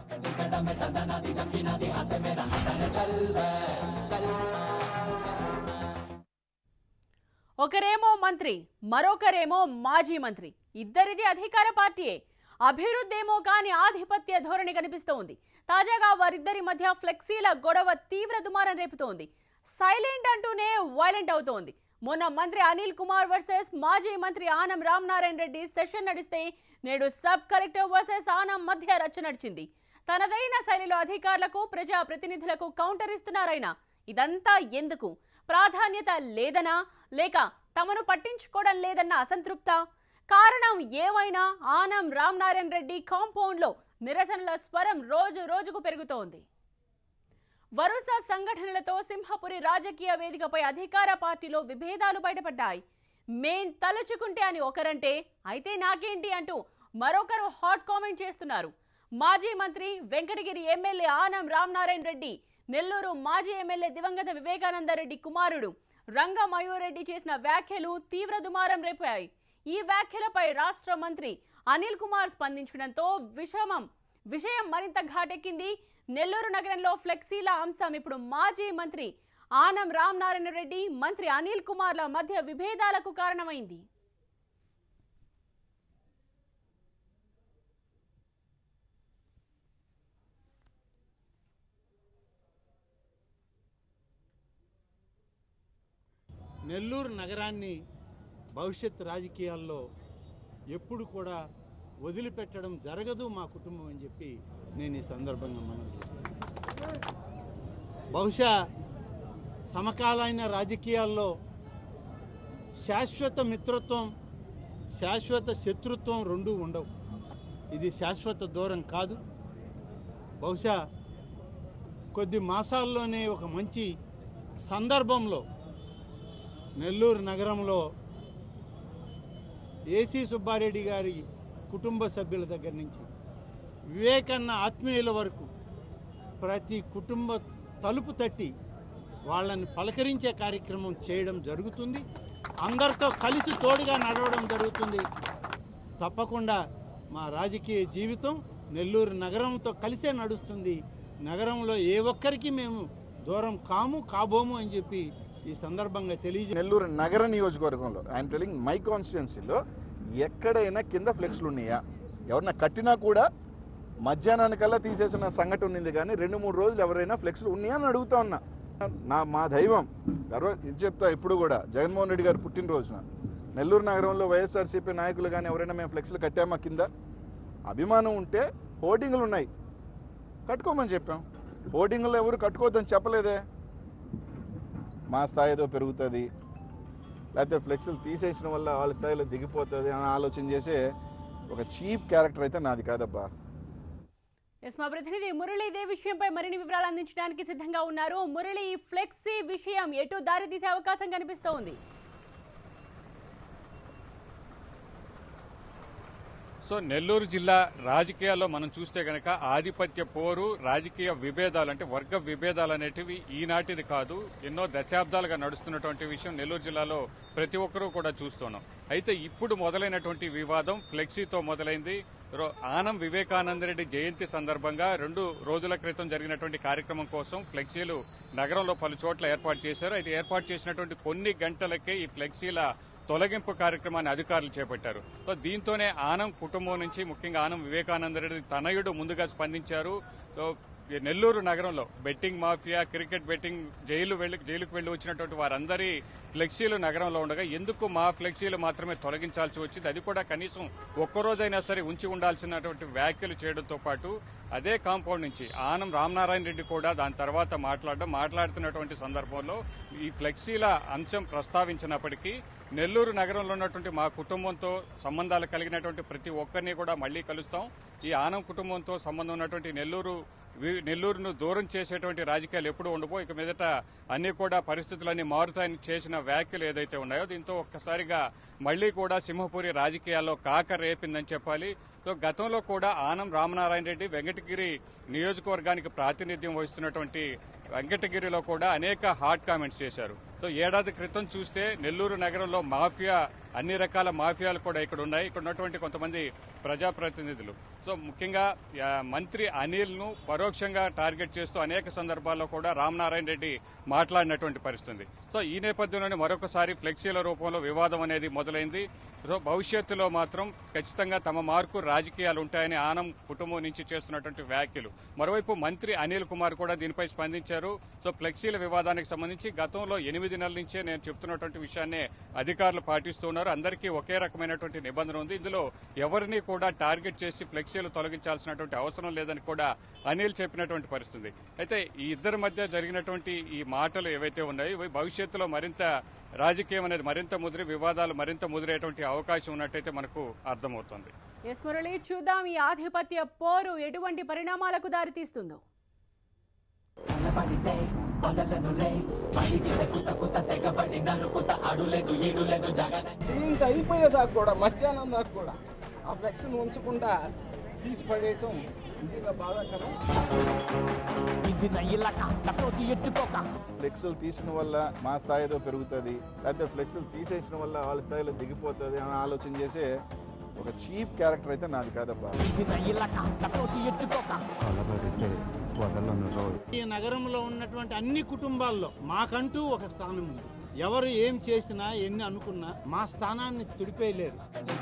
[SPEAKER 1] ఒకరేమో మంత్రి మరొకరేమో మాజీ మంత్రి ఇద్దరిది అధికార పార్టీయే అభివృద్ధి ఏమో కానీ ఆధిపత్య ధోరణి కనిపిస్తోంది తాజాగా వారిద్దరి మధ్య ఫ్లెక్సీల గొడవ తీవ్ర దుమారం రేపుతోంది సైలెంట్ అంటూనే వైలెంట్ అవుతోంది మొన్న మంత్రి అనిల్ కుమార్ వర్సెస్ మాజీ మంత్రి ఆనం రామనారాయణ రెడ్డి సెషన్ నడిస్తే నేడు సబ్ కలెక్టర్ వర్సెస్ ఆనం మధ్య రచ్చ నడిచింది తనదైన శైలిలో అధికారులకు ప్రజా ప్రతినిధులకు కౌంటర్ ఇస్తున్నారైనా ఇదంతా ఎందుకు ప్రాధాన్యత లేదనా లేక తమను పట్టించుకోవడం లేదన్న అసంతృప్త కారణం ఏమైనా ఆనం రామనారాయణ రెడ్డి కాంపౌండ్లో నిరసనల స్వరం రోజు రోజుకు పెరుగుతోంది వరుస సంఘటనలతో సింహపురి రాజకీయ వేదికపై అధికార పార్టీలో విభేదాలు బయటపడ్డాయి మేం తలుచుకుంటే అని ఒకరంటే అయితే నాకేంటి అంటూ మరొకరు హాట్ కామెంట్ చేస్తున్నారు మాజీ మంత్రి వెంకటగిరి ఎమ్మెల్యే ఆనం రామనారాయణ రెడ్డి నెల్లూరు మాజీ ఎమ్మెల్యే దివంగత వివేకానందరెడ్డి కుమారుడు రంగ మయూరెడ్డి చేసిన వ్యాఖ్యలు తీవ్ర దుమారం రేపాయి ఈ వ్యాఖ్యలపై రాష్ట్ర మంత్రి అనిల్ కుమార్ స్పందించడంతో విషమం విషయం మరింత ఘాటెక్కింది నెల్లూరు నగరంలో ఫ్లెక్సీల అంశం ఇప్పుడు మాజీ మంత్రి ఆనం రామనారాయణ రెడ్డి మంత్రి అనిల్ కుమార్ల మధ్య విభేదాలకు కారణమైంది
[SPEAKER 2] నెల్లూరు నగరాన్ని భవిష్యత్ రాజకీయాల్లో ఎప్పుడు కూడా వదిలిపెట్టడం జరగదు మా కుటుంబం అని చెప్పి నేను ఈ సందర్భంగా మనం చేస్తున్నాను బహుశా సమకాలీన రాజకీయాల్లో శాశ్వత మిత్రత్వం శాశ్వత శత్రుత్వం రెండూ ఉండవు ఇది శాశ్వత దూరం కాదు బహుశా కొద్ది మాసాల్లోనే ఒక మంచి సందర్భంలో నెల్లూరు నగరంలో ఏసీ సుబ్బారెడ్డి గారి కుటుంబ సభ్యుల దగ్గర నుంచి వివేకన్న ఆత్మీయుల వరకు ప్రతి కుటుంబ తలుపు తట్టి వాళ్ళని పలకరించే కార్యక్రమం చేయడం జరుగుతుంది అందరితో కలిసి తోడుగా నడవడం జరుగుతుంది తప్పకుండా మా రాజకీయ జీవితం నెల్లూరు నగరంతో కలిసే నడుస్తుంది నగరంలో ఏ ఒక్కరికి మేము దూరం కాము కాబోము అని చెప్పి ఈ సందర్భంగా తెలియజే
[SPEAKER 3] నెల్లూరు నగర నియోజకవర్గంలో ఐఎమ్ టెలింగ్ మై కాన్స్టిట్యున్సీలో ఎక్కడైనా కింద ఫ్లెక్స్లు ఉన్నాయా ఎవరన్నా కట్టినా కూడా మధ్యాహ్నానికల్లా తీసేసిన సంఘటన ఉంది కానీ రెండు మూడు రోజులు ఎవరైనా ఫ్లెక్స్లు ఉన్నాయా అని అడుగుతా ఉన్నా నా మా దైవం గర్వ ఇది చెప్తా ఇప్పుడు కూడా జగన్మోహన్ రెడ్డి గారు పుట్టినరోజున నెల్లూరు నగరంలో వైఎస్ఆర్సీపీ నాయకులు కానీ ఎవరైనా మేము ఫ్లెక్స్లు కట్టామా కింద అభిమానం ఉంటే హోర్డింగ్లు ఉన్నాయి కట్టుకోమని చెప్పాం హోర్డింగ్లు ఎవరు కట్టుకోవద్దని చెప్పలేదే మా స్థాయిలో పెరుగుతుంది లేకపోతే ఫ్లెక్సులు తీసేసిన వల్ల వాళ్ళ స్థాయిలో దిగిపోతుంది అని ఆలోచన చేసే ఒక చీప్ క్యారెక్టర్ అయితే నాది కాదబ్బా
[SPEAKER 1] ఎస్ మా ప్రతినిధి మురళి ఇదే విషయంపై మరిన్ని వివరాలు అందించడానికి సిద్ధంగా ఉన్నారు మురళి ఈ ఫ్లెక్సీ విషయం ఎటు దారి తీసే అవకాశం కనిపిస్తోంది
[SPEAKER 4] సో నెల్లూరు జిల్లా రాజకీయాల్లో మనం చూస్తే గనక ఆధిపత్య పోరు రాజకీయ విభేదాలు అంటే వర్గ విభేదాలు అనేటివి ఈనాటిది కాదు ఎన్నో దశాబ్దాలుగా నడుస్తున్నటువంటి విషయం నెల్లూరు జిల్లాలో ప్రతి ఒక్కరూ కూడా చూస్తున్నాం అయితే ఇప్పుడు మొదలైనటువంటి వివాదం ఫ్లెక్సీతో మొదలైంది రో- ఆనం వివేకానందరెడ్డి జయంతి సందర్భంగా రెండు రోజుల క్రితం జరిగినటువంటి కార్యక్రమం కోసం ఫ్లెక్సీలు నగరంలో పలు చోట్ల ఏర్పాటు చేశారు అయితే ఏర్పాటు చేసినటువంటి కొన్ని గంటలకే ఈ ఫ్లెక్సీల తొలగింపు కార్యక్రమాన్ని అధికారులు చేపట్టారు సో దీంతోనే ఆనం కుటుంబం నుంచి ముఖ్యంగా ఆనం వివేకానందరెడ్డి తనయుడు ముందుగా స్పందించారు సో ఈ నెల్లూరు నగరంలో betting mafia cricket betting jail వెళ్లి జైలుకు వెళ్లి వచ్చినటువంటి వారందరి ఫ్లెక్సీలు నగరంలో ఉండగా ఎందుకు మా ఫ్లెక్సీలు మాత్రమే తొలగించాల్సి వచ్చింది అది కూడా కనీసం ఒక్కరోజైనా సరే ఉంచి ఉండాల్సినటువంటి వ్యాఖ్యలు చేయడంతో పాటు అదే కాంపౌండ్ నుంచి ఆనం రామనారాయణ రెడ్డి కూడా దాని తర్వాత మాట్లాడడం మాట్లాడుతున్నటువంటి సందర్భంలో ఈ ఫ్లెక్సీల అంశం ప్రస్తావించినప్పటికీ నెల్లూరు నగరంలో ఉన్నటువంటి మా కుటుంబంతో సంబంధాలు కలిగినటువంటి ప్రతి ఒక్కరిని కూడా మళ్ళీ కలుస్తాం ఈ ఆనం కుటుంబంతో సంబంధం ఉన్నటువంటి నెల్లూరు వి- నెల్లూరును దూరం చేసేటువంటి రాజకీయాలు ఎప్పుడు ఉండబో ఇక మీదట అన్ని కూడా పరిస్థితులన్నీ మారుతాయని చేసిన వ్యాఖ్యలు ఏదైతే ఉన్నాయో దీంతో ఒక్కసారిగా మళ్లీ కూడా సింహపురి రాజకీయాల్లో కాక రేపిందని చెప్పాలి సో గతంలో కూడా ఆనం రామనారాయణ రెడ్డి వెంకటగిరి నియోజకవర్గానికి ప్రాతినిధ్యం వహిస్తున్నటువంటి వెంకటగిరిలో కూడా అనేక హాట్ కామెంట్స్ చేశారు సో ఏడాది క్రితం చూస్తే నెల్లూరు నగరంలో మాఫియా అన్ని రకాల మాఫియాలు కూడా ఇక్కడ ఉన్నాయి ఇక్కడ ఉన్నటువంటి కొంతమంది ప్రజాప్రతినిధులు సో ముఖ్యంగా ఆ, మంత్రి అనిల్ ను పరోక్షంగా టార్గెట్ చేస్తూ అనేక సందర్భాల్లో కూడా రామనారాయణ రెడ్డి మాట్లాడినటువంటి పరిస్థితి సో ఈ నేపథ్యంలోనే మరొకసారి ఫ్లెక్సీల రూపంలో వివాదం అనేది మొదలైంది సో భవిష్యత్తులో మాత్రం ఖచ్చితంగా తమ మార్కు రాజకీయాలు ఉంటాయని ఆనం కుటుంబం నుంచి చేస్తున్నటువంటి వ్యాఖ్యలు మరోవైపు మంత్రి అనిల్ కుమార్ కూడా దీనిపై స్పందించారు సో ఫ్లెక్సీల వివాదానికి సంబంధించి గతంలో ఎనిమిది నెలల నుంచే నేను చెప్తున్నటువంటి విషయాన్ని అధికారులు పాటిస్తున్నారు అందరికీ ఒకే రకమైనటువంటి నిబంధన ఉంది ఇందులో ఎవరిని కూడా టార్గెట్ చేసి ఫ్లెక్సీలు తొలగించాల్సినటువంటి అవసరం లేదని కూడా అనిల్ చెప్పినటువంటి పరిస్థితి అయితే ఈ ఇద్దరి మధ్య జరిగినటువంటి ఈ మాటలు ఏవైతే ఉన్నాయో ఇవి భవిష్యత్తులో మరింత రాజకీయం అనేది మరింత ముదిరి వివాదాలు మరింత ముదిరేటువంటి అవకాశం ఉన్నట్టయితే మనకు అర్థమవుతుంది
[SPEAKER 1] ఎస్ మురళి చూద్దాం ఈ ఆధిపత్య పోరు ఎటువంటి పరిణామాలకు దారితీస్తుందో
[SPEAKER 5] చేయింత అయిపోయేదాకా కూడా మధ్యాహ్నం దాకా కూడా ఆ ఫ్లెక్స్ను ఉంచకుండా తీసి పడేయటం నిజంగా బాధాకరం
[SPEAKER 3] ఫ్లెక్సులు తీసిన వల్ల మా స్థాయిలో పెరుగుతుంది లేకపోతే ఫ్లెక్సులు తీసేసిన వల్ల వాళ్ళ స్థాయిలో దిగిపోతుంది అని ఆలోచన చేసే ఒక చీప్ క్యారెక్టర్ అయితే నాది కాదబ్బా
[SPEAKER 6] కలబడితే వదలను రోయ్
[SPEAKER 2] ఈ నగరంలో ఉన్నటువంటి అన్ని కుటుంబాల్లో మాకంటూ ఒక స్థానం ఉంది ఎవరు ఏం చేసినా ఎన్ని అనుకున్నా మా స్థానాన్ని తుడిపేయలేరు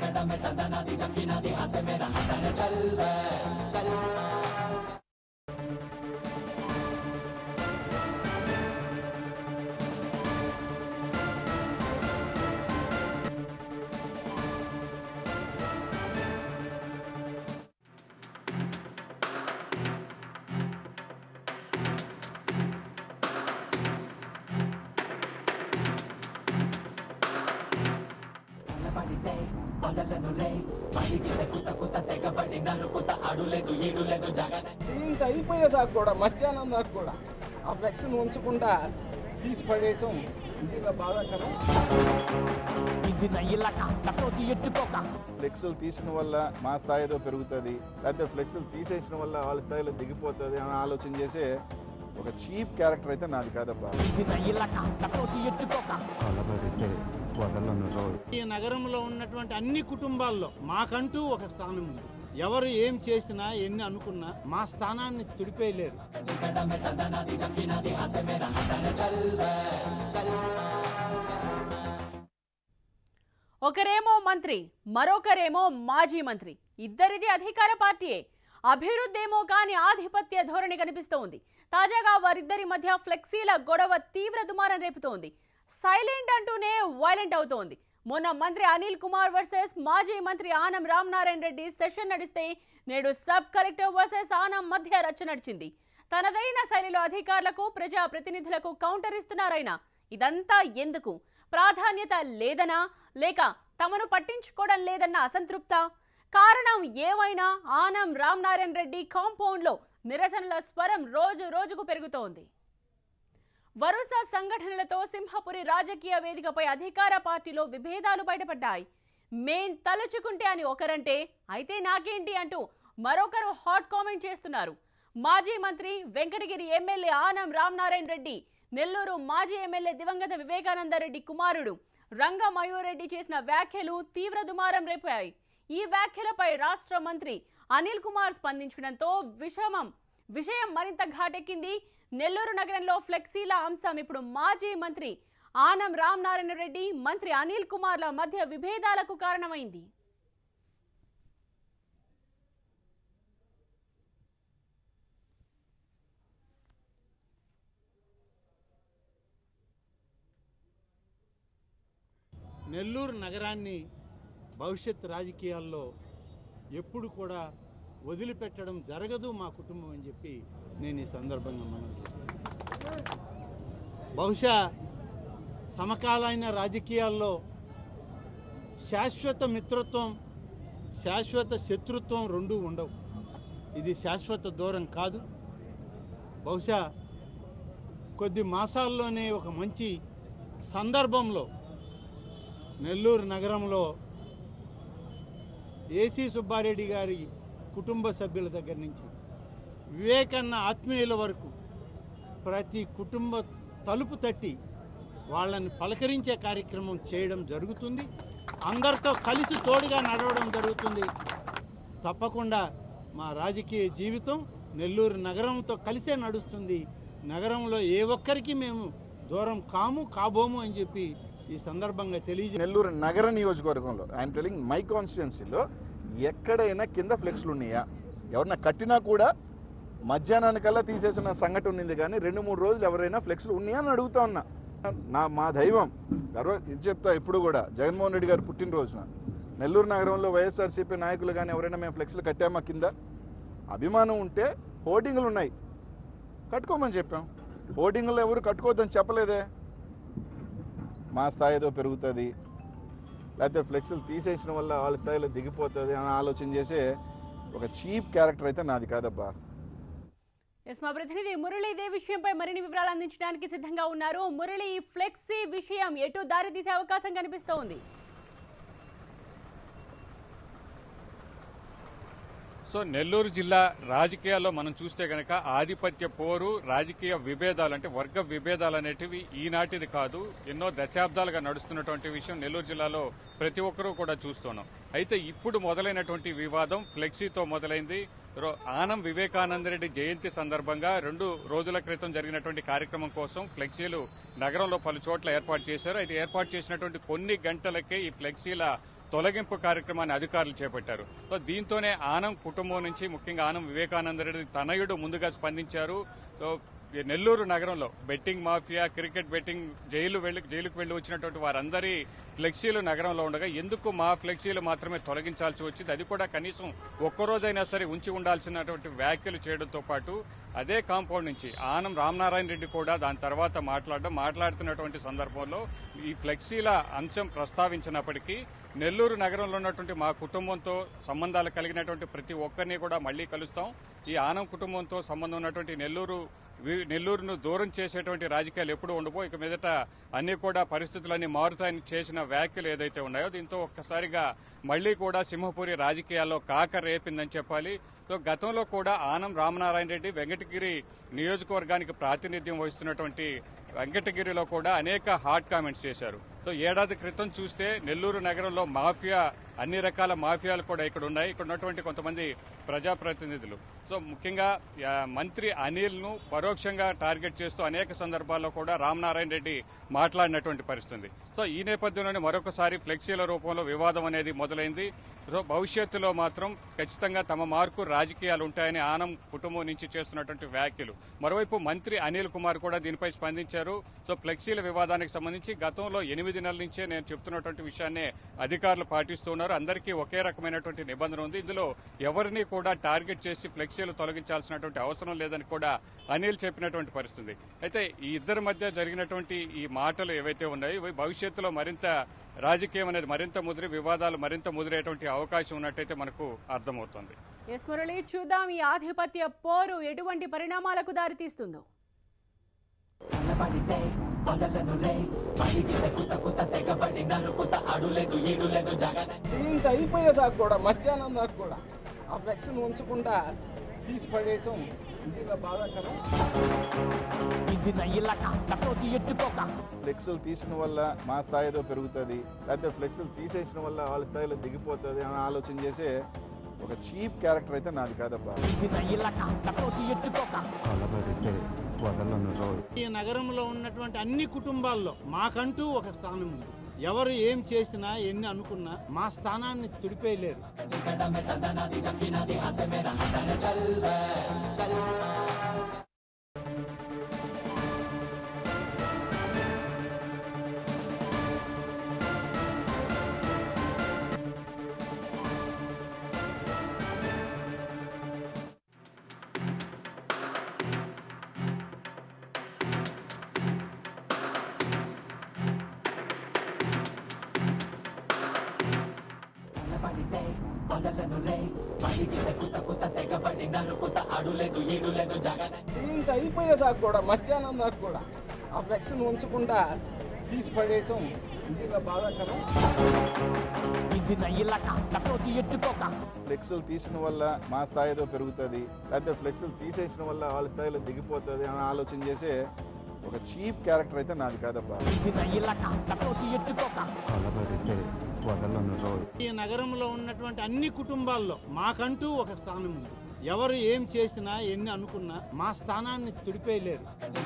[SPEAKER 5] చేయింత అయిపోయేదాకా కూడా మధ్యాహ్నం దాకా కూడా ఆ ఫ్లెక్స్ను ఉంచకుండా తీసి పడేయటం నిజంగా బాధాకరం
[SPEAKER 3] ఫ్లెక్సులు తీసిన వల్ల మా స్థాయిలో పెరుగుతుంది లేకపోతే ఫ్లెక్సులు తీసేసిన వల్ల వాళ్ళ స్థాయిలో దిగిపోతుంది అని ఆలోచన చేసే ఒక చీప్ క్యారెక్టర్ అయితే నాది కాదబ్బా
[SPEAKER 6] కలబడితే వదలను రోయ్
[SPEAKER 2] ఈ నగరంలో ఉన్నటువంటి అన్ని కుటుంబాల్లో మాకంటూ ఒక స్థానం ఉంది ఎవరు ఏం చేసినా ఎన్ని అనుకున్నా మా స్థానాన్ని తుడిపేయలేరు
[SPEAKER 1] ఒకరేమో మంత్రి మరొకరేమో మాజీ మంత్రి ఇద్దరిది అధికార పార్టీయే అభివృద్ధి ఏమో కానీ ఆధిపత్య ధోరణి కనిపిస్తోంది తాజాగా వారిద్దరి మధ్య ఫ్లెక్సీల గొడవ తీవ్ర దుమారం రేపుతోంది సైలెంట్ అంటూనే వైలెంట్ అవుతోంది మొన్న మంత్రి అనిల్ కుమార్ వర్సెస్ మాజీ మంత్రి ఆనం రామనారాయణ రెడ్డి సెషన్ నడిస్తే నేడు సబ్ కలెక్టర్ వర్సెస్ ఆనం మధ్య రచ్చ నడిచింది తనదైన శైలిలో అధికారులకు ప్రజా ప్రతినిధులకు కౌంటర్ ఇస్తున్నారైనా ఇదంతా ఎందుకు ప్రాధాన్యత లేదనా లేక తమను పట్టించుకోవడం లేదన్న అసంతృప్త కారణం ఏమైనా ఆనం రామనారాయణ రెడ్డి కాంపౌండ్లో నిరసనల స్వరం రోజు రోజుకు పెరుగుతోంది వరుస సంఘటనలతో సింహపురి రాజకీయ వేదికపై అధికార పార్టీలో విభేదాలు బయటపడ్డాయి మేం తలుచుకుంటే అని ఒకరంటే అయితే నాకేంటి అంటూ మరొకరు హాట్ కామెంట్ చేస్తున్నారు మాజీ మంత్రి వెంకటగిరి ఎమ్మెల్యే ఆనం రామనారాయణ రెడ్డి నెల్లూరు మాజీ ఎమ్మెల్యే దివంగత వివేకానందరెడ్డి కుమారుడు రంగ మయూరెడ్డి చేసిన వ్యాఖ్యలు తీవ్ర దుమారం రేపాయి ఈ వ్యాఖ్యలపై రాష్ట్ర మంత్రి అనిల్ కుమార్ స్పందించడంతో విషమం విషయం మరింత ఘాటెక్కింది నెల్లూరు నగరంలో ఫ్లెక్సీల అంశం ఇప్పుడు మాజీ మంత్రి ఆనం రామనారాయణ రెడ్డి మంత్రి అనిల్ కుమార్ల మధ్య విభేదాలకు కారణమైంది
[SPEAKER 2] నెల్లూరు నగరాన్ని భవిష్యత్ రాజకీయాల్లో ఎప్పుడు కూడా వదిలిపెట్టడం జరగదు మా కుటుంబం అని చెప్పి నేను ఈ సందర్భంగా మనం బహుశా సమకాలీన రాజకీయాల్లో శాశ్వత మిత్రత్వం శాశ్వత శత్రుత్వం రెండూ ఉండవు ఇది శాశ్వత దూరం కాదు బహుశా కొద్ది మాసాల్లోనే ఒక మంచి సందర్భంలో నెల్లూరు నగరంలో ఏసీ సుబ్బారెడ్డి గారి కుటుంబ సభ్యుల దగ్గర నుంచి వివేకన్న ఆత్మీయుల వరకు ప్రతి కుటుంబ తలుపు తట్టి వాళ్ళని పలకరించే కార్యక్రమం చేయడం జరుగుతుంది అందరితో కలిసి తోడుగా నడవడం జరుగుతుంది తప్పకుండా మా రాజకీయ జీవితం నెల్లూరు నగరంతో కలిసే నడుస్తుంది నగరంలో ఏ ఒక్కరికి మేము దూరం కాము కాబోము అని చెప్పి ఈ సందర్భంగా తెలియజే
[SPEAKER 3] నెల్లూరు నగర నియోజకవర్గంలో ఐఎమ్ టెలింగ్ మై కాన్స్టిట్యున్సీలో ఎక్కడైనా కింద ఫ్లెక్స్లు ఉన్నాయా ఎవరన్నా కట్టినా కూడా మధ్యాహ్నానికల్లా తీసేసిన సంఘటన ఉంది కానీ రెండు మూడు రోజులు ఎవరైనా ఫ్లెక్స్లు ఉన్నాయా అని అడుగుతా ఉన్నా నా మా దైవం గర్వ ఇది చెప్తా ఇప్పుడు కూడా జగన్మోహన్ రెడ్డి గారు పుట్టినరోజున నెల్లూరు నగరంలో వైఎస్ఆర్సీపీ నాయకులు కానీ ఎవరైనా మేము ఫ్లెక్స్లు కట్టామా కింద అభిమానం ఉంటే హోర్డింగ్లు ఉన్నాయి కట్టుకోమని చెప్పాం హోర్డింగ్లు ఎవరు కట్టుకోవద్దని చెప్పలేదే మా స్థాయి ఏదో పెరుగుతుంది లేకపోతే ఫ్లెక్స్లు తీసేసిన వల్ల వాళ్ళ స్థాయిలో దిగిపోతుంది అని ఆలోచన చేసే ఒక చీప్ క్యారెక్టర్ అయితే నాది కాదబ్బా
[SPEAKER 1] ఎస్ మా ప్రతినిధి మురళి ఇదే విషయంపై మరిన్ని వివరాలు అందించడానికి సిద్ధంగా ఉన్నారు మురళి ఈ ఫ్లెక్సీ విషయం ఎటు దారి తీసే అవకాశం కనిపిస్తోంది
[SPEAKER 4] సో నెల్లూరు జిల్లా రాజకీయాల్లో మనం చూస్తే గనక ఆధిపత్య పోరు రాజకీయ విభేదాలు అంటే వర్గ విభేదాలు అనేటివి ఈనాటిది కాదు ఎన్నో దశాబ్దాలుగా నడుస్తున్నటువంటి విషయం నెల్లూరు జిల్లాలో ప్రతి ఒక్కరూ కూడా చూస్తున్నాం అయితే ఇప్పుడు మొదలైనటువంటి వివాదం ఫ్లెక్సీతో మొదలైంది రో- ఆనం వివేకానందరెడ్డి జయంతి సందర్భంగా రెండు రోజుల క్రితం జరిగినటువంటి కార్యక్రమం కోసం ఫ్లెక్సీలు నగరంలో పలు చోట్ల ఏర్పాటు చేశారు అయితే ఏర్పాటు చేసినటువంటి కొన్ని గంటలకే ఈ ఫ్లెక్సీల తొలగింపు కార్యక్రమాన్ని అధికారులు చేపట్టారు సో దీంతోనే ఆనం కుటుంబం నుంచి ముఖ్యంగా ఆనం వివేకానందరెడ్డి తనయుడు ముందుగా స్పందించారు సో ఈ నెల్లూరు నగరంలో betting mafia cricket betting jail వెళ్లి జైలుకు వెళ్లి వచ్చినటువంటి వారందరి ఫ్లెక్సీలు నగరంలో ఉండగా ఎందుకు మా ఫ్లెక్సీలు మాత్రమే తొలగించాల్సి వచ్చింది అది కూడా కనీసం ఒక్కరోజైనా సరే ఉంచి ఉండాల్సినటువంటి వ్యాఖ్యలు చేయడంతో పాటు అదే కాంపౌండ్ నుంచి ఆనం రామనారాయణ రెడ్డి కూడా దాని తర్వాత మాట్లాడడం మాట్లాడుతున్నటువంటి సందర్భంలో ఈ ఫ్లెక్సీల అంశం ప్రస్తావించినప్పటికీ నెల్లూరు నగరంలో ఉన్నటువంటి మా కుటుంబంతో సంబంధాలు కలిగినటువంటి ప్రతి ఒక్కరిని కూడా మళ్లీ కలుస్తాం ఈ ఆనం కుటుంబంతో సంబంధం ఉన్నటువంటి నెల్లూరు వి- నెల్లూరును దూరం చేసేటువంటి రాజకీయాలు ఎప్పుడు ఉండబో ఇక మీదట అన్ని కూడా పరిస్థితులన్నీ మారుతాయని చేసిన వ్యాఖ్యలు ఏదైతే ఉన్నాయో దీంతో ఒక్కసారిగా మళ్లీ కూడా సింహపురి రాజకీయాల్లో కాక రేపిందని చెప్పాలి సో గతంలో కూడా ఆనం రామనారాయణ రెడ్డి వెంకటగిరి నియోజకవర్గానికి ప్రాతినిధ్యం వహిస్తున్నటువంటి వెంకటగిరిలో కూడా అనేక హాట్ కామెంట్స్ చేశారు సో ఏడాది క్రితం చూస్తే నెల్లూరు నగరంలో మాఫియా అన్ని రకాల మాఫియాలు కూడా ఇక్కడ ఉన్నాయి ఇక్కడ ఉన్నటువంటి కొంతమంది ప్రజాప్రతినిధులు సో ముఖ్యంగా ఆ, మంత్రి అనిల్ ను పరోక్షంగా టార్గెట్ చేస్తూ అనేక సందర్భాల్లో కూడా రామనారాయణ రెడ్డి మాట్లాడినటువంటి పరిస్థితి సో ఈ నేపథ్యంలోనే మరొకసారి ఫ్లెక్సీల రూపంలో వివాదం అనేది మొదలైంది సో భవిష్యత్తులో మాత్రం ఖచ్చితంగా తమ మార్కు రాజకీయాలు ఉంటాయని ఆనం కుటుంబం నుంచి చేస్తున్నటువంటి వ్యాఖ్యలు మరోవైపు మంత్రి అనిల్ కుమార్ కూడా దీనిపై స్పందించారు సో ఫ్లెక్సీల వివాదానికి సంబంధించి గతంలో ఎనిమిది నెలల నుంచే నేను చెప్తున్నటువంటి విషయాన్ని అధికారులు పాటిస్తున్నారు అందరికీ ఒకే రకమైనటువంటి నిబంధన ఉంది ఇందులో ఎవరిని కూడా టార్గెట్ చేసి ఫ్లెక్సీలు తొలగించాల్సినటువంటి అవసరం లేదని కూడా అనిల్ చెప్పినటువంటి పరిస్థితి అయితే ఈ ఇద్దరి మధ్య జరిగినటువంటి ఈ మాటలు ఏవైతే ఉన్నాయో ఇవి భవిష్యత్తులో మరింత రాజకీయం అనేది మరింత ముదిరి వివాదాలు మరింత ముదిరేటువంటి అవకాశం ఉన్నట్టయితే మనకు అర్థమవుతోంది
[SPEAKER 1] ఎస్ మురళి చూద్దాం ఈ ఆధిపత్య పోరు ఎటువంటి పరిణామాలకు దారితీస్తుందో
[SPEAKER 5] చేయింత అయిపోయేదాకా కూడా మధ్యాహ్నం దాకా కూడా ఆ ఫ్లెక్స్ను ఉంచకుండా తీసి పడేయటం నిజంగా బాధాకరం
[SPEAKER 3] ఫ్లెక్స్లు తీసిన వల్ల మా స్థాయి ఏదో పెరుగుతుంది లేకపోతే ఫ్లెక్స్లు తీసేసిన వల్ల వాళ్ళ స్థాయిలో దిగిపోతుంది అని ఆలోచన చేసే ఒక చీప్ క్యారెక్టర్ అయితే నాది కాదబ్బా
[SPEAKER 6] కలబడితే వదలను రోయ్
[SPEAKER 2] ఈ నగరంలో ఉన్నటువంటి అన్ని కుటుంబాల్లో మాకంటూ ఒక స్థానం ఉంది ఎవరు ఏం చేసినా ఎన్ని అనుకున్నా మా స్థానాన్ని తుడిపేయలేరు
[SPEAKER 5] చేయింత అయిపోయేదాకా కూడా మధ్యాహ్నం దాకా కూడా ఆ ఫ్లెక్స్ను ఉంచకుండా తీసి పడేయటం నిజంగా బాధాకరం
[SPEAKER 3] ఫ్లెక్స్లు తీసిన వల్ల మా స్థాయిలో పెరుగుతుంది లేకపోతే ఫ్లెక్స్లు తీసేసిన వల్ల వాళ్ళ స్థాయిలో దిగిపోతుంది అని ఆలోచన చేసే ఒక చీప్ క్యారెక్టర్ అయితే నాది కాదబ్బా
[SPEAKER 6] కలబడితే వదలను రోయ్
[SPEAKER 2] ఈ నగరంలో ఉన్నటువంటి అన్ని కుటుంబాల్లో మాకంటూ ఒక స్థానం ఉంది ఎవరు ఏం చేసినా ఎన్ని అనుకున్నా మా స్థానాన్ని తుడిపేయలేరు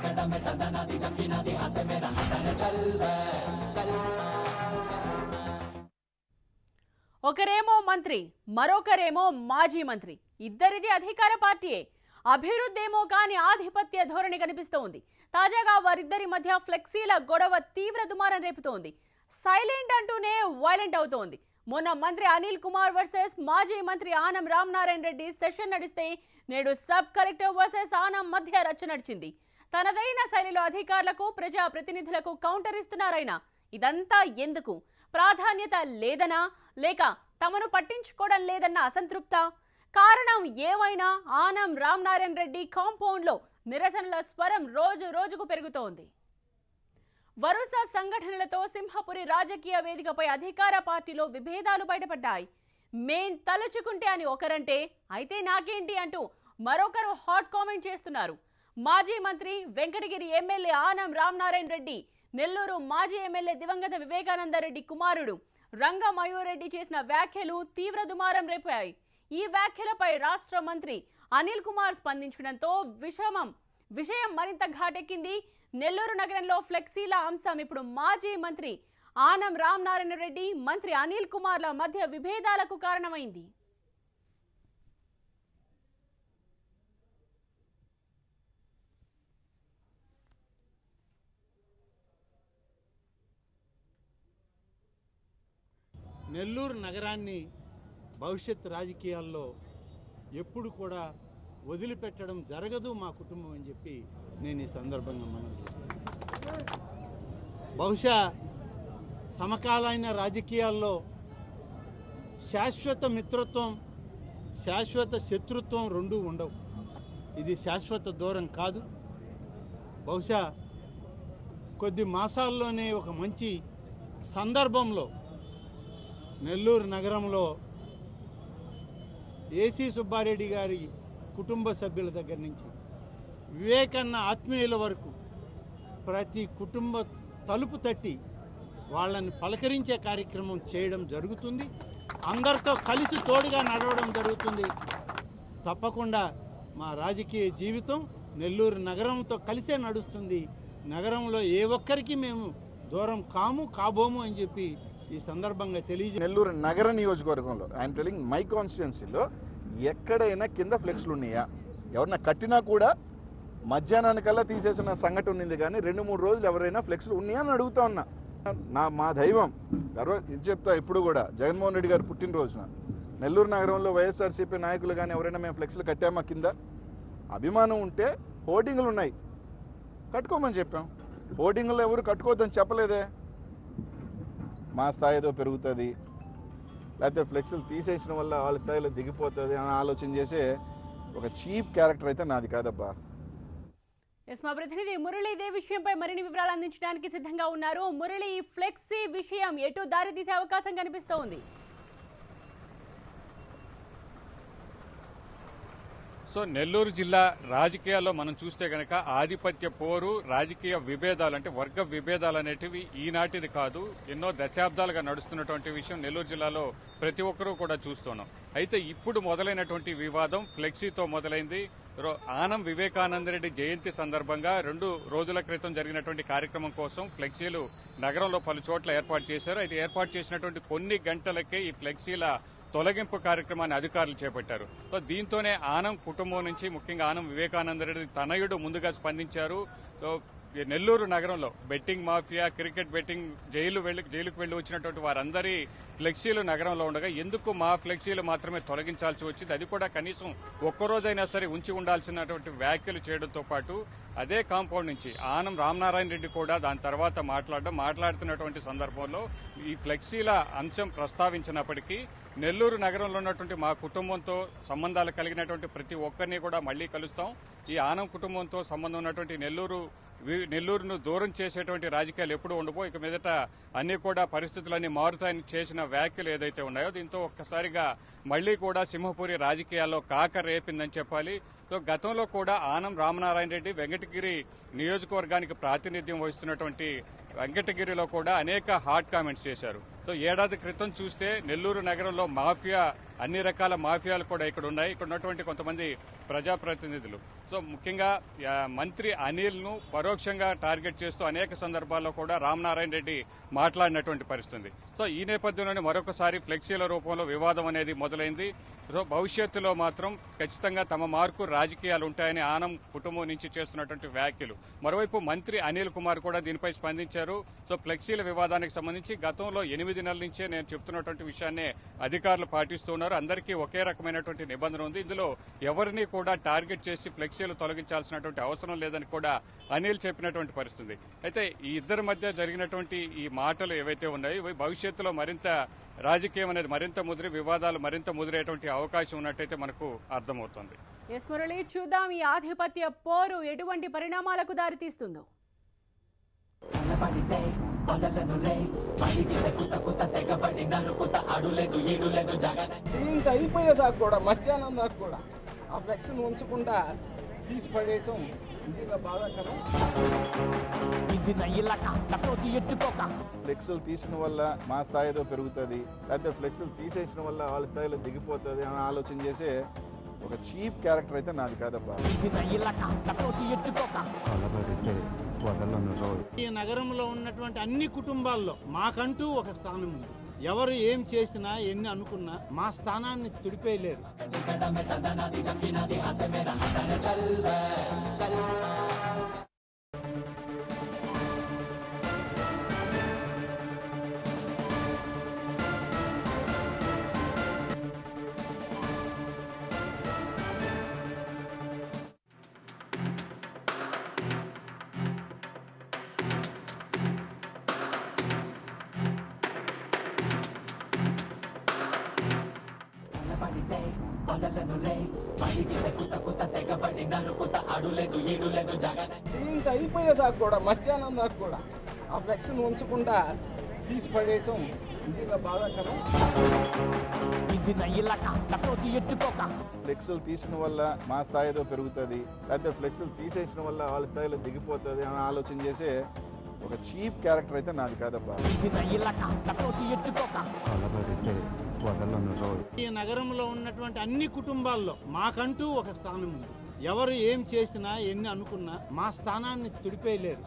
[SPEAKER 1] ఒకరేమో మంత్రి మరొకరేమో మాజీ మంత్రి ఇద్దరిది అధికార పార్టీయే అభివృద్ధేమో కానీ ఆధిపత్య ధోరణి కనిపిస్తోంది తాజాగా వారిద్దరి మధ్య ఫ్లెక్సీల గొడవ తీవ్ర దుమారం రేపుతోంది సైలెంట్ అంటూనే వైలెంట్ అవుతోంది మొన్న మంత్రి అనిల్ కుమార్ వర్సెస్ మాజీ మంత్రి ఆనం రామనారాయణ రెడ్డి సెషన్ నడిస్తే నేడు సబ్ కలెక్టర్ వర్సెస్ ఆనం మధ్య రచ్చ నడిచింది తనదైన శైలిలో అధికారులకు ప్రజా ప్రతినిధులకు కౌంటర్ ఇస్తున్నారైన ఇదంతా ఎందుకు ప్రాధాన్యత లేదనా లేక తమను పట్టించుకోవడం లేదన్న అసంతృప్త కారణం ఏమైనా ఆనం రామనారాయణ రెడ్డి కాంపౌండ్లో నిరసనల స్వరం రోజు రోజుకు పెరుగుతోంది వరుస సంఘటనలతో సింహపురి రాజకీయ వేదికపై అధికార పార్టీలో విభేదాలు బయటపడ్డాయి మేం తలుచుకుంటే అని ఒకరంటే అయితే నాకేంటి అంటూ మరొకరు హాట్ కామెంట్ చేస్తున్నారు మాజీ మంత్రి వెంకటగిరి ఎమ్మెల్యే ఆనం రామనారాయణ రెడ్డి నెల్లూరు మాజీ ఎమ్మెల్యే దివంగత వివేకానందరెడ్డి కుమారుడు రంగ మయూరెడ్డి చేసిన వ్యాఖ్యలు తీవ్ర దుమారం రేపాయి ఈ వ్యాఖ్యలపై రాష్ట్ర మంత్రి అనిల్ కుమార్ స్పందించడంతో విషమం విషయం మరింత ఘాటెక్కింది నెల్లూరు నగరంలో ఫ్లెక్సీల అంశం ఇప్పుడు మాజీ మంత్రి ఆనం రామనారాయణ రెడ్డి మంత్రి అనిల్ కుమార్ల మధ్య విభేదాలకు కారణమైంది
[SPEAKER 2] నెల్లూరు నగరాన్ని భవిష్యత్ రాజకీయాల్లో ఎప్పుడు కూడా వదిలిపెట్టడం జరగదు మా కుటుంబం అని చెప్పి నేను ఈ సందర్భంగా మనం చేస్తున్నాను బహుశా సమకాలీన రాజకీయాల్లో శాశ్వత మిత్రత్వం శాశ్వత శత్రుత్వం రెండూ ఉండవు ఇది శాశ్వత దూరం కాదు బహుశా కొద్ది మాసాల్లోనే ఒక మంచి సందర్భంలో నెల్లూరు నగరంలో ఏసీ సుబ్బారెడ్డి గారి కుటుంబ సభ్యుల దగ్గర నుంచి వివేకన్న ఆత్మీయుల వరకు ప్రతి కుటుంబ తలుపు తట్టి వాళ్ళని పలకరించే కార్యక్రమం చేయడం జరుగుతుంది అందరితో కలిసి తోడుగా నడవడం జరుగుతుంది తప్పకుండా మా రాజకీయ జీవితం నెల్లూరు నగరంతో కలిసే నడుస్తుంది నగరంలో ఏ ఒక్కరికి మేము దూరం కాము కాబోము అని చెప్పి ఈ సందర్భంగా తెలియజే
[SPEAKER 3] నెల్లూరు నగర నియోజకవర్గంలో ఐఎమ్ టెలింగ్ మై కాన్స్టిట్యున్సీలో ఎక్కడైనా కింద ఫ్లెక్స్లు ఉన్నాయా ఎవరన్నా కట్టినా కూడా మధ్యాహ్నానికల్లా తీసేసిన సంఘటన ఉంది కానీ రెండు మూడు రోజులు ఎవరైనా ఫ్లెక్స్లు ఉన్నాయా అని అడుగుతా ఉన్నా నా మా దైవం గర్వ ఇది చెప్తా ఇప్పుడు కూడా జగన్మోహన్ రెడ్డి గారు పుట్టినరోజున నెల్లూరు నగరంలో వైఎస్ఆర్సీపీ నాయకులు కానీ ఎవరైనా మేము ఫ్లెక్స్లు కట్టామా కింద అభిమానం ఉంటే హోర్డింగ్లు ఉన్నాయి కట్టుకోమని చెప్పాం హోర్డింగ్లు ఎవరు కట్టుకోవద్దని చెప్పలేదే మా స్థాయి ఏదో పెరుగుతుంది లేకపోతే ఫ్లెక్స్లు తీసేసిన వల్ల వాళ్ళ స్థాయిలో దిగిపోతుంది అని ఆలోచన చేసే ఒక చీప్ క్యారెక్టర్ అయితే నాది కాదబ్బా
[SPEAKER 1] ఎస్ మా ప్రతినిధి మురళి ఇదే విషయంపై మరిన్ని వివరాలు అందించడానికి సిద్ధంగా ఉన్నారు మురళి ఈ ఫ్లెక్సీ విషయం ఎటు దారి తీసే అవకాశం కనిపిస్తోంది
[SPEAKER 4] సో నెల్లూరు జిల్లా రాజకీయాల్లో మనం చూస్తే గనక ఆధిపత్య పోరు రాజకీయ విభేదాలు అంటే వర్గ విభేదాలు అనేటివి ఈనాటిది కాదు ఎన్నో దశాబ్దాలుగా నడుస్తున్నటువంటి విషయం నెల్లూరు జిల్లాలో ప్రతి ఒక్కరూ కూడా చూస్తున్నాం అయితే ఇప్పుడు మొదలైనటువంటి వివాదం ఫ్లెక్సీతో మొదలైంది రో- ఆనం వివేకానందరెడ్డి జయంతి సందర్భంగా రెండు రోజుల క్రితం జరిగినటువంటి కార్యక్రమం కోసం ఫ్లెక్సీలు నగరంలో పలు చోట్ల ఏర్పాటు చేశారు అయితే ఏర్పాటు చేసినటువంటి కొన్ని గంటలకే ఈ ఫ్లెక్సీల తొలగింపు కార్యక్రమాన్ని అధికారులు చేపట్టారు సో దీంతోనే ఆనం కుటుంబం నుంచి ముఖ్యంగా ఆనం వివేకానందరెడ్డి తనయుడు ముందుగా స్పందించారు సో ఈ నెల్లూరు నగరంలో betting mafia cricket betting jail వెళ్లి జైలుకు వెళ్లి వచ్చినటువంటి వారందరి ఫ్లెక్సీలు నగరంలో ఉండగా ఎందుకు మా ఫ్లెక్సీలు మాత్రమే తొలగించాల్సి వచ్చింది అది కూడా కనీసం ఒక్కరోజైనా సరే ఉంచి ఉండాల్సినటువంటి వ్యాఖ్యలు చేయడంతో పాటు అదే కాంపౌండ్ నుంచి ఆనం రామనారాయణ రెడ్డి కూడా దాని తర్వాత మాట్లాడడం మాట్లాడుతున్నటువంటి సందర్భంలో ఈ ఫ్లెక్సీల అంశం ప్రస్తావించినప్పటికీ నెల్లూరు నగరంలో ఉన్నటువంటి మా కుటుంబంతో సంబంధాలు కలిగినటువంటి ప్రతి ఒక్కరిని కూడా మళ్లీ కలుస్తాం ఈ ఆనం కుటుంబంతో సంబంధం ఉన్నటువంటి నెల్లూరు వి- నెల్లూరును దూరం చేసేటువంటి రాజకీయాలు ఎప్పుడు ఉండబో ఇక మీదట అన్ని కూడా పరిస్థితులన్నీ మారుతాయని చేసిన వ్యాఖ్యలు ఏదైతే ఉన్నాయో దీంతో ఒక్కసారిగా మళ్లీ కూడా సింహపురి రాజకీయాల్లో కాక రేపిందని చెప్పాలి సో గతంలో కూడా ఆనం రామనారాయణ రెడ్డి వెంకటగిరి నియోజకవర్గానికి ప్రాతినిధ్యం వహిస్తున్నటువంటి వెంకటగిరిలో కూడా అనేక హాట్ కామెంట్స్ చేశారు సో ఏడాది క్రితం చూస్తే నెల్లూరు నగరంలో మాఫియా అన్ని రకాల మాఫియాలు కూడా ఇక్కడ ఉన్నాయి ఇక్కడ ఉన్నటువంటి కొంతమంది ప్రజాప్రతినిధులు సో ముఖ్యంగా ఆ, మంత్రి అనిల్ ను పరోక్షంగా టార్గెట్ చేస్తూ అనేక సందర్భాల్లో కూడా రామనారాయణ రెడ్డి మాట్లాడినటువంటి పరిస్థితి సో ఈ నేపథ్యంలోనే మరొకసారి ఫ్లెక్సీల రూపంలో వివాదం అనేది మొదలైంది సో భవిష్యత్తులో మాత్రం ఖచ్చితంగా తమ మార్కు రాజకీయాలు ఉంటాయని ఆనం కుటుంబం నుంచి చేస్తున్నటువంటి వ్యాఖ్యలు మరోవైపు మంత్రి అనిల్ కుమార్ కూడా దీనిపై స్పందించారు సో ఫ్లెక్సీల వివాదానికి సంబంధించి గతంలో ఎనిమిది నెలల నుంచే నేను చెప్తున్నటువంటి విషయాన్నే అధికారులు పాటిస్తున్నారు అందరికీ ఒకే రకమైనటువంటి నిబంధన ఉంది ఇందులో ఎవరిని కూడా టార్గెట్ చేసి ఫ్లెక్సీలు తొలగించాల్సినటువంటి అవసరం లేదని కూడా అనిల్ చెప్పినటువంటి పరిస్థితి అయితే ఈ ఇద్దరి మధ్య జరిగినటువంటి ఈ మాటలు ఏవైతే ఉన్నాయో ఇవి భవిష్యత్తులో మరింత రాజకీయం అనేది మరింత ముదిరి వివాదాలు మరింత ముదిరేటువంటి అవకాశం ఉన్నట్టయితే మనకు అర్థమవుతుంది
[SPEAKER 1] ఎస్ మురళి చూద్దాం ఈ ఆధిపత్య పోరు ఎటువంటి పరిణామాలకు దారితీస్తుందో
[SPEAKER 5] చేయింత అయిపోయేదాకా కూడా మధ్యాహ్నం దాకా కూడా ఆ ఫ్లెక్స్ను ఉంచకుండా తీసి పడేయటం నిజంగా బాధాకరం
[SPEAKER 3] ఫ్లెక్సులు తీసిన వల్ల మా స్థాయి ఏదో పెరుగుతుంది లేకపోతే ఫ్లెక్సులు తీసేసిన వల్ల వాళ్ళ స్థాయిలో దిగిపోతుంది అని ఆలోచన చేసే ఒక చీప్ క్యారెక్టర్ అయితే నాది కాదబ్బా
[SPEAKER 6] కలబడితే వదలను రోయ్
[SPEAKER 2] ఈ నగరంలో ఉన్నటువంటి అన్ని కుటుంబాల్లో మాకంటూ ఒక స్థానం ఉంది ఎవరు ఏం చేసినా ఎన్ని అనుకున్నా మా స్థానాన్ని తుడిపేయలేరు
[SPEAKER 5] చేయింత అయిపోయేదాకా కూడా మధ్యాహ్నం దాకా కూడా ఆ ఫ్లెక్స్ను ఉంచకుండా తీసి పడేయటం నిజంగా బాధాకరం
[SPEAKER 3] ఫ్లెక్సులు తీసిన వల్ల మా స్థాయి ఏదో పెరుగుతుంది లేకపోతే ఫ్లెక్సులు తీసేసిన వల్ల వాళ్ళ స్థాయిలో దిగిపోతుంది అని ఆలోచన చేసే ఒక చీప్ క్యారెక్టర్ అయితే నాది కాదబ్బా
[SPEAKER 6] కలబడితే వదలను రోయ్
[SPEAKER 2] ఈ నగరంలో ఉన్నటువంటి అన్ని కుటుంబాల్లో మాకంటూ ఒక స్థానం ఉంది ఎవరు ఏం చేసినా ఎన్ని అనుకున్నా మా స్థానాన్ని తుడిపేయలేరు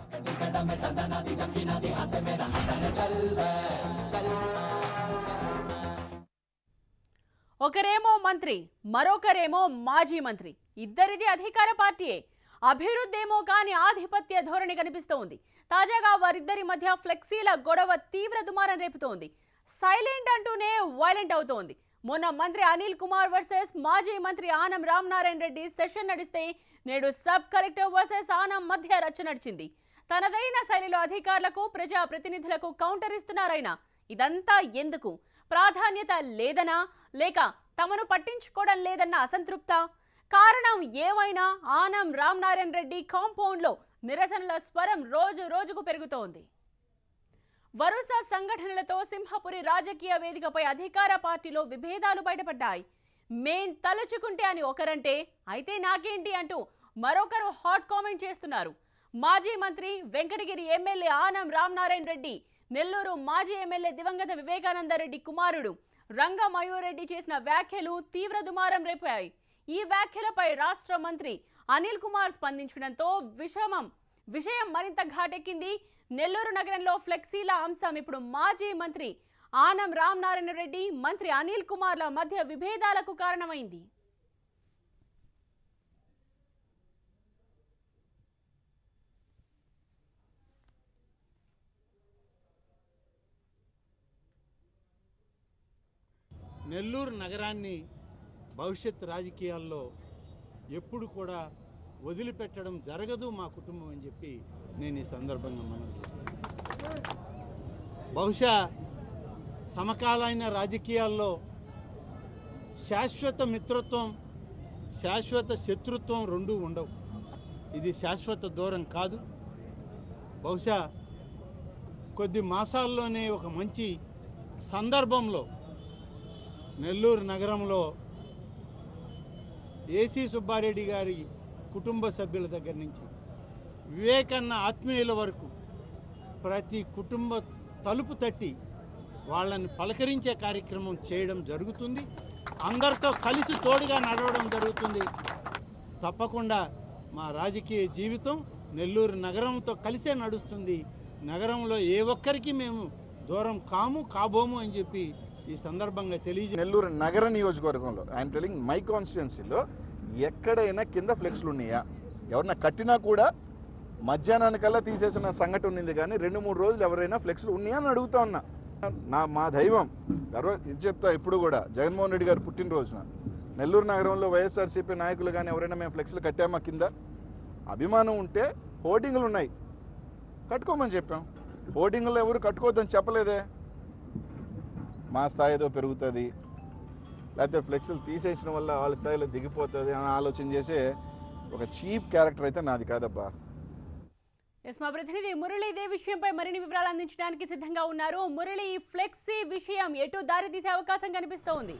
[SPEAKER 1] ఒకరేమో మంత్రి మరొకరేమో మాజీ మంత్రి ఇద్దరిది అధికార పార్టీయే అభివృద్ధి ఏమో కానీ ఆధిపత్య ధోరణి కనిపిస్తోంది తాజాగా వారిద్దరి మధ్య ఫ్లెక్సీల గొడవ తీవ్ర దుమారం రేపుతోంది సైలెంట్ అంటూనే వైలెంట్ అవుతోంది మొన్న మంత్రి అనిల్ కుమార్ వర్సెస్ మాజీ మంత్రి ఆనం రామనారాయణ రెడ్డి సెషన్ నడిస్తే నేడు సబ్ కలెక్టర్ వర్సెస్ ఆనం మధ్య రచ్చ నడిచింది తనదైన శైలిలో అధికారులకు ప్రజా ప్రతినిధులకు కౌంటర్ ఇస్తున్నారైనా ఇదంతా ఎందుకు ప్రాధాన్యత లేదనా లేక తమను పట్టించుకోవడం లేదన్న అసంతృప్త కారణం ఏమైనా ఆనం రామనారాయణ రెడ్డి కాంపౌండ్లో నిరసనల స్వరం రోజు రోజుకు పెరుగుతోంది వరుస సంఘటనలతో సింహపురి రాజకీయ వేదికపై అధికార పార్టీలో విభేదాలు బయటపడ్డాయి మేం తలుచుకుంటే అని ఒకరంటే అయితే నాకేంటి అంటూ మరొకరు హాట్ కామెంట్ చేస్తున్నారు మాజీ మంత్రి వెంకటగిరి ఎమ్మెల్యే ఆనం రామనారాయణ రెడ్డి నెల్లూరు మాజీ ఎమ్మెల్యే దివంగత వివేకానంద రెడ్డి కుమారుడు రంగ మయూరెడ్డి చేసిన వ్యాఖ్యలు తీవ్ర దుమారం రేపాయి ఈ వ్యాఖ్యలపై రాష్ట్ర మంత్రి అనిల్ కుమార్ స్పందించడంతో విషమం విషయం మరింత ఘాటెక్కింది నెల్లూరు నగరంలో ఫ్లెక్సీల అంశం ఇప్పుడు మాజీ మంత్రి ఆనం రామనారాయణ రెడ్డి మంత్రి అనిల్ కుమార్ల మధ్య విభేదాలకు కారణమైంది
[SPEAKER 2] నెల్లూరు నగరాన్ని భవిష్యత్ రాజకీయాల్లో ఎప్పుడు కూడా వదిలిపెట్టడం జరగదు మా కుటుంబం అని చెప్పి నేను ఈ సందర్భంగా మనం చేస్తున్నాను బహుశా సమకాలీన రాజకీయాల్లో శాశ్వత మిత్రత్వం శాశ్వత శత్రుత్వం రెండూ ఉండవు ఇది శాశ్వత దూరం కాదు బహుశా కొద్ది మాసాల్లోనే ఒక మంచి సందర్భంలో నెల్లూరు నగరంలో ఏసీ సుబ్బారెడ్డి గారి కుటుంబ సభ్యుల దగ్గర నుంచి వివేకన్న ఆత్మీయుల వరకు ప్రతి కుటుంబ తలుపు తట్టి వాళ్ళని పలకరించే కార్యక్రమం చేయడం జరుగుతుంది అందరితో కలిసి తోడుగా నడవడం జరుగుతుంది తప్పకుండా మా రాజకీయ జీవితం నెల్లూరు నగరంతో కలిసే నడుస్తుంది నగరంలో ఏ ఒక్కరికి మేము దూరం కాము కాబోము అని చెప్పి ఈ సందర్భంగా తెలియజే
[SPEAKER 3] నెల్లూరు నగర నియోజకవర్గంలో ఐఎమ్ టెలింగ్ మై కాన్స్టిట్యున్సీలో ఎక్కడైనా కింద ఫ్లెక్స్లు ఉన్నాయా ఎవరన్నా కట్టినా కూడా మధ్యాహ్నానికల్లా తీసేసిన సంఘటన ఉంది కానీ రెండు మూడు రోజులు ఎవరైనా ఫ్లెక్స్లు ఉన్నాయా అని అడుగుతా ఉన్నా నా మా దైవం గర్వ ఇది చెప్తా ఇప్పుడు కూడా జగన్మోహన్ రెడ్డి గారు పుట్టినరోజున నెల్లూరు నగరంలో వైఎస్ఆర్సీపీ నాయకులు కానీ ఎవరైనా మేము ఫ్లెక్స్లు కట్టామా కింద అభిమానం ఉంటే హోర్డింగ్లు ఉన్నాయి కట్టుకోమని చెప్పాం హోర్డింగ్లు ఎవరు కట్టుకోవద్దని చెప్పలేదే మా స్థాయి ఏదో పెరుగుతుంది లేకపోతే ఫ్లెక్స్లు తీసేసిన వల్ల వాళ్ళ స్థాయిలో దిగిపోతుంది అని ఆలోచన చేసే ఒక చీప్ క్యారెక్టర్ అయితే నాది కాదబ్బా
[SPEAKER 1] ఎస్ మా ప్రతినిధి మురళి ఇదే విషయంపై మరిన్ని వివరాలు అందించడానికి సిద్ధంగా ఉన్నారు మురళి ఈ ఫ్లెక్సీ విషయం ఎటు దారి తీసే అవకాశం కనిపిస్తోంది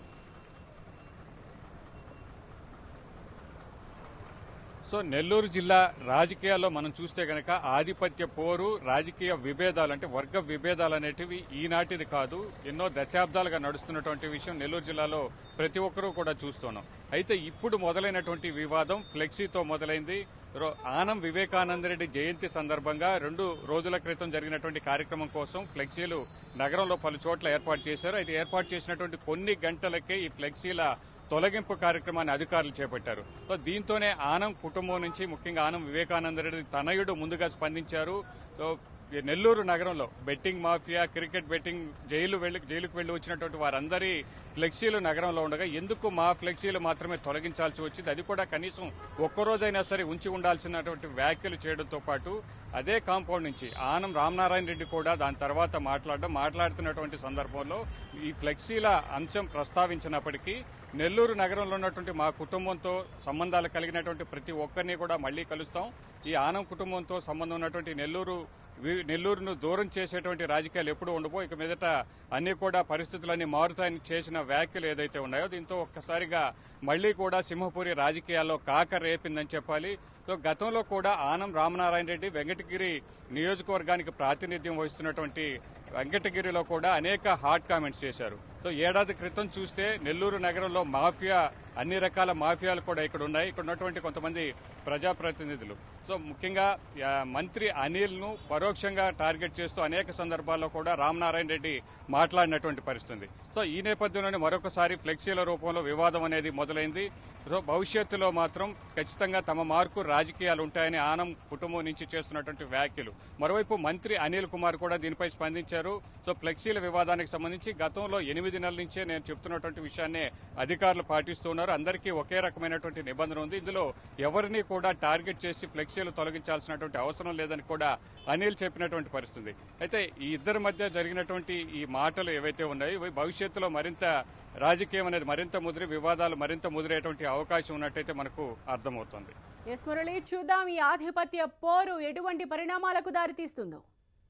[SPEAKER 4] సో నెల్లూరు జిల్లా రాజకీయాల్లో మనం చూస్తే గనక ఆధిపత్య పోరు రాజకీయ విభేదాలు అంటే వర్గ విభేదాలు అనేటివి ఈనాటిది కాదు ఎన్నో దశాబ్దాలుగా నడుస్తున్నటువంటి విషయం నెల్లూరు జిల్లాలో ప్రతి ఒక్కరూ కూడా చూస్తున్నాం అయితే ఇప్పుడు మొదలైనటువంటి వివాదం ఫ్లెక్సీతో మొదలైంది రో- ఆనం వివేకానందరెడ్డి జయంతి సందర్భంగా రెండు రోజుల క్రితం జరిగినటువంటి కార్యక్రమం కోసం ఫ్లెక్సీలు నగరంలో పలు చోట్ల ఏర్పాటు చేశారు అయితే ఏర్పాటు చేసినటువంటి కొన్ని గంటలకే ఈ ఫ్లెక్సీల తొలగింపు కార్యక్రమాన్ని అధికారులు చేపట్టారు సో దీంతోనే ఆనం కుటుంబం నుంచి ముఖ్యంగా ఆనం వివేకానందరెడ్డి తనయుడు ముందుగా స్పందించారు సో ఈ నెల్లూరు నగరంలో betting mafia cricket betting jail వెళ్లి జైలుకు వెళ్లి వచ్చినటువంటి వారందరి ఫ్లెక్సీలు నగరంలో ఉండగా ఎందుకు మా ఫ్లెక్సీలు మాత్రమే తొలగించాల్సి వచ్చింది అది కూడా కనీసం ఒక్కరోజైనా సరే ఉంచి ఉండాల్సినటువంటి వ్యాఖ్యలు చేయడంతో పాటు అదే కాంపౌండ్ నుంచి ఆనం రామనారాయణ రెడ్డి కూడా దాని తర్వాత మాట్లాడడం మాట్లాడుతున్నటువంటి సందర్భంలో ఈ ఫ్లెక్సీల అంశం ప్రస్తావించినప్పటికీ నెల్లూరు నగరంలో ఉన్నటువంటి మా కుటుంబంతో సంబంధాలు కలిగినటువంటి ప్రతి ఒక్కరిని కూడా మళ్లీ కలుస్తాం ఈ ఆనం కుటుంబంతో సంబంధం ఉన్నటువంటి నెల్లూరు వి- నెల్లూరును దూరం చేసేటువంటి రాజకీయాలు ఎప్పుడు ఉండబో ఇక మీదట అన్ని కూడా పరిస్థితులన్నీ మారుతాయని చేసిన వ్యాఖ్యలు ఏదైతే ఉన్నాయో దీంతో ఒక్కసారిగా మళ్లీ కూడా సింహపురి రాజకీయాల్లో కాక రేపిందని చెప్పాలి సో గతంలో కూడా ఆనం రామనారాయణ రెడ్డి వెంకటగిరి నియోజకవర్గానికి ప్రాతినిధ్యం వహిస్తున్నటువంటి వెంకటగిరిలో కూడా అనేక హాట్ కామెంట్స్ చేశారు సో ఏడాది క్రితం చూస్తే నెల్లూరు నగరంలో మాఫియా అన్ని రకాల మాఫియాలు కూడా ఇక్కడ ఉన్నాయి ఇక్కడ ఉన్నటువంటి కొంతమంది ప్రజాప్రతినిధులు సో ముఖ్యంగా ఆ, మంత్రి అనిల్ ను పరోక్షంగా టార్గెట్ చేస్తూ అనేక సందర్భాల్లో కూడా రామనారాయణ రెడ్డి మాట్లాడినటువంటి పరిస్థితి సో ఈ నేపథ్యంలోనే మరొకసారి ఫ్లెక్సీల రూపంలో వివాదం అనేది మొదలైంది సో భవిష్యత్తులో మాత్రం ఖచ్చితంగా తమ మార్కు రాజకీయాలు ఉంటాయని ఆనం కుటుంబం నుంచి చేస్తున్నటువంటి వ్యాఖ్యలు మరోవైపు మంత్రి అనిల్ కుమార్ కూడా దీనిపై స్పందించారు సో ఫ్లెక్సీల వివాదానికి సంబంధించి గతంలో ఎనిమిది నెలల నుంచే నేను చెప్తున్నటువంటి విషయాన్ని అధికారులు పాటిస్తున్నారు అందరికీ ఒకే రకమైనటువంటి నిబంధన ఉంది ఇందులో ఎవరిని కూడా టార్గెట్ చేసి ఫ్లెక్సీలు తొలగించాల్సినటువంటి అవసరం లేదని కూడా అనిల్ చెప్పినటువంటి పరిస్థితి అయితే ఈ ఇద్దరి మధ్య జరిగినటువంటి ఈ మాటలు ఏవైతే ఉన్నాయో ఇవి భవిష్యత్తులో మరింత రాజకీయం అనేది మరింత ముదిరి వివాదాలు మరింత ముదిరేటువంటి అవకాశం ఉన్నట్టయితే మనకు అర్థమవుతుంది
[SPEAKER 1] ఎస్ మురళి చూద్దాం ఈ ఆధిపత్య పోరు ఎటువంటి పరిణామాలకు దారితీస్తుందో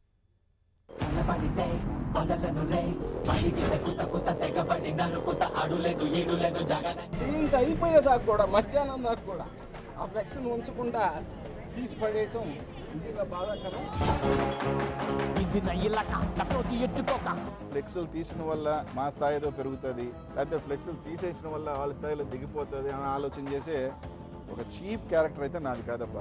[SPEAKER 5] జీవితం అయిపోయేదాకా కూడా మధ్యాహ్నం దాకా కూడా ఆ ఫ్లెక్స్ని ఉంచకుండా తీసి పడేయటం నిజంగా బాధాకరం
[SPEAKER 3] ఫ్లెక్స్లు తీసిన వల్ల మా స్థాయి ఏదో పెరుగుతుంది లేకపోతే ఫ్లెక్స్లు తీసేసిన వల్ల వాళ్ళ స్థాయిలో దిగిపోతుంది అని ఆలోచన చేసే ఒక చీప్ క్యారెక్టర్ అయితే నాది కాదబ్బా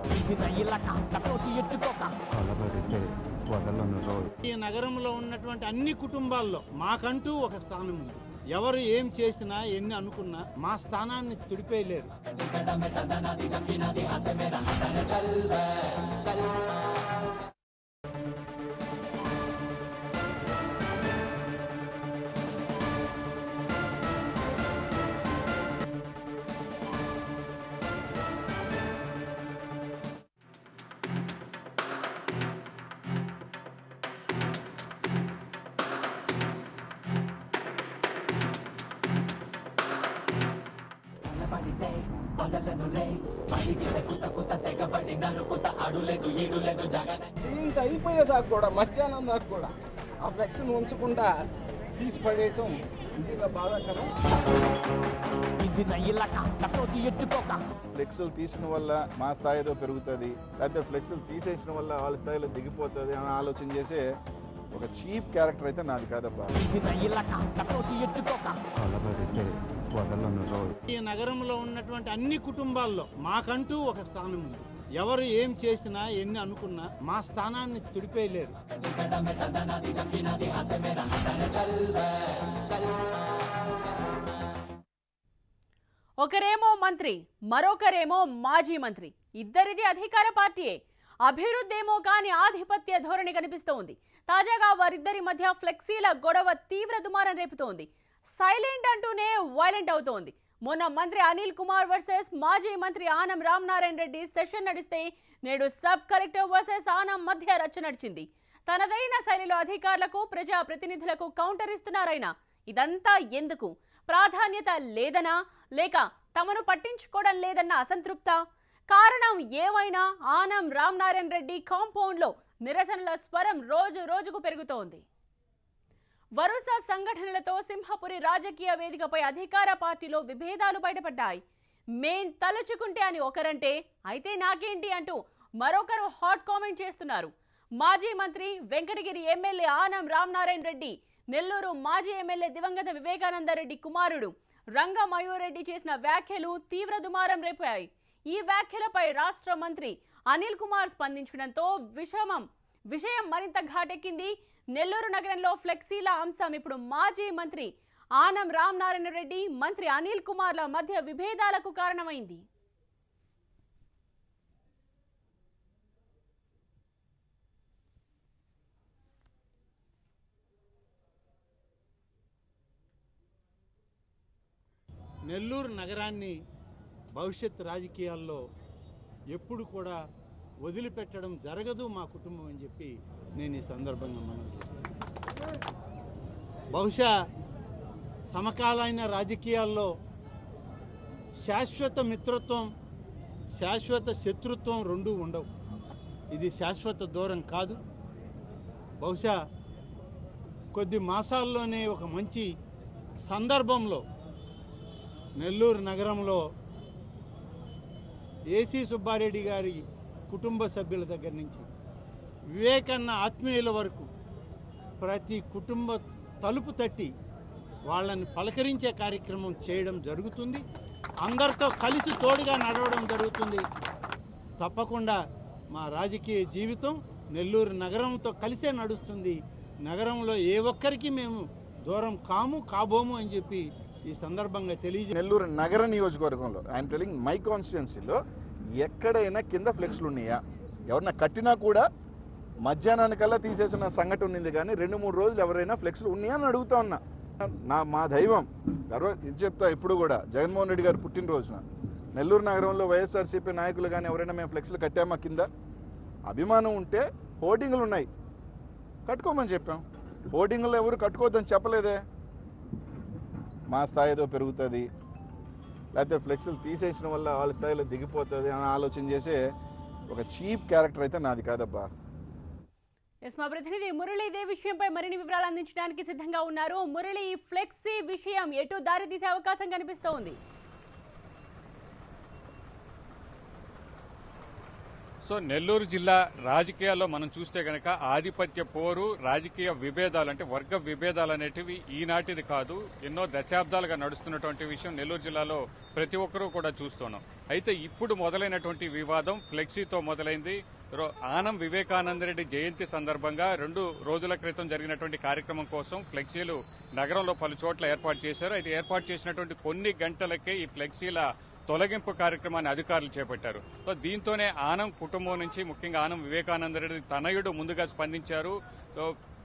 [SPEAKER 6] కలబడితే వదలను రోయ్
[SPEAKER 2] ఈ నగరంలో ఉన్నటువంటి అన్ని కుటుంబాల్లో మాకంటూ ఒక స్థానం ఉంది ఎవరు ఏం చేసినా ఎన్ని అనుకున్నా మా స్థానాన్ని తుడిపేయలేరు
[SPEAKER 5] చేయింత అయిపోయేదాకా కూడా మధ్యాహ్నం దాకా కూడా ఆ ఫ్లెక్స్ను ఉంచకుండా తీసి పడేయటం నిజంగా బాధాకరం
[SPEAKER 3] ఫ్లెక్సులు తీసిన వల్ల మా స్థాయి ఏదో పెరుగుతుంది లేకపోతే ఫ్లెక్సులు తీసేసిన వల్ల వాళ్ళ స్థాయిలో దిగిపోతుంది అని ఆలోచన చేసే ఒక చీప్ క్యారెక్టర్ అయితే నాది కాదబ్బా
[SPEAKER 6] కలబడితే వదలను రోజు
[SPEAKER 2] ఈ నగరంలో ఉన్నటువంటి అన్ని కుటుంబాల్లో మాకంటూ ఒక స్థానం ఉంది ఎవరు ఏం చేసినా ఎన్ని అనుకున్నా మా స్థానాన్ని తుడిపేయలేరు
[SPEAKER 1] ఒకరేమో మంత్రి మరొకరేమో మాజీ మంత్రి ఇద్దరిది అధికార పార్టీయే అభివృద్ధి ఏమో కానీ ఆధిపత్య ధోరణి కనిపిస్తోంది తాజాగా వారిద్దరి మధ్య ఫ్లెక్సీల గొడవ తీవ్ర దుమారం రేపుతోంది సైలెంట్ అంటూనే వైలెంట్ అవుతోంది మొన్న మంత్రి అనిల్ కుమార్ వర్సెస్ మాజీ మంత్రి ఆనం రామనారాయణ రెడ్డి సెషన్ నడిస్తే నేడు సబ్ కలెక్టర్ వర్సెస్ ఆనం మధ్య రచ్చ నడిచింది తనదైన శైలిలో అధికారులకు ప్రజా ప్రతినిధులకు కౌంటర్ ఇస్తున్నారైనా ఇదంతా ఎందుకు ప్రాధాన్యత లేదనా లేక తమను పట్టించుకోవడం లేదన్న అసంతృప్త కారణం ఏమైనా ఆనం రామనారాయణ రెడ్డి కాంపౌండ్లో నిరసనల స్వరం రోజు రోజుకు పెరుగుతోంది వరుస సంఘటనలతో సింహపురి రాజకీయ వేదికపై అధికార పార్టీలో విభేదాలు బయటపడ్డాయి మేం తలుచుకుంటే అని ఒకరంటే అయితే నాకేంటి అంటూ మరొకరు హాట్ కామెంట్ చేస్తున్నారు మాజీ మంత్రి వెంకటగిరి ఎమ్మెల్యే ఆనం రామనారాయణ రెడ్డి నెల్లూరు మాజీ ఎమ్మెల్యే దివంగత వివేకానందరెడ్డి కుమారుడు రంగ మయూరెడ్డి చేసిన వ్యాఖ్యలు తీవ్ర దుమారం రేపాయి ఈ వ్యాఖ్యలపై రాష్ట్ర మంత్రి అనిల్ కుమార్ స్పందించడంతో విషమం విషయం మరింత ఘాటెక్కింది నెల్లూరు నగరంలో ఫ్లెక్సీల అంశం ఇప్పుడు మాజీ మంత్రి ఆనం రామనారాయణ రెడ్డి మంత్రి అనిల్ కుమార్ల మధ్య విభేదాలకు కారణమైంది
[SPEAKER 2] నెల్లూరు నగరాన్ని భవిష్యత్ రాజకీయాల్లో ఎప్పుడు కూడా వదిలిపెట్టడం జరగదు మా కుటుంబం అని చెప్పి నేను ఈ సందర్భంగా మనం చేస్తున్నాను బహుశా సమకాలీన రాజకీయాల్లో శాశ్వత మిత్రత్వం శాశ్వత శత్రుత్వం రెండూ ఉండవు ఇది శాశ్వత దూరం కాదు బహుశా కొద్ది మాసాల్లోనే ఒక మంచి సందర్భంలో నెల్లూరు నగరంలో ఏసీ సుబ్బారెడ్డి గారి కుటుంబ సభ్యుల దగ్గర నుంచి వివేకన్న ఆత్మీయుల వరకు ప్రతి కుటుంబ తలుపు తట్టి వాళ్ళని పలకరించే కార్యక్రమం చేయడం జరుగుతుంది అందరితో కలిసి తోడుగా నడవడం జరుగుతుంది తప్పకుండా మా రాజకీయ జీవితం నెల్లూరు నగరంతో కలిసే నడుస్తుంది నగరంలో ఏ ఒక్కరికి మేము దూరం కాము కాబోము అని చెప్పి ఈ సందర్భంగా తెలియజే
[SPEAKER 3] నెల్లూరు నగర నియోజకవర్గంలో ఐఎమ్ టెలింగ్ మై కాన్స్టిట్యున్సీలో ఎక్కడైనా కింద ఫ్లెక్స్లు ఉన్నాయా ఎవరన్నా కట్టినా కూడా మధ్యాహ్నానికల్లా తీసేసిన సంఘటన ఉంది కానీ రెండు మూడు రోజులు ఎవరైనా ఫ్లెక్స్లు ఉన్నాయా అని అడుగుతా ఉన్నా నా మా దైవం గర్వ ఇది చెప్తా ఇప్పుడు కూడా జగన్మోహన్ రెడ్డి గారు పుట్టినరోజున నెల్లూరు నగరంలో వైఎస్ఆర్సీపీ నాయకులు కానీ ఎవరైనా మేము ఫ్లెక్స్లు కట్టామా కింద అభిమానం ఉంటే హోర్డింగ్లు ఉన్నాయి కట్టుకోమని చెప్పాం హోర్డింగ్లు ఎవరు కట్టుకోవద్దని చెప్పలేదే మా స్థాయి ఏదో పెరుగుతుంది లేకపోతే ఫ్లెక్స్లు తీసేసిన వల్ల వాళ్ళ స్థాయిలో దిగిపోతుంది అని ఆలోచన చేసే ఒక చీప్ క్యారెక్టర్ అయితే నాది కాదబ్బా
[SPEAKER 1] ఎస్ మా ప్రతినిధి మురళి ఇదే విషయంపై మరిన్ని వివరాలు అందించడానికి సిద్ధంగా ఉన్నారు మురళి ఈ ఫ్లెక్సీ విషయం ఎటు దారి తీసే అవకాశం కనిపిస్తోంది
[SPEAKER 4] సో నెల్లూరు జిల్లా రాజకీయాల్లో మనం చూస్తే గనక ఆధిపత్య పోరు రాజకీయ విభేదాలు అంటే వర్గ విభేదాలు అనేటివి ఈనాటిది కాదు ఎన్నో దశాబ్దాలుగా నడుస్తున్నటువంటి విషయం నెల్లూరు జిల్లాలో ప్రతి ఒక్కరూ కూడా చూస్తున్నాం అయితే ఇప్పుడు మొదలైనటువంటి వివాదం ఫ్లెక్సీతో మొదలైంది రో- ఆనం వివేకానందరెడ్డి జయంతి సందర్భంగా రెండు రోజుల క్రితం జరిగినటువంటి కార్యక్రమం కోసం ఫ్లెక్సీలు నగరంలో పలు చోట్ల ఏర్పాటు చేశారు అయితే ఏర్పాటు చేసినటువంటి కొన్ని గంటలకే ఈ ఫ్లెక్సీల తొలగింపు కార్యక్రమాన్ని అధికారులు చేపట్టారు సో దీంతోనే ఆనం కుటుంబం నుంచి ముఖ్యంగా ఆనం వివేకానందరెడ్డి తనయుడు ముందుగా స్పందించారు సో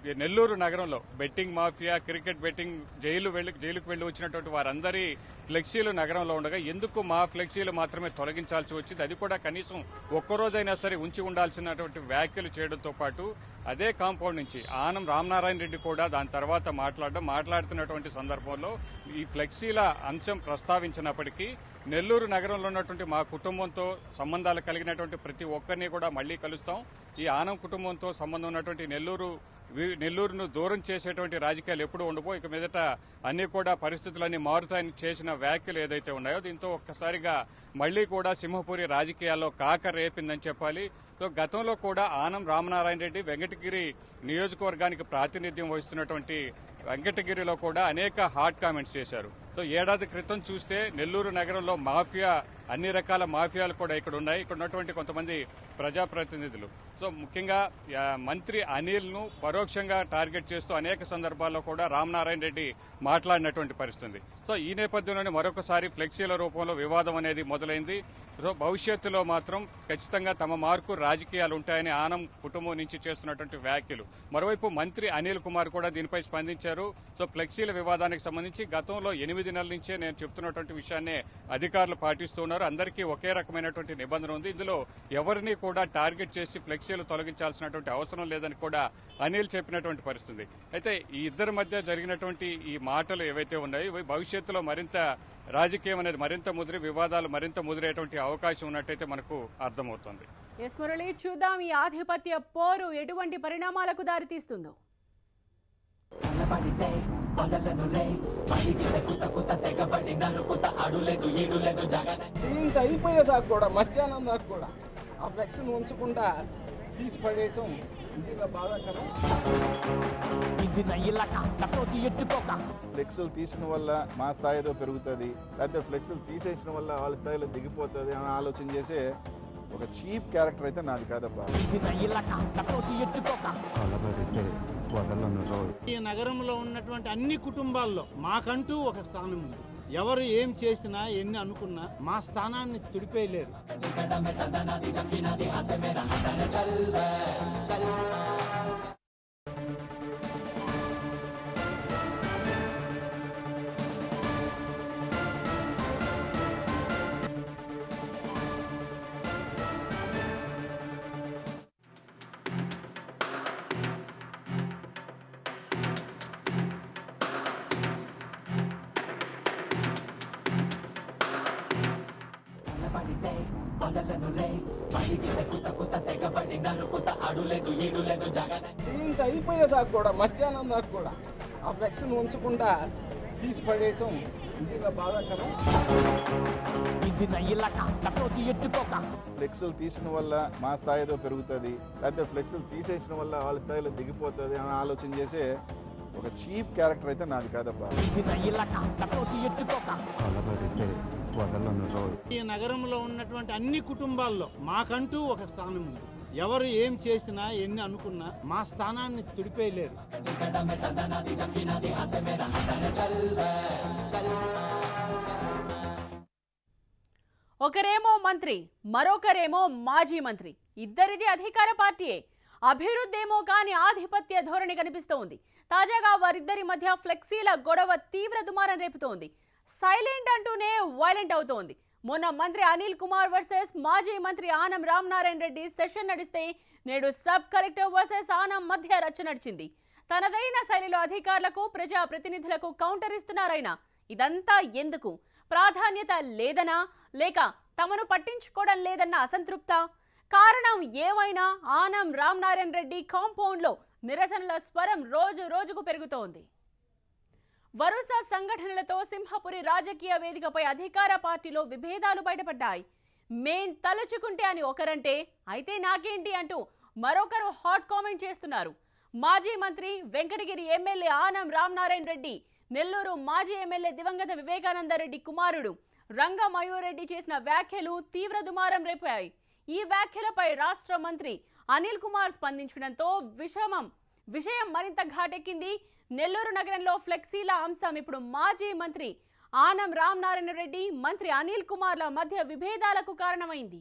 [SPEAKER 4] ఈ నెల్లూరు నగరంలో betting mafia cricket betting jail వెళ్లి జైలుకు వెళ్లి వచ్చినటువంటి వారందరి ఫ్లెక్సీలు నగరంలో ఉండగా ఎందుకు మా ఫ్లెక్సీలు మాత్రమే తొలగించాల్సి వచ్చింది అది కూడా కనీసం ఒక్కరోజైనా సరే ఉంచి ఉండాల్సినటువంటి వ్యాఖ్యలు చేయడంతో పాటు అదే కాంపౌండ్ నుంచి ఆనం రామనారాయణ రెడ్డి కూడా దాని తర్వాత మాట్లాడడం మాట్లాడుతున్నటువంటి సందర్భంలో ఈ ఫ్లెక్సీల అంశం ప్రస్తావించినప్పటికీ నెల్లూరు నగరంలో ఉన్నటువంటి మా కుటుంబంతో సంబంధాలు కలిగినటువంటి ప్రతి ఒక్కరిని కూడా మళ్లీ కలుస్తాం ఈ ఆనం కుటుంబంతో సంబంధం ఉన్నటువంటి నెల్లూరు వి- నెల్లూరును దూరం చేసేటువంటి రాజకీయాలు ఎప్పుడు ఉండబో ఇక మీదట అన్ని కూడా పరిస్థితులన్నీ మారుతాయని చేసిన వ్యాఖ్యలు ఏదైతే ఉన్నాయో దీంతో ఒక్కసారిగా మళ్లీ కూడా సింహపురి రాజకీయాల్లో కాక రేపిందని చెప్పాలి సో గతంలో కూడా ఆనం రామనారాయణ రెడ్డి వెంకటగిరి నియోజకవర్గానికి ప్రాతినిధ్యం వహిస్తున్నటువంటి వెంకటగిరిలో కూడా అనేక హాట్ కామెంట్స్ చేశారు సో ఏడాది క్రితం చూస్తే నెల్లూరు నగరంలో మాఫియా అన్ని రకాల మాఫియాలు కూడా ఇక్కడ ఉన్నాయి ఇక్కడ ఉన్నటువంటి కొంతమంది ప్రజాప్రతినిధులు సో ముఖ్యంగా ఆ, మంత్రి అనిల్ ను పరోక్షంగా టార్గెట్ చేస్తూ అనేక సందర్భాల్లో కూడా రామనారాయణ రెడ్డి మాట్లాడినటువంటి పరిస్థితి సో ఈ నేపథ్యంలోనే మరొకసారి ఫ్లెక్సీల రూపంలో వివాదం అనేది మొదలైంది సో భవిష్యత్తులో మాత్రం ఖచ్చితంగా తమ మార్కు రాజకీయాలు ఉంటాయని ఆనం కుటుంబం నుంచి చేస్తున్నటువంటి వ్యాఖ్యలు మరోవైపు మంత్రి అనిల్ కుమార్ కూడా దీనిపై స్పందించారు సో ఫ్లెక్సీల వివాదానికి సంబంధించి గతంలో ఎనిమిది నెలల నుంచే నేను చెప్తున్నటువంటి విషయాన్ని అధికారులు పాటిస్తున్నారు అందరికీ ఒకే రకమైనటువంటి నిబంధన ఉంది ఇందులో ఎవరిని కూడా టార్గెట్ చేసి ఫ్లెక్సీలు తొలగించాల్సినటువంటి అవసరం లేదని కూడా అనిల్ చెప్పినటువంటి పరిస్థితి అయితే ఈ ఇద్దరి మధ్య జరిగినటువంటి ఈ మాటలు ఏవైతే ఉన్నాయో ఇవి భవిష్యత్తులో మరింత రాజకీయం అనేది మరింత ముదిరి వివాదాలు మరింత ముదిరేటువంటి అవకాశం ఉన్నట్టయితే మనకు అర్థమవుతోంది
[SPEAKER 1] ఎస్ మురళి చూద్దాం ఈ ఆధిపత్య పోరు ఎటువంటి పరిణామాలకు దారితీస్తుందో
[SPEAKER 5] చేయింత అయిపోయేదాకా కూడా మధ్యాహ్నం దాకా కూడా ఆ ఫ్లెక్స్ని ఉంచకుండా తీసి పడేయటం నిజంగా బాధాకరం
[SPEAKER 3] ఫ్లెక్సులు తీసిన వల్ల మా స్థాయి ఏదో పెరుగుతుంది లేకపోతే ఫ్లెక్సులు తీసేసిన వల్ల వాళ్ళ స్థాయిలో దిగిపోతుంది అని ఆలోచన చేసే ఒక చీప్ క్యారెక్టర్ అయితే నాది కాదబ్బా
[SPEAKER 6] కలబడితే వదలను రోయ్
[SPEAKER 2] ఈ నగరంలో ఉన్నటువంటి అన్ని కుటుంబాల్లో మాకంటూ ఒక స్థానం ఉంది ఎవరు ఏం చేసినా ఎన్ని అనుకున్నా మా స్థానాన్ని తుడిపేయలేరు
[SPEAKER 5] చేయింత అయిపోయేదాకా కూడా మధ్యాహ్నం దాకా కూడా ఆ ఫ్లెక్స్ని ఉంచకుండా తీసి పడేయటం నిజంగా బాధాకరం
[SPEAKER 3] ఫ్లెక్సులు తీసిన వల్ల మా స్థాయి ఏదో పెరుగుతుంది లేకపోతే ఫ్లెక్సులు తీసేసిన వల్ల వాళ్ళ స్థాయిలో దిగిపోతుంది అని ఆలోచన చేసే ఒక చీప్ క్యారెక్టర్ అయితే నాది కాదబ్బా
[SPEAKER 6] కలబడితే వదలను రోయ్
[SPEAKER 2] ఈ నగరంలో ఉన్నటువంటి అన్ని కుటుంబాల్లో మాకంటూ ఒక స్థానం ఉంది ఎవరు ఏం చేసినా ఎన్ని అనుకున్నా మా స్థానాన్ని తుడిపేయలేరు
[SPEAKER 1] ఒకరేమో మంత్రి మరొకరేమో మాజీ మంత్రి ఇద్దరిది అధికార పార్టీయే అభివృద్ధేమో కాని ఆధిపత్య ధోరణి కనిపిస్తోంది తాజాగా వారిద్దరి మధ్య ఫ్లెక్సీల గొడవ తీవ్ర దుమారం రేపుతోంది సైలెంట్ అంటూనే వైలెంట్ అవుతోంది మొన్న మంత్రి అనిల్ కుమార్ వర్సెస్ మాజీ మంత్రి ఆనం రామనారాయణ రెడ్డి సెషన్ నడిస్తే నేడు సబ్ కలెక్టర్ వర్సెస్ ఆనం మధ్య రచ్చ నడిచింది తనదైన శైలిలో అధికారులకు ప్రజా ప్రతినిధులకు కౌంటర్ ఇస్తున్నారాయన ఇదంతా ఎందుకు ప్రాధాన్యత లేదనా లేక తమను పట్టించుకోవడం లేదన్న అసంతృప్త కారణం ఏమైనా ఆనం రామనారాయణ రెడ్డి కాంపౌండ్లో నిరసనల స్వరం రోజు రోజుకు పెరుగుతోంది వరుస సంఘటనలతో సింహపురి రాజకీయ వేదికపై అధికార పార్టీలో విభేదాలు బయటపడ్డాయి మేం తలుచుకుంటే అని ఒకరంటే అయితే నాకేంటి అంటూ మరొకరు హాట్ కామెంట్ చేస్తున్నారు మాజీ మంత్రి వెంకటగిరి ఎమ్మెల్యే ఆనం రామనారాయణ రెడ్డి నెల్లూరు మాజీ ఎమ్మెల్యే దివంగత వివేకానందరెడ్డి కుమారుడు రంగ మయూరెడ్డి చేసిన వ్యాఖ్యలు తీవ్ర దుమారం రేపాయి ఈ వ్యాఖ్యలపై రాష్ట్ర మంత్రి అనిల్ కుమార్ స్పందించడంతో విషమం విషయం మరింత ఘాటెక్కింది నెల్లూరు నగరంలో ఫ్లెక్సీల అంశం ఇప్పుడు మాజీ మంత్రి ఆనం రామనారాయణ రెడ్డి మంత్రి అనిల్ కుమార్ల మధ్య విభేదాలకు కారణమైంది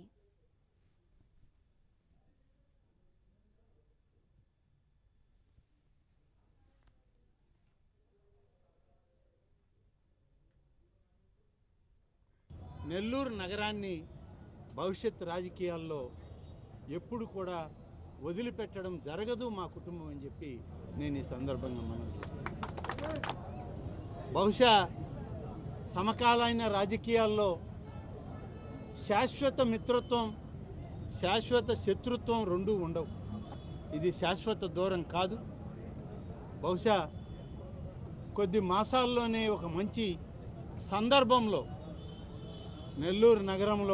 [SPEAKER 2] నెల్లూరు నగరాన్ని భవిష్యత్ రాజకీయాల్లో ఎప్పుడు కూడా వదిలిపెట్టడం జరగదు మా కుటుంబం అని చెప్పి నేను ఈ సందర్భంగా మనం చేస్తున్నాను బహుశా సమకాలీన రాజకీయాల్లో శాశ్వత మిత్రత్వం శాశ్వత శత్రుత్వం రెండూ ఉండవు ఇది శాశ్వత దూరం కాదు బహుశా కొద్ది మాసాల్లోనే ఒక మంచి సందర్భంలో నెల్లూరు నగరంలో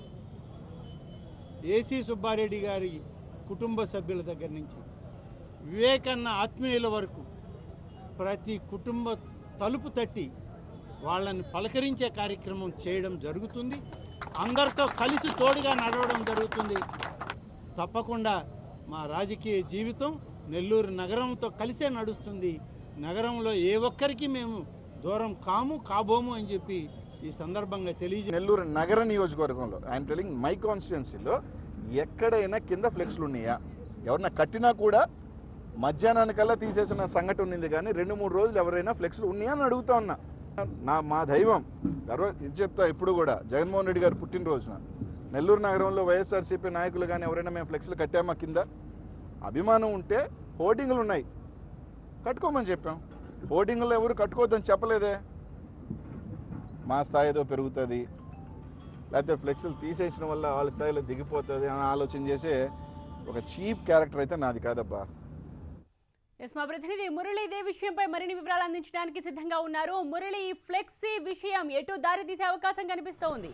[SPEAKER 2] ఏసీ సుబ్బారెడ్డి గారి కుటుంబ సభ్యుల దగ్గర నుంచి వివేకన్న ఆత్మీయుల వరకు ప్రతి కుటుంబ తలుపు తట్టి వాళ్ళని పలకరించే కార్యక్రమం చేయడం జరుగుతుంది అందరితో కలిసి తోడుగా నడవడం జరుగుతుంది తప్పకుండా మా రాజకీయ జీవితం నెల్లూరు నగరంతో కలిసే నడుస్తుంది నగరంలో ఏ ఒక్కరికి మేము దూరం కాము కాబోము అని చెప్పి ఈ సందర్భంగా తెలియజే
[SPEAKER 3] నెల్లూరు నగర నియోజకవర్గంలో ఐఎమ్ టెలింగ్ మై కాన్స్టిట్యున్సీలో ఎక్కడైనా కింద ఫ్లెక్స్లు ఉన్నాయా ఎవరన్నా కట్టినా కూడా మధ్యాహ్నానికల్లా తీసేసిన సంఘటన ఉంది కానీ రెండు మూడు రోజులు ఎవరైనా ఫ్లెక్స్లు ఉన్నాయా అని అడుగుతా ఉన్నా నా మా దైవం గర్వ ఇది చెప్తా ఇప్పుడు కూడా జగన్మోహన్ రెడ్డి గారు పుట్టినరోజున నెల్లూరు నగరంలో వైఎస్ఆర్సీపీ నాయకులు కానీ ఎవరైనా మేము ఫ్లెక్స్లు కట్టామా కింద అభిమానం ఉంటే హోర్డింగ్లు ఉన్నాయి కట్టుకోమని చెప్పాం హోర్డింగ్లు ఎవరు కట్టుకోవద్దని చెప్పలేదే మా స్థాయి ఏదో పెరుగుతుంది లేకపోతే ఫ్లెక్స్లు తీసేసిన వల్ల వాళ్ళ స్థాయిలో దిగిపోతుంది అని ఆలోచన చేసే ఒక చీప్ క్యారెక్టర్ అయితే నాది కాదబ్బా
[SPEAKER 1] ఎస్ మా ప్రతినిధి మురళి ఇదే విషయంపై మరిన్ని వివరాలు అందించడానికి సిద్ధంగా ఉన్నారు మురళి ఈ ఫ్లెక్సీ విషయం ఎటు దారి తీసే అవకాశం కనిపిస్తోంది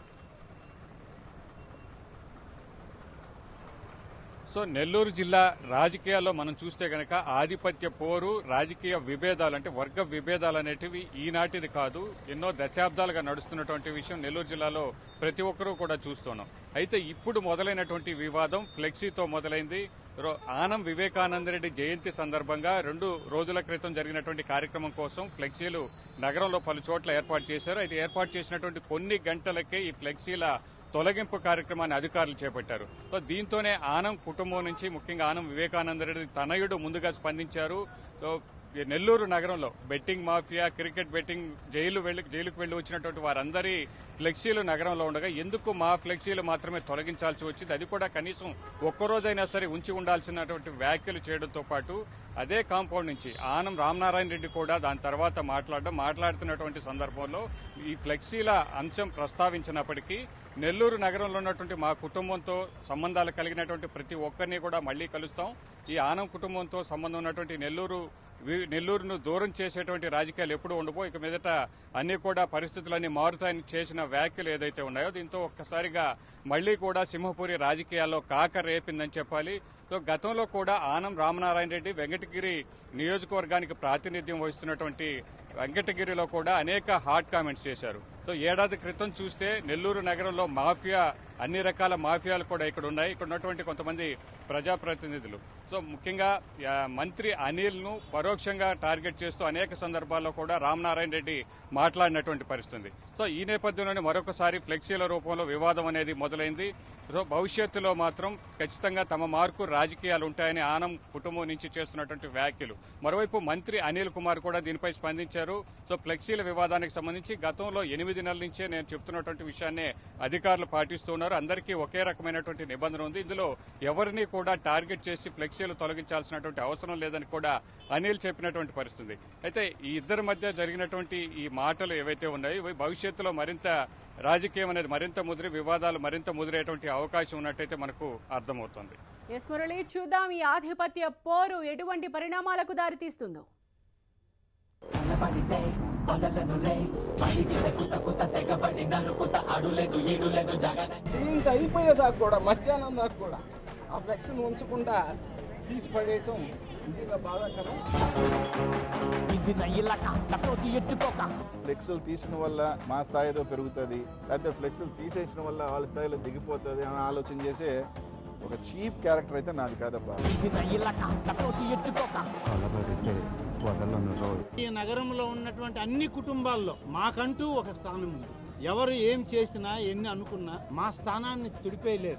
[SPEAKER 4] సో నెల్లూరు జిల్లా రాజకీయాల్లో మనం చూస్తే గనక ఆధిపత్య పోరు రాజకీయ విభేదాలు అంటే వర్గ విభేదాలు అనేటివి ఈనాటిది కాదు ఎన్నో దశాబ్దాలుగా నడుస్తున్నటువంటి విషయం నెల్లూరు జిల్లాలో ప్రతి ఒక్కరూ కూడా చూస్తున్నాం అయితే ఇప్పుడు మొదలైనటువంటి వివాదం ఫ్లెక్సీతో మొదలైంది రో- ఆనం వివేకానంద రెడ్డి జయంతి సందర్భంగా రెండు రోజుల క్రితం జరిగినటువంటి కార్యక్రమం కోసం ఫ్లెక్సీలు నగరంలో పలు చోట్ల ఏర్పాటు చేశారు అయితే ఏర్పాటు చేసినటువంటి కొన్ని గంటలకే ఈ ఫ్లెక్సీల తొలగింపు కార్యక్రమాన్ని అధికారులు చేపట్టారు సో దీంతోనే ఆనం కుటుంబం నుంచి ముఖ్యంగా ఆనం వివేకానంద రెడ్డి తనయుడు ముందుగా స్పందించారు సో ఈ నెల్లూరు నగరంలో betting mafia cricket betting jail వెళ్లి జైలుకు వెళ్లి వచ్చినటువంటి వారందరి ఫ్లెక్సీలు నగరంలో ఉండగా ఎందుకు మా ఫ్లెక్సీలు మాత్రమే తొలగించాల్సి వచ్చింది అది కూడా కనీసం ఒక్కరోజైనా సరే ఉంచి ఉండాల్సినటువంటి వ్యాఖ్యలు చేయడంతో పాటు అదే కాంపౌండ్ నుంచి ఆనం రామనారాయణ రెడ్డి కూడా దాని తర్వాత మాట్లాడడం మాట్లాడుతున్నటువంటి సందర్భంలో ఈ ఫ్లెక్సీల అంశం ప్రస్తావించినప్పటికీ నెల్లూరు నగరంలో ఉన్నటువంటి మా కుటుంబంతో సంబంధాలు కలిగినటువంటి ప్రతి ఒక్కరిని కూడా మళ్లీ కలుస్తాం ఈ ఆనం కుటుంబంతో సంబంధం ఉన్నటువంటి నెల్లూరు వి- నెల్లూరును దూరం చేసేటువంటి రాజకీయాలు ఎప్పుడు ఉండబో ఇక మీదట అన్ని కూడా పరిస్థితులన్నీ మారుతాయని చేసిన వ్యాఖ్యలు ఏదైతే ఉన్నాయో దీంతో ఒక్కసారిగా మళ్లీ కూడా సింహపురి రాజకీయాల్లో కాక రేపిందని చెప్పాలి సో గతంలో కూడా ఆనం రామనారాయణ రెడ్డి వెంకటగిరి నియోజకవర్గానికి ప్రాతినిధ్యం వహిస్తున్నటువంటి వెంకటగిరిలో కూడా అనేక హాట్ కామెంట్స్ చేశారు సో ఏడాది క్రితం చూస్తే నెల్లూరు నగరంలో మాఫియా అన్ని రకాల మాఫియాలు కూడా ఇక్కడ ఉన్నాయి ఇక్కడ ఉన్నటువంటి కొంతమంది ప్రజాప్రతినిధులు సో ముఖ్యంగా ఆ, మంత్రి అనిల్ ను పరోక్షంగా టార్గెట్ చేస్తూ అనేక సందర్భాల్లో కూడా రామనారాయణ రెడ్డి మాట్లాడినటువంటి పరిస్థితి సో ఈ నేపథ్యంలోనే మరొకసారి ఫ్లెక్సీల రూపంలో వివాదం అనేది మొదలైంది సో భవిష్యత్తులో మాత్రం ఖచ్చితంగా తమ మార్కు రాజకీయాలు ఉంటాయని ఆనం కుటుంబం నుంచి చేస్తున్నటువంటి వ్యాఖ్యలు మరోవైపు మంత్రి అనిల్ కుమార్ కూడా దీనిపై స్పందించారు సో ఫ్లెక్సీల వివాదానికి సంబంధించి గతంలో ఎనిమిది నెలల నుంచే నేను చెప్తున్నటువంటి విషయాన్నే అధికారులు పాటిస్తున్నారు అందరికీ ఒకే రకమైనటువంటి నిబంధన ఉంది ఇందులో ఎవరిని కూడా టార్గెట్ చేసి ఫ్లెక్సీలు తొలగించాల్సినటువంటి అవసరం లేదని కూడా అనిల్ చెప్పినటువంటి పరిస్థితి అయితే ఈ ఇద్దరి మధ్య జరిగినటువంటి ఈ మాటలు ఏవైతే ఉన్నాయో ఇవి భవిష్యత్తులో మరింత రాజకీయం అనేది మరింత ముదిరి వివాదాలు మరింత ముదిరేటువంటి అవకాశం ఉన్నట్టయితే మనకు అర్థమవుతుంది
[SPEAKER 1] ఎస్ మురళి చూద్దాం ఈ ఆధిపత్య పోరు ఎటువంటి పరిణామాలకు దారితీస్తుందో
[SPEAKER 5] చేయింత అయిపోయేదాకా కూడా మధ్యాహ్నం దాకా కూడా ఆ ఫ్లెక్స్ను ఉంచకుండా తీసి పడేయటం నిజంగా బాధాకరం
[SPEAKER 3] ఫ్లెక్స్లు తీసిన వల్ల మా స్థాయి ఏదో పెరుగుతుంది లేకపోతే ఫ్లెక్స్లు తీసేసిన వల్ల వాళ్ళ స్థాయిలో దిగిపోతుంది అని ఆలోచన చేసే ఒక చీప్ క్యారెక్టర్ అయితే నాది కాదబ్బా
[SPEAKER 6] కలబడితే వదలను రోయ్
[SPEAKER 2] ఈ నగరంలో ఉన్నటువంటి అన్ని కుటుంబాల్లో మాకంటూ ఒక స్థానం ఉంది ఎవరు ఏం చేసినా ఎన్ని అనుకున్నా మా స్థానాన్ని తుడిపేయలేరు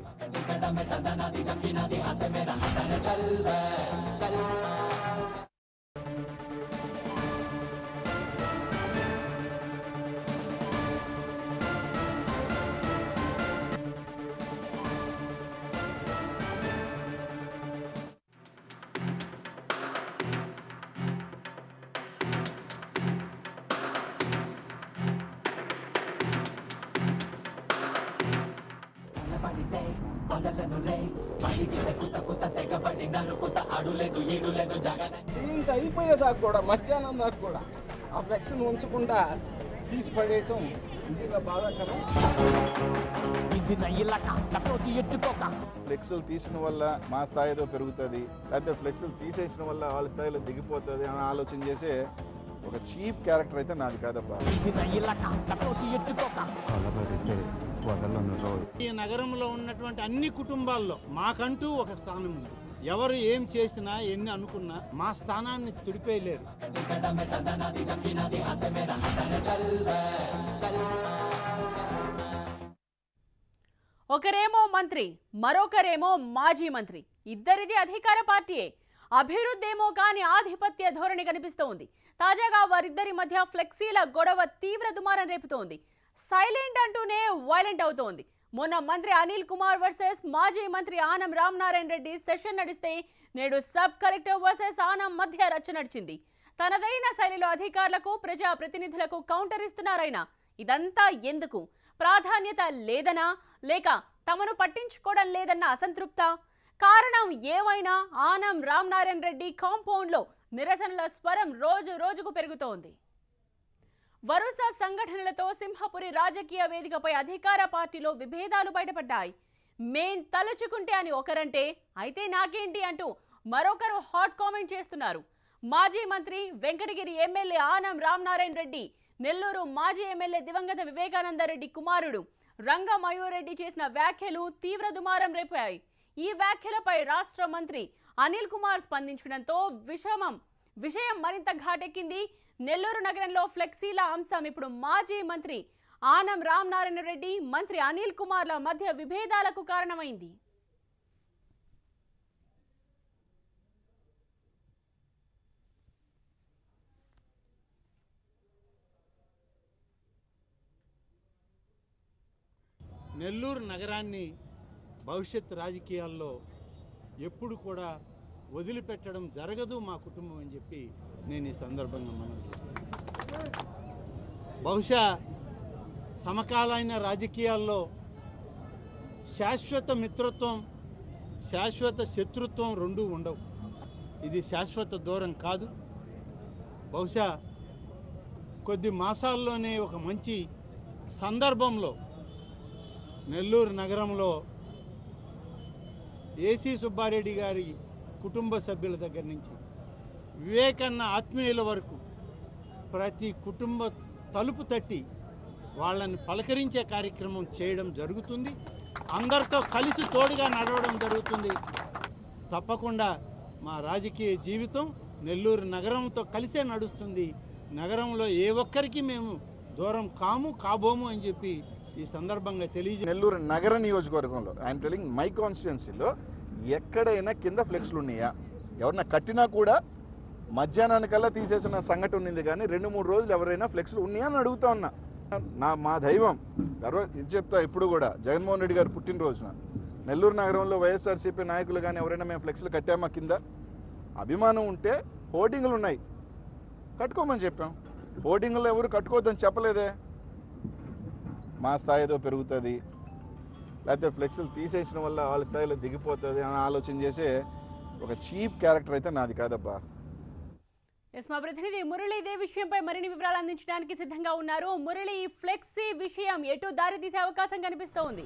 [SPEAKER 5] చీంత అయిపోయేదాకా కూడా మధ్యాహ్నం దాకా కూడా ఆ ఫ్లెక్స్ని ఉంచకుండా తీసి పడేయటం నిజంగా బాధాకరం
[SPEAKER 3] ఫ్లెక్సులు తీసిన వల్ల మా స్థాయి ఏదో పెరుగుతుంది లేకపోతే ఫ్లెక్సులు తీసేసిన వల్ల వాళ్ళ స్థాయిలో దిగిపోతుంది అని ఆలోచన చేసే ఒక చీప్ క్యారెక్టర్ అయితే నాది కాదబ్బా
[SPEAKER 6] కలబడితే వదలను రోజు
[SPEAKER 2] ఈ నగరంలో ఉన్నటువంటి అన్ని కుటుంబాల్లో మాకంటూ ఒక స్థానం ఉంది ఎవరు ఏం చేసినా ఎన్ని అనుకున్నా మా స్థానాన్ని తుడిపేయలేరు
[SPEAKER 1] ఒకరేమో మంత్రి మరొకరేమో మాజీ మంత్రి ఇద్దరిది అధికార పార్టీయే అభివృద్ధి ఏమో కానీ ఆధిపత్య ధోరణి కనిపిస్తోంది తాజాగా వారిద్దరి మధ్య ఫ్లెక్సీల గొడవ తీవ్ర దుమారం రేపుతోంది సైలెంట్ అంటూనే వైలెంట్ అవుతోంది మొన్న మంత్రి అనిల్ కుమార్ వర్సెస్ మాజీ మంత్రి ఆనం రామనారాయణ రెడ్డి సెషన్ నడిస్తే నేడు సబ్ కలెక్టర్ వర్సెస్ ఆనం మధ్య రచ్చ నడిచింది తనదైన శైలిలో అధికారులకు ప్రజా ప్రతినిధులకు కౌంటర్ ఇస్తున్నారైనా ఇదంతా ఎందుకు ప్రాధాన్యత లేదనా లేక తమను పట్టించుకోవడం లేదన్న అసంతృప్త కారణం ఏమైనా ఆనం రామనారాయణ రెడ్డి కాంపౌండ్లో నిరసనల స్వరం రోజు రోజుకు పెరుగుతోంది వరుస సంఘటనలతో సింహపురి రాజకీయ వేదికపై అధికార పార్టీలో విభేదాలు బయటపడ్డాయి మేం తలుచుకుంటే అని ఒకరంటే అయితే నాకేంటి అంటూ మరొకరు హాట్ కామెంట్ చేస్తున్నారు మాజీ మంత్రి వెంకటగిరి ఎమ్మెల్యే ఆనం రామనారాయణ రెడ్డి నెల్లూరు మాజీ ఎమ్మెల్యే దివంగత వివేకానందరెడ్డి కుమారుడు రంగ మయూరెడ్డి చేసిన వ్యాఖ్యలు తీవ్ర దుమారం రేపాయి ఈ వ్యాఖ్యలపై రాష్ట్ర మంత్రి అనిల్ కుమార్ స్పందించడంతో విషమం విషయం మరింత ఘాటెక్కింది నెల్లూరు నగరంలో ఫ్లెక్సీల అంశం ఇప్పుడు మాజీ మంత్రి ఆనం రామనారాయణ రెడ్డి మంత్రి అనిల్ కుమార్ల మధ్య విభేదాలకు కారణమైంది
[SPEAKER 2] నెల్లూరు నగరాన్ని భవిష్యత్ రాజకీయాల్లో ఎప్పుడు కూడా వదిలిపెట్టడం జరగదు మా కుటుంబం అని చెప్పి నేను ఈ సందర్భంగా మనం బహుశా సమకాలీన రాజకీయాల్లో శాశ్వత మిత్రత్వం శాశ్వత శత్రుత్వం రెండూ ఉండవు ఇది శాశ్వత దూరం కాదు బహుశా కొద్ది మాసాల్లోనే ఒక మంచి సందర్భంలో నెల్లూరు నగరంలో ఏసీ సుబ్బారెడ్డి గారి కుటుంబ సభ్యుల దగ్గర నుంచి వివేకన్న ఆత్మీయుల వరకు ప్రతి కుటుంబ తలుపు తట్టి వాళ్ళని పలకరించే కార్యక్రమం చేయడం జరుగుతుంది అందరితో కలిసి తోడుగా నడవడం జరుగుతుంది తప్పకుండా మా రాజకీయ జీవితం నెల్లూరు నగరంతో కలిసే నడుస్తుంది నగరంలో ఏ ఒక్కరికి మేము దూరం కాము కాబోము అని చెప్పి ఈ సందర్భంగా తెలియజే
[SPEAKER 3] నెల్లూరు నగర నియోజకవర్గంలో ఐఎమ్ టెలింగ్ మై కాన్స్టిట్యున్సీలో ఎక్కడైనా కింద ఫ్లెక్స్లు ఉన్నాయా ఎవరన్నా కట్టినా కూడా మధ్యాహ్నానికల్లా తీసేసిన సంఘటన ఉంది కానీ రెండు మూడు రోజులు ఎవరైనా ఫ్లెక్స్లు ఉన్నాయా అని అడుగుతా ఉన్నా నా మా దైవం గర్వ ఇది చెప్తా ఇప్పుడు కూడా జగన్మోహన్ రెడ్డి గారు పుట్టినరోజున నెల్లూరు నగరంలో వైఎస్ఆర్సీపీ నాయకులు కానీ ఎవరైనా మేము ఫ్లెక్స్లు కట్టామా కింద అభిమానం ఉంటే హోర్డింగ్లు ఉన్నాయి కట్టుకోమని చెప్పాం హోర్డింగ్లు ఎవరు కట్టుకోవద్దని చెప్పలేదే మా స్థాయి ఏదో పెరుగుతుంది లేకపోతే ఫ్లెక్సులు తీసేసిన వల్ల వాళ్ళ స్థాయిలో దిగిపోతుంది అని ఆలోచన చేసే ఒక చీప్ క్యారెక్టర్ అయితే నాది కాదబ్బా
[SPEAKER 1] ఎస్ మా ప్రతినిధి మురళి ఇదే విషయంపై మరిన్ని వివరాలు అందించడానికి సిద్ధంగా ఉన్నారు మురళి ఈ ఫ్లెక్సీ విషయం ఎటు దారి తీసే అవకాశం కనిపిస్తోంది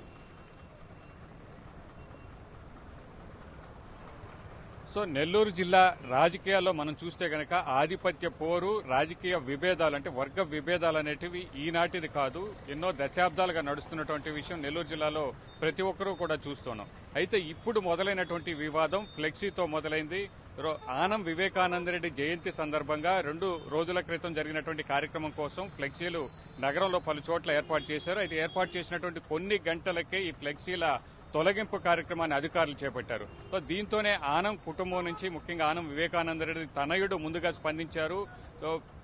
[SPEAKER 4] సో నెల్లూరు జిల్లా రాజకీయాల్లో మనం చూస్తే గనక ఆధిపత్య పోరు రాజకీయ విభేదాలు అంటే వర్గ విభేదాలు అనేటివి ఈనాటిది కాదు ఎన్నో దశాబ్దాలుగా నడుస్తున్నటువంటి విషయం నెల్లూరు జిల్లాలో ప్రతి ఒక్కరూ కూడా చూస్తున్నాం అయితే ఇప్పుడు మొదలైనటువంటి వివాదం ఫ్లెక్సీతో మొదలైంది రో- ఆనం వివేకానందరెడ్డి జయంతి సందర్భంగా రెండు రోజుల క్రితం జరిగినటువంటి కార్యక్రమం కోసం ఫ్లెక్సీలు నగరంలో పలు చోట్ల ఏర్పాటు చేశారు అయితే ఏర్పాటు చేసినటువంటి కొన్ని గంటలకే ఈ ఫ్లెక్సీల తొలగింపు కార్యక్రమాన్ని అధికారులు చేపట్టారు సో దీంతోనే ఆనం కుటుంబం నుంచి ముఖ్యంగా ఆనం వివేకానంద రెడ్డి తనయుడు ముందుగా స్పందించారు సో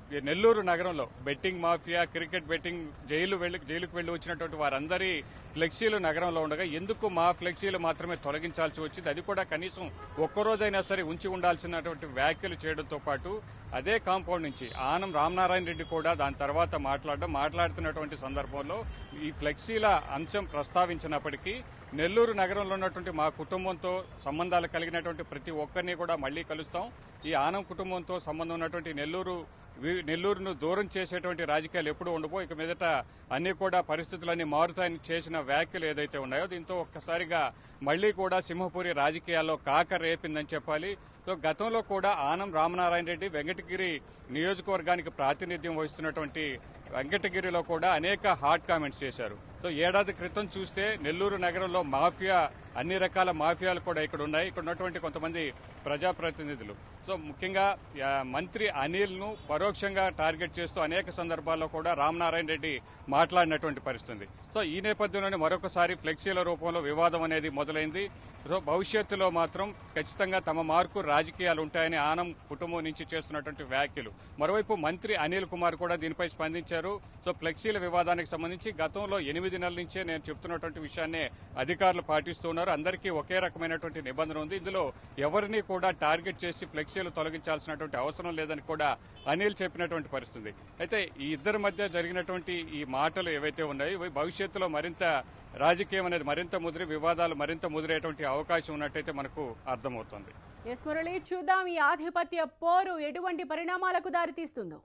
[SPEAKER 4] ఈ నెల్లూరు నగరంలో betting mafia cricket betting jail వెళ్లి జైలుకు వెళ్లి వచ్చినటువంటి వారందరి ఫ్లెక్సీలు నగరంలో ఉండగా ఎందుకు మా ఫ్లెక్సీలు మాత్రమే తొలగించాల్సి వచ్చింది అది కూడా కనీసం ఒక్కరోజైనా సరే ఉంచి ఉండాల్సినటువంటి వ్యాఖ్యలు చేయడంతో పాటు అదే కాంపౌండ్ నుంచి ఆనం రామనారాయణ రెడ్డి కూడా దాని తర్వాత మాట్లాడడం మాట్లాడుతున్నటువంటి సందర్భంలో ఈ ఫ్లెక్సీల అంశం ప్రస్తావించినప్పటికీ నెల్లూరు నగరంలో ఉన్నటువంటి మా కుటుంబంతో సంబంధాలు కలిగినటువంటి ప్రతి ఒక్కరిని కూడా మళ్లీ కలుస్తాం ఈ ఆనం కుటుంబంతో సంబంధం ఉన్నటువంటి నెల్లూరు వి- నెల్లూరును దూరం చేసేటువంటి రాజకీయాలు ఎప్పుడు ఉండబో ఇక మీదట అన్ని కూడా పరిస్థితులన్నీ మారుతాయని చేసిన వ్యాఖ్యలు ఏదైతే ఉన్నాయో దీంతో ఒక్కసారిగా మళ్లీ కూడా సింహపురి రాజకీయాల్లో కాక రేపిందని చెప్పాలి సో గతంలో కూడా ఆనం రామనారాయణ రెడ్డి వెంకటగిరి నియోజకవర్గానికి ప్రాతినిధ్యం వహిస్తున్నటువంటి వెంకటగిరిలో కూడా అనేక హాట్ కామెంట్స్ చేశారు సో ఏడాది క్రితం చూస్తే నెల్లూరు నగరంలో మాఫియా అన్ని రకాల మాఫియాలు కూడా ఇక్కడ ఉన్నాయి ఇక్కడ ఉన్నటువంటి కొంతమంది ప్రజాప్రతినిధులు సో ముఖ్యంగా ఆ, మంత్రి అనిల్ ను పరోక్షంగా టార్గెట్ చేస్తూ అనేక సందర్భాల్లో కూడా రామనారాయణ రెడ్డి మాట్లాడినటువంటి పరిస్థితి సో ఈ నేపథ్యంలోనే మరొకసారి ఫ్లెక్సీల రూపంలో వివాదం అనేది మొదలైంది సో భవిష్యత్తులో మాత్రం ఖచ్చితంగా తమ మార్కు రాజకీయాలు ఉంటాయని ఆనం కుటుంబం నుంచి చేస్తున్నటువంటి వ్యాఖ్యలు మరోవైపు మంత్రి అనిల్ కుమార్ కూడా దీనిపై స్పందించారు సో ఫ్లెక్సీల వివాదానికి సంబంధించి గతంలో ఎనిమిది నెలల నుంచే నేను చెప్తున్నటువంటి విషయాన్ని అధికారులు పాటిస్తున్నారు అందరికీ ఒకే రకమైనటువంటి నిబంధన ఉంది ఇందులో ఎవరిని కూడా టార్గెట్ చేసి ఫ్లెక్సీలు తొలగించాల్సినటువంటి అవసరం లేదని కూడా అనిల్ చెప్పినటువంటి పరిస్థితి అయితే ఈ ఇద్దరి మధ్య జరిగినటువంటి ఈ మాటలు ఏవైతే ఉన్నాయో ఇవి భవిష్యత్తులో మరింత రాజకీయం అనేది మరింత ముదిరి వివాదాలు మరింత ముదిరేటువంటి అవకాశం ఉన్నట్టయితే మనకు అర్థమవుతుంది
[SPEAKER 1] ఎస్ మురళి చూద్దాం ఈ ఆధిపత్య పోరు ఎటువంటి పరిణామాలకు దారితీస్తుందో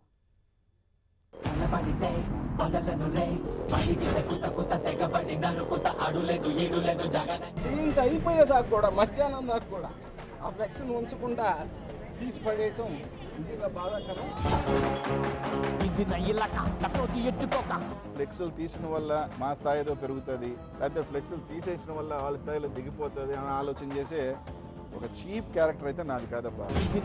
[SPEAKER 5] ఇంత అయిపోయేదాకా కూడా మధ్యాహ్నం దాకా కూడా ఆ ఫ్లెక్స్ని ఉంచకుండా తీసి పడేయటం నిజంగా బాధాకరం
[SPEAKER 3] ఫ్లెక్సులు తీసిన వల్ల మా స్థాయిలో పెరుగుతుంది లేకపోతే ఫ్లెక్సులు తీసేసిన వల్ల వాళ్ళ స్థాయిలో దిగిపోతుంది అని ఆలోచన చేసే ఒక చీప్ క్యారెక్టర్ అయితే నాది కాదబ్బా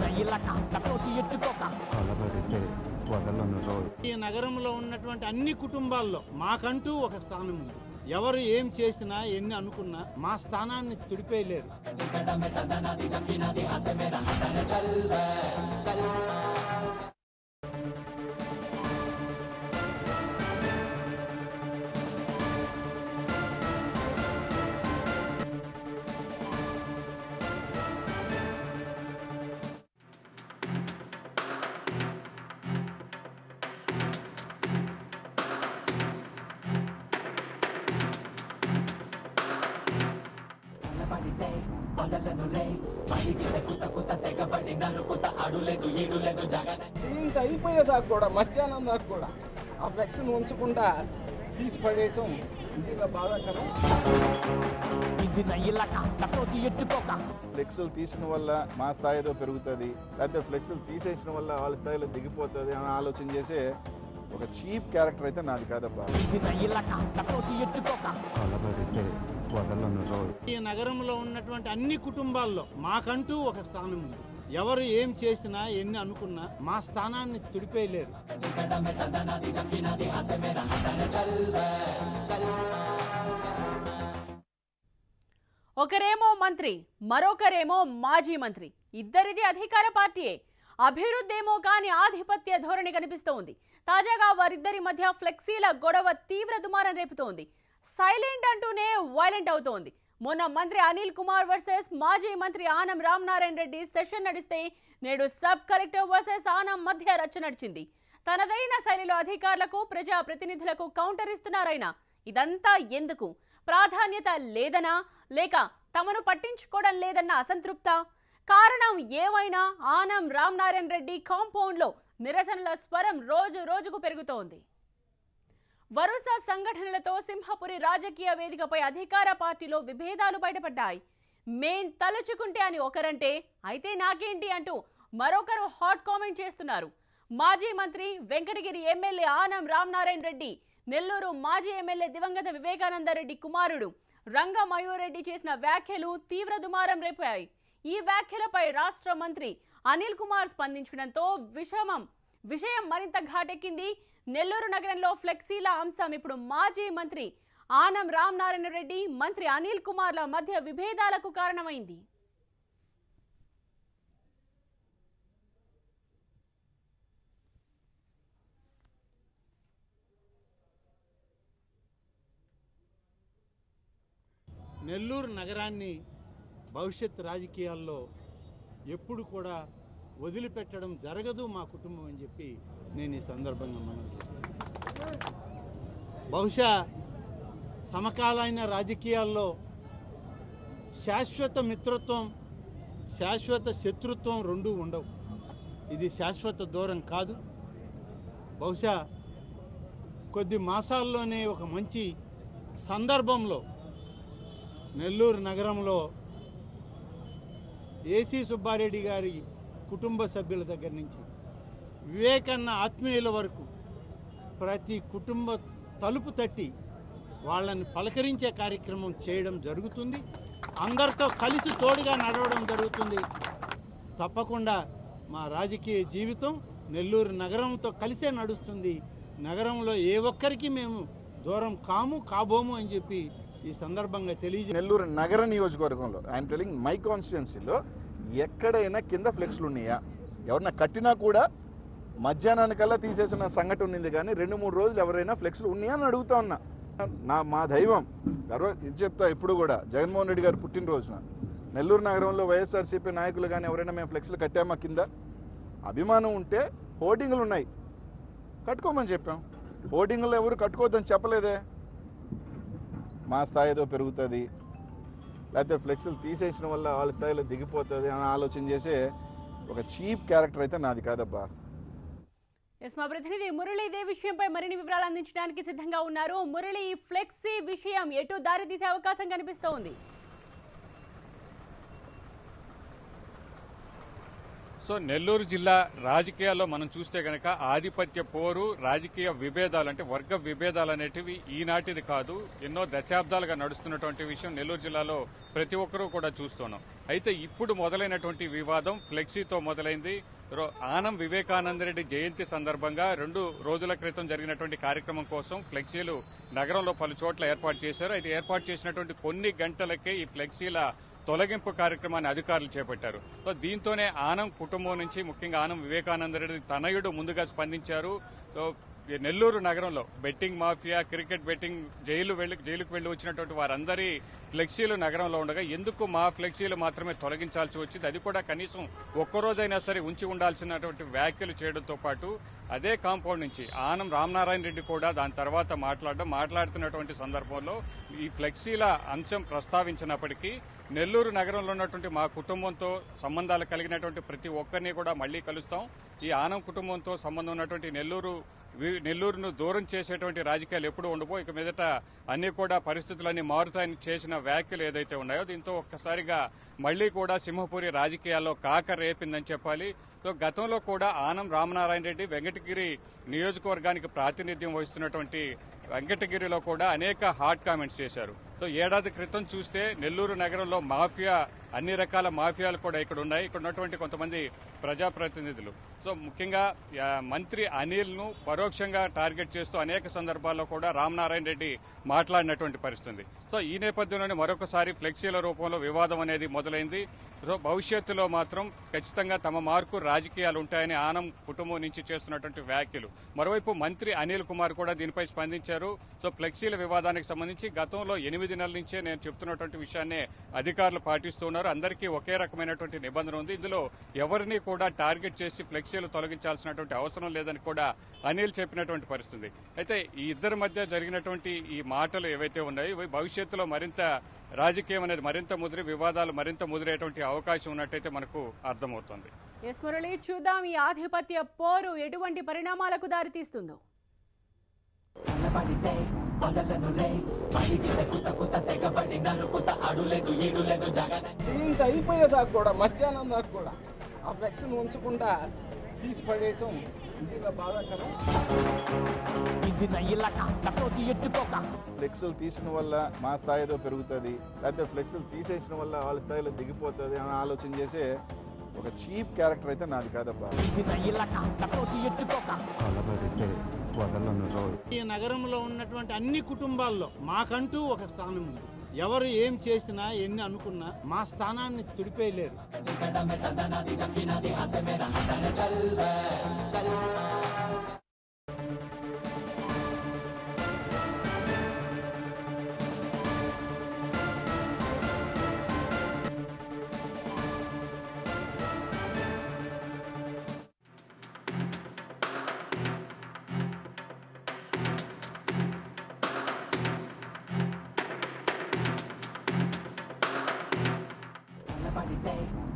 [SPEAKER 6] కలబడితే వదలను రోయ్
[SPEAKER 2] ఈ నగరంలో ఉన్నటువంటి అన్ని కుటుంబాల్లో మాకంటూ ఒక స్థానం ఉంది ఎవరు ఏం చేసినా ఎన్ని అనుకున్నా మా స్థానాన్ని తుడిపేయలేరు
[SPEAKER 5] ఇంత అయిపోయేదాకా కూడా మధ్యాహ్నం దాకా కూడా ఆ ఫ్లెక్స్ని ఉంచకుండా తీసి పడేయటం నిజంగా బాధాకరం
[SPEAKER 3] ఫ్లెక్సులు తీసిన వల్ల మా స్థాయిలో పెరుగుతుంది లేకపోతే ఫ్లెక్సులు తీసేసిన వల్ల వాళ్ళ స్థాయిలో దిగిపోతుంది అని ఆలోచన చేసే ఒక చీప్ క్యారెక్టర్ అయితే నాది కాదబ్బా
[SPEAKER 6] కలబడితే వదలను రోయ్
[SPEAKER 2] ఈ నగరంలో ఉన్నటువంటి అన్ని కుటుంబాల్లో మాకంటూ ఒక స్థానం ఉంది ఎవరు ఏం చేసినా ఎన్ని అనుకున్నా మా స్థానాన్ని తుడిపేయలేరు
[SPEAKER 1] ఒకరేమో మంత్రి మరొకరేమో మాజీ మంత్రి ఇద్దరిది అధికార పార్టీయే అభివృద్ధి ఏమో కానీ ఆధిపత్య ధోరణి కనిపిస్తోంది తాజాగా వారిద్దరి మధ్య ఫ్లెక్సీల గొడవ తీవ్ర దుమారం రేపుతోంది సైలెంట్ అంటూనే వైలెంట్ అవుతోంది మొన్న మంత్రి అనిల్ కుమార్ వర్సెస్ మాజీ మంత్రి ఆనం రామనారాయణ రెడ్డి సెషన్ నడిస్తే నేడు సబ్ కలెక్టర్ వర్సెస్ ఆనం మధ్య రచ్చ నడిచింది తనదైన శైలిలో అధికారులకు ప్రజా ప్రతినిధులకు కౌంటర్ ఇస్తున్నారైనా ఇదంతా ఎందుకు ప్రాధాన్యత లేదనా లేక తమను పట్టించుకోవడం లేదన్న అసంతృప్త కారణం ఏమైనా ఆనం రామనారాయణ రెడ్డి కాంపౌండ్లో నిరసనల స్వరం రోజు రోజుకు పెరుగుతోంది వరుస సంఘటనలతో సింహపురి రాజకీయ వేదికపై అధికార పార్టీలో విభేదాలు బయటపడ్డాయి మేం తలుచుకుంటే అని ఒకరంటే అయితే నాకేంటి అంటూ మరొకరు హాట్ కామెంట్ చేస్తున్నారు మాజీ మంత్రి వెంకటగిరి ఎమ్మెల్యే ఆనం రామనారాయణ రెడ్డి నెల్లూరు మాజీ ఎమ్మెల్యే దివంగత వివేకానందరెడ్డి కుమారుడు రంగ మయూరెడ్డి చేసిన వ్యాఖ్యలు తీవ్ర దుమారం రేపాయి ఈ వ్యాఖ్యలపై రాష్ట్ర మంత్రి అనిల్ కుమార్ స్పందించడంతో విషమం విషయం మరింత ఘాటెక్కింది నెల్లూరు నగరంలో ఫ్లెక్సీల అంశం ఇప్పుడు మాజీ మంత్రి ఆనం రామనారాయణ రెడ్డి మంత్రి అనిల్ కుమార్ల మధ్య విభేదాలకు కారణమైంది
[SPEAKER 2] నెల్లూరు నగరాన్ని భవిష్యత్ రాజకీయాల్లో ఎప్పుడు కూడా వదిలిపెట్టడం జరగదు మా కుటుంబం అని చెప్పి నేను ఈ సందర్భంగా మనం చేస్తున్నాను బహుశా సమకాలీన రాజకీయాల్లో శాశ్వత మిత్రత్వం శాశ్వత శత్రుత్వం రెండూ ఉండవు ఇది శాశ్వత దూరం కాదు బహుశా కొద్ది మాసాల్లోనే ఒక మంచి సందర్భంలో నెల్లూరు నగరంలో ఏసీ సుబ్బారెడ్డి గారి కుటుంబ సభ్యుల దగ్గర నుంచి వివేకన్న ఆత్మీయుల వరకు ప్రతి కుటుంబ తలుపు తట్టి వాళ్ళని పలకరించే కార్యక్రమం చేయడం జరుగుతుంది అందరితో కలిసి తోడుగా నడవడం జరుగుతుంది తప్పకుండా మా రాజకీయ జీవితం నెల్లూరు నగరంతో కలిసే నడుస్తుంది నగరంలో ఏ ఒక్కరికి మేము దూరం కాము కాబోము అని చెప్పి ఈ సందర్భంగా తెలియజే
[SPEAKER 3] నెల్లూరు నగర నియోజకవర్గంలో ఐఎమ్ టెలింగ్ మై కాన్స్టిట్యున్సీలో ఎక్కడైనా కింద ఫ్లెక్స్లు ఉన్నాయా ఎవరన్నా కట్టినా కూడా మధ్యాహ్నానికల్లా తీసేసిన సంఘటన ఉంది కానీ రెండు మూడు రోజులు ఎవరైనా ఫ్లెక్స్లు ఉన్నాయా అని అడుగుతా ఉన్నా నా మా దైవం గర్వ ఇది చెప్తా ఇప్పుడు కూడా జగన్మోహన్ రెడ్డి గారు పుట్టినరోజున నెల్లూరు నగరంలో వైఎస్ఆర్సీపీ నాయకులు కానీ ఎవరైనా మేము ఫ్లెక్స్లు కట్టామా కింద అభిమానం ఉంటే హోర్డింగ్లు ఉన్నాయి కట్టుకోమని చెప్పాం హోర్డింగ్లు ఎవరు కట్టుకోవద్దని చెప్పలేదే మా స్థాయి ఏదో పెరుగుతుంది లేకపోతే ఫ్లెక్స్లు తీసేసిన వల్ల వాళ్ళ స్థాయిలో దిగిపోతుంది అని ఆలోచన చేసే ఒక చీప్ క్యారెక్టర్ అయితే నాది కాదబ్బా
[SPEAKER 1] ఎస్ మా ప్రతినిధి మురళి ఇదే విషయంపై మరిన్ని వివరాలు అందించడానికి సిద్ధంగా ఉన్నారు మురళి ఈ ఫ్లెక్సీ విషయం ఎటు దారి తీసే అవకాశం కనిపిస్తోంది
[SPEAKER 4] సో నెల్లూరు జిల్లా రాజకీయాల్లో మనం చూస్తే గనక ఆధిపత్య పోరు రాజకీయ విభేదాలు అంటే వర్గ విభేదాలు అనేటివి ఈనాటిది కాదు ఎన్నో దశాబ్దాలుగా నడుస్తున్నటువంటి విషయం నెల్లూరు జిల్లాలో ప్రతి ఒక్కరూ కూడా చూస్తున్నాం అయితే ఇప్పుడు మొదలైనటువంటి వివాదం ఫ్లెక్సీతో మొదలైంది రో- ఆనం వివేకానందరెడ్డి జయంతి సందర్భంగా రెండు రోజుల క్రితం జరిగినటువంటి కార్యక్రమం కోసం ఫ్లెక్సీలు నగరంలో పలు చోట్ల ఏర్పాటు చేశారు అయితే ఏర్పాటు చేసినటువంటి కొన్ని గంటలకే ఈ ఫ్లెక్సీల తొలగింపు కార్యక్రమాన్ని అధికారులు చేపట్టారు సో దీంతోనే ఆనం కుటుంబం నుంచి ముఖ్యంగా ఆనం వివేకానందరెడ్డి తనయుడు ముందుగా స్పందించారు సో ఈ నెల్లూరు నగరంలో betting mafia cricket betting jail వెళ్లి జైలుకు వెళ్లి వచ్చినటువంటి వారందరి ఫ్లెక్సీలు నగరంలో ఉండగా ఎందుకు మా ఫ్లెక్సీలు మాత్రమే తొలగించాల్సి వచ్చింది అది కూడా కనీసం ఒక్కరోజైనా సరే ఉంచి ఉండాల్సినటువంటి వ్యాఖ్యలు చేయడంతో పాటు అదే కాంపౌండ్ నుంచి ఆనం రామనారాయణ రెడ్డి కూడా దాని తర్వాత మాట్లాడడం మాట్లాడుతున్నటువంటి సందర్భంలో ఈ ఫ్లెక్సీల అంశం ప్రస్తావించినప్పటికీ నెల్లూరు నగరంలో ఉన్నటువంటి మా కుటుంబంతో సంబంధాలు కలిగినటువంటి ప్రతి ఒక్కరిని కూడా మళ్లీ కలుస్తాం ఈ ఆనం కుటుంబంతో సంబంధం ఉన్నటువంటి నెల్లూరు వి- నెల్లూరును దూరం చేసేటువంటి రాజకీయాలు ఎప్పుడు ఉండబో ఇక మీదట అన్ని కూడా పరిస్థితులన్నీ మారుతాయని చేసిన వ్యాఖ్యలు ఏదైతే ఉన్నాయో దీంతో ఒక్కసారిగా మళ్లీ కూడా సింహపురి రాజకీయాల్లో కాక రేపిందని చెప్పాలి సో గతంలో కూడా ఆనం రామనారాయణ రెడ్డి వెంకటగిరి నియోజకవర్గానికి ప్రాతినిధ్యం వహిస్తున్నటువంటి వెంకటగిరిలో కూడా అనేక హాట్ కామెంట్స్ చేశారు సో ఏడాది క్రితం చూస్తే నెల్లూరు నగరంలో మాఫియా అన్ని రకాల మాఫియాలు కూడా ఇక్కడ ఉన్నాయి ఇక్కడ ఉన్నటువంటి కొంతమంది ప్రజాప్రతినిధులు సో ముఖ్యంగా ఆ, మంత్రి అనిల్ ను పరోక్షంగా టార్గెట్ చేస్తూ అనేక సందర్భాల్లో కూడా రామనారాయణ రెడ్డి మాట్లాడినటువంటి పరిస్థితి సో ఈ నేపథ్యంలోనే మరొకసారి ఫ్లెక్సీల రూపంలో వివాదం అనేది మొదలైంది సో భవిష్యత్తులో మాత్రం ఖచ్చితంగా తమ మార్కు రాజకీయాలు ఉంటాయని ఆనం కుటుంబం నుంచి చేస్తున్నటువంటి వ్యాఖ్యలు మరోవైపు మంత్రి అనిల్ కుమార్ కూడా దీనిపై స్పందించారు సో ఫ్లెక్సీల వివాదానికి సంబంధించి గతంలో ఎనిమిది నెలల నుంచే నేను చెప్తున్నటువంటి విషయాన్ని అధికారులు పాటిస్తున్నారు అందరికీ ఒకే రకమైనటువంటి నిబంధన ఉంది ఇందులో ఎవరిని కూడా టార్గెట్ చేసి ఫ్లెక్సీలు తొలగించాల్సినటువంటి అవసరం లేదని కూడా అనిల్ చెప్పినటువంటి పరిస్థితి అయితే ఈ ఇద్దరి మధ్య జరిగినటువంటి ఈ మాటలు ఏవైతే ఉన్నాయో ఇవి భవిష్యత్తులో మరింత రాజకీయం అనేది మరింత ముదిరి వివాదాలు మరింత ముదిరేటువంటి అవకాశం ఉన్నట్టయితే మనకు అర్థమవుతోంది
[SPEAKER 1] ఎస్ మురళి చూద్దాం ఈ ఆధిపత్య పోరు ఎటువంటి పరిణామాలకు దారితీస్తుందో
[SPEAKER 5] చేయింత అయిపోయేదాకా కూడా మధ్యాహ్నం దాకా కూడా ఆ ఫ్లెక్స్ను ఉంచకుండా తీసి పడేయటం నిజంగా బాధాకరం
[SPEAKER 3] ఫ్లెక్స్లు తీసిన వల్ల మా స్థాయి ఏదో పెరుగుతుంది లేకపోతే ఫ్లెక్స్లు తీసేసిన వల్ల వాళ్ళ స్థాయిలో దిగిపోతుంది అని ఆలోచన చేసే ఒక చీప్ క్యారెక్టర్ అయితే నాది కాదబ్బా
[SPEAKER 6] కలబడితే వదలను రోయ్
[SPEAKER 2] ఈ నగరంలో ఉన్నటువంటి అన్ని కుటుంబాల్లో మాకంటూ ఒక స్థానం ఉంది ఎవరు ఏం చేసినా ఎన్ని అనుకున్నా మా స్థానాన్ని తుడిపేయలేరు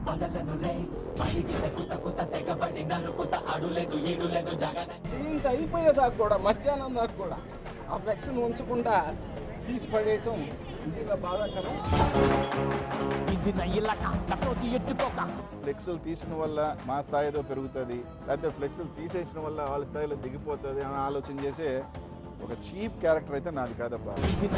[SPEAKER 5] జీవితం అయిపోయేదాకా కూడా మధ్యాహ్నం దాకా కూడా ఆ ఫ్లెక్స్ని ఉంచకుండా తీసి పడేయటం నిజంగా బాధాకరం
[SPEAKER 3] ఫ్లెక్సులు తీసిన వల్ల మా స్థాయిలో పెరుగుతుంది లేకపోతే ఫ్లెక్సులు తీసేసిన వల్ల వాళ్ళ స్థాయిలో దిగిపోతుంది అని ఆలోచన చేసే ఒక చీప్ క్యారెక్టర్ అయితే నాది కాదబ్బా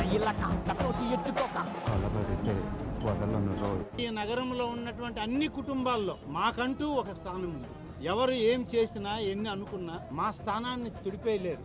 [SPEAKER 6] కలబడితే వదలను రోయ్
[SPEAKER 2] ఈ నగరంలో ఉన్నటువంటి అన్ని కుటుంబాల్లో మాకంటూ ఒక స్థానం ఉంది ఎవరు ఏం చేసినా ఎన్ని అనుకున్నా మా స్థానాన్ని తుడిపేయలేరు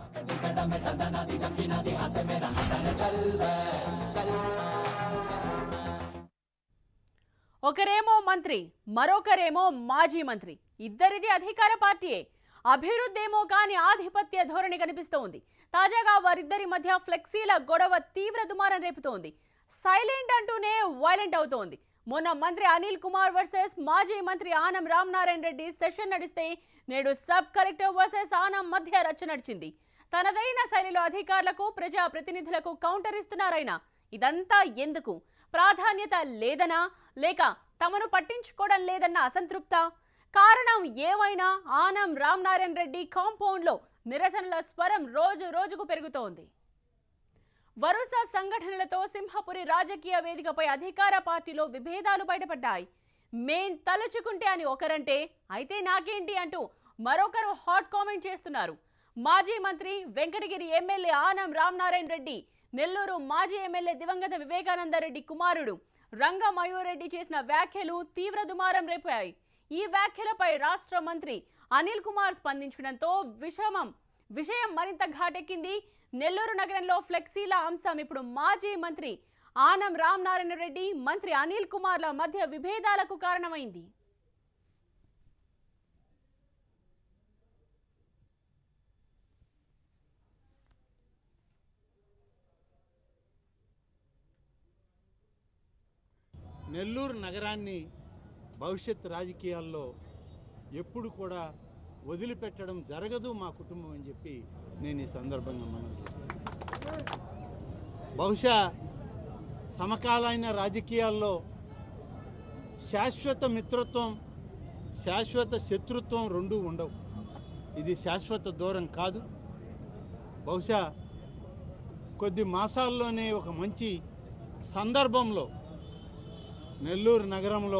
[SPEAKER 1] ఒకరేమో మంత్రి మరొకరేమో మాజీ మంత్రి ఇద్దరిది అధికార పార్టీయే అభివృద్ధి ఏమో కానీ ఆధిపత్య ధోరణి కనిపిస్తోంది తాజాగా వారిద్దరి మధ్య ఫ్లెక్సీల గొడవ తీవ్ర దుమారం రేపుతోంది సైలెంట్ అంటూనే వైలెంట్ అవుతోంది మొన్న మంత్రి అనిల్ కుమార్ వర్సెస్ మాజీ మంత్రి ఆనం రామనారాయణ రెడ్డి సెషన్ నడిస్తే నేడు సబ్ కలెక్టర్ వర్సెస్ ఆనం మధ్య రచ్చ నడిచింది తనదైన శైలిలో అధికారులకు ప్రజా ప్రతినిధులకు కౌంటర్ ఇస్తున్నారైనా ఇదంతా ఎందుకు ప్రాధాన్యత లేదనా లేక తమను పట్టించుకోవడం లేదన్న అసంతృప్త కారణం ఏమైనా ఆనం రామనారాయణ రెడ్డి కాంపౌండ్లో నిరసనల స్వరం రోజు రోజుకు పెరుగుతోంది వరుస సంఘటనలతో సింహపురి రాజకీయ వేదికపై అధికార పార్టీలో విభేదాలు బయటపడ్డాయి మేం తలుచుకుంటే అని ఒకరంటే అయితే నాకేంటి అంటూ మరొకరు హాట్ కామెంట్ చేస్తున్నారు మాజీ మంత్రి వెంకటగిరి ఎమ్మెల్యే ఆనం రామనారాయణ రెడ్డి నెల్లూరు మాజీ ఎమ్మెల్యే దివంగత వివేకానందరెడ్డి కుమారుడు రంగ మయూరెడ్డి చేసిన వ్యాఖ్యలు తీవ్ర దుమారం రేపాయి ఈ వ్యాఖ్యలపై రాష్ట్ర మంత్రి అనిల్ కుమార్ స్పందించడంతో విషమం విషయం మరింత ఘాటెక్కింది నెల్లూరు నగరంలో ఫ్లెక్సీల అంశం ఇప్పుడు మాజీ మంత్రి ఆనం రామనారాయణ రెడ్డి మంత్రి అనిల్ కుమార్ల మధ్య విభేదాలకు కారణమైంది
[SPEAKER 2] నెల్లూరు నగరాన్ని భవిష్యత్ రాజకీయాల్లో ఎప్పుడు కూడా వదిలిపెట్టడం జరగదు మా కుటుంబం అని చెప్పి నేను ఈ సందర్భంగా మనం బహుశా సమకాలీన రాజకీయాల్లో శాశ్వత మిత్రత్వం శాశ్వత శత్రుత్వం రెండూ ఉండవు ఇది శాశ్వత దూరం కాదు బహుశా కొద్ది మాసాల్లోనే ఒక మంచి సందర్భంలో నెల్లూరు నగరంలో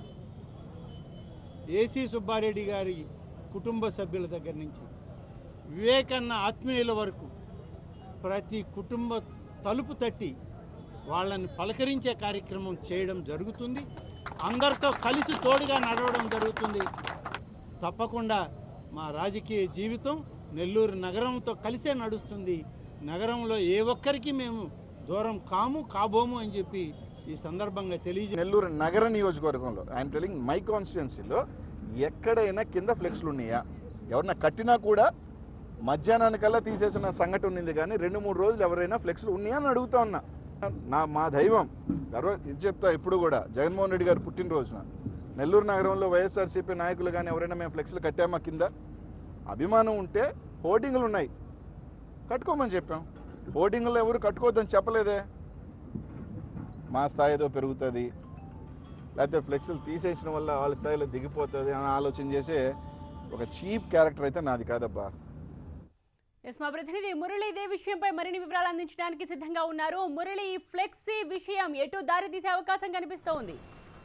[SPEAKER 2] ఏసీ సుబ్బారెడ్డి గారి కుటుంబ సభ్యుల దగ్గర నుంచి వివేకన్న ఆత్మీయుల వరకు ప్రతి కుటుంబ తలుపు తట్టి వాళ్ళని పలకరించే కార్యక్రమం చేయడం జరుగుతుంది అందరితో కలిసి తోడుగా నడవడం జరుగుతుంది తప్పకుండా మా రాజకీయ జీవితం నెల్లూరు నగరంతో కలిసే నడుస్తుంది నగరంలో ఏ ఒక్కరికి మేము దూరం కాము కాబోము అని చెప్పి ఈ సందర్భంగా తెలియజే
[SPEAKER 3] నెల్లూరు నగర నియోజకవర్గంలో ఐఎమ్ టెలింగ్ మై కాన్స్టిట్యున్సీలో ఎక్కడైనా కింద ఫ్లెక్స్లు ఉన్నాయా ఎవరన్నా కట్టినా కూడా మధ్యాహ్నానికల్లా తీసేసిన సంఘటన ఉంది కానీ రెండు మూడు రోజులు ఎవరైనా ఫ్లెక్స్లు ఉన్నాయా అని అడుగుతా ఉన్నా నా మా దైవం గర్వ ఇది చెప్తా ఇప్పుడు కూడా జగన్మోహన్ రెడ్డి గారు పుట్టినరోజున నెల్లూరు నగరంలో వైఎస్ఆర్సీపీ నాయకులు కానీ ఎవరైనా మేము ఫ్లెక్స్లు కట్టామా కింద అభిమానం ఉంటే హోర్డింగ్లు ఉన్నాయి కట్టుకోమని చెప్పాం హోర్డింగ్లు ఎవరు కట్టుకోవద్దని చెప్పలేదే మా స్థాయితో పెరుగుతుంది లేకపోతే ఫ్లెక్సులు తీసేసిన వల్ల వాళ్ళ స్థాయిలో దిగిపోతుంది అని ఆలోచన చేసే ఒక చీప్ క్యారెక్టర్ అయితే నాది కాదబ్బా
[SPEAKER 1] ఎస్ మా ప్రతినిధి మురళి ఇదే విషయంపై మరిన్ని వివరాలు అందించడానికి సిద్ధంగా ఉన్నారు మురళి ఈ ఫ్లెక్సీ విషయం ఎటు దారి తీసే అవకాశం కనిపిస్తోంది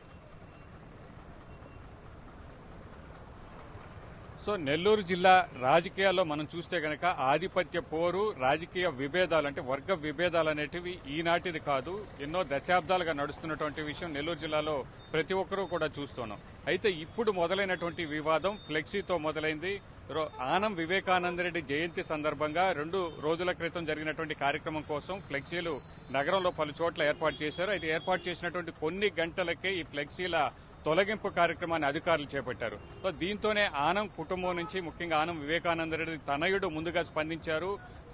[SPEAKER 4] సో నెల్లూరు జిల్లా రాజకీయాల్లో మనం చూస్తే గనక ఆధిపత్య పోరు రాజకీయ విభేదాలు అంటే వర్గ విభేదాలు అనేటివి ఈనాటిది కాదు ఎన్నో దశాబ్దాలుగా నడుస్తున్నటువంటి విషయం నెల్లూరు జిల్లాలో ప్రతి ఒక్కరూ కూడా చూస్తున్నాం అయితే ఇప్పుడు మొదలైనటువంటి వివాదం ఫ్లెక్సీతో మొదలైంది రో- ఆనం వివేకానందరెడ్డి జయంతి సందర్భంగా రెండు రోజుల క్రితం జరిగినటువంటి కార్యక్రమం కోసం ఫ్లెక్సీలు నగరంలో పలు చోట్ల ఏర్పాటు చేశారు అయితే ఏర్పాటు చేసినటువంటి కొన్ని గంటలకే ఈ ఫ్లెక్సీల తొలగింపు కార్యక్రమాన్ని అధికారులు చేపట్టారు సో దీంతోనే ఆనం కుటుంబం నుంచి ముఖ్యంగా ఆనం వివేకానంద రెడ్డి తనయుడు ముందుగా స్పందించారు సో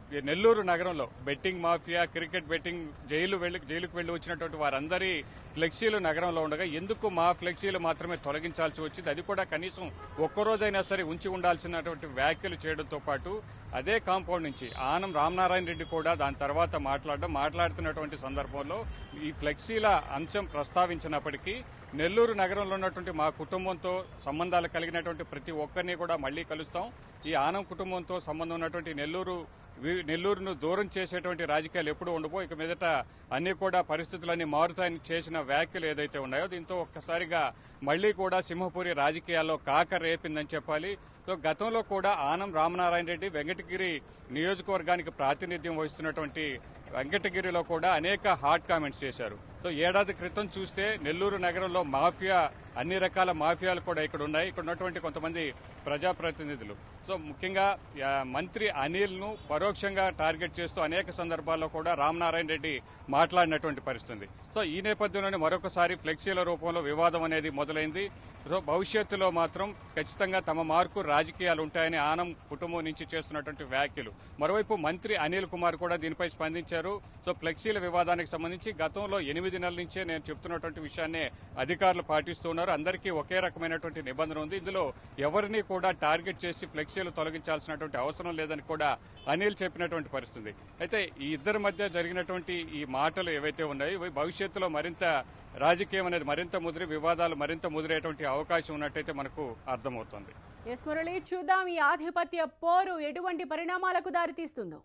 [SPEAKER 4] ఈ నెల్లూరు నగరంలో betting mafia cricket betting jail వెళ్లి జైలుకు వెళ్లి వచ్చినటువంటి వారందరి ఫ్లెక్సీలు నగరంలో ఉండగా ఎందుకు మా ఫ్లెక్సీలు మాత్రమే తొలగించాల్సి వచ్చింది అది కూడా కనీసం ఒక్కరోజైనా సరే ఉంచి ఉండాల్సినటువంటి వ్యాఖ్యలు చేయడంతో పాటు అదే కాంపౌండ్ నుంచి ఆనం రామనారాయణ రెడ్డి కూడా దాని తర్వాత మాట్లాడడం మాట్లాడుతున్నటువంటి సందర్భంలో ఈ ఫ్లెక్సీల అంశం ప్రస్తావించినప్పటికీ నెల్లూరు నగరంలో ఉన్నటువంటి మా కుటుంబంతో సంబంధాలు కలిగినటువంటి ప్రతి ఒక్కరిని కూడా మళ్లీ కలుస్తాం ఈ ఆనం కుటుంబంతో సంబంధం ఉన్నటువంటి నెల్లూరు వి- నెల్లూరును దూరం చేసేటువంటి రాజకీయాలు ఎప్పుడు ఉండబో ఇక మీదట అన్ని కూడా పరిస్థితులన్నీ మారుతాయని చేసిన వ్యాఖ్యలు ఏదైతే ఉన్నాయో దీంతో ఒక్కసారిగా మళ్లీ కూడా సింహపురి రాజకీయాల్లో కాక రేపిందని చెప్పాలి సో గతంలో కూడా ఆనం రామనారాయణ రెడ్డి వెంకటగిరి నియోజకవర్గానికి ప్రాతినిధ్యం వహిస్తున్నటువంటి వెంకటగిరిలో కూడా అనేక హాట్ కామెంట్స్ చేశారు సో ఏడాది క్రితం చూస్తే నెల్లూరు నగరంలో మాఫియా అన్ని రకాల మాఫియాలు కూడా ఇక్కడ ఉన్నాయి ఇక్కడ ఉన్నటువంటి కొంతమంది ప్రజాప్రతినిధులు సో ముఖ్యంగా ఆ, మంత్రి అనిల్ ను పరోక్షంగా టార్గెట్ చేస్తూ అనేక సందర్భాల్లో కూడా రామనారాయణ రెడ్డి మాట్లాడినటువంటి పరిస్థితి సో ఈ నేపథ్యంలోనే మరొకసారి ఫ్లెక్సీల రూపంలో వివాదం అనేది మొదలైంది సో భవిష్యత్తులో మాత్రం ఖచ్చితంగా తమ మార్కు రాజకీయాలు ఉంటాయని ఆనం కుటుంబం నుంచి చేస్తున్నటువంటి వ్యాఖ్యలు మరోవైపు మంత్రి అనిల్ కుమార్ కూడా దీనిపై స్పందించారు సో ఫ్లెక్సీల వివాదానికి సంబంధించి గతంలో ఎనిమిది నెలల నుంచే నేను చెప్తున్నటువంటి విషయాన్ని అధికారులు పాటిస్తున్నారు అందరికీ ఒకే రకమైనటువంటి నిబంధన ఉంది ఇందులో ఎవరిని కూడా టార్గెట్ చేసి ఫ్లెక్సీలు తొలగించాల్సినటువంటి అవసరం లేదని కూడా అనిల్ చెప్పినటువంటి పరిస్థితి అయితే ఈ ఇద్దరి మధ్య జరిగినటువంటి ఈ మాటలు ఏవైతే ఉన్నాయో ఇవి భవిష్యత్తులో మరింత రాజకీయం అనేది మరింత ముదిరి వివాదాలు మరింత ముదిరేటువంటి అవకాశం ఉన్నట్టయితే మనకు అర్థమవుతుంది
[SPEAKER 1] ఎస్ మురళి చూద్దాం ఈ ఆధిపత్య పోరు ఎటువంటి పరిణామాలకు దారితీస్తుందో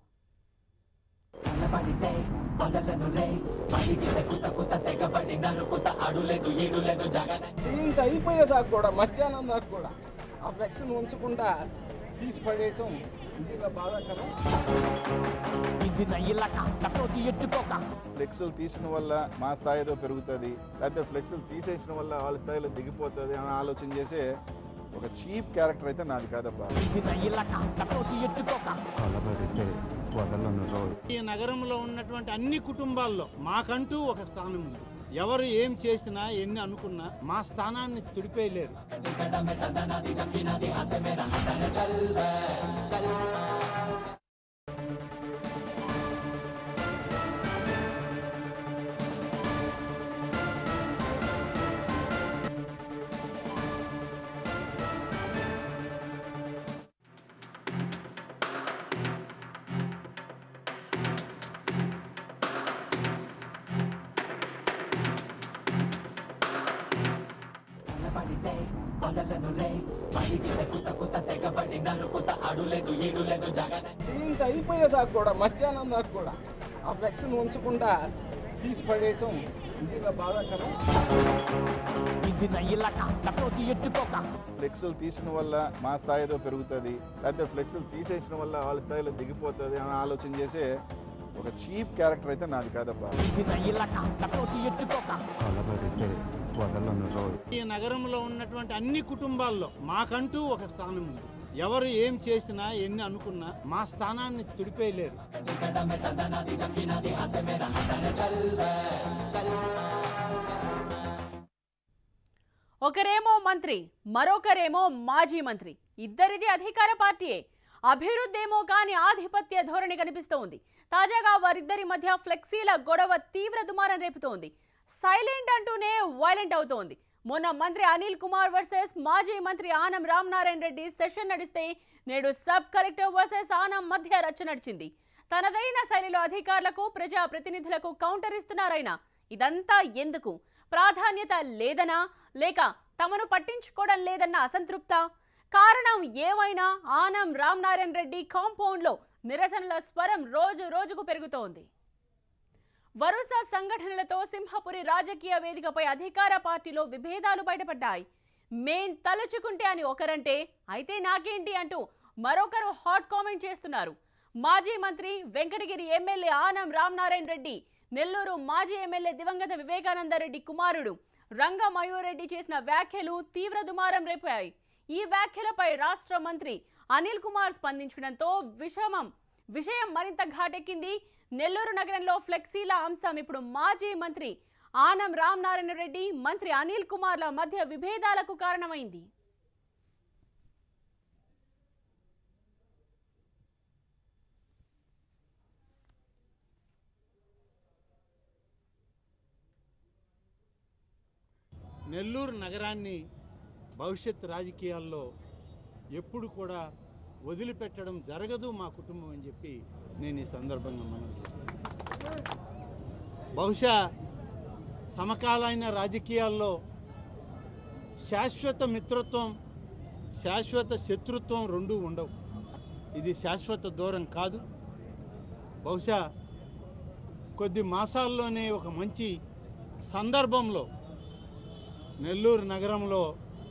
[SPEAKER 5] చేయింత అయిపోయేదాకా కూడా మధ్యాహ్నం దాకా కూడా ఆ ఫ్లెక్స్ని ఉంచకుండా తీసి పడేయటం నిజంగా బాధాకరం
[SPEAKER 3] ఫ్లెక్సులు తీసిన వల్ల మా స్థాయిలో పెరుగుతుంది లేకపోతే ఫ్లెక్సులు తీసేసిన వల్ల వాళ్ళ స్థాయిలో దిగిపోతుంది అని ఆలోచన చేసే ఒక చీప్ క్యారెక్టర్ అయితే నాది కాదబ్బా
[SPEAKER 6] కలబడితే వదలను రోయ్
[SPEAKER 2] ఈ నగరంలో ఉన్నటువంటి అన్ని కుటుంబాల్లో మాకంటూ ఒక స్థానం ఉంది ఎవరు ఏం చేసినా ఎన్ని అనుకున్నా మా స్థానాన్ని తుడిపేయలేరు
[SPEAKER 5] చేయింత అయిపోయేదాకా కూడా మధ్యాహ్నం దాకా కూడా ఆ ఫ్లెక్స్ని ఉంచకుండా తీసి పడేయటం నిజంగా బాధాకరం
[SPEAKER 3] ఫ్లెక్సులు తీసిన వల్ల మా స్థాయిలో పెరుగుతుంది లేకపోతే ఫ్లెక్సులు తీసేసిన వల్ల వాళ్ళ స్థాయిలో దిగిపోతుంది అని ఆలోచన చేసే ఒక చీప్ క్యారెక్టర్ అయితే నాది కాదబ్బా
[SPEAKER 6] కలబడితే వదలను రోయ్
[SPEAKER 2] ఈ నగరంలో ఉన్నటువంటి అన్ని కుటుంబాల్లో మాకంటూ ఒక స్థానం ఉంది ఎవరు ఏం చేసినా ఎన్ని అనుకున్నా మా స్థానాన్ని తుడిపేయలేరు
[SPEAKER 1] ఒకరేమో మంత్రి మరొకరేమో మాజీ మంత్రి ఇద్దరిది అధికార పార్టీయే అభివృద్ధి ఏమో కానీ ఆధిపత్య ధోరణి కనిపిస్తోంది తాజాగా వారిద్దరి మధ్య ఫ్లెక్సీల గొడవ తీవ్ర దుమారం రేపుతోంది సైలెంట్ అంటూనే వైలెంట్ అవుతోంది మొన్న మంత్రి అనిల్ కుమార్ వర్సెస్ మాజీ మంత్రి ఆనం రామనారాయణ రెడ్డి సెషన్ నడిస్తే నేడు సబ్ కలెక్టర్ వర్సెస్ ఆనం మధ్య రచ్చ నడిచింది తనదైన శైలిలో అధికారులకు ప్రజా ప్రతినిధులకు కౌంటర్ ఇస్తున్నారైనా ఇదంతా ఎందుకు ప్రాధాన్యత లేదనా లేక తమను పట్టించుకోవడం లేదన్న అసంతృప్త కారణం ఏమైనా ఆనం రామనారాయణ రెడ్డి కాంపౌండ్లో నిరసనల స్వరం రోజు రోజుకు పెరుగుతోంది వరుస సంఘటనలతో సింహపురి రాజకీయ వేదికపై అధికార పార్టీలో విభేదాలు బయటపడ్డాయి మేం తలుచుకుంటే అని ఒకరంటే అయితే నాకేంటి అంటూ మరొకరు హాట్ కామెంట్ చేస్తున్నారు మాజీ మంత్రి వెంకటగిరి ఎమ్మెల్యే ఆనం రామనారాయణ రెడ్డి నెల్లూరు మాజీ ఎమ్మెల్యే దివంగత వివేకానంద రెడ్డి కుమారుడు రంగ మయూరెడ్డి చేసిన వ్యాఖ్యలు తీవ్ర దుమారం రేపాయి ఈ వ్యాఖ్యలపై రాష్ట్ర మంత్రి అనిల్ కుమార్ స్పందించడంతో విషమం విషయం మరింత ఘాటెక్కింది నెల్లూరు నగరంలో ఫ్లెక్సీల అంశం ఇప్పుడు మాజీ మంత్రి ఆనం రామనారాయణ రెడ్డి మంత్రి అనిల్ కుమార్ల మధ్య విభేదాలకు కారణమైంది
[SPEAKER 2] నెల్లూరు నగరాన్ని భవిష్యత్ రాజకీయాల్లో ఎప్పుడు కూడా వదిలిపెట్టడం జరగదు మా కుటుంబం అని చెప్పి నేను ఈ సందర్భంగా మనం చేస్తున్నాను బహుశా సమకాలీన రాజకీయాల్లో శాశ్వత మిత్రత్వం శాశ్వత శత్రుత్వం రెండూ ఉండవు ఇది శాశ్వత దూరం కాదు బహుశా కొద్ది మాసాల్లోనే ఒక మంచి సందర్భంలో నెల్లూరు నగరంలో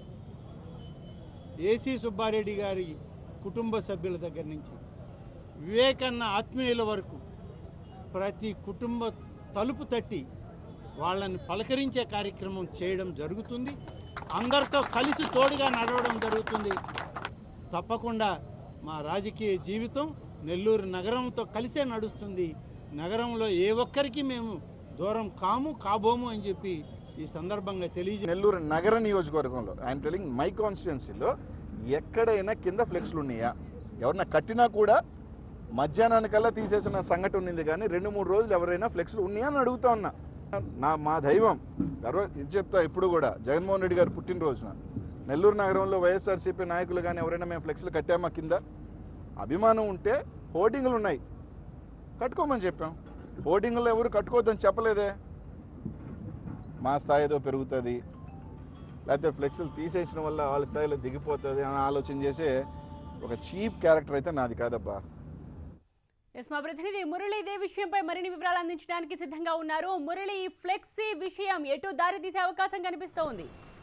[SPEAKER 2] ఏసీ సుబ్బారెడ్డి గారి కుటుంబ సభ్యుల దగ్గర నుంచి వివేకన్న ఆత్మీయుల వరకు ప్రతి కుటుంబ తలుపు తట్టి వాళ్ళని పలకరించే కార్యక్రమం చేయడం జరుగుతుంది అందరితో కలిసి తోడుగా నడవడం జరుగుతుంది తప్పకుండా మా రాజకీయ జీవితం నెల్లూరు నగరంతో కలిసే నడుస్తుంది నగరంలో ఏ ఒక్కరికి మేము దూరం కాము కాబోము అని చెప్పి ఈ సందర్భంగా తెలియజే
[SPEAKER 3] నెల్లూరు నగర నియోజకవర్గంలో ఐఎమ్ టెలింగ్ మై కాన్స్టిట్యున్సీలో ఎక్కడైనా కింద ఫ్లెక్స్లు ఉన్నాయా ఎవరన్నా కట్టినా కూడా మధ్యాహ్నానికల్లా తీసేసిన సంఘటన ఉంది కానీ రెండు మూడు రోజులు ఎవరైనా ఫ్లెక్స్లు ఉన్నాయా అని అడుగుతా ఉన్నా నా మా దైవం గర్వ ఇది చెప్తా ఇప్పుడు కూడా జగన్మోహన్ రెడ్డి గారు పుట్టినరోజున నెల్లూరు నగరంలో వైఎస్ఆర్సీపీ నాయకులు కానీ ఎవరైనా మేము ఫ్లెక్స్లు కట్టామా కింద అభిమానం ఉంటే హోర్డింగ్లు ఉన్నాయి కట్టుకోమని చెప్పాం హోర్డింగ్లు ఎవరు కట్టుకోవద్దని చెప్పలేదే మా స్థాయి ఏదో పెరుగుతుంది లేకపోతే ఫ్లెక్స్లు తీసేసిన వల్ల వాళ్ళ స్థాయిలో దిగిపోతుంది అని ఆలోచన చేసే ఒక చీప్ క్యారెక్టర్ అయితే నాది కాదబ్బా
[SPEAKER 1] ఎస్ మా ప్రతినిధి మురళి ఇదే విషయంపై మరిన్ని వివరాలు అందించడానికి సిద్ధంగా ఉన్నారు మురళి ఈ ఫ్లెక్సీ విషయం ఎటు దారి తీసే అవకాశం కనిపిస్తోంది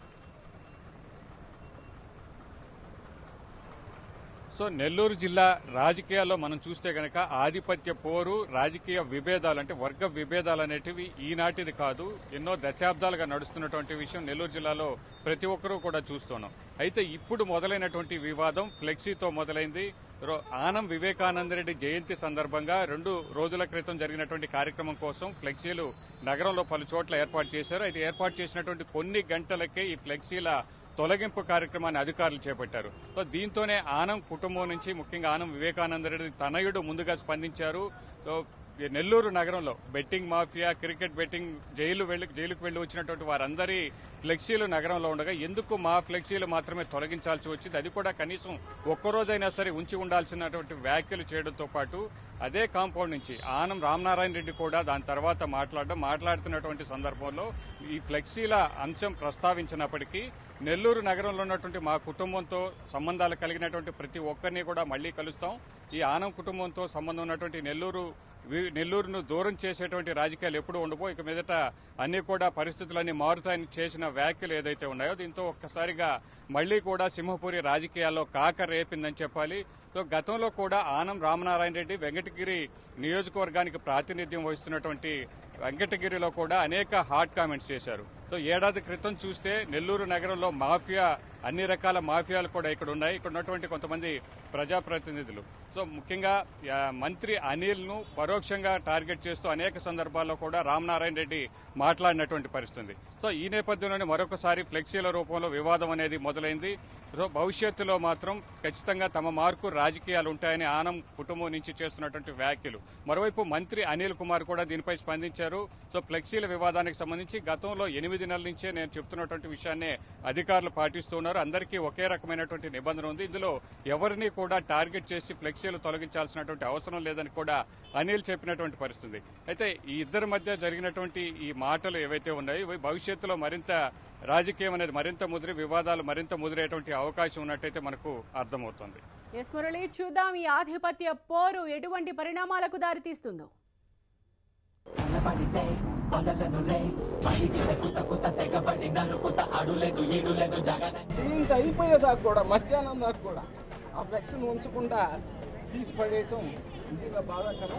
[SPEAKER 4] సో నెల్లూరు జిల్లా రాజకీయాల్లో మనం చూస్తే గనక ఆధిపత్య పోరు రాజకీయ విభేదాలు అంటే వర్గ విభేదాలు అనేటివి ఈనాటిది కాదు ఎన్నో దశాబ్దాలుగా నడుస్తున్నటువంటి విషయం నెల్లూరు జిల్లాలో ప్రతి ఒక్కరూ కూడా చూస్తున్నాం అయితే ఇప్పుడు మొదలైనటువంటి వివాదం ఫ్లెక్సీతో మొదలైంది రో- ఆనం వివేకానందరెడ్డి జయంతి సందర్భంగా రెండు రోజుల క్రితం జరిగినటువంటి కార్యక్రమం కోసం ఫ్లెక్సీలు నగరంలో పలు చోట్ల ఏర్పాటు చేశారు అయితే ఏర్పాటు చేసినటువంటి కొన్ని గంటలకే ఈ ఫ్లెక్సీల తొలగింపు కార్యక్రమాన్ని అధికారులు చేపట్టారు సో దీంతోనే ఆనం కుటుంబం నుంచి ముఖ్యంగా ఆనం వివేకానందరెడ్డి తనయుడు ముందుగా స్పందించారు సో ఈ నెల్లూరు నగరంలో betting mafia cricket betting jail వెళ్లి జైలుకు వెళ్లి వచ్చినటువంటి వారందరి ఫ్లెక్సీలు నగరంలో ఉండగా ఎందుకు మా ఫ్లెక్సీలు మాత్రమే తొలగించాల్సి వచ్చింది అది కూడా కనీసం ఒక్కరోజైనా సరే ఉంచి ఉండాల్సినటువంటి వ్యాఖ్యలు చేయడంతో పాటు అదే కాంపౌండ్ నుంచి ఆనం రామనారాయణ రెడ్డి కూడా దాని తర్వాత మాట్లాడడం మాట్లాడుతున్నటువంటి సందర్భంలో ఈ ఫ్లెక్సీల అంశం ప్రస్తావించినప్పటికీ నెల్లూరు నగరంలో ఉన్నటువంటి మా కుటుంబంతో సంబంధాలు కలిగినటువంటి ప్రతి ఒక్కరిని కూడా మళ్లీ కలుస్తాం ఈ ఆనం కుటుంబంతో సంబంధం ఉన్నటువంటి నెల్లూరు వి- నెల్లూరును దూరం చేసేటువంటి రాజకీయాలు ఎప్పుడు ఉండబో ఇక మీదట అన్ని కూడా పరిస్థితులన్నీ మారుతాయని చేసిన వ్యాఖ్యలు ఏదైతే ఉన్నాయో దీంతో ఒక్కసారిగా మళ్లీ కూడా సింహపురి రాజకీయాల్లో కాక రేపిందని చెప్పాలి సో గతంలో కూడా ఆనం రామనారాయణ రెడ్డి వెంకటగిరి నియోజకవర్గానికి ప్రాతినిధ్యం వహిస్తున్నటువంటి వెంకటగిరిలో కూడా అనేక హాట్ కామెంట్స్ చేశారు సో ఏడాది క్రితం చూస్తే నెల్లూరు నగరంలో మాఫియా అన్ని రకాల మాఫియాలు కూడా ఇక్కడ ఉన్నాయి ఇక్కడ ఉన్నటువంటి కొంతమంది ప్రజాప్రతినిధులు సో ముఖ్యంగా ఆ, మంత్రి అనిల్ ను పరోక్షంగా టార్గెట్ చేస్తూ అనేక సందర్భాల్లో కూడా రామనారాయణ రెడ్డి మాట్లాడినటువంటి పరిస్థితి సో ఈ నేపథ్యంలోనే మరొకసారి ఫ్లెక్సీల రూపంలో వివాదం అనేది మొదలైంది సో భవిష్యత్తులో మాత్రం ఖచ్చితంగా తమ మార్కు రాజకీయాలు ఉంటాయని ఆనం కుటుంబం నుంచి చేస్తున్నటువంటి వ్యాఖ్యలు మరోవైపు మంత్రి అనిల్ కుమార్ కూడా దీనిపై స్పందించారు సో ఫ్లెక్సీల వివాదానికి సంబంధించి గతంలో ఎనిమిది నెలల నుంచే నేను చెప్తున్నటువంటి విషయాన్ని అధికారులు పాటిస్తున్నారు అందరికీ ఒకే రకమైనటువంటి నిబంధన ఉంది ఇందులో ఎవరిని కూడా టార్గెట్ చేసి ఫ్లెక్సీలు తొలగించాల్సినటువంటి అవసరం లేదని కూడా అనిల్ చెప్పినటువంటి పరిస్థితి అయితే ఈ ఇద్దరి మధ్య జరిగినటువంటి ఈ మాటలు ఏవైతే ఉన్నాయో ఇవి భవిష్యత్తులో మరింత రాజకీయం అనేది మరింత ముదిరి వివాదాలు మరింత ముదిరేటువంటి అవకాశం ఉన్నట్టయితే మనకు అర్థమవుతుంది
[SPEAKER 1] ఎస్ మురళి చూద్దాం ఈ ఆధిపత్య పోరు ఎటువంటి పరిణామాలకు దారితీస్తుందో
[SPEAKER 5] జీవితం అయిపోయేదాకా కూడా మధ్యాహ్నం దాకా కూడా ఆ ఫ్లెక్స్ని ఉంచకుండా తీసి పడేయటం నిజంగా బాధాకరం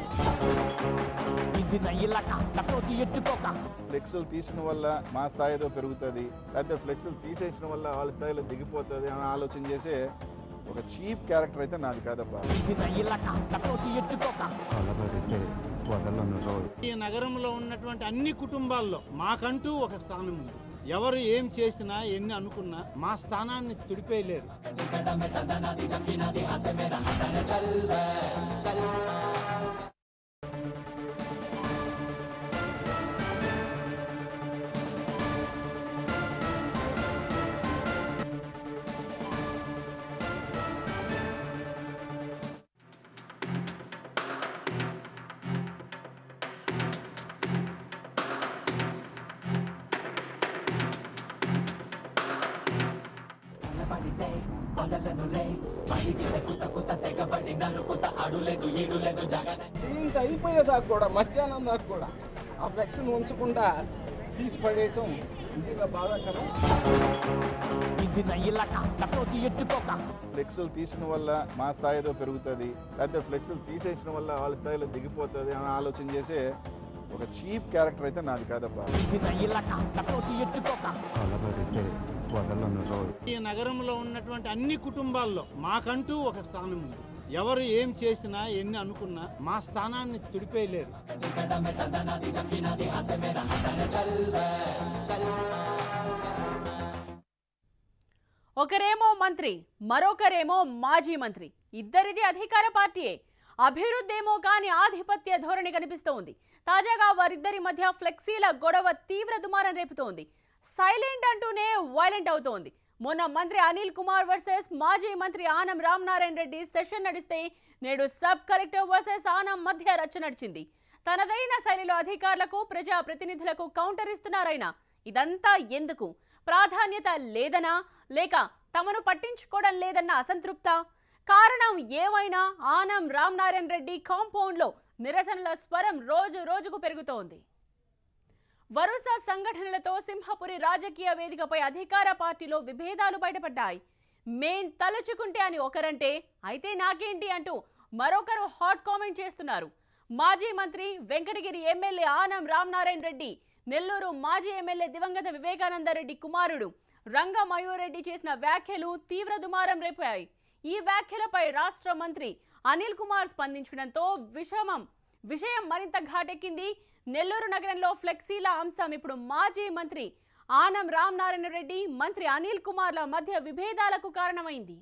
[SPEAKER 3] ఫ్లెక్స్లు తీసిన వల్ల మా స్థాయి ఏదో పెరుగుతుంది లేకపోతే ఫ్లెక్స్లు తీసేసిన వల్ల వాళ్ళ స్థాయిలో దిగిపోతుంది అని ఆలోచన చేసే ఒక చీప్ క్యారెక్టర్ అయితే నాది కాదబ్బా
[SPEAKER 6] కలబడితే వదలను రోయ్
[SPEAKER 2] ఈ నగరంలో ఉన్నటువంటి అన్ని కుటుంబాల్లో మాకంటూ ఒక స్థానం ఉంది ఎవరు ఏం చేసినా ఎన్ని అనుకున్నా మా స్థానాన్ని తుడిపేయలేరు
[SPEAKER 5] చేయింత అయిపోయేదాకా కూడా మధ్యాహ్నం దాకా కూడా ఆ ఫ్లెక్స్ను ఉంచకుండా తీసి పడేయటం నిజంగా బాధాకరం
[SPEAKER 3] ఫ్లెక్సులు తీసిన వల్ల మా స్థాయి ఏదో పెరుగుతుంది లేకపోతే ఫ్లెక్సులు తీసేసిన వల్ల వాళ్ళ స్థాయిలో దిగిపోతుంది అని ఆలోచన చేసే ఒక చీప్ క్యారెక్టర్ అయితే నాది కాదబ్బా
[SPEAKER 6] అలబడితే వదలను రోజు
[SPEAKER 2] ఈ నగరంలో ఉన్నటువంటి అన్ని కుటుంబాల్లో మాకంటూ ఒక స్థానం ఉంది ఎవరు ఏం చేసినా ఎన్ని అనుకున్నా మా స్థానాన్ని తుడిపేయలేరు
[SPEAKER 1] ఒకరేమో మంత్రి మరొకరేమో మాజీ మంత్రి ఇద్దరిది అధికార పార్టీయే అభివృద్ధి ఏమో కానీ ఆధిపత్య ధోరణి కనిపిస్తోంది తాజాగా వారిద్దరి మధ్య ఫ్లెక్సీల గొడవ తీవ్ర దుమారం రేపుతోంది సైలెంట్ అంటూనే వైలెంట్ అవుతోంది మొన్న మంత్రి అనిల్ కుమార్ వర్సెస్ మాజీ మంత్రి ఆనం రామనారాయణ రెడ్డి సెషన్ నడిస్తే నేడు సబ్ కలెక్టర్ వర్సెస్ ఆనం మధ్య రచ్చ నడిచింది తనదైన శైలిలో అధికారులకు ప్రజా ప్రతినిధులకు కౌంటర్ ఇస్తున్నారైనా ఇదంతా ఎందుకు ప్రాధాన్యత లేదనా లేక తమను పట్టించుకోవడం లేదన్న అసంతృప్త కారణం ఏమైనా ఆనం రామనారాయణ రెడ్డి కాంపౌండ్లో నిరసనల స్వరం రోజు రోజుకు పెరుగుతోంది వరుస సంఘటనలతో సింహపురి రాజకీయ వేదికపై అధికార పార్టీలో విభేదాలు బయటపడ్డాయి మేం తలుచుకుంటే అని ఒకరంటే అయితే నాకేంటి అంటూ మరొకరు హాట్ కామెంట్ చేస్తున్నారు మాజీ మంత్రి వెంకటగిరి ఎమ్మెల్యే ఆనం రామనారాయణ రెడ్డి నెల్లూరు మాజీ ఎమ్మెల్యే దివంగత వివేకానందరెడ్డి కుమారుడు రంగ మయూరెడ్డి చేసిన వ్యాఖ్యలు తీవ్ర దుమారం రేపాయి ఈ వ్యాఖ్యలపై రాష్ట్ర మంత్రి అనిల్ కుమార్ స్పందించడంతో విషమం విషయం మరింత ఘాటెక్కింది నెల్లూరు నగరంలో ఫ్లెక్సీల అంశం ఇప్పుడు మాజీ మంత్రి ఆనం రామనారాయణ రెడ్డి మంత్రి అనిల్ కుమార్ల మధ్య విభేదాలకు కారణమైంది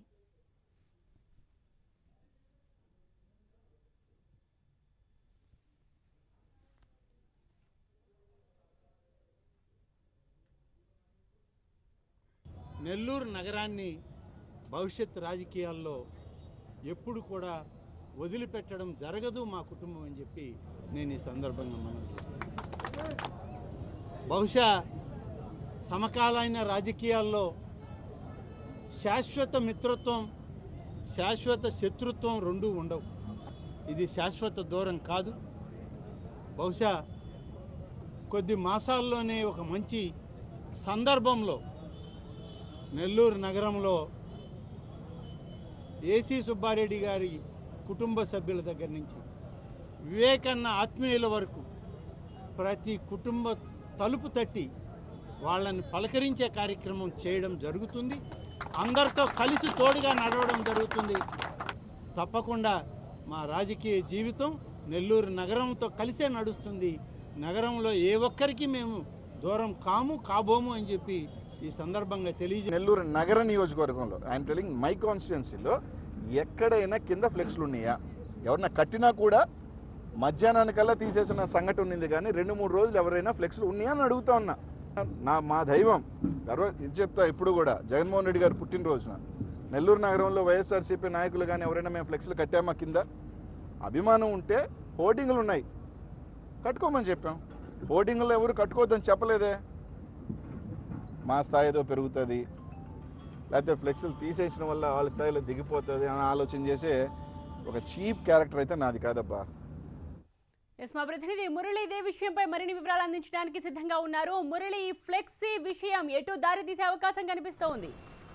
[SPEAKER 2] నెల్లూరు నగరాన్ని భవిష్యత్ రాజకీయాల్లో ఎప్పుడు కూడా వదిలిపెట్టడం జరగదు మా కుటుంబం అని చెప్పి నేను ఈ సందర్భంగా మనం చేస్తున్నాను బహుశా సమకాలీన రాజకీయాల్లో శాశ్వత మిత్రత్వం శాశ్వత శత్రుత్వం రెండూ ఉండవు ఇది శాశ్వత దూరం కాదు బహుశా కొద్ది మాసాల్లోనే ఒక మంచి సందర్భంలో నెల్లూరు నగరంలో ఏసీ సుబ్బారెడ్డి గారి కుటుంబ సభ్యుల దగ్గర నుంచి వివేకన్న ఆత్మీయుల వరకు ప్రతి కుటుంబ తలుపు తట్టి వాళ్ళని పలకరించే కార్యక్రమం చేయడం జరుగుతుంది అందరితో కలిసి తోడుగా నడవడం జరుగుతుంది తప్పకుండా మా రాజకీయ జీవితం నెల్లూరు నగరంతో కలిసే నడుస్తుంది నగరంలో ఏ ఒక్కరికి మేము దూరం కాము కాబోము అని చెప్పి ఈ సందర్భంగా తెలియజే
[SPEAKER 3] నెల్లూరు నగర నియోజకవర్గంలో ఐఎమ్ టెలింగ్ మై కాన్స్టిట్యున్సీలో ఎక్కడైనా కింద ఫ్లెక్స్లు ఉన్నాయా ఎవరన్నా కట్టినా కూడా మధ్యాహ్నానికల్లా తీసేసిన సంఘటన ఉంది కానీ రెండు మూడు రోజులు ఎవరైనా ఫ్లెక్స్లు ఉన్నాయా అని అడుగుతా ఉన్నా నా మా దైవం గర్వ ఇది చెప్తా ఇప్పుడు కూడా జగన్మోహన్ రెడ్డి గారు పుట్టినరోజున నెల్లూరు నగరంలో వైఎస్ఆర్సీపీ నాయకులు కానీ ఎవరైనా మేము ఫ్లెక్స్లు కట్టామా కింద అభిమానం ఉంటే హోర్డింగ్లు ఉన్నాయి కట్టుకోమని చెప్పాం హోర్డింగ్లు ఎవరు కట్టుకోవద్దని చెప్పలేదే మా స్థాయి ఏదో పెరుగుతుంది లేకపోతే ఫ్లెక్సులు తీసేసిన వల్ల వాళ్ళ స్థాయిలో దిగిపోతుంది అని ఆలోచన చేసే ఒక చీప్ క్యారెక్టర్ అయితే నాది కాదబ్బా
[SPEAKER 1] ఎస్ మా ప్రతినిధి మురళి ఇదే విషయంపై మరిన్ని వివరాలు అందించడానికి సిద్ధంగా ఉన్నారు మురళి ఈ ఫ్లెక్సీ విషయం ఎటు దారి తీసే అవకాశం కనిపిస్తోంది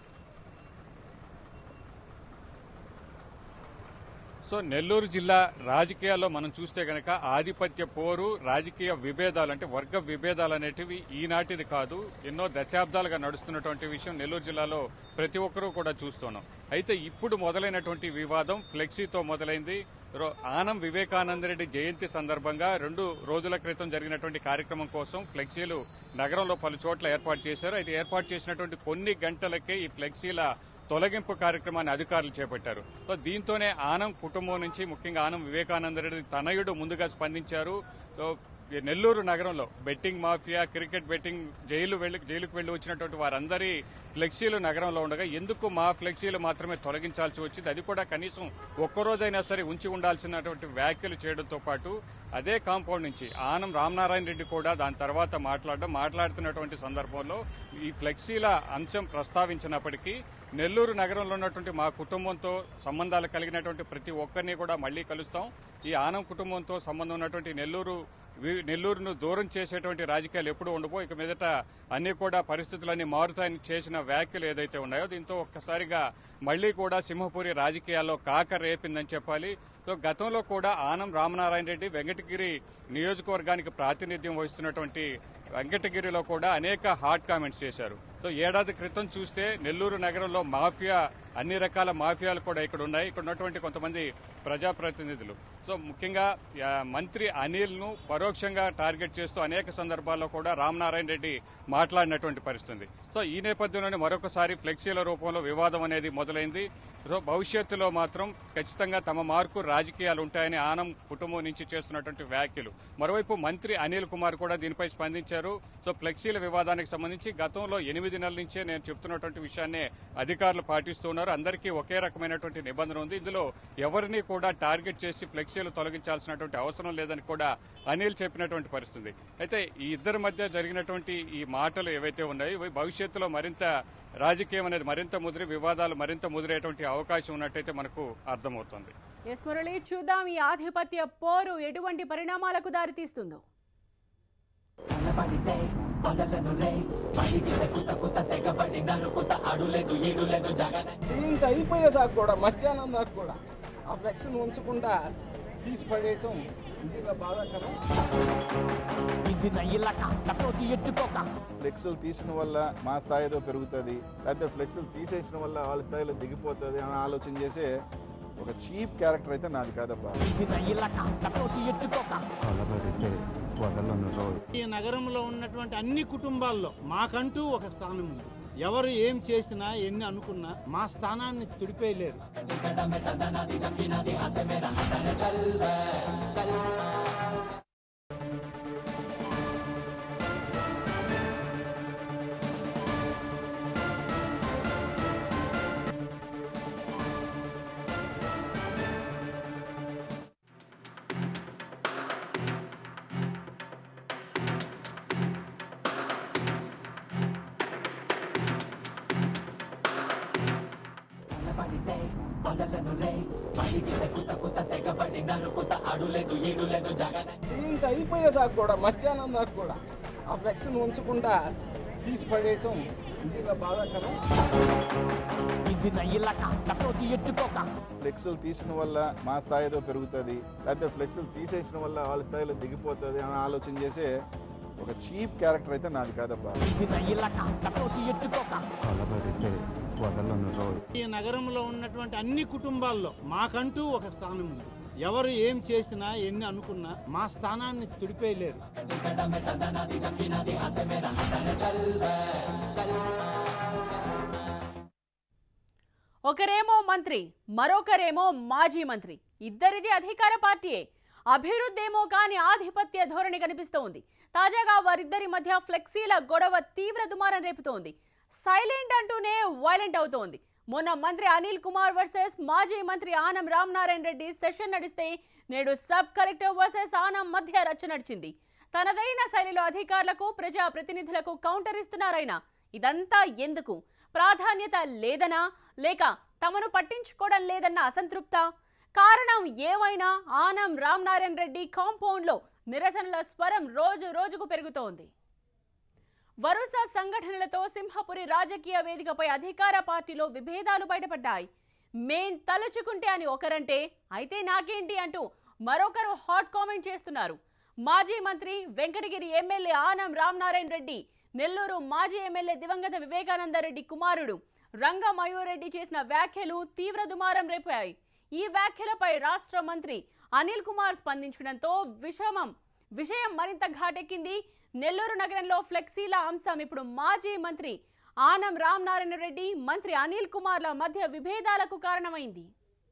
[SPEAKER 4] సో నెల్లూరు జిల్లా రాజకీయాల్లో మనం చూస్తే గనక ఆధిపత్య పోరు రాజకీయ విభేదాలు అంటే వర్గ విభేదాలు అనేటివి ఈనాటిది కాదు ఎన్నో దశాబ్దాలుగా నడుస్తున్నటువంటి విషయం నెల్లూరు జిల్లాలో ప్రతి ఒక్కరూ కూడా చూస్తున్నాం అయితే ఇప్పుడు మొదలైనటువంటి వివాదం ఫ్లెక్సీతో మొదలైంది రో- ఆనం వివేకానందరెడ్డి జయంతి సందర్భంగా రెండు రోజుల క్రితం జరిగినటువంటి కార్యక్రమం కోసం ఫ్లెక్సీలు నగరంలో పలు చోట్ల ఏర్పాటు చేశారు అయితే ఏర్పాటు చేసినటువంటి కొన్ని గంటలకే ఈ ఫ్లెక్సీల తొలగింపు కార్యక్రమాన్ని అధికారులు చేపట్టారు సో దీంతోనే ఆనం కుటుంబం నుంచి ముఖ్యంగా ఆనం వివేకానందరెడ్డి తనయుడు ముందుగా స్పందించారు సో ఈ నెల్లూరు నగరంలో betting mafia cricket betting jail వెళ్లి జైలుకు వెళ్లి వచ్చినటువంటి వారందరి ఫ్లెక్సీలు నగరంలో ఉండగా ఎందుకు మా ఫ్లెక్సీలు మాత్రమే తొలగించాల్సి వచ్చింది అది కూడా కనీసం ఒక్కరోజైనా సరే ఉంచి ఉండాల్సినటువంటి వ్యాఖ్యలు చేయడంతో పాటు అదే కాంపౌండ్ నుంచి ఆనం రామనారాయణ రెడ్డి కూడా దాని తర్వాత మాట్లాడడం మాట్లాడుతున్నటువంటి సందర్భంలో ఈ ఫ్లెక్సీల అంశం ప్రస్తావించినప్పటికీ నెల్లూరు నగరంలో ఉన్నటువంటి మా కుటుంబంతో సంబంధాలు కలిగినటువంటి ప్రతి ఒక్కరిని కూడా మళ్ళీ కలుస్తాం ఈ ఆనం కుటుంబంతో సంబంధం ఉన్నటువంటి నెల్లూరు వి- నెల్లూరును దూరం చేసేటువంటి రాజకీయాలు ఎప్పుడు ఉండబో ఇక మీదట అన్ని కూడా పరిస్థితులన్నీ మారుతాయని చేసిన వ్యాఖ్యలు ఏదైతే ఉన్నాయో దీంతో ఒక్కసారిగా మళ్లీ కూడా సింహపురి రాజకీయాల్లో కాక రేపిందని చెప్పాలి సో గతంలో కూడా ఆనం రామనారాయణ రెడ్డి వెంకటగిరి నియోజకవర్గానికి ప్రాతినిధ్యం వహిస్తున్నటువంటి వెంకటగిరిలో కూడా అనేక హాట్ కామెంట్స్ చేశారు సో ఏడాది క్రితం చూస్తే నెల్లూరు నగరంలో మాఫియా అన్ని రకాల మాఫియాలు కూడా ఇక్కడ ఉన్నాయి ఇక్కడ ఉన్నటువంటి కొంతమంది ప్రజాప్రతినిధులు సో ముఖ్యంగా ఆ, మంత్రి అనిల్ ను పరోక్షంగా టార్గెట్ చేస్తూ అనేక సందర్భాల్లో కూడా రామనారాయణ రెడ్డి మాట్లాడినటువంటి పరిస్థితి ఉంది. సో ఈ నేపథ్యంలోనే మరొకసారి ఫ్లెక్సీల రూపంలో వివాదం అనేది మొదలైంది సో భవిష్యత్తులో మాత్రం ఖచ్చితంగా తమ మార్కు రాజకీయాలు ఉంటాయని ఆనం కుటుంబం నుంచి చేస్తున్నటువంటి వ్యాఖ్యలు మరోవైపు మంత్రి అనిల్ కుమార్ కూడా దీనిపై స్పందించారు సో ఫ్లెక్సీల వివాదానికి సంబంధించి గతంలో ఎనిమిది నెలల నుంచే నేను చెప్తున్నటువంటి విషయాన్నే అధికారులు పాటిస్తున్నారు అందరికీ ఒకే రకమైనటువంటి నిబంధన ఉంది ఇందులో ఎవరిని కూడా టార్గెట్ చేసి ఫ్లెక్సీలు తొలగించాల్సినటువంటి అవసరం లేదని కూడా అనిల్ చెప్పినటువంటి పరిస్థితి అయితే ఈ ఇద్దరి మధ్య జరిగినటువంటి ఈ మాటలు ఏవైతే ఉన్నాయో ఇవి భవిష్యత్తులో మరింత రాజకీయం అనేది మరింత ముదిరి వివాదాలు మరింత ముదిరేటువంటి అవకాశం ఉన్నట్టయితే మనకు అర్థమవుతుంది
[SPEAKER 1] ఎస్ మురళి చూద్దాం ఈ ఆధిపత్య పోరు ఎటువంటి పరిణామాలకు దారితీస్తుందో
[SPEAKER 5] చేయింత అయిపోయేదాకా కూడా మధ్యాహ్నం దాకా కూడా ఆ ఫ్లెక్స్ని ఉంచకుండా తీసి పడేయటం నిజంగా బాధాకరం
[SPEAKER 3] ఫ్లెక్సులు తీసిన వల్ల మా స్థాయి ఏదో పెరుగుతుంది లేకపోతే ఫ్లెక్సులు తీసేసిన వల్ల వాళ్ళ స్థాయిలో దిగిపోతుంది అని ఆలోచన చేసే ఒక చీప్ క్యారెక్టర్ అయితే నాది కాదబ్బా
[SPEAKER 6] కలబడితే వదలను రోయ్
[SPEAKER 2] ఈ నగరంలో ఉన్నటువంటి అన్ని కుటుంబాల్లో మాకంటూ ఒక స్థానం ఉంది ఎవరు ఏం చేసినా ఎన్ని అనుకున్నా మా స్థానాన్ని తుడిపేయలేరు
[SPEAKER 5] చేయింత అయిపోయేదాకా కూడా మధ్యాహ్నం దాకా కూడా ఆ ఫ్లెక్స్ని ఉంచకుండా తీసి పడేయటం నిజంగా బాధాకరం
[SPEAKER 3] ఫ్లెక్సులు తీసిన వల్ల మా స్థాయి ఏదో పెరుగుతుంది లేకపోతే ఫ్లెక్సులు తీసేసిన వల్ల వాళ్ళ స్థాయిలో దిగిపోతుంది అని ఆలోచన చేసే ఒక చీప్ క్యారెక్టర్ అయితే నాది కాదబ్బా
[SPEAKER 6] కలబడితే వదలను రోయ్
[SPEAKER 2] ఈ నగరంలో ఉన్నటువంటి అన్ని కుటుంబాల్లో మాకంటూ ఒక స్థానం ఉంది ఎవరు ఏం చేసినా ఎన్ని అనుకున్నా మా స్థానాన్ని తుడిపేయలేరు
[SPEAKER 1] ఒకరేమో మంత్రి మరొకరేమో మాజీ మంత్రి ఇద్దరిది అధికార పార్టీయే అభివృద్ధి ఏమో కానీ ఆధిపత్య ధోరణి కనిపిస్తోంది తాజాగా వారిద్దరి మధ్య ఫ్లెక్సీల గొడవ తీవ్ర దుమారం రేపుతోంది సైలెంట్ అంటూనే వైలెంట్ అవుతోంది మొన్న మంత్రి అనిల్ కుమార్ వర్సెస్ మాజీ మంత్రి ఆనం రామనారాయణ రెడ్డి సెషన్ నడిస్తే నేడు సబ్ కలెక్టర్ వర్సెస్ ఆనం మధ్య రచ్చ నడిచింది తనదైన శైలిలో అధికారులకు ప్రజా ప్రతినిధులకు కౌంటర్ ఇస్తున్నారైనా ఇదంతా ఎందుకు ప్రాధాన్యత లేదనా లేక తమను పట్టించుకోవడం లేదన్న అసంతృప్త కారణం ఏమైనా ఆనం రామనారాయణ రెడ్డి కాంపౌండ్లో నిరసనల స్వరం రోజు రోజుకు పెరుగుతోంది వరుస సంఘటనలతో సింహపురి రాజకీయ వేదికపై అధికార పార్టీలో విభేదాలు బయటపడ్డాయి మేం తలుచుకుంటే అని ఒకరంటే అయితే నాకేంటి అంటూ మరొకరు హాట్ కామెంట్ చేస్తున్నారు మాజీ మంత్రి వెంకటగిరి ఎమ్మెల్యే ఆనం రామనారాయణ రెడ్డి నెల్లూరు మాజీ ఎమ్మెల్యే దివంగత వివేకానందరెడ్డి కుమారుడు రంగమయూరెడ్డి చేసిన వ్యాఖ్యలు తీవ్ర దుమారం రేపాయి ఈ వ్యాఖ్యలపై రాష్ట్ర మంత్రి అనిల్ కుమార్ స్పందించడంతో విషమం విషయం మరింత ఘాటెక్కింది నెల్లూరు నగరంలో ఫ్లెక్సీల అంశం ఇప్పుడు మాజీ మంత్రి ఆనం రామనారాయణ రెడ్డి మంత్రి అనిల్ కుమార్ల మధ్య విభేదాలకు కారణమైంది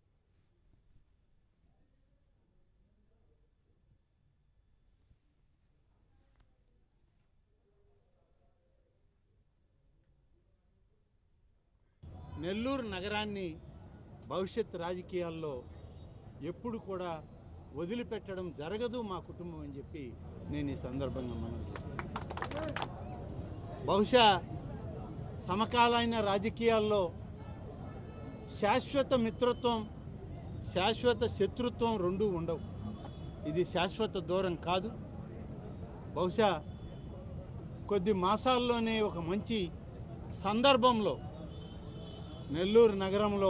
[SPEAKER 2] నెల్లూరు నగరాన్ని భవిష్యత్ రాజకీయాల్లో ఎప్పుడు కూడా వదిలిపెట్టడం జరగదు మా కుటుంబం అని చెప్పి నేను ఈ సందర్భంగా మనం బహుశా సమకాలీన రాజకీయాల్లో శాశ్వత మిత్రత్వం శాశ్వత శత్రుత్వం రెండూ ఉండవు ఇది శాశ్వత దూరం కాదు బహుశా కొద్ది మాసాల్లోనే ఒక మంచి సందర్భంలో నెల్లూరు నగరంలో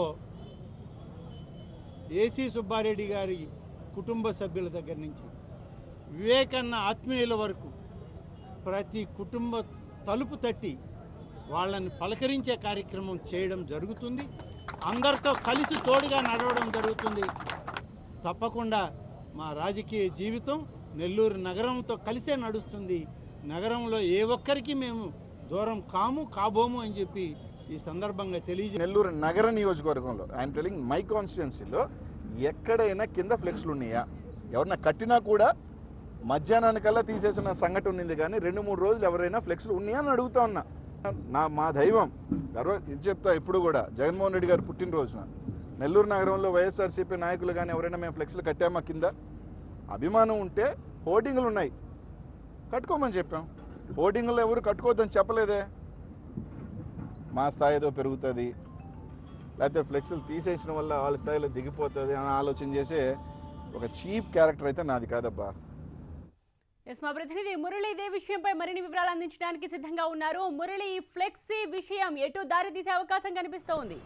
[SPEAKER 2] ఏసీ సుబ్బారెడ్డి గారి కుటుంబ సభ్యుల దగ్గర నుంచి వివేకన్న ఆత్మీయుల వరకు ప్రతి కుటుంబ తలుపు తట్టి వాళ్ళని పలకరించే కార్యక్రమం చేయడం జరుగుతుంది అందరితో కలిసి తోడుగా నడవడం జరుగుతుంది తప్పకుండా మా రాజకీయ జీవితం నెల్లూరు నగరంతో కలిసే నడుస్తుంది నగరంలో ఏ ఒక్కరికి మేము దూరం కాము కాబోము అని చెప్పి ఈ సందర్భంగా తెలియజే
[SPEAKER 3] నెల్లూరు నగర నియోజకవర్గంలో ఐఎమ్ టెలింగ్ మై కాన్స్టిట్యున్సీలో ఎక్కడైనా కింద ఫ్లెక్స్లు ఉన్నాయా ఎవరన్నా కట్టినా కూడా మధ్యాహ్నానికల్లా తీసేసిన సంఘటన ఉంది కానీ రెండు మూడు రోజులు ఎవరైనా ఫ్లెక్స్లు ఉన్నాయా అని అడుగుతా ఉన్నా నా మా దైవం గర్వ ఇది చెప్తా ఇప్పుడు కూడా జగన్మోహన్ రెడ్డి గారు పుట్టినరోజున నెల్లూరు నగరంలో వైఎస్ఆర్సీపీ నాయకులు కానీ ఎవరైనా మేము ఫ్లెక్స్లు కట్టామా కింద అభిమానం ఉంటే హోర్డింగ్లు ఉన్నాయి కట్టుకోమని చెప్పాం హోర్డింగ్లు ఎవరు కట్టుకోవద్దని చెప్పలేదే మా స్థాయి ఏదో పెరుగుతుంది లేకపోతే ఫ్లెక్స్లు తీసేసిన వల్ల వాళ్ళ స్థాయిలో దిగిపోతుంది అని ఆలోచన చేసే ఒక చీప్ క్యారెక్టర్ అయితే నాది కాదబ్బా
[SPEAKER 1] ఎస్ మా ప్రతినిధి మురళి ఇదే విషయంపై మరిన్ని వివరాలు అందించడానికి సిద్ధంగా ఉన్నారు మురళి ఈ ఫ్లెక్సీ విషయం ఎటు దారి తీసే అవకాశం కనిపిస్తోంది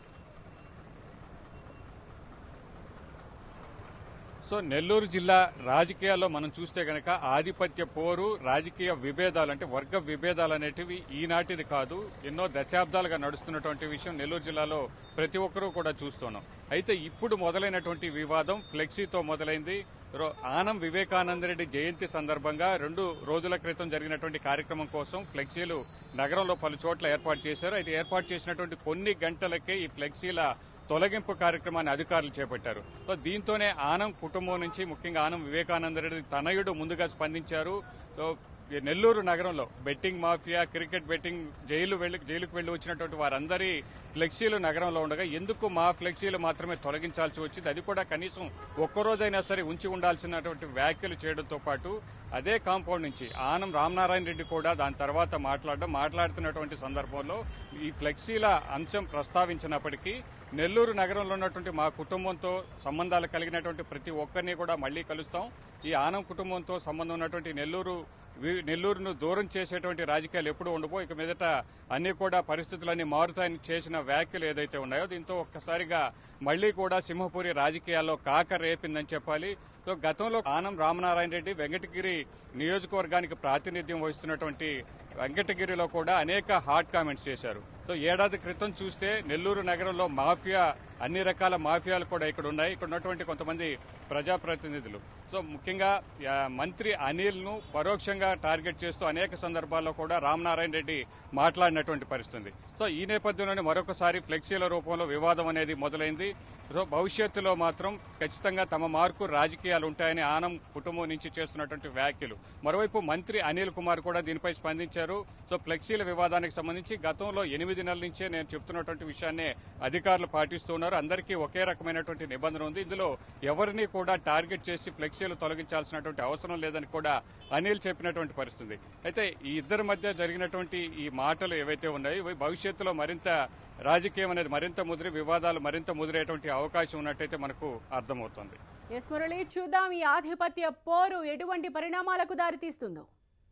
[SPEAKER 4] సో నెల్లూరు జిల్లా రాజకీయాల్లో మనం చూస్తే గనక ఆధిపత్య పోరు రాజకీయ విభేదాలు అంటే వర్గ విభేదాలు అనేటివి ఈనాటిది కాదు ఎన్నో దశాబ్దాలుగా నడుస్తున్నటువంటి విషయం నెల్లూరు జిల్లాలో ప్రతి ఒక్కరూ కూడా చూస్తున్నాం అయితే ఇప్పుడు మొదలైనటువంటి వివాదం ఫ్లెక్సీతో మొదలైంది రో- ఆనం వివేకానందరెడ్డి జయంతి సందర్భంగా రెండు రోజుల క్రితం జరిగినటువంటి కార్యక్రమం కోసం ఫ్లెక్సీలు నగరంలో పలు చోట్ల ఏర్పాటు చేశారు అయితే ఏర్పాటు చేసినటువంటి కొన్ని గంటలకే ఈ ఫ్లెక్సీల తొలగింపు కార్యక్రమాన్ని అధికారులు చేపట్టారు సో దీంతోనే ఆనం కుటుంబం నుంచి ముఖ్యంగా ఆనం వివేకానందరెడ్డి తనయుడు ముందుగా స్పందించారు సో ఈ నెల్లూరు నగరంలో betting mafia cricket betting jail వెళ్లి జైలుకు వెళ్లి వచ్చినటువంటి వారందరి ఫ్లెక్సీలు నగరంలో ఉండగా ఎందుకు మా ఫ్లెక్సీలు మాత్రమే తొలగించాల్సి వచ్చింది అది కూడా కనీసం ఒక్కరోజైనా సరే ఉంచి ఉండాల్సినటువంటి వ్యాఖ్యలు చేయడంతో పాటు అదే కాంపౌండ్ నుంచి ఆనం రామనారాయణ రెడ్డి కూడా దాని తర్వాత మాట్లాడడం మాట్లాడుతున్నటువంటి సందర్భంలో ఈ ఫ్లెక్సీల అంశం ప్రస్తావించినప్పటికీ నెల్లూరు నగరంలో ఉన్నటువంటి మా కుటుంబంతో సంబంధాలు కలిగినటువంటి ప్రతి ఒక్కరిని కూడా మళ్లీ కలుస్తాం ఈ ఆనం కుటుంబంతో సంబంధం ఉన్నటువంటి నెల్లూరు వి- నెల్లూరును దూరం చేసేటువంటి రాజకీయాలు ఎప్పుడు ఉండబో ఇక మీదట అన్ని కూడా పరిస్థితులన్నీ మారుతాయని చేసిన వ్యాఖ్యలు ఏదైతే ఉన్నాయో దీంతో ఒక్కసారిగా మళ్లీ కూడా సింహపురి రాజకీయాల్లో కాక రేపిందని చెప్పాలి సో గతంలో ఆనం రామనారాయణ రెడ్డి వెంకటగిరి నియోజకవర్గానికి ప్రాతినిధ్యం వహిస్తున్నటువంటి వెంకటగిరిలో కూడా అనేక హాట్ కామెంట్స్ చేశారు సో ఏడాది క్రితం చూస్తే నెల్లూరు నగరంలో మాఫియా అన్ని రకాల మాఫియాలు కూడా ఇక్కడ ఉన్నాయి ఇక్కడ ఉన్నటువంటి కొంతమంది ప్రజాప్రతినిధులు సో ముఖ్యంగా ఆ, మంత్రి అనిల్ ను పరోక్షంగా టార్గెట్ చేస్తూ అనేక సందర్భాల్లో కూడా రామనారాయణ రెడ్డి మాట్లాడినటువంటి పరిస్థితి సో ఈ నేపథ్యంలోనే మరొకసారి ఫ్లెక్సీల రూపంలో వివాదం అనేది మొదలైంది సో భవిష్యత్తులో మాత్రం ఖచ్చితంగా తమ మార్కు రాజకీయాలు ఉంటాయని ఆనం కుటుంబం నుంచి చేస్తున్నటువంటి వ్యాఖ్యలు మరోవైపు మంత్రి అనిల్ కుమార్ కూడా దీనిపై స్పందించారు సో ఫ్లెక్సీల వివాదానికి సంబంధించి గతంలో ఎనిమిది నెలల నుంచే నేను చెప్తున్నటువంటి విషయాన్నే అధికారులు పాటిస్తున్నారు అందరికీ ఒకే రకమైనటువంటి నిబంధన ఉంది ఇందులో ఎవరిని కూడా టార్గెట్ చేసి ఫ్లెక్సీలు తొలగించాల్సినటువంటి అవసరం లేదని కూడా అనిల్ చెప్పినటువంటి పరిస్థితి అయితే ఈ ఇద్దరి మధ్య జరిగినటువంటి ఈ మాటలు ఏవైతే ఉన్నాయో ఇవి భవిష్యత్తులో మరింత రాజకీయం అనేది మరింత ముదిరి వివాదాలు మరింత ముదిరేటువంటి అవకాశం ఉన్నట్టయితే మనకు అర్థమవుతుంది
[SPEAKER 1] ఎస్ మురళి చూద్దాం ఈ ఆధిపత్య పోరు ఎటువంటి పరిణామాలకు దారితీస్తుందో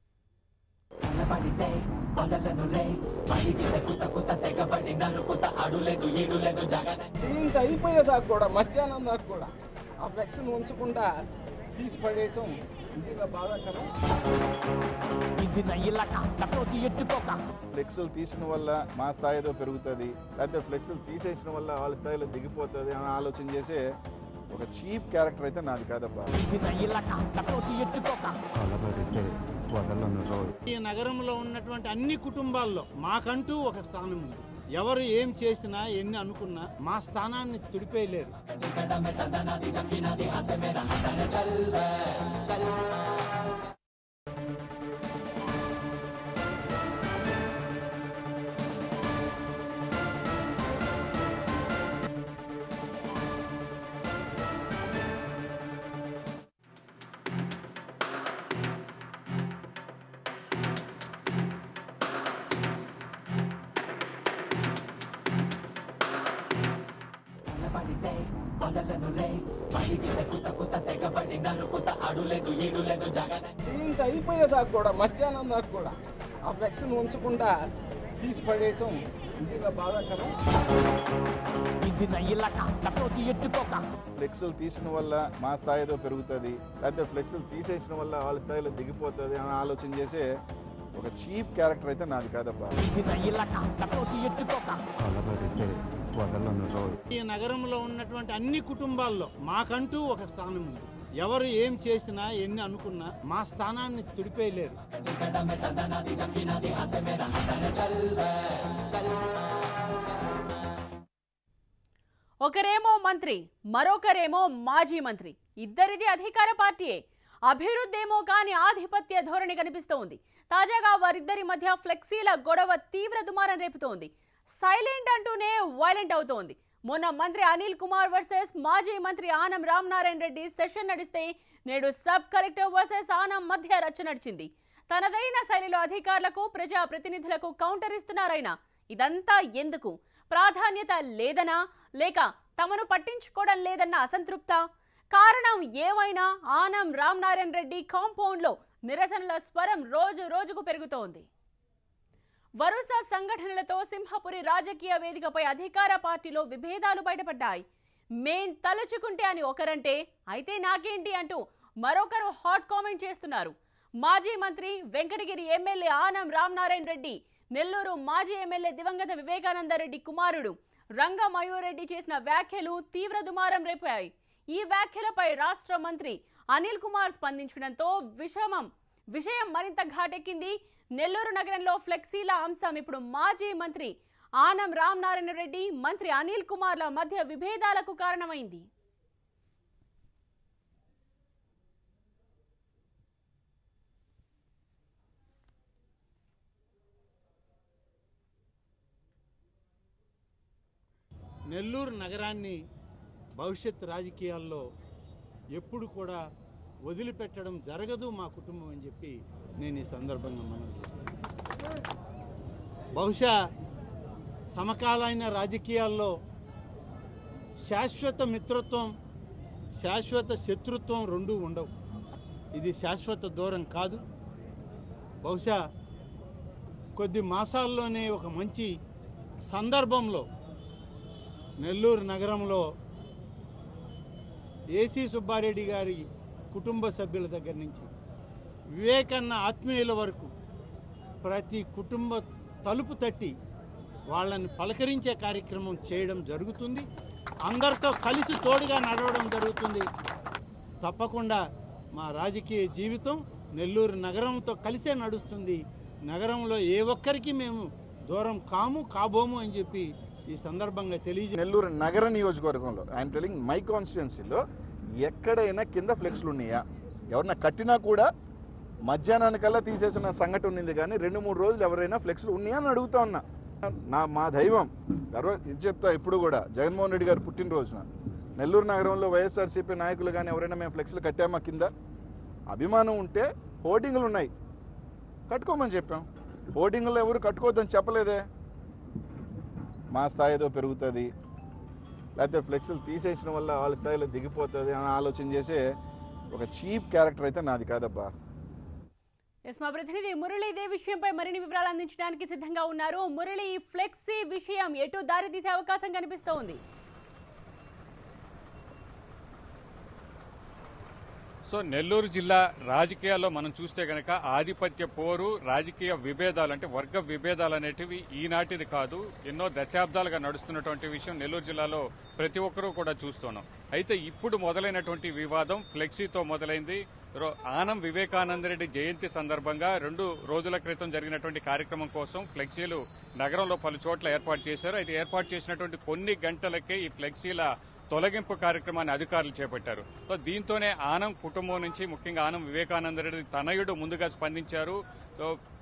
[SPEAKER 5] చేయింత అయిపోయేదాకా కూడా మధ్యాహ్నం దాకా కూడా ఆ ఫ్లెక్స్ను ఉంచకుండా తీసి పడేయటం నిజంగా బాధాకరం
[SPEAKER 3] ఫ్లెక్స్లు తీసిన వల్ల మా స్థాయి ఏదో పెరుగుతుంది లేకపోతే ఫ్లెక్స్లు తీసేసిన వల్ల వాళ్ళ స్థాయిలో దిగిపోతుంది అని ఆలోచన చేసే ఒక చీప్ క్యారెక్టర్ అయితే నాది కాదబ్బా
[SPEAKER 6] కలబడితే వదలను రోయ్
[SPEAKER 2] ఈ నగరంలో ఉన్నటువంటి అన్ని కుటుంబాల్లో మాకంటూ ఒక స్థానం ఉంది ఎవరు ఏం చేసినా ఎన్ని అనుకున్నా మా స్థానాన్ని తుడిపేయలేరు
[SPEAKER 5] చీంత అయిపోయేదాకా కూడా మధ్యాహ్నం దాకా కూడా ఆ ఫ్లెక్స్ను ఉంచకుండా తీసి పడేయటం నిజంగా బాధాకరం
[SPEAKER 3] ఫ్లెక్స్లు తీసిన వల్ల మా స్థాయిలో పెరుగుతుంది లేకపోతే ఫ్లెక్స్లు తీసేసిన వల్ల వాళ్ళ స్థాయిలో దిగిపోతుంది అని ఆలోచన చేసే ఒక చీప్ క్యారెక్టర్ అయితే నాది కాదబ్బా
[SPEAKER 6] కలబడితే వదలను రోయ్
[SPEAKER 2] ఈ నగరంలో ఉన్నటువంటి అన్ని కుటుంబాల్లో మాకంటూ ఒక స్థానం ఉంది ఎవరు ఏం చేసినా ఎన్ని అనుకున్నా మా స్థానాన్ని తుడిపేయలేరు
[SPEAKER 1] ఒకరేమో మంత్రి మరొకరేమో మాజీ మంత్రి ఇద్దరిది అధికార పార్టీయే అభివృద్ధేమో కానీ ఆధిపత్య ధోరణి కనిపిస్తోంది తాజాగా వారిద్దరి మధ్య ఫ్లెక్సీల గొడవ తీవ్ర దుమారం రేపుతోంది సైలెంట్ అంటూనే వైలెంట్ అవుతోంది మొన్న మంత్రి అనిల్ కుమార్ వర్సెస్ మాజీ మంత్రి ఆనం రామనారాయణ రెడ్డి సెషన్ నడిస్తే నేడు సబ్ కలెక్టర్ వర్సెస్ ఆనం మధ్య రచ్చ నడిచింది తనదైన శైలిలో అధికారులకు ప్రజా ప్రతినిధులకు కౌంటర్ ఇస్తున్నారాయన ఇదంతా ఎందుకు ప్రాధాన్యత లేదనా లేక తమను పట్టించుకోవడం లేదన్న అసంతృప్త కారణం ఏమైనా ఆనం రామనారాయణ రెడ్డి కాంపౌండ్లో నిరసనల స్వరం రోజు రోజుకు పెరుగుతోంది వరుస సంఘటనలతో సింహపురి రాజకీయ వేదికపై అధికార పార్టీలో విభేదాలు బయటపడ్డాయి మేం తలుచుకుంటే అని ఒకరంటే అయితే నాకేంటి అంటూ మరొకరు హాట్ కామెంట్ చేస్తున్నారు మాజీ మంత్రి వెంకటగిరి ఎమ్మెల్యే ఆనం రామనారాయణ రెడ్డి నెల్లూరు మాజీ ఎమ్మెల్యే దివంగత వివేకానందరెడ్డి కుమారుడు రంగ మయూరెడ్డి చేసిన వ్యాఖ్యలు తీవ్ర దుమారం రేపాయి ఈ వ్యాఖ్యలపై రాష్ట్ర మంత్రి అనిల్ కుమార్ స్పందించడంతో విషమం విషయం మరింత ఘాటెక్కింది నెల్లూరు నగరంలో ఫ్లెక్సీల అంశం ఇప్పుడు మాజీ మంత్రి ఆనం రామనారాయణ రెడ్డి మంత్రి అనిల్ కుమార్ల మధ్య విభేదాలకు కారణమైంది
[SPEAKER 2] నెల్లూరు నగరాన్ని భవిష్యత్ రాజకీయాల్లో ఎప్పుడు కూడా వదిలిపెట్టడం జరగదు మా కుటుంబం అని చెప్పి నేను ఈ సందర్భంగా మనం చేస్తున్నాను బహుశా సమకాలీన రాజకీయాల్లో శాశ్వత మిత్రత్వం శాశ్వత శత్రుత్వం రెండూ ఉండవు ఇది శాశ్వత దూరం కాదు బహుశా కొద్ది మాసాల్లోనే ఒక మంచి సందర్భంలో నెల్లూరు నగరంలో ఏసీ సుబ్బారెడ్డి గారి కుటుంబ సభ్యుల దగ్గర నుంచి వివేకన్న ఆత్మీయుల వరకు ప్రతి కుటుంబ తలుపు తట్టి వాళ్ళని పలకరించే కార్యక్రమం చేయడం జరుగుతుంది అందరితో కలిసి తోడుగా నడవడం జరుగుతుంది తప్పకుండా మా రాజకీయ జీవితం నెల్లూరు నగరంతో కలిసే నడుస్తుంది నగరంలో ఏ ఒక్కరికి మేము దూరం కాము కాబోము అని చెప్పి ఈ సందర్భంగా తెలియజే
[SPEAKER 3] నెల్లూరు నగర నియోజకవర్గంలో ఐఎమ్ టెలింగ్ మై కాన్స్టిట్యున్సీలో ఎక్కడైనా కింద ఫ్లెక్స్లు ఉన్నాయా ఎవరన్నా కట్టినా కూడా మధ్యాహ్నానికల్లా తీసేసిన సంఘటన ఉంది కానీ రెండు మూడు రోజులు ఎవరైనా ఫ్లెక్స్లు ఉన్నాయా అని అడుగుతా ఉన్నా నా మా దైవం గర్వ ఇది చెప్తా ఇప్పుడు కూడా జగన్మోహన్ రెడ్డి గారు పుట్టినరోజున నెల్లూరు నగరంలో వైఎస్ఆర్సీపీ నాయకులు కానీ ఎవరైనా మేము ఫ్లెక్స్లు కట్టామా కింద అభిమానం ఉంటే హోర్డింగ్లు ఉన్నాయి కట్టుకోమని చెప్పాం హోర్డింగ్లు ఎవరు కట్టుకోవద్దని చెప్పలేదే మా స్థాయి ఏదో పెరుగుతుంది లేకపోతే ఫ్లెక్స్లు తీసేసిన వల్ల వాళ్ళ స్థాయిలో దిగిపోతుంది అని ఆలోచన చేసే ఒక చీప్ క్యారెక్టర్ అయితే నాది కాదబ్బా
[SPEAKER 1] ఎస్ మా ప్రతినిధి మురళి ఇదే విషయంపై మరిన్ని వివరాలు అందించడానికి సిద్ధంగా ఉన్నారు మురళి ఈ ఫ్లెక్సీ విషయం ఎటు దారి తీసే అవకాశం కనిపిస్తోంది
[SPEAKER 4] సో నెల్లూరు జిల్లా రాజకీయాల్లో మనం చూస్తే గనక ఆధిపత్య పోరు రాజకీయ విభేదాలు అంటే వర్గ విభేదాలు అనేటివి ఈనాటిది కాదు ఎన్నో దశాబ్దాలుగా నడుస్తున్నటువంటి విషయం నెల్లూరు జిల్లాలో ప్రతి ఒక్కరూ కూడా చూస్తున్నాం అయితే ఇప్పుడు మొదలైనటువంటి వివాదం ఫ్లెక్సీతో మొదలైంది రో- ఆనం వివేకానందరెడ్డి జయంతి సందర్భంగా రెండు రోజుల క్రితం జరిగినటువంటి కార్యక్రమం కోసం ఫ్లెక్సీలు నగరంలో పలు చోట్ల ఏర్పాటు చేశారు అయితే ఏర్పాటు చేసినటువంటి కొన్ని గంటలకే ఈ ఫ్లెక్సీల తొలగింపు కార్యక్రమాన్ని అధికారులు చేపట్టారు సో దీంతోనే ఆనం కుటుంబం నుంచి ముఖ్యంగా ఆనం వివేకానందరెడ్డి తనయుడు ముందుగా స్పందించారు సో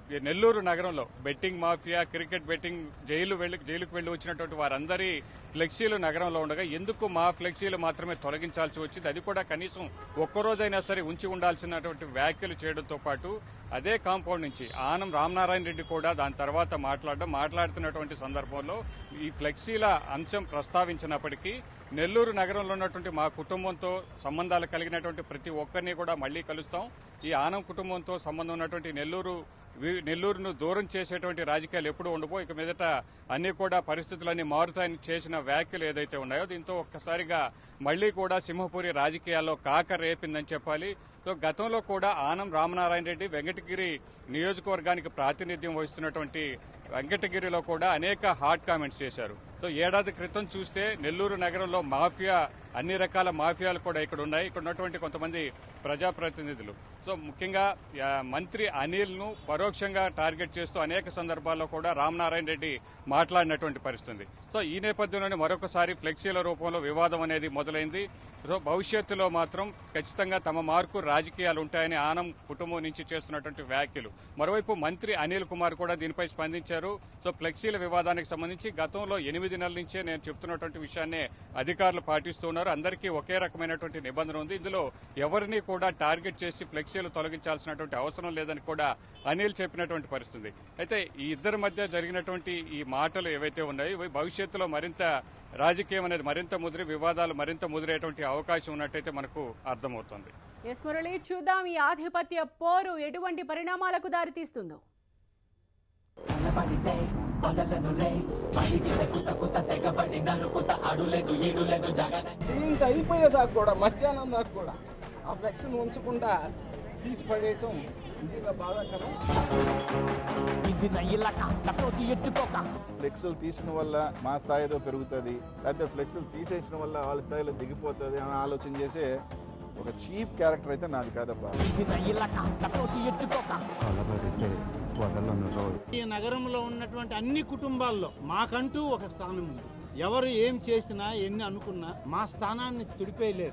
[SPEAKER 4] ఈ నెల్లూరు నగరంలో betting mafia cricket betting jail వెళ్లి జైలుకు వెళ్లి వచ్చినటువంటి వారందరి ఫ్లెక్సీలు నగరంలో ఉండగా ఎందుకు మా ఫ్లెక్సీలు మాత్రమే తొలగించాల్సి వచ్చింది అది కూడా కనీసం ఒక్కరోజైనా సరే ఉంచి ఉండాల్సినటువంటి వ్యాఖ్యలు చేయడంతో పాటు అదే కాంపౌండ్ నుంచి ఆనం రామనారాయణ రెడ్డి కూడా దాని తర్వాత మాట్లాడడం మాట్లాడుతున్నటువంటి సందర్భంలో ఈ ఫ్లెక్సీల అంశం ప్రస్తావించినప్పటికీ నెల్లూరు నగరంలో ఉన్నటువంటి మా కుటుంబంతో సంబంధాలు కలిగినటువంటి ప్రతి ఒక్కరిని కూడా మళ్లీ కలుస్తాం ఈ ఆనం కుటుంబంతో సంబంధం ఉన్నటువంటి నెల్లూరు వి- నెల్లూరును దూరం చేసేటువంటి రాజకీయాలు ఎప్పుడు ఉండబో ఇక మీదట అన్ని కూడా పరిస్థితులన్నీ మారుతాయని చేసిన వ్యాఖ్యలు ఏదైతే ఉన్నాయో దీంతో ఒక్కసారిగా మళ్లీ కూడా సింహపురి రాజకీయాల్లో కాక రేపిందని చెప్పాలి సో గతంలో కూడా ఆనం రామనారాయణ రెడ్డి వెంకటగిరి నియోజకవర్గానికి ప్రాతినిధ్యం వహిస్తున్నటువంటి వెంకటగిరిలో కూడా అనేక హాట్ కామెంట్స్ చేశారు సో ఏడాది క్రితం చూస్తే నెల్లూరు నగరంలో మాఫియా అన్ని రకాల మాఫియాలు కూడా ఇక్కడ ఉన్నాయి ఇక్కడ ఉన్నటువంటి కొంతమంది ప్రజాప్రతినిధులు సో ముఖ్యంగా ఆ, మంత్రి అనిల్ ను పరోక్షంగా టార్గెట్ చేస్తూ అనేక సందర్భాల్లో కూడా రామనారాయణ రెడ్డి మాట్లాడినటువంటి పరిస్థితి సో ఈ నేపథ్యంలోనే మరొకసారి ఫ్లెక్సీల రూపంలో వివాదం అనేది మొదలైంది సో భవిష్యత్తులో మాత్రం ఖచ్చితంగా తమ మార్కు రాజకీయాలు ఉంటాయని ఆనం కుటుంబం నుంచి చేస్తున్నటువంటి వ్యాఖ్యలు మరోవైపు మంత్రి అనిల్ కుమార్ కూడా దీనిపై స్పందించారు సో ఫ్లెక్సీల వివాదానికి సంబంధించి గతంలో ఎనిమిది నెలల నుంచే నేను చెప్తున్నటువంటి విషయాన్నే అధికారులు పాటిస్తున్నారు అందరికీ ఒకే రకమైనటువంటి నిబంధన ఉంది ఇందులో ఎవరిని కూడా టార్గెట్ చేసి ఫ్లెక్సీలు తొలగించాల్సినటువంటి అవసరం లేదని కూడా అనిల్ చెప్పినటువంటి పరిస్థితి అయితే ఈ ఇద్దరి మధ్య జరిగినటువంటి ఈ మాటలు ఏవైతే ఉన్నాయో ఇవి భవిష్యత్తులో మరింత రాజకీయం అనేది మరింత ముదిరి వివాదాలు మరింత ముదిరేటువంటి అవకాశం ఉన్నట్టయితే మనకు అర్థమవుతుంది
[SPEAKER 1] ఎస్ మురళి చూద్దాం ఈ ఆధిపత్య పోరు ఎటువంటి పరిణామాలకు దారితీస్తుందో
[SPEAKER 5] చేయింత అయిపోయేదాకా కూడా మధ్యాహ్నం దాకా కూడా ఆ ఫ్లెక్స్ను ఉంచకుండా తీసి పడేయటం నిజంగా బాధాకరం
[SPEAKER 3] ఫ్లెక్సులు తీసిన వల్ల మా స్థాయి ఏదో పెరుగుతుంది లేకపోతే ఫ్లెక్సులు తీసేసిన వల్ల వాళ్ళ స్థాయిలో దిగిపోతుంది అని ఆలోచన చేసే ఒక చీప్ క్యారెక్టర్ అయితే నాది కాదబ్బా
[SPEAKER 6] కలబడితే వదలను రోయ్
[SPEAKER 2] ఈ నగరంలో ఉన్నటువంటి అన్ని కుటుంబాల్లో మాకంటూ ఒక స్థానం ఉంది ఎవరు ఏం చేసినా ఎన్ని అనుకున్నా మా స్థానాన్ని తుడిపేయలేరు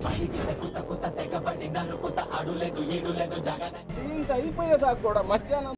[SPEAKER 5] చేయింత అయిపోయేదాకా కూడా మధ్యాహ్నం